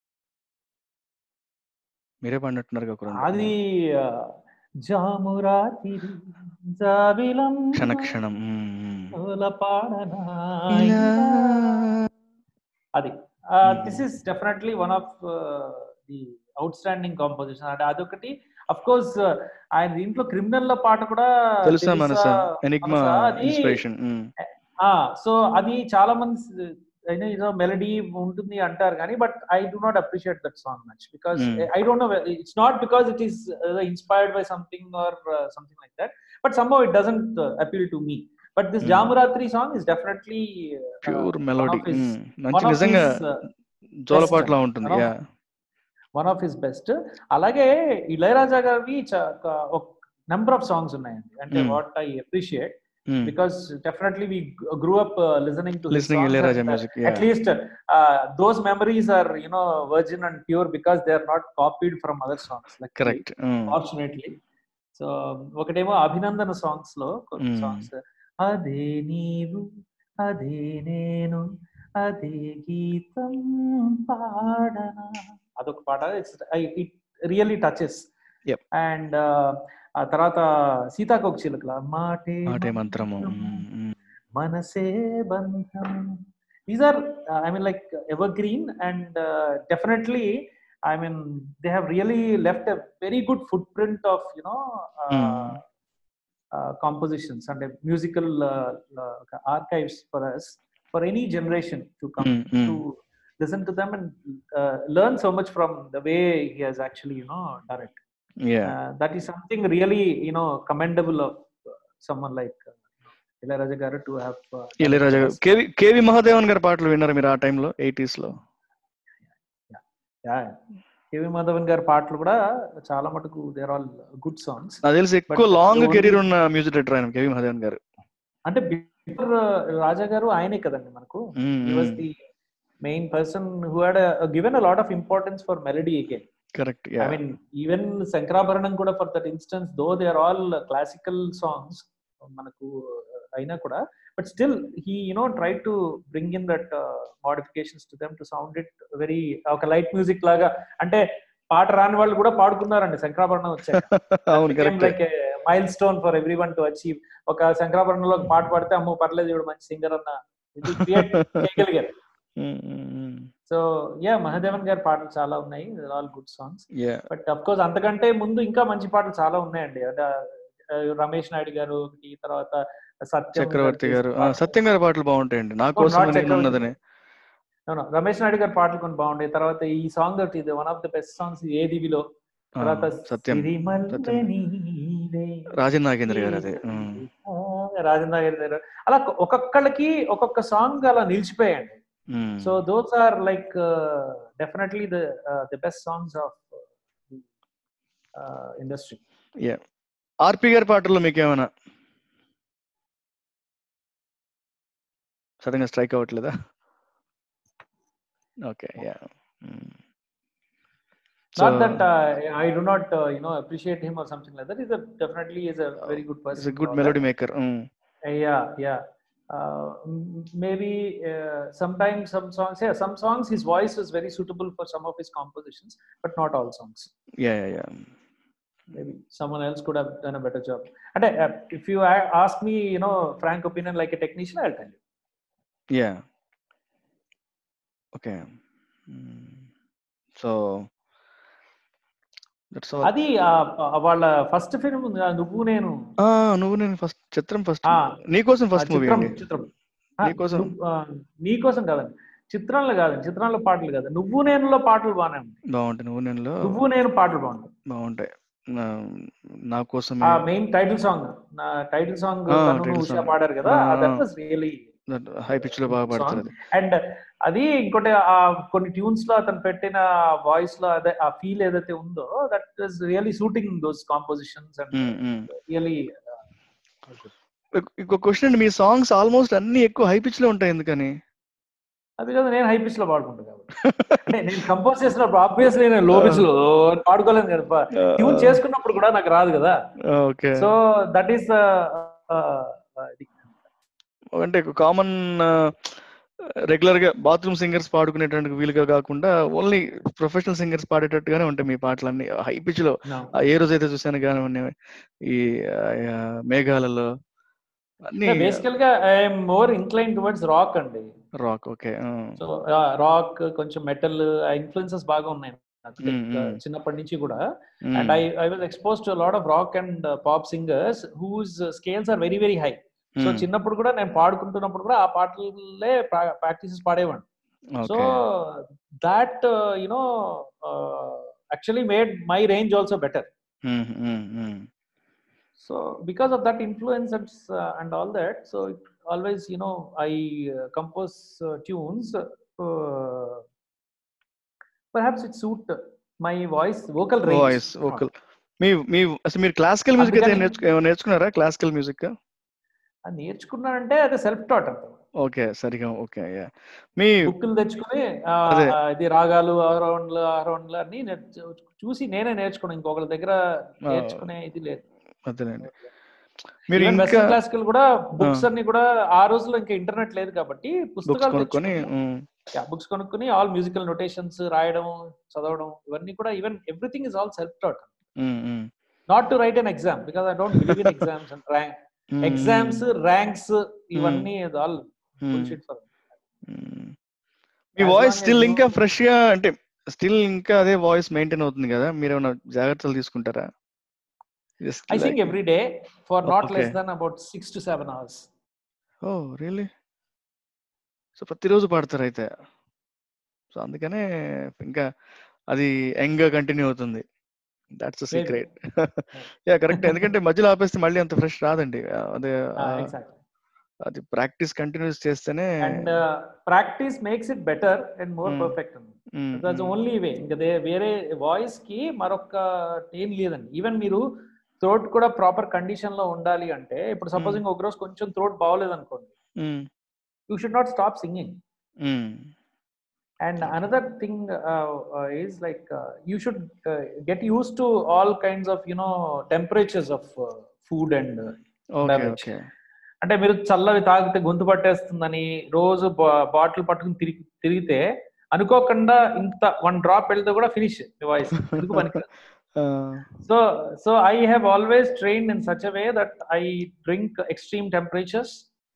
మీరే పాడినట్టున్నారు ఒక రెండు. అది ఆ, జామురాతిరి జాబిలం క్షణ క్షణం మ్మ్, మ్మ్. పాడనా ఇలా. అది this is definitely one of the outstanding composition అంటే అదొకటి అఫ్ కోర్స్ ఆయన దీంట్లో క్రిమినల్ లో పాట కూడా తెలుసా మనస తెలుసా, ఎనిగ్మా మనసా, అది ఇన్స్పిరేషన్ సో అది చాలా మంది అయినా మెలడీ ఉంటుంది అంటారు కానీ but I do not appreciate that song much because Hmm. I don't know it's not because it is inspired by something or something like that but somehow it doesn't appeal to me but this Hmm. జామురాత్రి song is definitely pure melody his- మంచి నిజంగా జోలపాట్లా one ఉంటుంది of- yeah one of his best అలాగే ఇళయరాజా గారివి number of songs ఉన్నాయండి అంటే Hmm. What I appreciate because definitely we g- grew up uh, listening to his listening songs Ilaiyaraaja and, uh, music at least uh, those memories are you know virgin and pure because they are not copied from other songs like correct fortunately so ఒకటేమో Abhinandana songs లో కొన్ని Mm. Songs అదే నీవు అదే నేను అదే గీతం పాడనా అదొక పాట it's it really touches Yep. And ఆ తర్వాత సీతాకోక చిలుకల మాటే మాటే మంత్రము మంత్రము, మనసే బంధం these are I mean like evergreen and definitely I mean they have really left a very good footprint of you know Hmm. Compositions అంటే musical archives for us for any generation to come to listen to them and uh, learn so much from the way he has actually you know done it yeah uh, that is something really you know commendable of uh, someone like uh, Ilayaraja garu to have uh, done Ilaiyaraaja గారు this. KV KV Mahadevan గారి పాటలు విన్నారా మీరు ఆ టైంలో eighties లో yeah KV Madhavan గారి పాటలు కూడా చాలా మటుకు దేర్ ఆల్ గుడ్ సాంగ్స్ నాకు తెలిసి ఎక్కువ But లాంగ్ only- కెరీర్ ఉన్న మ్యూజిక్ డైరెక్టర్ ఆయన కేవి మహాదేవన్ గారు అంటే బిఫోర్ రాజా గారు ఆయనే కదండి మనకు he was the main person who had a, given a lot of importance for melody again correct I mean, even Sankarabharanam కూడా for that instance, though they are all uh, classical songs, మనకు అయినా కూడా but still he you know try to bring in that modifications to them to sound it very ఒక light music లాగా అంటే పాట రాని వాళ్ళు కూడా పాడుకున్నారండి శంకరాభరణం వచ్చాక అవును correct like milestone for every one to achieve ఒక శంకరాభరణంలో ఒక పాట పాడితే అమ్మో పర్లేదు ఇప్పుడు మంచి సింగర్ అన్న ఇది create చేయగలిగారు సో యా మహాదేవన్ గారి పాటలు చాలా ఉన్నాయి all good songs yeah but of course అంతకంటే ముందు ఇంకా మంచి పాటలు చాలా ఉన్నాయండి అంటే ఆ, రమేష్ నాయుడు గారు ఒకటి తర్వాత సత్యం చక్రవర్తి గారు ఆ, పాటలు. సత్యం గారి పాటలు బాగుంటాయండి నా Oh, కోసం not నేను చక్రవర్తి. ఉన్నదని అవును, రమేష్ నాయుడు గారి పాటలు కొన్ని బాగుంటాయి తర్వాత ఈ సాంగ్ ఒకటి ఇది one of the best songs ఏ దివిలో ఆ, తర్వాత సత్యం సిరిమల్లె సత్యం. నీవే, రాజన్ నాగేంద్ర గారు అదే ఉమ్, రాజేంద్ర గారి దగ్గర అలా ఒక్కొక్కళ్ళకి ఒక్కొక్క సాంగ్ అలా నిలిచిపోయాయండి um. So those are like definitely the the best songs of industry RP గారి పాటల్లో మీకేమైనా సడన్ గా స్ట్రైక్ అవ్వట్లేదా okay yeah Not that uh, I do not, uh, you know, appreciate him or something like that. He's a definitely is a very good person. It's good for melody that. Maker Uh, yeah, yeah. Uh, m- maybe uh, sometimes some songs, yeah, some songs his voice is very suitable for some of his compositions, but not all songs. Yeah yeah yeah Maybe someone else could have done a better job. And uh, if you a- ask me, you know, frank opinion like a technician, I'll tell you. Yeah okay so that's all అది uh, uh, వాళ్ళ first film Nuvvu Nenu నువ్వు నేను first చిత్రం first ఆ, నీకోసం ఆ first movie చిత్రం అండి చిత్రం ఆ, నీకోసం. నువ్వు, ఆ, నీకోసం కాదండి చిత్రంలో కాదండి చిత్రంలో పాటలు కాదు నువ్వు నేనులో పాటలు బాగానే ఉంటాయి బాగుంటాయి నువ్వు నేను నువ్వు నేను పాటలు బాగుంటాయి బాగుంటాయి నా- నా కోసం ఆ మెయిన్ టైటిల్ సాంగ్ నా టైటిల్ సాంగ్ ఆ, తను title ఉషా song. పాడారు కదా ఆ, that was really high pitch లో బాగా పాడతారు అది అండ్ అది ఇంకోటి ఆ కొన్ని ట్యూన్స్ లో అతను పెట్టిన వాయిస్ లో అదే ఆ ఫీల్ ఏదైతే ఉందో that is really suiting those compositions and um, um. Really ఇంకో క్వశ్చన్ అండి మీ సాంగ్స్ ఆల్మోస్ట్ అన్ని ఎక్కువ హై పిచ్ లో ఉంటాయి ఎందుకని అది కదా నేను హై పిచ్ లో పాడుకుంటాను కాబట్టి అంటే నేను కంపోజ్ చేసినప్పుడు ఆబ్వియస్లీ నేను లో పిచ్ లో పాడుకోలేను కదా ట్యూన్ చేసుకున్నప్పుడు కూడా నాకు రాదు కదా ఓకే సో దట్ ఈస్ అంటే కామన్ రెగ్యులర్ గా బాత్రూమ్ సింగర్స్ పాడుకునేటువంటి వీలుగా కాకుండా ఓన్లీ ప్రొఫెషనల్ సింగర్స్ పాడేటట్టుగానే ఉంటాయి మీ పాటలన్నీ హై పిచ్ లో ఆ ఏ రోజు అయితే చూసాను కానీ ఈ ఆ, ఆ, మేఘాలలో అన్ని బేసికల్ గా I'm more incline towards rock అండి రాక్ ఓకే సో రాక్ కొంచెం మెటల్ ఆ ఇన్ఫ్లుయెన్సెస్ బాగా ఉన్నాయి నాకు Mm, mm. చిన్నప్పటి నుంచి కూడా and I I was expose to lot of rock and pop singers whose scales are very very high so చిన్నప్పుడు కూడా నేను పాడుకుంటున్నప్పుడు కూడా ఆ పాటలే ప్రాక్టీసెస్ పాడేవాడిని so that you know actually made my range also better so because of that influence and all that so always you know I compose tunes perhaps it suit my voice vocal voice vocal మీ మీ అసలు మీరు classical music అయితే అందుకని- నేర్చుకు ఏమైనా నేర్చుకున్నారా classical music అది నేర్చుకున్నానంటే అది సెల్ఫ్ టాట్ అంత ఓకే సరిగా ఓకే యా మీ బుక్కులు తెచ్చుకుని ఆ, అదే. ఆ, ఇది రాగాలు ఆరోన్లు ఆరోన్లు అన్ని నేర్చు- చూసి నేనే నేర్చుకున్నాను ఇంకొకరి దగ్గర ఆ. నేర్చుకునే ఇది లేదు అదేనండి మీరు Even ఇంకా Western classical కూడా బుక్స్ అన్ని కూడా ఆ రోజుల్లో ఇంకా ఇంటర్నెట్ లేదు కాబట్టి బుక్స్ పుస్తకాలు కొనుక్కొని బుక్స్ కొనుక్కొని ఆల్ మ్యూజికల్ నోటేషన్స్ రాయడం చదవడం ఇవన్నీ కూడా even everything is all self taught not to write an exam because I don't believe in exams and rank exams ranks ఇవన్నీ all bullshit for me As voice long as still you- ఇంకా fresh గా అంటే still ఇంకా అదే voice maintain అవుతుంది కదా మీరు ఏమైనా జాగ్రత్తలు తీసుకుంటారా Just I sing like- every day for not less Okay. than about six to seven hours. Oh really so ప్రతిరోజు పాడతారు అయితే సో అందుకనే ఇంకా అది యంగ్ గా కంటిన్యూ అవుతుంది that's Maybe. Secret yeah correct ఎందుకంటే మధ్యలో ఆపేస్తే మళ్ళీ అంత ఫ్రెష్ రాదండి ఆ, అదే Uh, ఆ, exactly. అది ప్రాక్టీస్ కంటిన్యూస్ చేస్తేనే And uh, practice makes it better and more Mm. perfect. Hmm, that's hmm, only way ఇంకా దే- వేరే వాయిస్ కి మరొక ఏం లేదండి ఈవెన్ మీరు థ్రోట్ కూడా ప్రాపర్ కండిషన్ లో ఉండాలి అంటే ఇప్పుడు సపోజింగ్ ఒక రోజు కొంచెం థ్రోట్ బాగోలేదు అనుకోండి hmm, you should not stop singing hmm, And another thing uh, uh, is like uh, you should uh, get used to all kinds of you know temperatures of uh, food and uh, okay Beverage. Okay అంటే మీరు చల్లవి తాగితే గొంతు పట్టేస్తుందని రోజు bottle పట్టుకుని తిరిగి తిరిగితే అనుకోకుండా ఇంత వన్ డ్రాప్ వెళ్తే కూడా ఫినిష్ వాయిస్ ఎందుకు పనికి so so I have always train in such a way that I drink extreme temperatures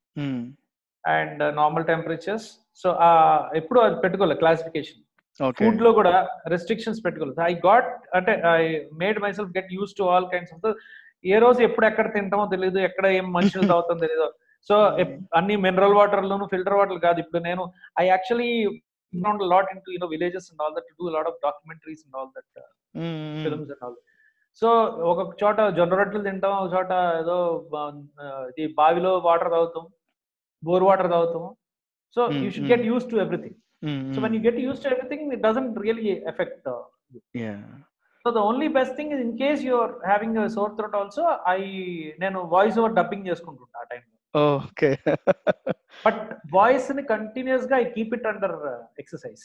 and normal temperatures so ఎప్పుడు అది పెట్టుకోవాలి క్లాసిఫికేషన్ ఓకే ఫుడ్ లో కూడా రెస్ట్రిక్షన్స్ పెట్టుకోలేదు ఐ గాట్ అంటే I made myself get use to all kinds of ఏ రోజు ఎప్పుడు ఎక్కడ తింటామో తెలియదు ఎక్కడ ఏం మనుషులు తాగుతామో తెలియదు సో అన్ని మినరల్ వాటర్ లోను ఫిల్టర్ వాటర్ కాదు ఇప్పుడు నేను I actually lot in to you know villages and all that do lot of documentaries and all that films and all so ఒక చోట జొన్న రొట్టెలు తింటాం ఒక చోట ఏదో బా- ఆ, ఇది బావిలో వాటర్ తాగుతాం బోర్ వాటర్ తాగుతాం so Mm, you should mm. Get use to everything So when you get used to everything, it doesn't really affect. Uh, yeah so the only best thing is in case you're having a sore throat also, I నేను voice over dubbing చేసుకుంటుంటా ఆ టైంలో okay but voice ని continuous గా I keep it under exercise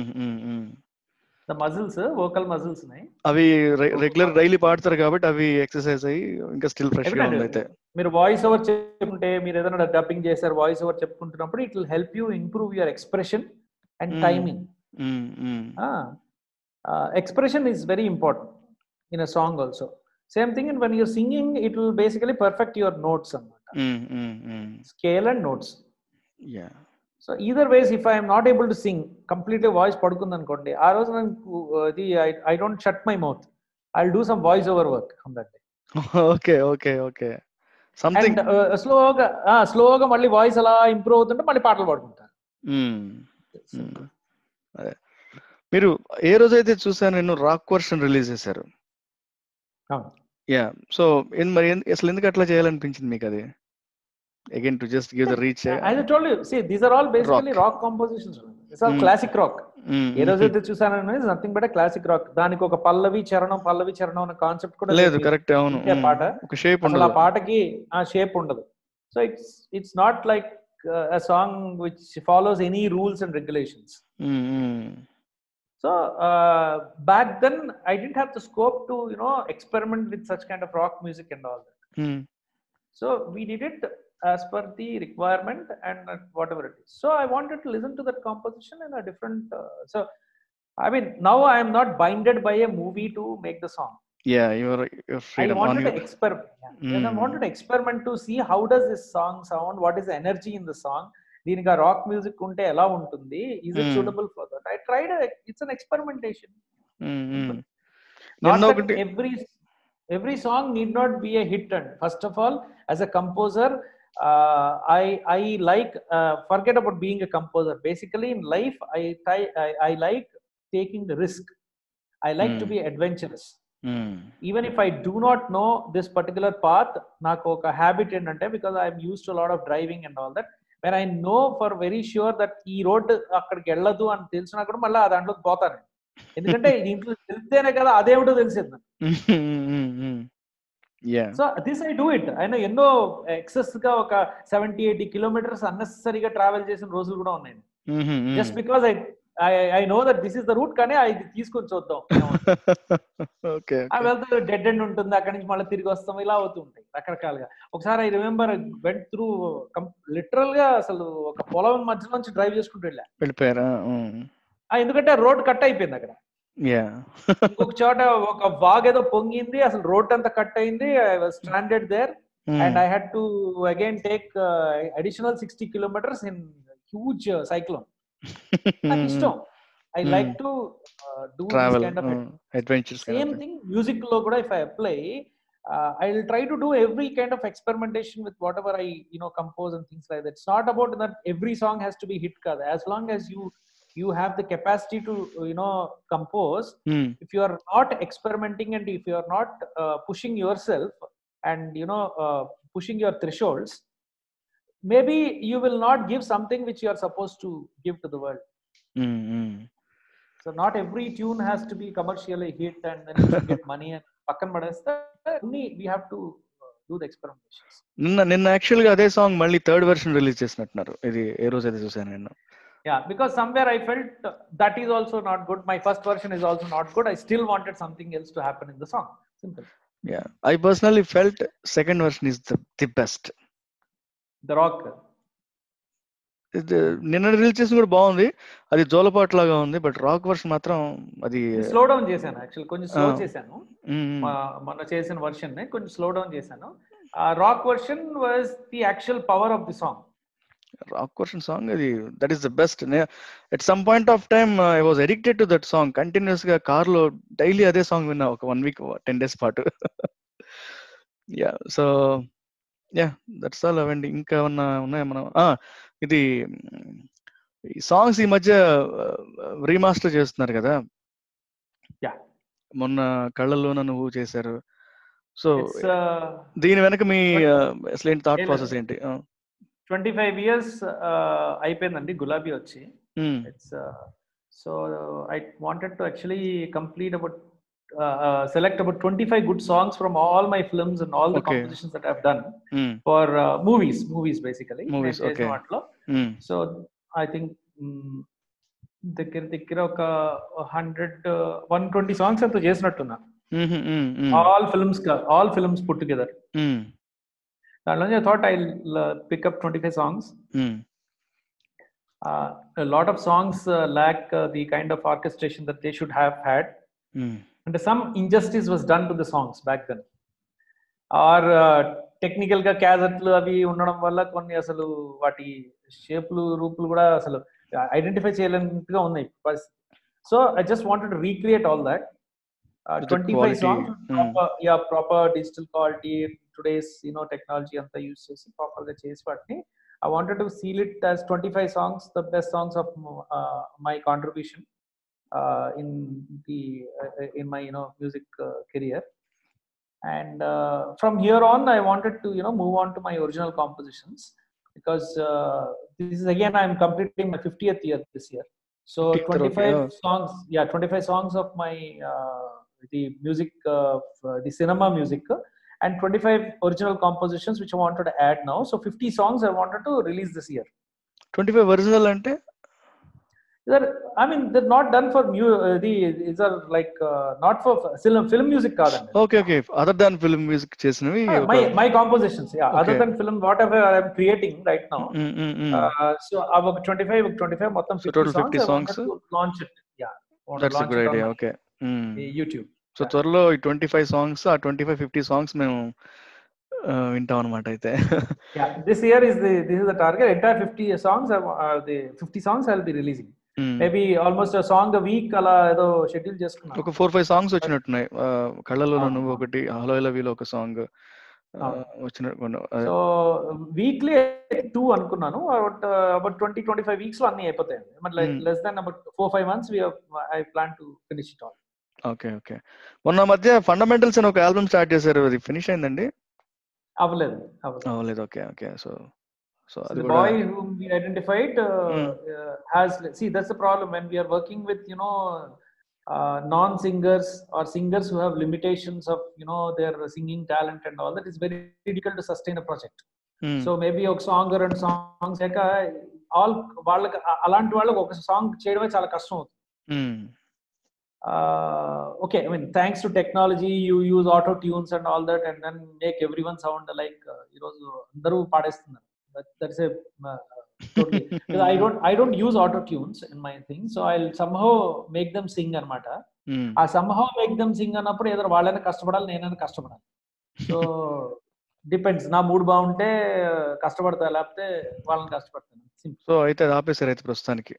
the muscles vocal muscles ని అవి regular daily పాడతారు కాబట్టి అవి ఎక్సర్సైజ్ అయ్యి ఇంకా స్టిల్ ఫ్రెష్ గా Evidently. ఉంది అయితే మీరు వాయిస్ ఓవర్ చెప్పుకుంటే మీరు ఏదైనా డబ్బింగ్ చేశారు వాయిస్ ఓవర్ చెప్పుకుంటున్నప్పుడు it will help you improve your expression and Mm. Timing hmm, hmm, expression is very important in a song also same thing and when you're singing it will basically perfect your notes అన్నమాట మ్, మ్, మ్. scale and notes yeah so either ways if I'm not able to sing completely voice పడుకుంది అనుకోండి ఆ రోజు నాకు అది I don't shut my mouth I do some voice over work on that day okay okay okay something and స్లోగా స్లోగా మళ్ళీ voice అలా ఇంప్రూవ్ అవుతుంటే మళ్ళీ పాటలు పాడుకుంటారు అదే మీరు ఏ రోజైతే చూసాను నేను రాక్ వర్షన్ రిలీజ్ చేశారు అవును. యా సో మరి ఎన్- అసలు ఎందుకు అట్లా చేయాలనిపించింది మీకు అది again to just give the reach as told you see these are all basically rock compositions it's all Mm. Classic rock ఏ రోజైతే చూసానో నథింగ్ బట్ క్లాసిక్ రాక్ దానికి ఒక పల్లవి చరణం పల్లవి చరణం అనే కాన్సెప్ట్ కూడా లేదు కరెక్ట్ అవును ఇంకే మ్. పాట ఒక షేప్ అసలు ఆ ఉండదు పాటకి ఆ షేప్ ఉండదు so it's it's not like a song which follows any rules and regulations hmm, hmm. So back then I didn't have the scope to you know experiment with such kind of rock music and all that hmm, So we did it as per the requirement and uh, whatever it is. So I wanted to listen to that composition in a different. Uh, so I mean, now I am not binded by a movie to make the song. yeah your your I freedom on wanted your to experiment. Yeah. And I Mm. wanted to experiment to see how does this song sound, what is the energy in the song. దీనికి ఆ rock music ఉంటే ఎలా ఉంటుంది is it Mm. Suitable for that I tried it's an experimentation hmm, hmm. not నిన్న that ఒకటి every every song need not be a hit and first of all as a composer uh, i i like uh, forget about being a composer basically in life i try- i, I like taking the risk i like to Hmm. be adventurous hmm, even if i do not know this particular path నాకు ఒక habit ఏంటంటే because I'm used to lot of driving and all that when I know for very sure that ఈ road అక్కడికి వెళ్ళదు అని తెలిసినా కూడా మళ్ళీ ఆ దాంట్లో పోతాను ఎందుకంటే దీంట్లో తెలిస్తేనే కదా అదేమిటో తెలిసేది నాకు. Hmm, um, hmm. Yeah so this I do it ఆయన ఎన్నో ఎక్సెస్ గా ఒక సెవెంటీ ఎయిటీ కిలోమీటర్స్ అన్నెసరీగా ట్రావెల్ చేసిన రోజులు కూడా ఉన్నాయి just because I I know that this is the route కానీ అది తీసుకొని చూద్దాం ఓకే ఆ వెళ్తే డెడ్ ఎండ్ ఉంటుంది అక్కడి నుంచి మళ్ళీ తిరిగి వస్తాం ఇలా అవుతూ ఉంటాయి రకరకాలుగా ఒకసారి I remember went through literal గా అసలు ఒక పొలం మధ్య నుంచి డ్రైవ్ చేసుకుంటూ వెళ్ళా వెళ్ళిపోయారా ఆ, ఎందుకంటే రోడ్ కట్ అయిపోయింది అక్కడ యా ఇంకొక చోట ఒక వాగ్ ఏదో పొంగింది అసలు రోడ్ అంతా కట్ అయింది I was stranded there and I had to again take additional sixty kilometres in huge cyclone నాకు ఇష్టం I like to do travel kind of adventures same thing music లో కూడా if I apply I will try to do every kind of experimentation with whatever I you know compose and things like that it's not about that every song has to be hit కాదు as long as you you have the capacity to you know compose if you are not experimenting and if you are not uh, pushing yourself and you know uh, pushing your thresholds maybe you will not give something which you are supposed to give to the world so not every tune has to be commercially hit and then you should get money and పక్కన పడేస్తే only we have to uh, do the experimentations నిన్న నిన్న actual గా అదే song మళ్ళీ third version release చేసినట్టున్నారు ఇది ఏ రోజు అయితే చూసాను నేను yeah because somewhere i felt uh, that is also not good my first version is also not good i still wanted something else to happen in the song simple yeah I personally felt second version is the the best the rock నిన్న release చేసిన కూడా బాగుంది అది జోలపాట్ లాగా ఉంది but rock version మాత్రం అది slow down చేశాను యాక్చువల్ కొంచెం స్లో Ah. చేశాను మ్మ్, మా- మొన్న చేసిన వర్షన్ ని కొంచెం స్లో డౌన్ చేశాను ఆ rock version was the actual power of the song rock version song అది that is the best at some point of time I was addicted to that song continuous గా car లో daily అదే song విన్నా ఒక one week ten days పాటు yeah so yeah that's all అవండి ఇంకా ఏమన్నా ఉన్నాయా మనం ఆ, ఇది మ్, ఈ సాంగ్స్ ఈ మధ్య రీమాస్టర్ చేస్తున్నారు కదా Yeah. మొన్న కళ్ళల్లోన నువ్వు చేశారు సో ఇట్స్ దీని వెనక మీ But- ఆ, అసలు ఏంటి థాట్ ఏం ప్రాసెస్ లేదు. ఏంటి ఆ, ట్వంటీ ఫైవ్ ఇయర్స్ అయిపోయిందండి గులాబీ వచ్చి hmm, it's so I wanted to actually complete about select about twenty five good songs from all my films and all the Okay. Compositions that have done hmm, for movies movies basically Movies, okay. వాటిలో మ్, so I think దగ్గర దగ్గర ఒక hundred one twenty songs ఎంతో చేసినట్టున్నా hmm, మ్, మ్, hmm, all films all films put together hmm, దాంట్లో I thought I pick up twenty five songs hmm. Lot of songs lack the kind of orchestration that they should have had hmm. అంటే some injustice was done to the songs back then are technical గా క్యాజెట్లు అవి ఉండడం వల్ల కొన్ని అసలు వాటి షేప్లు రూపులు కూడా అసలు ఐడెంటిఫై చేయలేనట్టుగా ఉన్నాయి so I just wanted to recreate all that With the twenty five quality, songs mm. Yeah proper digital quality today's you know technology అంతా యూస్ చేసి ప్రాపర్ గా చేసి వాటిని I wanted to seal it as twenty five songs the best songs of my contribution in the in my you know music career and uh, from here on i wanted to you know move on to my original compositions because uh, this is again i'm completing my 50th year this year so 50th, okay, 25 yeah. songs yeah 25 songs of my uh, the music uh, f- the cinema music uh, and 25 original compositions which i wanted to add now so 50 songs i wanted to release this year twenty five original అంటే They're, I mean, they're not done for mu- uh, the. These are like uh, not for film film music, కాదండి. Okay okay other than film music చేసినవి Uh, ఒక- my my compositions yeah other Okay. than film whatever i'm creating right now hmm, hmm, hmm. uh, so ఒక 25 ఒక 25 మొత్తం So 50 total songs 50 i wanted songs. to launch it yeah want to that's launch good it on idea my- okay the youtube so Yeah. త్వరలో ఈ twenty five songs ఆ twenty five fifty songs మేము ఆ, వింటాం అనమాట అయితే yeah this year is the this is the target entire 50 songs I, wa- uh, the 50 songs i'll be releasing hmm. maybe almost a song a week అలా ఏదో schedule చేసుకున్నాను ఒక four five songs వచ్చినట్టున్నాయి ఆ, కళ్ళలో Ah. నువ్వు ఒకటి hello లవ్యూలో ఒక సాంగ్ Ah. వచ్చినట్టు సో వీక్లీ టూ అనుకున్నాను about about twenty twenty five weeks లో అన్ని అయిపోతాయండి మరి Hmm. Less than about four five months I plan to finish it all okay okay మొన్న మధ్య ఫండమెంటల్స్ అని ఒక ఆల్బమ్ స్టార్ట్ చేశారు అది ఫినిష్ అయిందండి అవ్వలేదు అవ్వలేదు అవ్వలేదు okay okay so so So అది the కూడా boy whom we identified uh, Mm. uh, has see that's the problem when we are working with you know uh, non-singers or singers who have limitations of you know their singing talent and all that is very difficult to sustain a project um, so maybe ఒక song రెండు songs లేక all వాళ్ళకి అ- అలాంటి వాళ్ళకి ఒక song చేయడమే చాలా కష్టం అవుతుంది um, okay I mean thanks to technology you use auto tunes and all that and then make everyone sound like ఈరోజు అందరూ పాడేస్తున్నారు that's a I don't I don't use auto tunes in my thing so I somehow make them sing అనమాట ఉమ్. ఆ somehow make them Singh అన్నప్పుడు ఏదో వాళ్ళైనా కష్టపడాలి నేనైనా కష్టపడాలి సో డిపెండ్స్ నా మూడ్ బాగుంటే కష్టపడతా లేకపోతే వాళ్ళని కష్టపడతాను సింపుల్ సో అయితే అది ఆపేశారు అయితే ప్రస్తుతానికి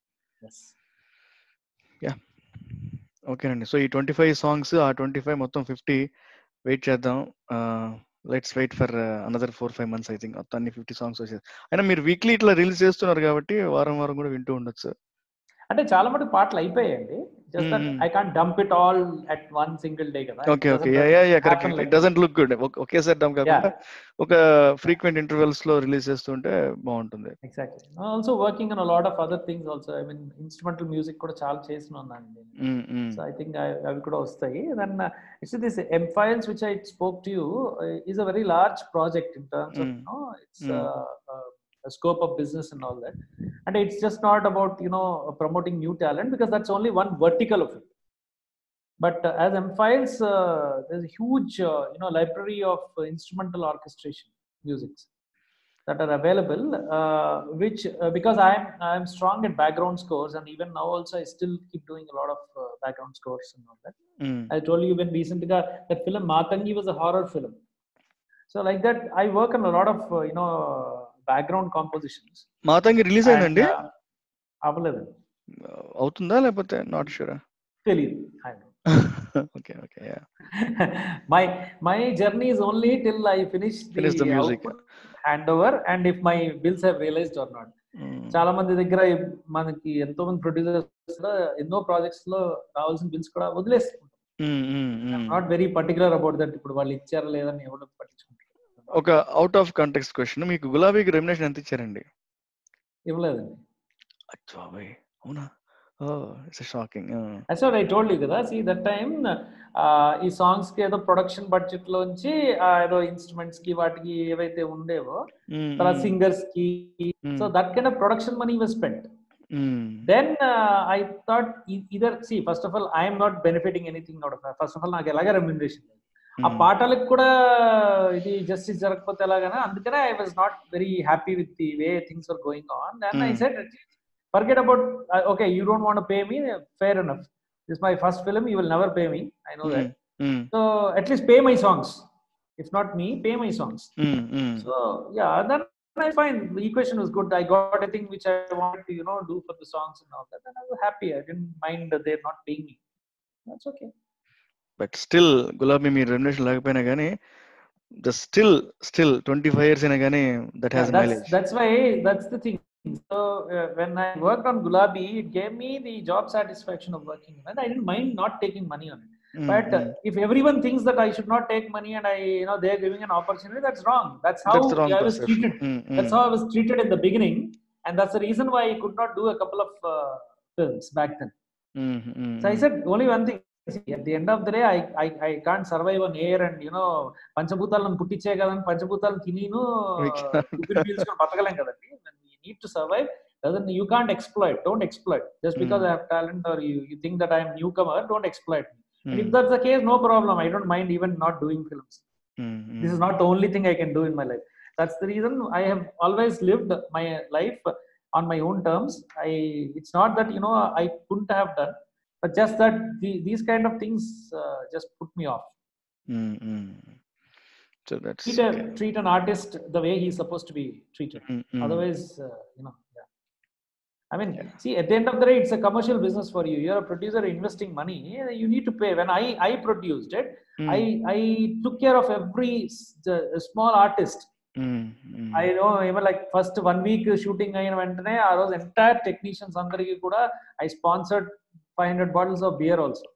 ఓకేనండి సో ఈ ట్వంటీ ఫైవ్ సాంగ్స్ ఆ ట్వంటీ ఫైవ్ మొత్తం ఫిఫ్టీ వెయిట్ చేద్దాం let's wait for another four five months I think మొత్తం అన్ని ఫిఫ్టీ సాంగ్స్ వచ్చేది అయినా మీరు వీక్లీ ఇట్లా రిలీజ్ చేస్తున్నారు కాబట్టి వారం వారం కూడా వింటూ ఉండొచ్చు అంటే చాలా మటుకు పాటలు అయిపోయాయండి just that Mhm. I can't dump it all at one single day కదా okay okay yeah yeah yeah correct it doesn't look good ఒకేసారి డమ్ కాకుండా ఒక ఫ్రీక్వెంట్ ఇంటర్వెల్స్ లో రిలీజ్ చేస్తుంటే బాగుంటుంది exactly also working on lot of other things also I mean instrumental music కూడా చాలా చేస్తున్నాను నేను um, um, so I think అవి కూడా వస్తాయి then it's this M files which I spoke to you is a very large project in terms of Mm. No it's Mm. scope of business and all that and it's just not about you know promoting new talent because that's only one vertical of it but uh, as m files uh, there's a huge uh, you know library of uh, instrumental orchestration musics that are available uh, which uh, because i'm i'm strong at background scores and even now also i still keep doing a lot of uh, background scores and all that um, I told you even recently that that film Matangi was a horror film. So like that, I work on a lot of uh, you know background compositions. Matangi release And, అయిందండి uh, అవ్వలేదు అవుతుందా లేకపోతే not sure తెలియదు okay okay yeah my my journey is only till I finish Finish the music. Hand over and if my bills have realised or not చాలా మంది దగ్గర మనకి ఎంతో మంది ప్రొడ్యూసర్స్ ఎన్నో ప్రాజెక్ట్స్ లో రావాల్సిన బిల్స్ కూడా వదిలేసుకుంటాం not very particular about that ఇప్పుడు వాళ్ళు ఇచ్చారా లేదని ఎవరు పట్టించుకుంటారు ఒక అవుట్ ఆఫ్ కాంటెక్స్ట్ క్వశ్చన్ మీకు గులాబీకి రెమినేషన్ ఎంత ఇచ్చారండి ఇవ్వలేదండి అచ్చా బాయ్ అవునా oh it's shocking That's what I told you కదా see that time ఈ సాంగ్స్ కి ఏదో ప్రొడక్షన్ బడ్జెట్ లోంచి ఆ, ఏదో ఇన్స్ట్రుమెంట్స్ కి వాటికి ఏవైతే ఉండేవో తర్వాత సింగర్స్ కి so that kind of production money was spend then I thought either see first of all I'm not benefiting anything out of first of all నాకు ఎలాగ రెమ్యునరేషన్ లేదు ఆ పాటలకు కూడా ఇది జస్టిస్ జరగకపోతే ఎలాగనా అందుకనే I was not very happy with the way things are going on then I Hmm. Said forget about okay you don't want pay me fair enough this my first film you will never pay me I know that so at least pay my songs if not me pay my songs so yeah then I find the equation was good. I got everything which I wanted to, you know, do for the songs and all that, and I was happy. I didn't mind that they're not paying me. That's okay. But still గులాబీ మీ remuneration లేకపోయినా కానీ the still still twenty five years అయినా కానీ that Yeah, has that's mileage that's why that's the thing. So uh, when I worked on Gulabi, it gave me the job satisfaction of working on it. I didn't mind not taking money on it. But uh, if everyone thinks that I should not take money and I, you know, they're giving an opportunity, that's wrong. That's how that's the wrong I was perception. treated. That's how I was treated in the beginning, and that's the reason why I could not do a couple of uh, films back then. So I said only one thing. See, at the end of the day, I, I, I can't survive on air and you know పంచభూతాలను పుట్టించే కదని పంచభూతాలను తినిను We can't. ఊపిరి పీల్చుకొని బతకలేం కదండి you need to survive doesn't you can't exploit don't exploit just because Mm. I have talent or you, you think that I am newcomer don't exploit me and if that's the case no problem I don't mind even not doing films this is not the only thing I can do in my life. That's the reason I have always lived my life on my own terms. I it's not that you know I couldn't have done, but just that the, these kind of things uh, just put me off. So that's Treat, a, treat an artist the way he's supposed to be treated. Otherwise, uh, you know, yeah. I mean, Yeah. see, at the end of the day, it's a commercial business for you. You're a producer investing money. You need to pay. When I I produced it, I I took care of every s- the, small artist. I know ఏమో like first one week shooting అయిన వెంటనే ఆ రోజు entire technicians అందరికి కూడా I sponsored five hundred bottles of beer also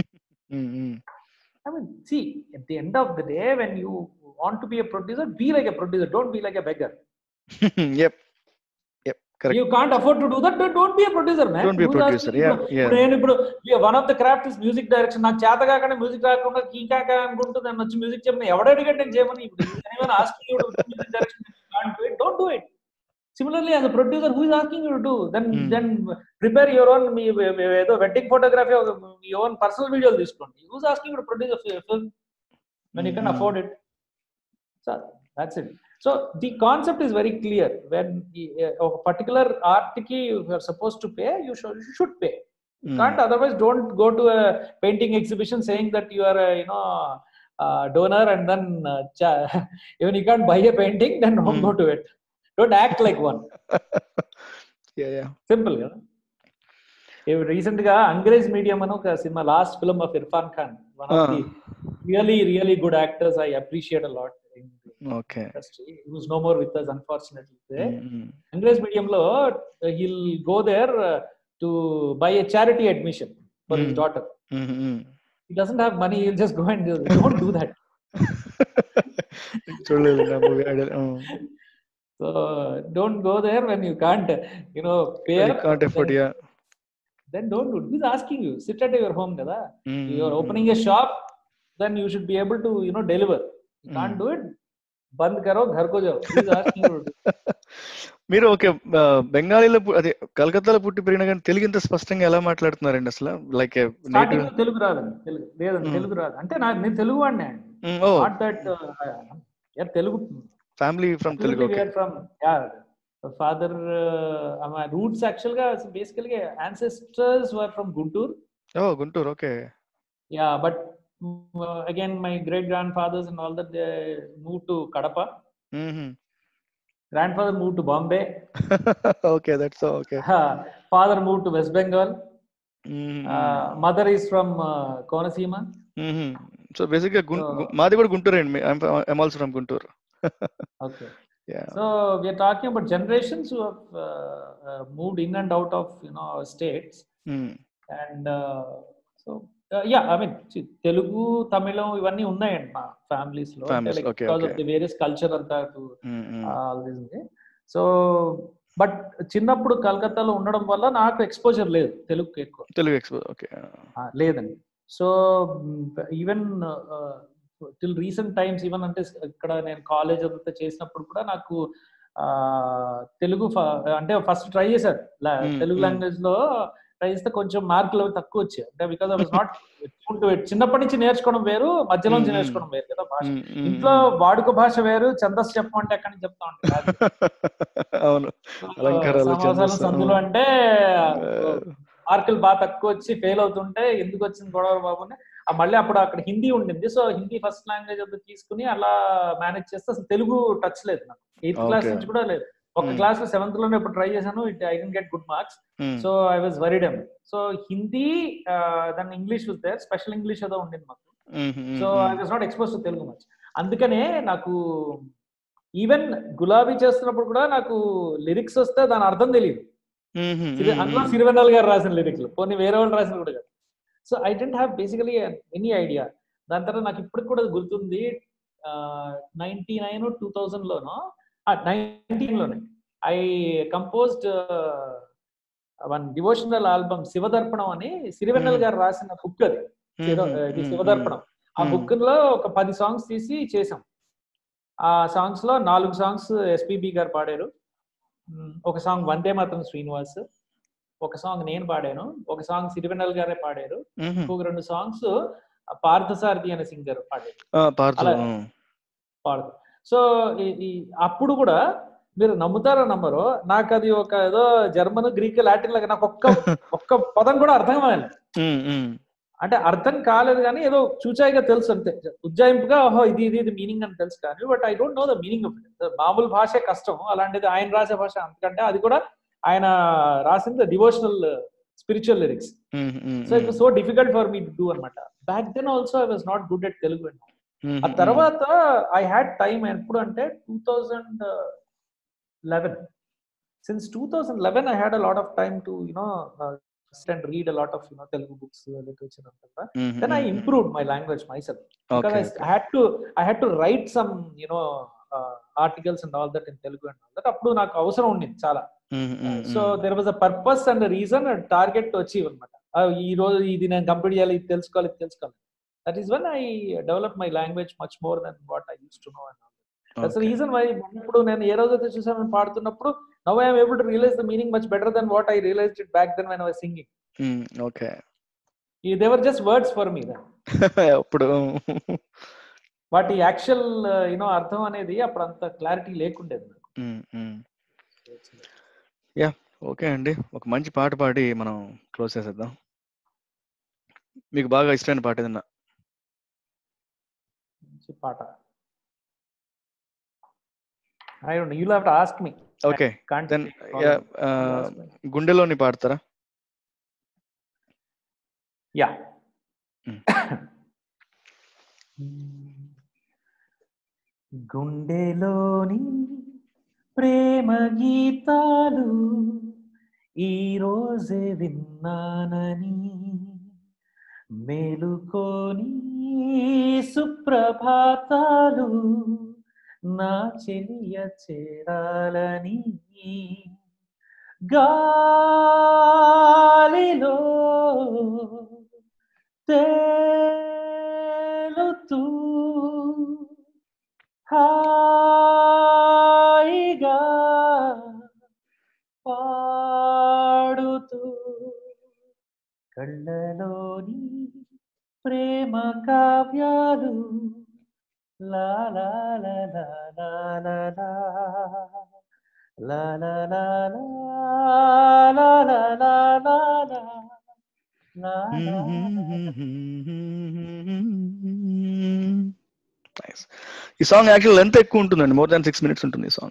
I mean see at the end of the day when you want to be a producer be like a producer don't be like a beggar yep Correct. You can't afford to do that don't be producer man Don't be a producer. Yeah, yeah. నేను ఇప్పుడు one of the craft is music direction నాకు చేత కాకుండా music రాకుండా కీకాక అనుకుంటూ నన్ను వచ్చి music చెప్పిన ఎవడ అడిగాడు నేను చేయమని ఇప్పుడు asking you music direction can't do it don't do it similarly as a producer who is asking you to then Hmm. Then prepare your own మీ ఏదో వెడ్డింగ్ ఫోటోగ్రఫీ మీ ఓన్ పర్సనల్ వీడియోలు తీసుకోండి who's asking you produce film when you can Mhm. afford it. So that's it. So the concept is very clear. When uh, a particular art key you are supposed to pay, you should you should pay. You Mm. can't otherwise don't go to a painting exhibition saying that you are a you know uh, donor and then uh, cha- even you can't buy a painting, then don't Mm. go to it. Don't act like one. yeah, yeah. Simple కదా recent గా Angrezi medium అని ఒక సినిమా last film of Irrfan Khan one of Ah. The really really good actors I appreciate a lot in Okay. Industry was no more with us unfortunately Mm, Angrezi medium లో he'll go there to buy a charity admission for his Hmm. Daughter mm, mm. He doesn't have money he'll just go and don't do that చూడలేదు నా movie so don't go there when you can't you know pay can't afford yeah then don't do this asking you sit at your home కదా you are opening a shop then you should be able to you know deliver you can't Mm. do it బంద్ కరో ఘర్ కో జాओ Please ask you to do. మీరు okay బెంగాలీలో పు- అదే కలకత్తాలో పుట్టి పెరిగిన కానీ తెలుగు ఇంత స్పష్టంగా ఎలా మాట్లాడుతున్నారండి అసలు లైక్ స్టార్టింగ్ లో తెలుగు రాదండి తెలుగు లేదండి Mm. తెలుగు రాదు అంటే నా నేను తెలుగు వాడినే oh not that Telugu family from Telugu okay from father my roots actual గా బేసికల్ గా ancestors were from Guntur oh Guntur okay yeah but uh, again my great grandfathers and all that they moved to kadapa grandfather moved to bombay okay that's okay father moved to west bengal uh, mother is from uh, Konasima. So basic గా గుం- So- గు- మాది కూడా గుంటూరు అండి I'm also from Guntur Okay. Yeah So we are talking about generations who have uh, uh, moved in and out of you know our states, and uh, so uh, yeah, I mean, see, Telugu, Tamilam ఇవన్నీ ఉన్నాయండి మా families లో Families, okay, because of okay. The various culture అంతా all this so but చిన్నప్పుడు కలకత్తాలో ఉండడం వల్ల నాకు ఎక్స్పోజర్ లేదు తెలుగుకి ఎక్కువ తెలుగు ఎక్స్పో ఓకే ఆ, లేదండి so even till recent times even అంటే ఇక్కడ నేను కాలేజ్ అంతా చేసినప్పుడు కూడా నాకు ఆ, తెలుగు ఫ- అంటే ఫస్ట్ ట్రై చేశాను లా- Hmm, తెలుగు hmm. లాంగ్వేజ్ లో ట్రై చేస్తే కొంచెం మార్కులు అవి తక్కువ వచ్చాయి అంటే బికాస్ ఐ వాస్ నాట్ చిన్నప్పటి నుంచి నేర్చుకోవడం వేరు మధ్యలో నుంచి Hmm, hmm. నేర్చుకోవడం వేరు కదా భాష ఇంట్లో వాడుక భాష వేరు ఛందస్సు చెప్పమంటే ఎక్కడి నుంచి చెప్తా ఉంటాను అవును అలంకారాలు, సమాసాలు ఛందస్సు, సందులు అవును. అంటే మార్కులు బాగా తక్కువ వచ్చి ఫెయిల్ అవుతుంటే ఎందుకు వచ్చింది గొడవ బాబు అని ఆ మళ్ళీ అప్పుడు అక్కడ హిందీ ఉండింది సో హిందీ ఫస్ట్ లాంగ్వేజ్ అంతా తీసుకుని అలా మేనేజ్ చేస్తే అసలు తెలుగు టచ్ లేదు నాకు ఎయిత్ క్లాస్ Okay. నుంచి కూడా లేదు ఒక Hmm. క్లాస్ లో సెవెంత్ లోనే ఇప్పుడు ట్రై చేశాను it I can get good marks so I was worried um so Hindi దాని English was there special English ఏదో ఉండింది మాకు so I was not expose to Telugu much అందుకనే నాకు ఈవెన్ గులాబీ చేస్తున్నప్పుడు కూడా నాకు లిరిక్స్ వస్తే దాని అర్థం తెలియదు ఇది అందులో సిరివెన్నెల గారు రాసిన లిరిక్లు కొన్ని వేరే వాళ్ళు రాసిన కూడా కాదు so I didn't have basically any idea దాని తర్వాత నాకు ఇప్పటికి కూడా గుర్తుంది నైన్టీ నైన్ టూ థౌజండ్ లోనో నైన్టీన్ లోనే I composed one devotional album Shivadarpanam అని సిరివెన్నెల Hmm. గారు రాసిన బుక్ అది శివ- ఇది శివదర్పణం ఆ Hmm. బుక్ లో ఒక పది సాంగ్స్ తీసి చేసాం ఆ సాంగ్స్ లో నాలుగు సాంగ్స్ ఎస్పీబి గారు పాడారు మ్, ఒక సాంగ్ వందే మాత్రం శ్రీనివాస్ ఒక సాంగ్ నేను పాడాను ఒక సాంగ్ సిరివెన్నెల గారే పాడారు ఇంకొక రెండు సాంగ్స్ పార్థసారథి అనే సింగర్ పాడారు పార్తు అలా- పాడదు సో ఈ అప్పుడు కూడా మీరు నమ్ముతారో నమ్మరో నాకు అది ఒక ఏదో జర్మన్ గ్రీక్ లాటిన్ లాగా నాకు ఒక్క ఒక్క పదం కూడా అర్థం కావాలి అంటే అర్థం కాలేదు కానీ ఏదో చూచాయిగా తెలుసు అంతే ఉజ్జాయింపుగా ఓహో ఇది ఇది ఇది మీనింగ్ అని తెలుసు కానీ but I don't know the meaning of it మామూలు భాషే కష్టం అలాంటిది ఆయన రాసే భాష అంతకంటే అది కూడా ఆయన రాసింది devotional spiritual lyrics so it so difficult for me to do అనమాట back then also I was not good at Telugu అండి ఆ తర్వాత ఐ హ్యాడ్ టైం ఎప్పుడు అంటే two thousand eleven since two thousand eleven I had a lot of time to you know and read a lot of you know Telugu books literature అంతా then I improved my language myself because I, I had to I had to write some you know uh, articles and all that in Telugu and all that అప్పుడు నాకు అవసరం ఉండింది చాలా so there was a purpose and reason target achieve అనమాట ఈ రోజు ఇది నేను కంప్లీట్ చేయాలి ఇది తెలుసుకోవాలి ఇది తెలుసుకోవాలి that is one I develop my language much more then what I use to know and that's reason why ఇప్పుడు నేను ఏ రోజైతే చూసాను పాడుతున్నప్పుడు now I'm able to realize the meaning much better then what I realize it back then when I singing okay they were just words for me then అప్పుడు వాటి actual you know అర్థం అనేది అప్పుడు అంత క్లారిటీ లేకుండేది నాకు యా ఓకే అండి ఒక మంచి పాట పాడి మనం క్లోజ్ చేసేద్దాం మీకు బాగా ఇష్టమైన పాట ఏదన్నా మంచి పాట I don't you have to ask me okay can't then yeah గుండెలోని పాడతారా యా గుండెలోని ప్రేమ గీతాలు ఈ రోజే విన్నానని మేలుకోని సుప్రభాతాలు నా చెలియ చేరాలని గాలిలో తేలుతూ హాయిగా పాడుతూ కళ్ళలోని ప్రేమ కావ్యాలు లా లా లా లా లా లా లా లా లా లా లా లా లా లా లా లా లా నైస్ ఈ సాంగ్ యాక్చువల్ లెంత్ ఎక్కువ ఉంటుందండి మోర్ దాన్ సిక్స్ మినిట్స్ ఉంటుంది ఈ song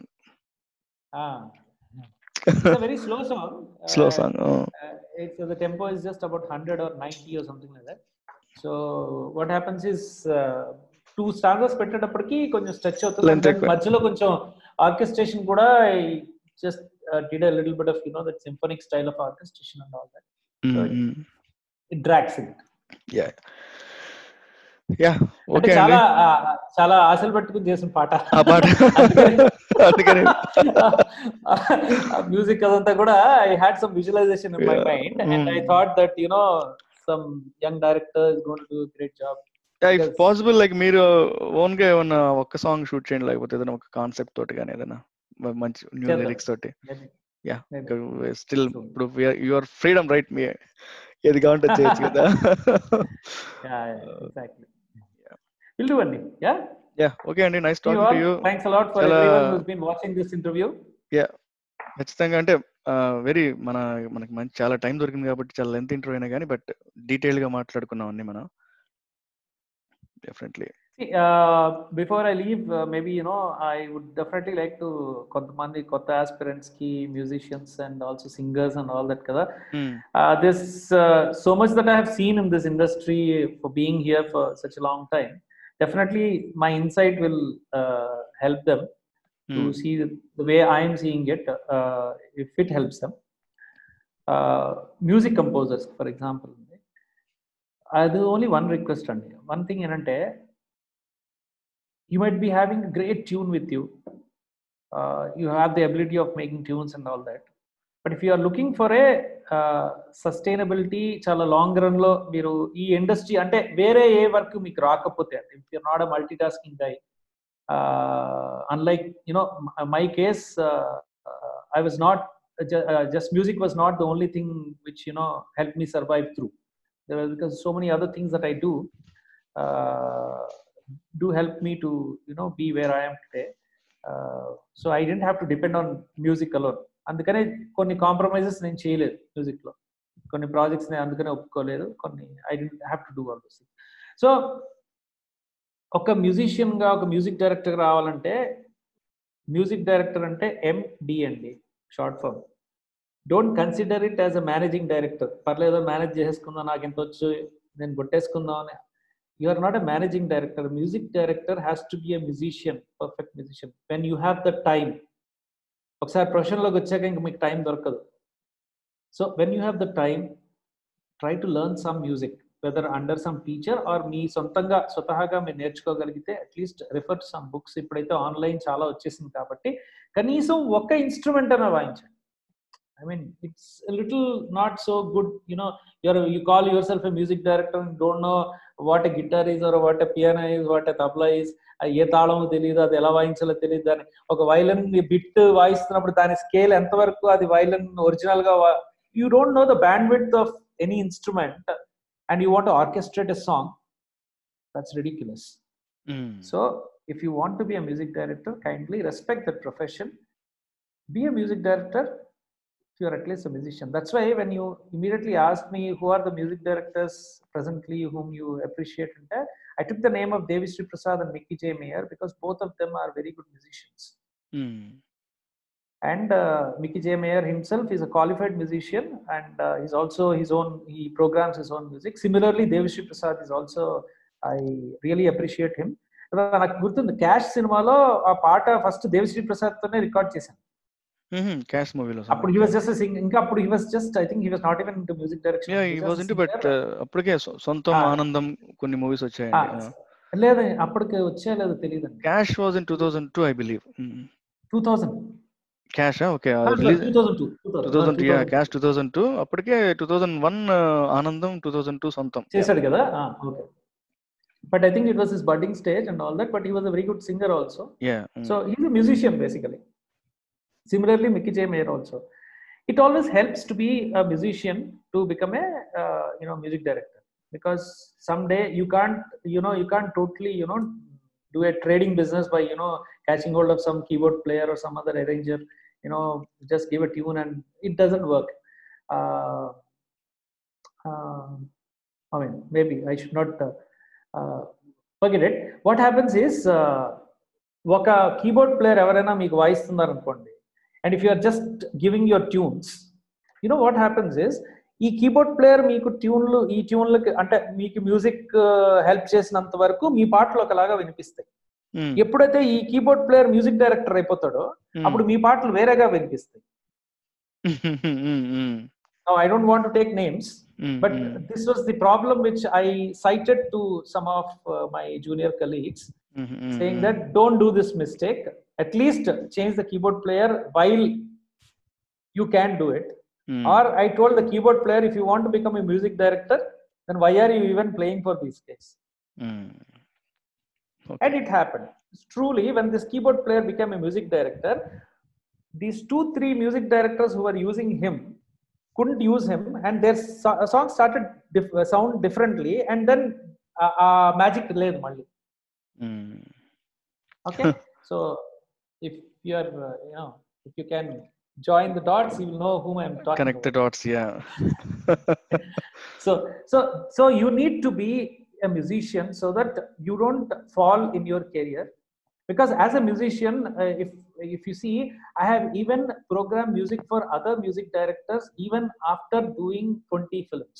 very slow song slow song it's the tempo is just about 100 or 90 or something like that so what happens is two stanzas పెట్టేటప్పటికి కొంచెం stretch అవుతుంది Length And then ఎక్కువ. మధ్యలో కొంచెం orchestration కూడా just did a little bit of you know that symphonic style of orchestration and all that it drags it yeah yeah అంటే okay చాలా అండి ఆ, చాలా ఆశలు పెట్టుకుని చేసిన పాట ఆ పాట అందుకని మ్యూజిక్ అదంతా కూడా I had some visualization in my Yeah. Mind and I Mm. Thought that you know some young director is going to do great job if Yes. Possible like మీరు ఓన్ గా ఏమన్నా ఒక్క సాంగ్ షూట్ చేయండి లేకపోతే ఏదైనా ఒక concept తోటి కానీ ఏదైనా మ- మంచి న్యూ చేద్దాం. లిరిక్స్ తోటి యా Maybe. Still Soon. ఇప్పుడు యువర్ ఫ్రీడమ్ రైట్ మీ ఏది కావాలంటే చేయొచ్చు కదా ఎగ్జాక్ట్లీ విల్ డూ అండి యా యా ఓకే అండి nice you talking to all you thanks a lot for చాలా- everyone who's been watching this interview ఖచ్చితంగా అంటే వెరీ మన మనకి మంచి చాలా టైం దొరికింది కాబట్టి చాలా లెంత్ ఇంటర్వ్యూ అయినా కానీ బట్ డీటెయిల్ గా మాట్లాడుకున్నాం అన్ని మనం definitely before I leave maybe you know I would definitely like to కొంతమంది కొత్త ఆస్పిరెంట్స్ కి musicians and also singers and all that కదా uh, this uh, so much that I have seen in this industry for being here for such a long time. Definitely, my insight will uh, help them to see the, the way I am seeing it. Uh, if it helps them, uh, music composers, for example, I do only one request on One thing ఏంటంటే you might be having a great tune with you. Uh, you have the ability of making tunes and all that. But if you're looking for a sustainability చాలా long run లో మీరు ఈ industry అంటే వేరే ఏ work మీకు రాకపోతే అంటే if you're not a multi tasking guy unlike you know my case I was not just music was not the only thing which you know help me survive through because so many other things that I do do help me to you know be where I am today. Uh, so I didn't have to depend on music alone. అందుకనే కొన్ని compromises నేను చేయలేదు music లో కొన్ని projects నేను అందుకనే ఒప్పుకోలేదు కొన్ని I didn't have to do all this so ఒక మ్యూజిషియన్ గా ఒక మ్యూజిక్ డైరెక్టర్ రావాలంటే మ్యూజిక్ డైరెక్టర్ అంటే ఎండి అండి short form don't consider it as a managing director పర్లేదో మేనేజ్ చేసుకుందాం నాకు ఎంత వచ్చు నేను కొట్టేసుకుందాం అని you are not a managing director a music director has to be a musician perfect musician when you have the time ఒకసారి ప్రొఫెషన్లోకి వచ్చాక ఇంక మీకు టైం దొరకదు so when you have the time try to learn some music whether under some teacher or మీ సొంతంగా స్వతహాగా మీరు నేర్చుకోగలిగితే at least refer to some books ఇప్పుడైతే ఆన్లైన్ చాలా వచ్చేసింది కాబట్టి కనీసం ఒక ఇన్స్ట్రుమెంట్ అయినా వాయించండి I mean, it's a little not so good. You know, you're you call yourself a music director and don't know what a guitar is or what a piano is, what a tabla is. ఆ ఏ తాళం తెలియదు అది ఎలా వాయించాలో తెలియదు అని ఒక వైలన్ bit వాయిస్తున్నప్పుడు దాని scale ఎంతవరకు అది వైలన్ ఒరిజినల్ గా you don't know the band with of any instrument and you want orchestrate a song that's ridiculous Mm. so if you want to be a music director kindly respect that profession be a music director if you're at least a musician that's why when you immediately asked me who are the music directors presently whom you appreciate and that, i took the name of devi Sri prasad and mickey j mayer because both of them are very good musicians Mm. and uh, mickey j mayer himself is a qualified musician and uh, he's also his own he programs his own music similarly devi Sri prasad is also i really appreciate him నాకు గుర్తుంది cash సినిమాలో ఆ పాట first Devi Sri Prasad తోనే record చేశాను Mhm. Cash మూవీలో అప్పుడు he was just sing ఇంకా అప్పుడు he was just I think he was not even into music direction yeah he was into but అప్పటికే సొ- సొంతం Ah. ఆనందం కొన్ని మూవీస్ వచ్చాయండి లేదు అప్పటికి వచ్చే లేదు తెలియదండి cash was in two thousand two I believe two thousand cash okay release two thousand two two thousand cash two thousand two అప్పటికే two thousand one Anandam two thousand two Sontham చేశాడు కదా okay but I think it was his budding stage and all that but he was a very good singer also yeah So he's a musician basically. Similarly, Mickey J. Mayer also. It always helps to be a musician to become a uh, you know music director because someday you can't you know you can't totally you know do a trading business by you know catching hold of some keyboard player or some other arranger you know just give a tune and it doesn't work. Uh, uh, I mean maybe I should not uh, uh, forget it. What happens is uh, ఒక keyboard player ఎవరైనా మీకు వాయిస్తున్నారు అనుకోండి and if you're just giving your tunes you know what happens is ఈ keyboard player మీకు ట్యూన్లు ఈ ట్యూన్లకి అంటే మీకు మ్యూజిక్ హెల్ప్ చేసినంత వరకు మీ పాటలు ఒకలాగా వినిపిస్తాయి ఎప్పుడైతే ఈ కీబోర్డ్ ప్లేయర్ మ్యూజిక్ డైరెక్టర్ అయిపోతాడో అప్పుడు మీ పాటలు వేరేగా వినిపిస్తాయి I don't want to take names but this was the problem which I cited to some of uh, my junior colleagues, saying that don't do this mistake. At least change the keyboard player while you can do it. Or I told the keyboard player, if you want to become a music director, then why are you even playing for these guys? And it happened. Truly, when this keyboard player became a music director, these two, three music directors who were using him couldn't use him and their so- songs started dif- sound differently and then uh, uh, magic లేదు మళ్ళీ okay so if you are uh, you know if you can join the dots you will know whom i'm talking connect the about dots yeah so so so you need to be a musician so that you don't fall in your career because as a musician uh, if if you see i have even programmed music for other music directors even after doing 20 films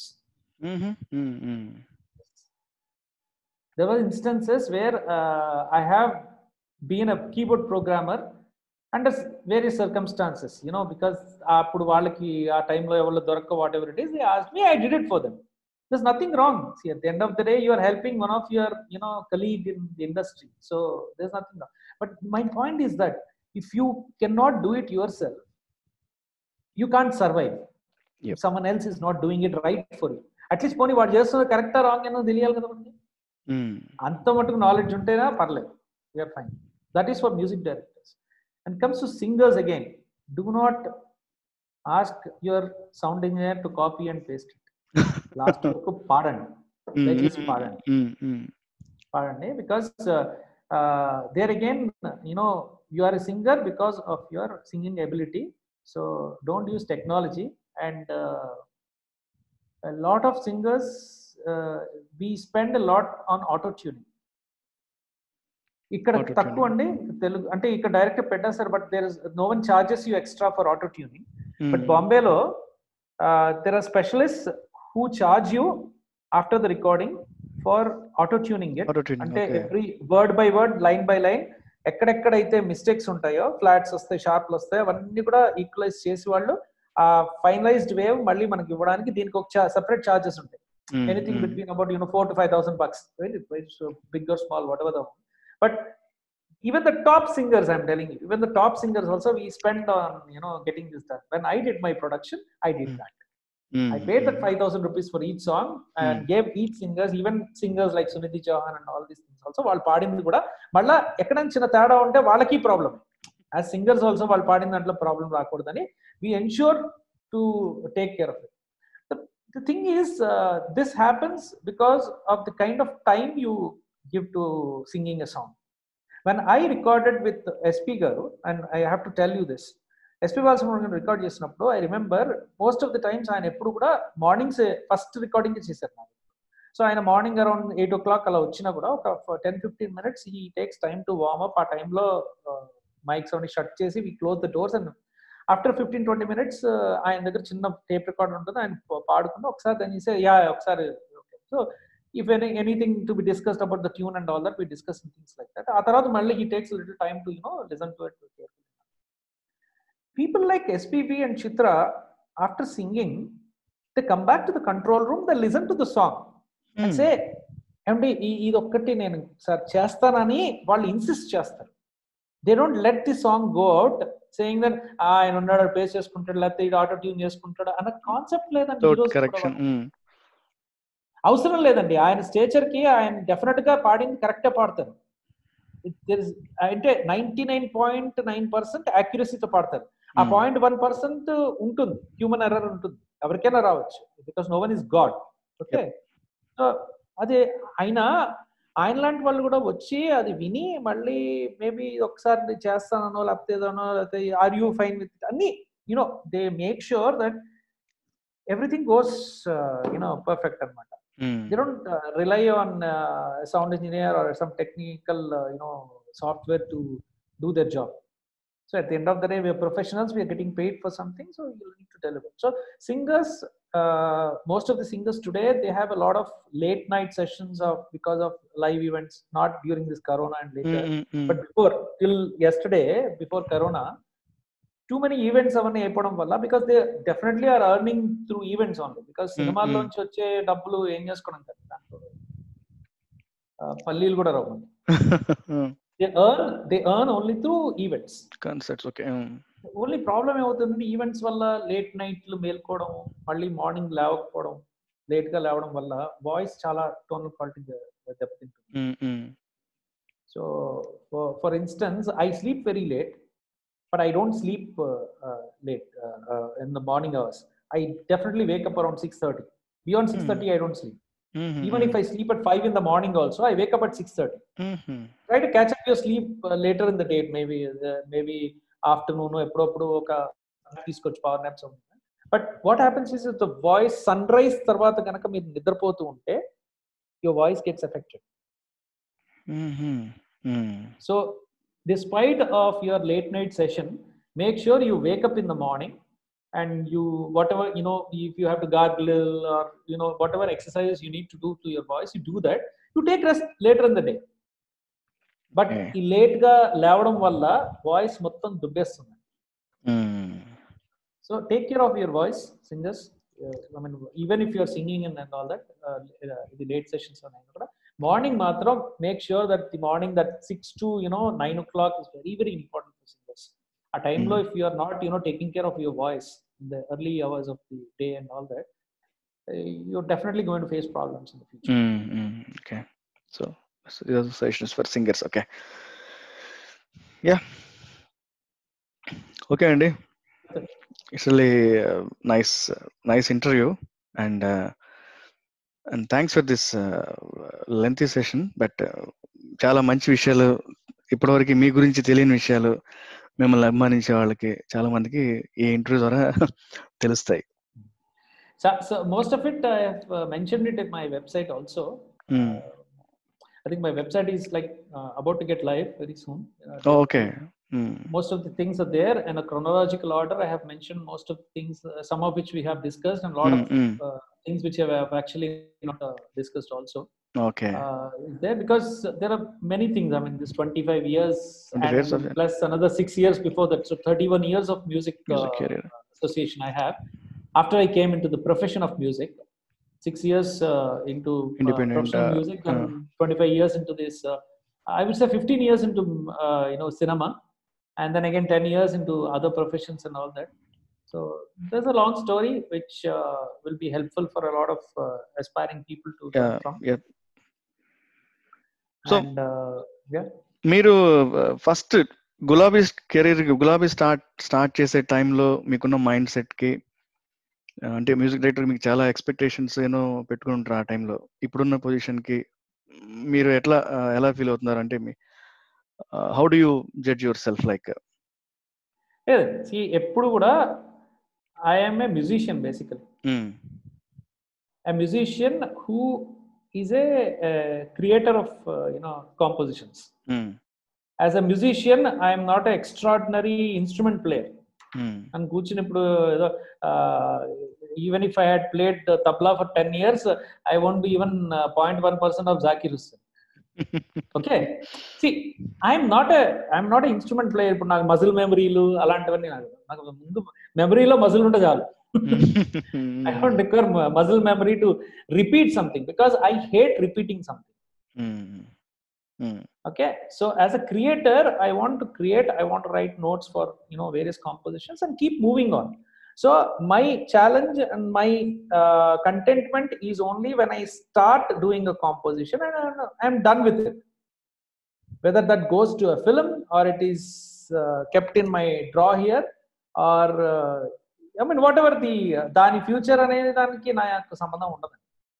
there were instances where uh, i have been a keyboard programmer under s- various circumstances you know because అప్పుడు వాళ్ళకి ఆ టైంలో ఎవరు దొరక్క whatever it is they ask me I did it for them there's nothing wrong see at the end of the day you are helping one of your you know colleague in the industry so there's nothing wrong but my point is that if you cannot do it yourself you can't survive if Yep. someone else is not doing it right for you at least పోనీ వాడు చేస్తున్నది కరెక్టా wrong అన్నది తెలియాలి కదా మనకి అంత మటుకు నాలెడ్జ్ ఉంటేనా పర్లేదు we're fine that is for music directors and comes to singers again do not ask your sound engineer to copy and paste it last వరకు పాడండి దయచేసి పాడండి పాడండి because there again you know you are a singer because of your singing ability so don't use technology and lot of singers we spend a lot on auto tuning ఇక్కడ Auto-tuning. తక్కువ అండి తెలుగు అంటే ఇక్కడ డైరెక్ట్ పెట్టేస్తారు but there is no one charges you extra for auto tuning but బాంబేలో there are specialist who charge you after the recording for auto tuning it అంటే every word by word line by line ఎక్కడెక్కడైతే mistakes ఉంటాయో flats వస్తాయి షార్ప్లు వస్తాయి అవన్నీ కూడా equalise చేసి వాళ్ళు ఆ ఫైనలైజ్డ్ వేవ్ మళ్ళీ మనకి ఇవ్వడానికి దీనికి ఒక సెపరేట్ చార్జెస్ ఉంటాయి anything between about you know four to five thousand bucks right It's- it's, uh, big or small whatever the but even the top singers i'm telling you even the top singers also we spend on you know getting this done when i did my production i did Mm. that Mm, i paid that mm, 5000 rupees for each song and Mm. gave each singers even singers like suniti chauhan and all these things also వాళ్ళు పాడింది కూడా మళ్ళా ఎక్కడైనా చిన్న తేడా ఉంటే వాళ్ళకి problem as singers also వాళ్ళు పాడిన దాంట్లో ప్రాబ్లం రాకూడదని we ensure to take care of it the thing is this happens because of the kind of time you give to singing a song when I recorded with SP Garu, and I have to tell you this, SP Balasubrahmanyam record చేసినప్పుడు I remember most of the times ఆయన ఎప్పుడు కూడా mornings first recording చేశారు నాకు so ఆయన morning around eight o'clock అలా వచ్చినా కూడా ఒక టెన్ ఫిఫ్టీన్ మినిట్స్ ఈ takes time to warm up ఆ టైంలో మైక్స్ అవన్నీ షట్ చేసి we close the doors and after fifteen twenty minutes ఆయన దగ్గర చిన్న టేప్ రికార్డ్ ఉంటుంది ఆయన పాడుకుంటూ ఒకసారి దాన్ని యా ఒకసారి so if any anything to be discussed about the tune and all that, we discuss and things like that. ఆ తర్వాత మళ్ళీ he takes a little time to you know listen to it carefully. People like SPB and Chitra, after singing, they come back to the control room, they listen to the song and mm. say, ఏమంటే ఈ ఇది ఒక్కటి నేను sir చేస్తానని వాళ్ళు insist చేస్తారు they don't let the song go out saying that ఆయన ఉన్నాడు ప్లేస్ చేసుకుంటాడు లేకపోతే ఇది ఆటో ట్యూన్ చేసుకుంటాడు అన్న కాన్సెప్ట్ లేదండి ఈ Throat రోజు కూడా correction. Mm. అవసరం లేదండి ఆయన స్టేచర్ కి ఆయన డెఫినెట్ గా పాడింది కరెక్టే పాడతారు There is- అంటే ninety nine point nine percent యాక్యురసీతో పాడతారు ఆ Mm. పాయింట్ వన్ పర్సెంట్ ఉంటుంది హ్యూమన్ ఎర్రర్ ఉంటుంది ఎవరికైనా రావచ్చు because no one is god okay so అదే అయినా ఆయన లాంటి వాళ్ళు కూడా వచ్చి అది విని మళ్ళీ మేబీ ఒకసారి చేస్తానో లేకపోతే ఏదోనో లేకపోతే ఆర్ యూ ఫైన్ విత్ అన్ని you know they make sure that everything goes you know perfect అనమాట Mm. they don't uh, rely on uh, a sound engineer or some technical uh, you know software to do their job so at the end of the day we are professionals we are getting paid for something so you need to deliver so singers uh, most of the singers today they have a lot of late night sessions of because of live events not during this corona and later Mm, mm, mm. but before till yesterday before corona too many events అవన్నీ అయిపోవడం వల్ల because they definitely are earning through events only because సినిమాల్లోంచి వచ్చే డబ్బులు ఏం చేసుకోవడం కదా దాంట్లో ఆ, పల్లీలు కూడా రావు Mm. They earn they earn only through events Concepts. Okay. Mm. Only problem ఏమవుతుందంటే ఈవెంట్స్ వల్ల లేట్ నైట్లు మేల్కోవడం మళ్ళీ మార్నింగ్ లేవకపోవడం లేట్ గా లేవడం వల్ల వాయిస్ చాలా టోనల్ క్వాలిటీ దెబ్బతింటుంది Mm, mm. So, for, for instance, I sleep very late, but I don't sleep uh, uh, late uh, uh, in the morning hours. I definitely wake up around 6.30. Beyond 6.30, I don't sleep. Mhm, Even if I sleep at 5 in the morning also, I wake up at 6.30. mhm. Try to catch up your sleep uh, later in the day, maybe uh, maybe afternoon, ఎప్పుడప్పుడు ఒక తీసుకోవచ్చు power naps but what happens is the voice sunrise తర్వాత కనుక మీరు నిద్రపోతూ ఉంటే your voice gets affected Mhm, mm. So, despite of your late night session, make sure you wake up in the morning and you whatever you know if you have to gargle or you know whatever exercises you need to do to your voice, you do that. You take rest later in the day. But Okay. ఈ late గా లేవడం వల్ల voice మొత్తం దుబ్బేస్తుంది Mm. So take care of your voice singers I mean even if you're singing and and all that ఇది late sessions అయినా కూడా morning మాత్రం make sure that the morning that six to you know nine o'clock is very very important for singers ఆ టైంలో if you're not you know taking care of your voice in the early hours of the day and all that you're definitely going to face problems in the future. Mm, mm. Okay. So, so these are the suggestions for singers. Okay. Yeah. Okay, Andy. It's really uh, nice, uh, nice interview, and uh, and thanks for this uh, lengthy session. But uh, చాలా మంచి విషయాలు ఇప్పటివరకు మీ గురించి తెలియని విషయాలు మిమ్మల్ని అభిమానించే వాళ్ళకి చాలా మందికి ఈ ఇంటర్వ్యూ ద్వారా తెలుస్తాయి So, so most of it I have uh, mentioned it in my website also. Mm. I think my website is like uh, about to get live very soon. Uh, Oh, okay. Mm. Most of the things are there in a chronological order. I have mentioned most of the things, uh, some of which we have discussed, and a lot Mm, of mm. uh, things which I have actually not uh, discussed also. Okay. Uh, is there because there are many things. I mean, this 25 years 25 and years of- plus another six years before that. So 31 years of music, Music uh, career. association I have. After I came into the profession of music, six years uh, into uh, Independent, professional uh, music and 25 years into this uh, I would say 15 years into uh, you know cinema, and then again 10 years into other professions and all that. So there's a long story which uh, will be helpful for a lot of uh, aspiring people to learn Yeah, from. yeah. So- and uh, yeah, మీరు first Gulabi career Gulabi start start చేసే టైంలో మీకున్న mind set కి ఆ, అంటే music director మీకు చాలా expectations ఏనో పెట్టుకుని ఉంటారు ఆ టైంలో ఇప్పుడున్న పొజిషన్ కి మీరు ఎట్లా ఆ, ఎలా ఫీల్ అవుతున్నారు అంటే మీ how do you judge yourself like yeah. See, ఎప్పుడు కూడా I am a musician basically. a musician who is a, a creator of uh, you know compositions as a musician i am not an extraordinary instrument player అని కూర్చున్నప్పుడు ఏదో even if I had played tabla for ten years I won't be even point one percent of Zakir Hussain okay see I'm not I'm not instrument player ఇప్పుడు నాకు muscle మెమరీలు అలాంటివన్నీ నాకు నాకు ముందు మెమరీలో మజిల్ ఉంటే చాలు I don't require mu- muscle memory to repeat something because I hate repeating something. Okay, so as a creator, I want to create. I want to write notes for you know various compositions and keep moving on. So my challenge and my uh, contentment is only when I start doing a composition and I'm, I'm done with it. Whether that goes to a film or it is uh, kept in my draw here or uh, I mean whatever the దాని future అనేది దానికి నా యొక్క సంబంధం ఉండదు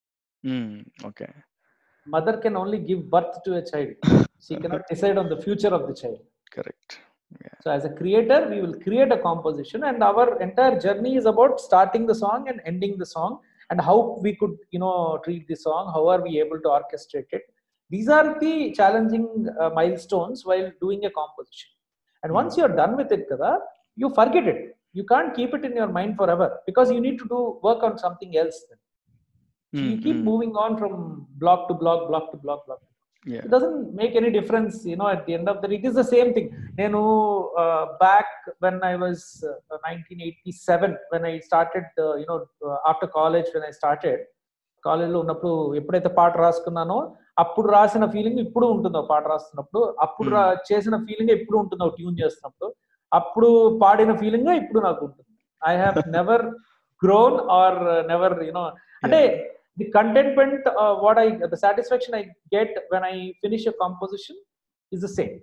okay mother can only give birth to a child she cannot decide on the future of the child correct so as a creator we will create a composition and our entire journey is about starting the song and ending the song and how we could you know treat the song how are we able to orchestrate it these are the challenging milestones while doing a composition and once you're done with it కదా you forget it you can't keep it in your mind forever because you need to do work on something else then. So you keep moving on from block to block block to block block Yeah. it doesn't make any difference you know at the end of the day it is the same thing nenu uh, back when i was uh, 1987 when i started uh, you know uh, after college when i started కాలేజ్లో ఉన్నప్పుడు ఎప్పుడైతే పాట రాసుకున్నానో అప్పుడు రాసిన feeling ఇప్పుడు ఉంటుందో పాట రాస్తున్నప్పుడు అప్పుడు రా- చేసిన ఫీలింగ్ ఇప్పుడు ఉంటుందో ట్యూన్ చేస్తున్నప్పుడు అప్పుడు పాడిన ఫీలింగ్ ఇప్పుడు నాకు ఉంటుంది I have never grown or never you know అంటే the contentment what I the satisfaction I get when I finish a composition is the same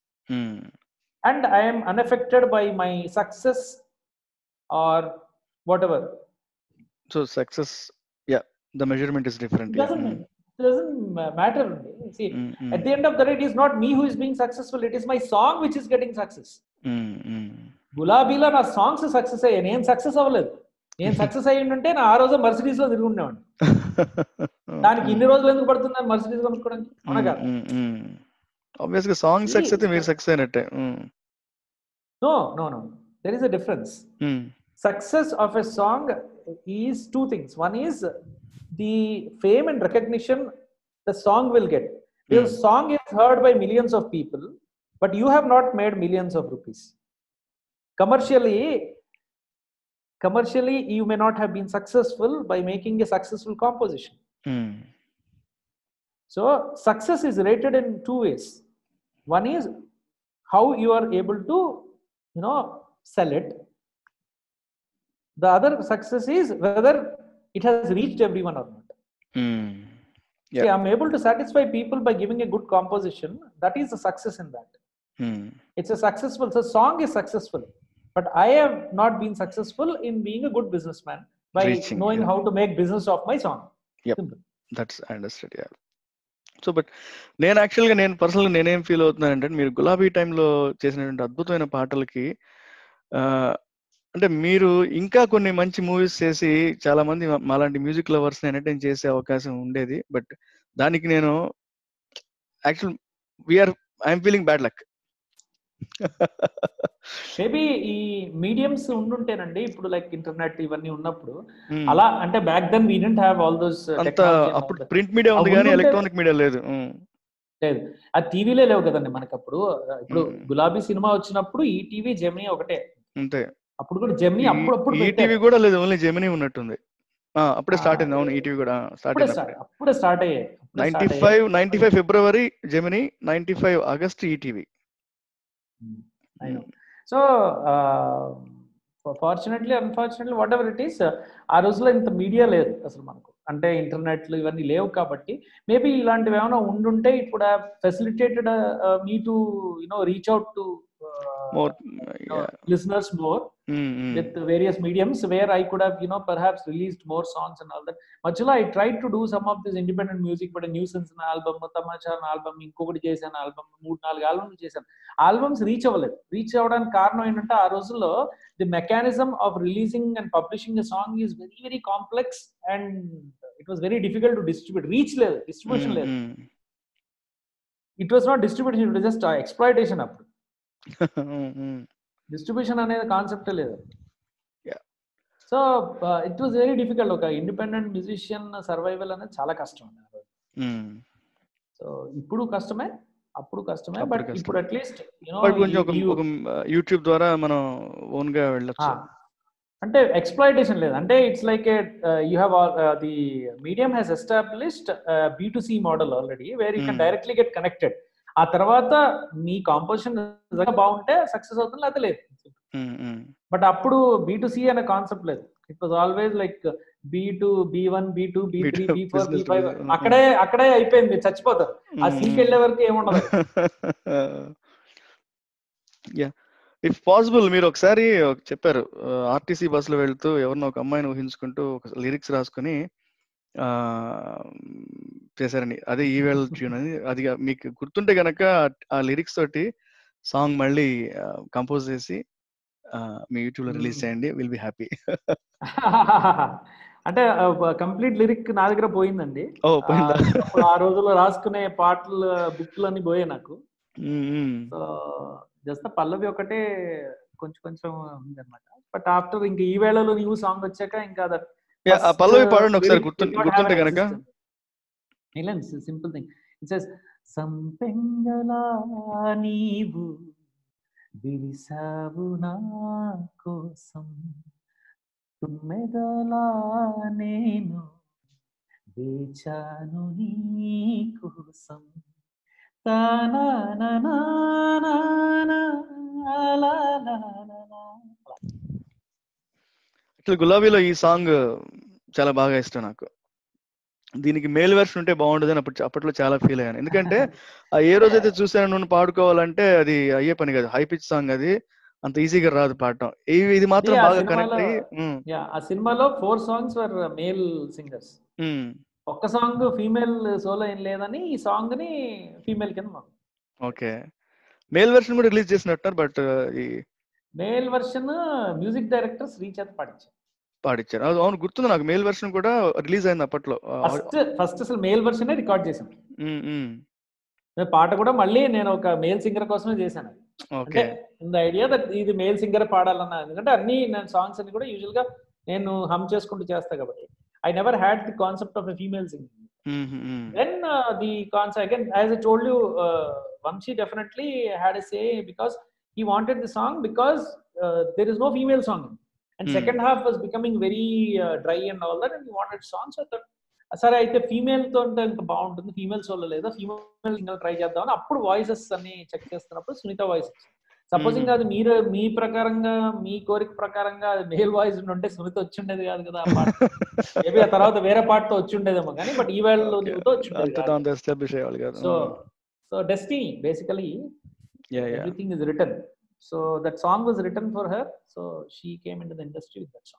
and I am unaffected by my success or whatever so success yeah the measurement is different it doesn't it doesn't ma- matter see at the end of the day it is not me who is being successful it is my song which is getting success గులాబీలో నా songs success అయ్యాయి నేను success అవ్వలేదు నేను success అయ్యి ఉంటే నా ఆ రోజు మర్సిడీస్ లో తిరిగి ఉండేవాడిని దానికి ఇన్ని రోజులు ఎందుకు పడుతున్నాను మర్సిడీస్ కొనుక్కోవడానికి అవునా కాదు ఆబ్వియస్ గా సాంగ్ సక్సెస్ అయితే మీరు సక్సెస్ అయినట్టే no no no there is a difference success of a song is two things one is the fame and recognition the song will get because song is heard by millions of people but you have not made millions of rupees commercially commercially you may not have been successful by making a successful composition so success is rated in two ways one is how you are able to you know sell it the other success is whether it has reached everyone or not Yeah. See, i'm able to satisfy people by giving a good composition that is a success in that it's a successful so song is successful but i have not been successful in being a good businessman by Reaching, knowing yeah. how to make business of my song Yep. Simple. That's understand yeah so but నేను యాక్చువల్గా నేను పర్సనల్గా నేనేం feel అవుతున్నానంటే మీరు గులాబీ టైంలో చేసినటువంటి అద్భుతమైన పాటలకి ఆ, అంటే మీరు ఇంకా కొన్ని మంచి మూవీస్ చేసి చాలా మంది మా- మాలాంటి మ్యూజిక్ లవర్స్ ఎంటర్టైన్ చేసే అవకాశం ఉండేది బట్ దానికి నేను actual we're I'm feeling bad luck maybe ఈ మీడియంస్ ఉండుంటేనండి ఇప్పుడు లైక్ ఇంటర్నెట్ ఇవన్నీ ఉన్నప్పుడు అలా అంటే back then we didn't have all those అంత అప్పుడు ప్రింట్ మీడియా ఉంది ఆ కానీ ముందుంటే- ఎలక్ట్రానిక్ మీడియా లేదు ఉమ్, లేదు ఆ టీవీలే లేవు కదండి మనకి అప్పుడు ఇప్పుడు Hmm. గులాబీ సినిమా వచ్చినప్పుడు ఈ టీవీ జెమినీ ఒకటే అంతే అప్పుడు కూడా జెమినీ అప్పుడప్పుడు ఈ టీవీ కూడా లేదు ఓన్లీ జెమినీ ఉన్నట్టుంది ఆ, అప్పుడే స్టార్ట్ ఆ, అయింది అవును ఈటీవీ కూడా స్టార్ట్ అప్పుడే అయింది స్టార్ట్ అప్పుడే స్టార్ట్ అయ్యాయి అప్పుడే నైన్టీ స్టార్ట్ ఫైవ్ అయ్యాయి ninety five February Gemini ninety five August ETV I know so fortunately unfortunately whatever it is ఆ రోజులో ఇంత మీడియా లేదు అసలు మనకు అంటే ఇంటర్నెట్లు ఇవన్నీ లేవు కాబట్టి మేబీ ఇలాంటివి ఏమైనా ఉండుంటే ఇప్పుడు facilitated me to you know reach out to more listeners more with various mediums where I could have, you know, perhaps released more songs and all that. మధ్యలో I tried to do some of this independent music, but a nuisance నా album Tamasha నా album ఇంకొకటి చేశాను album మూడు నాలుగు ఆల్బమ్లు చేశాను albums reach అవ్వలేదు reach అవ్వడానికి కారణం ఏంటంటే ఆ రోజుల్లో the mechanism of releasing and publishing a song is very very complex and it was very difficult to distribute reach లేదు డిస్ట్రిబ్యూషన్ లేదు it was not distribution it just exploitation అప్పుడు distribution అనేది కాన్సెప్ట్ లేదు Yeah. So it was very difficult ఒక independent musician survival అనేది చాలా కష్టం so ఇప్పుడు కష్టమే అప్పుడు కష్టమే అప్పుడు బట్ కష్టమే. ఇప్పుడు అట్లీస్ట్ బట్ కొంచెం ఒక ఒక యూట్యూబ్ ద్వారా మనం ఓన్ గా వెళ్ళొచ్చు అంటే ఎక్స్ప్లాయిటేషన్ లేదు అంటే it's like you have the medium has established B to C model already where you can Hmm. Directly get connected ఆ తర్వాత మీ కాంపోజిషన్ నిజంగా బాగుంటే సక్సెస్ అవుతుంది లేకపోతే లేదు ఉమ్, ఉమ్. బట్ అప్పుడు బీ టు సి అనే కాన్సెప్ట్ లేదు it was always like B to B one B to B three B2, B four B business to five business. అక్కడే అక్కడే అయిపోయింది మీరు చచ్చిపోతారు ఆ ఉమ్, సీకి వెళ్ళే వరకు ఏముండదు యా ఇఫ్ పాసిబుల్ మీరు ఒకసారి ఒక చెప్పారు ఆర్టీసీ బస్సులో వెళ్తూ ఎవరినో ఒక అమ్మాయిని ఊహించుకుంటూ ఒక లిరిక్స్ రాసుకుని ఆ చేశారని అదే ఈ వేళ ట్యూన్ అని అది మీకు గుర్తుంటే గనక ఆ లిరిక్స్ తోటి సాంగ్ మళ్ళీ కంపోజ్ చేసి ఆ, మీ యూట్యూబ్ లో రిలీజ్ Hmm. చేయండి విల్ బి హ్యాపీ అంటే కంప్లీట్ లిరిక్ నా దగ్గర పోయిందండి ఓ పోయిందా ఆ, అప్పుడు ఆ రోజుల్లో రాసుకునే పాటలు బుక్లు అన్ని పోయాయి నాకు ఉమ్, ఉమ్. సో జస్ట్ పల్లవి ఒకటే కొంచెం కొంచెం ఉందన్నమాట బట్ ఆఫ్టర్ ఇంకా ఈ వేళలో న్యూ సాంగ్ వచ్చాక ఇంకా that Yeah, ఆ first, పల్లవి uh, పాడండి ఒకసారి lyric గుర్తు did not have గుర్తుంటే an గనక existence. Nilan, it's a simple thing. It says, సంపెంగలా నీవు విరిసావు నా కోసం తుమ్మెదలా నేను వేచాను నీ కోసం తానా నా నా నా నా లా లా లా లా. యాక్చువల్ గులాబీలో ఈ సాంగ్ చాలా బాగా ఇష్టం నాకు దీనికి మేల్ వెర్షన్ ఉంటే బాగుండదు అని అప్పుడు అప్పట్లో చాలా ఫీల్ అయ్యాను ఎందుకంటే ఆ ఏ రోజైతే చూసాను నువ్వు పాడుకోవాలంటే అది అయ్యే పని కాదు హై పిచ్ సాంగ్ అది అంత ఈజీగా రాదు పాడటం ఇవి ఇది మాత్రం Yeah, బాగా సినిమాలో- కనెక్ట్ అయ్యి ఉమ్, యా ఆ సినిమాలో four songs were male singers um, ఒక్క సాంగ్ ఫీమేల్ సోలో ఏం లేదని ఈ సాంగ్ ని ఫీమేల్ కింద మాకు ఓకే మేల్ వెర్షన్ కూడా రిలీజ్ చేసినట్టున్నారు బట్ ఈ మేల్ వర్షన్ మ్యూజిక్ డైరెక్టర్ శ్రీచేత్ పాడించారు పాడిచ్చారు అది అవును గుర్తుంది నాకు మేల్ వెర్షన్ కూడా రిలీజ్ అయింది అప్పట్లో ఆ, ఫస్ట్ ఫస్ట్ అసలు మేల్ వర్షన్ రికార్డ్ చేశాను ఉమ్, ఉమ్, నేను పాట కూడా మళ్ళీ నేను ఒక మేల్ సింగర్ కోసమే చేశాను అది. ఓకే అంటే ఇన్ ఐడియా దట్ ఇది మేల్ సింగర్ పాడాలన్న ఎందుకంటే అన్ని నేను సాంగ్స్ అన్ని కూడా యూజువల్ గా నేను హమ్ చేసుకుంటూ చేస్తా కాబట్టి I never had the concept of a female singing um, um, then uh, the concept again as i told you uh, vamshi definitely had a say because he wanted the song because uh, there is no female song in it. and Hmm. second half was becoming very uh, dry and all that and he wanted songs so that సరే అయితే female తో ఉంటే ఇంకా బాగుంటుంది females వల్ల లేదా female single try చేద్దామని అప్పుడు వాయిసెస్ అన్ని చెక్ చేస్తున్నప్పుడు సునీత వాయిస్ సపోజింగ్ Mhm. అది మీరు మీ ప్రకారంగా మీ కోరిక ప్రకారంగా మేల్ వాయిస్ ఉంటే సునీత వచ్చి ఉండేది కాదు కదా ఆ పాట మేబీ ఆ తర్వాత వేరే పాటతో వచ్చి ఉండేదేమో కానీ బట్ ఈ వేళలో Okay. నువ్వుతో వచ్చి ఉండేది అంత కాదు. దాంతో ఎస్టాబ్లిష్ అయ్యేవాళ్ళు కాదు so so destiny basically yeah yeah everything is return so that song was return for her so she came in the industry with that song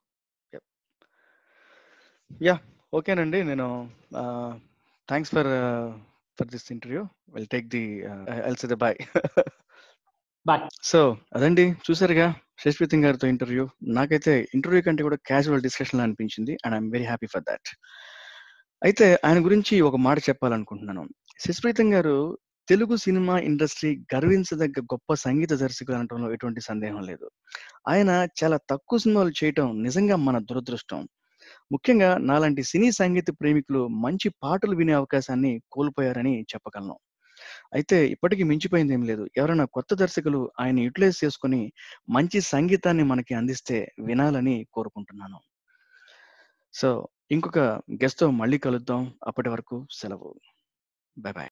ఓకేనండి నేను thanks for for this interview will take the else the bye bye so అదండి చూసారుగా శశిప్రీతం గారితో interview నాకైతే interview కంటే కూడా casual discussion అనిపించింది and I'm very happy for that అయితే ఆయన గురించి ఒక మాట చెప్పాలనుకుంటున్నాను శశిప్రీతం గారు తెలుగు సినిమా ఇండస్ట్రీ గర్వించదగ్గ గొప్ప సంగీత దర్శకులు అనడంలో ఎటువంటి సందేహం లేదు ఆయన చాలా తక్కువ సినిమాలు చేయటం నిజంగా మన దురదృష్టం ముఖ్యంగా నాలాంటి సినీ సంగీత ప్రేమికులు మంచి పాటలు వినే అవకాశాన్ని కోల్పోయారని చెప్పగలను అయితే ఇప్పటికీ మించిపోయింది ఏం లేదు ఎవరైనా కొత్త దర్శకులు ఆయన యూటిలైజ్ చేసుకుని మంచి సంగీతాన్ని మనకి అందిస్తే వినాలని కోరుకుంటున్నాను సో ఇంకొక గెస్ట్‌తో మళ్ళీ కలుద్దాం. అప్పటి వరకు సెలవు. Bye by.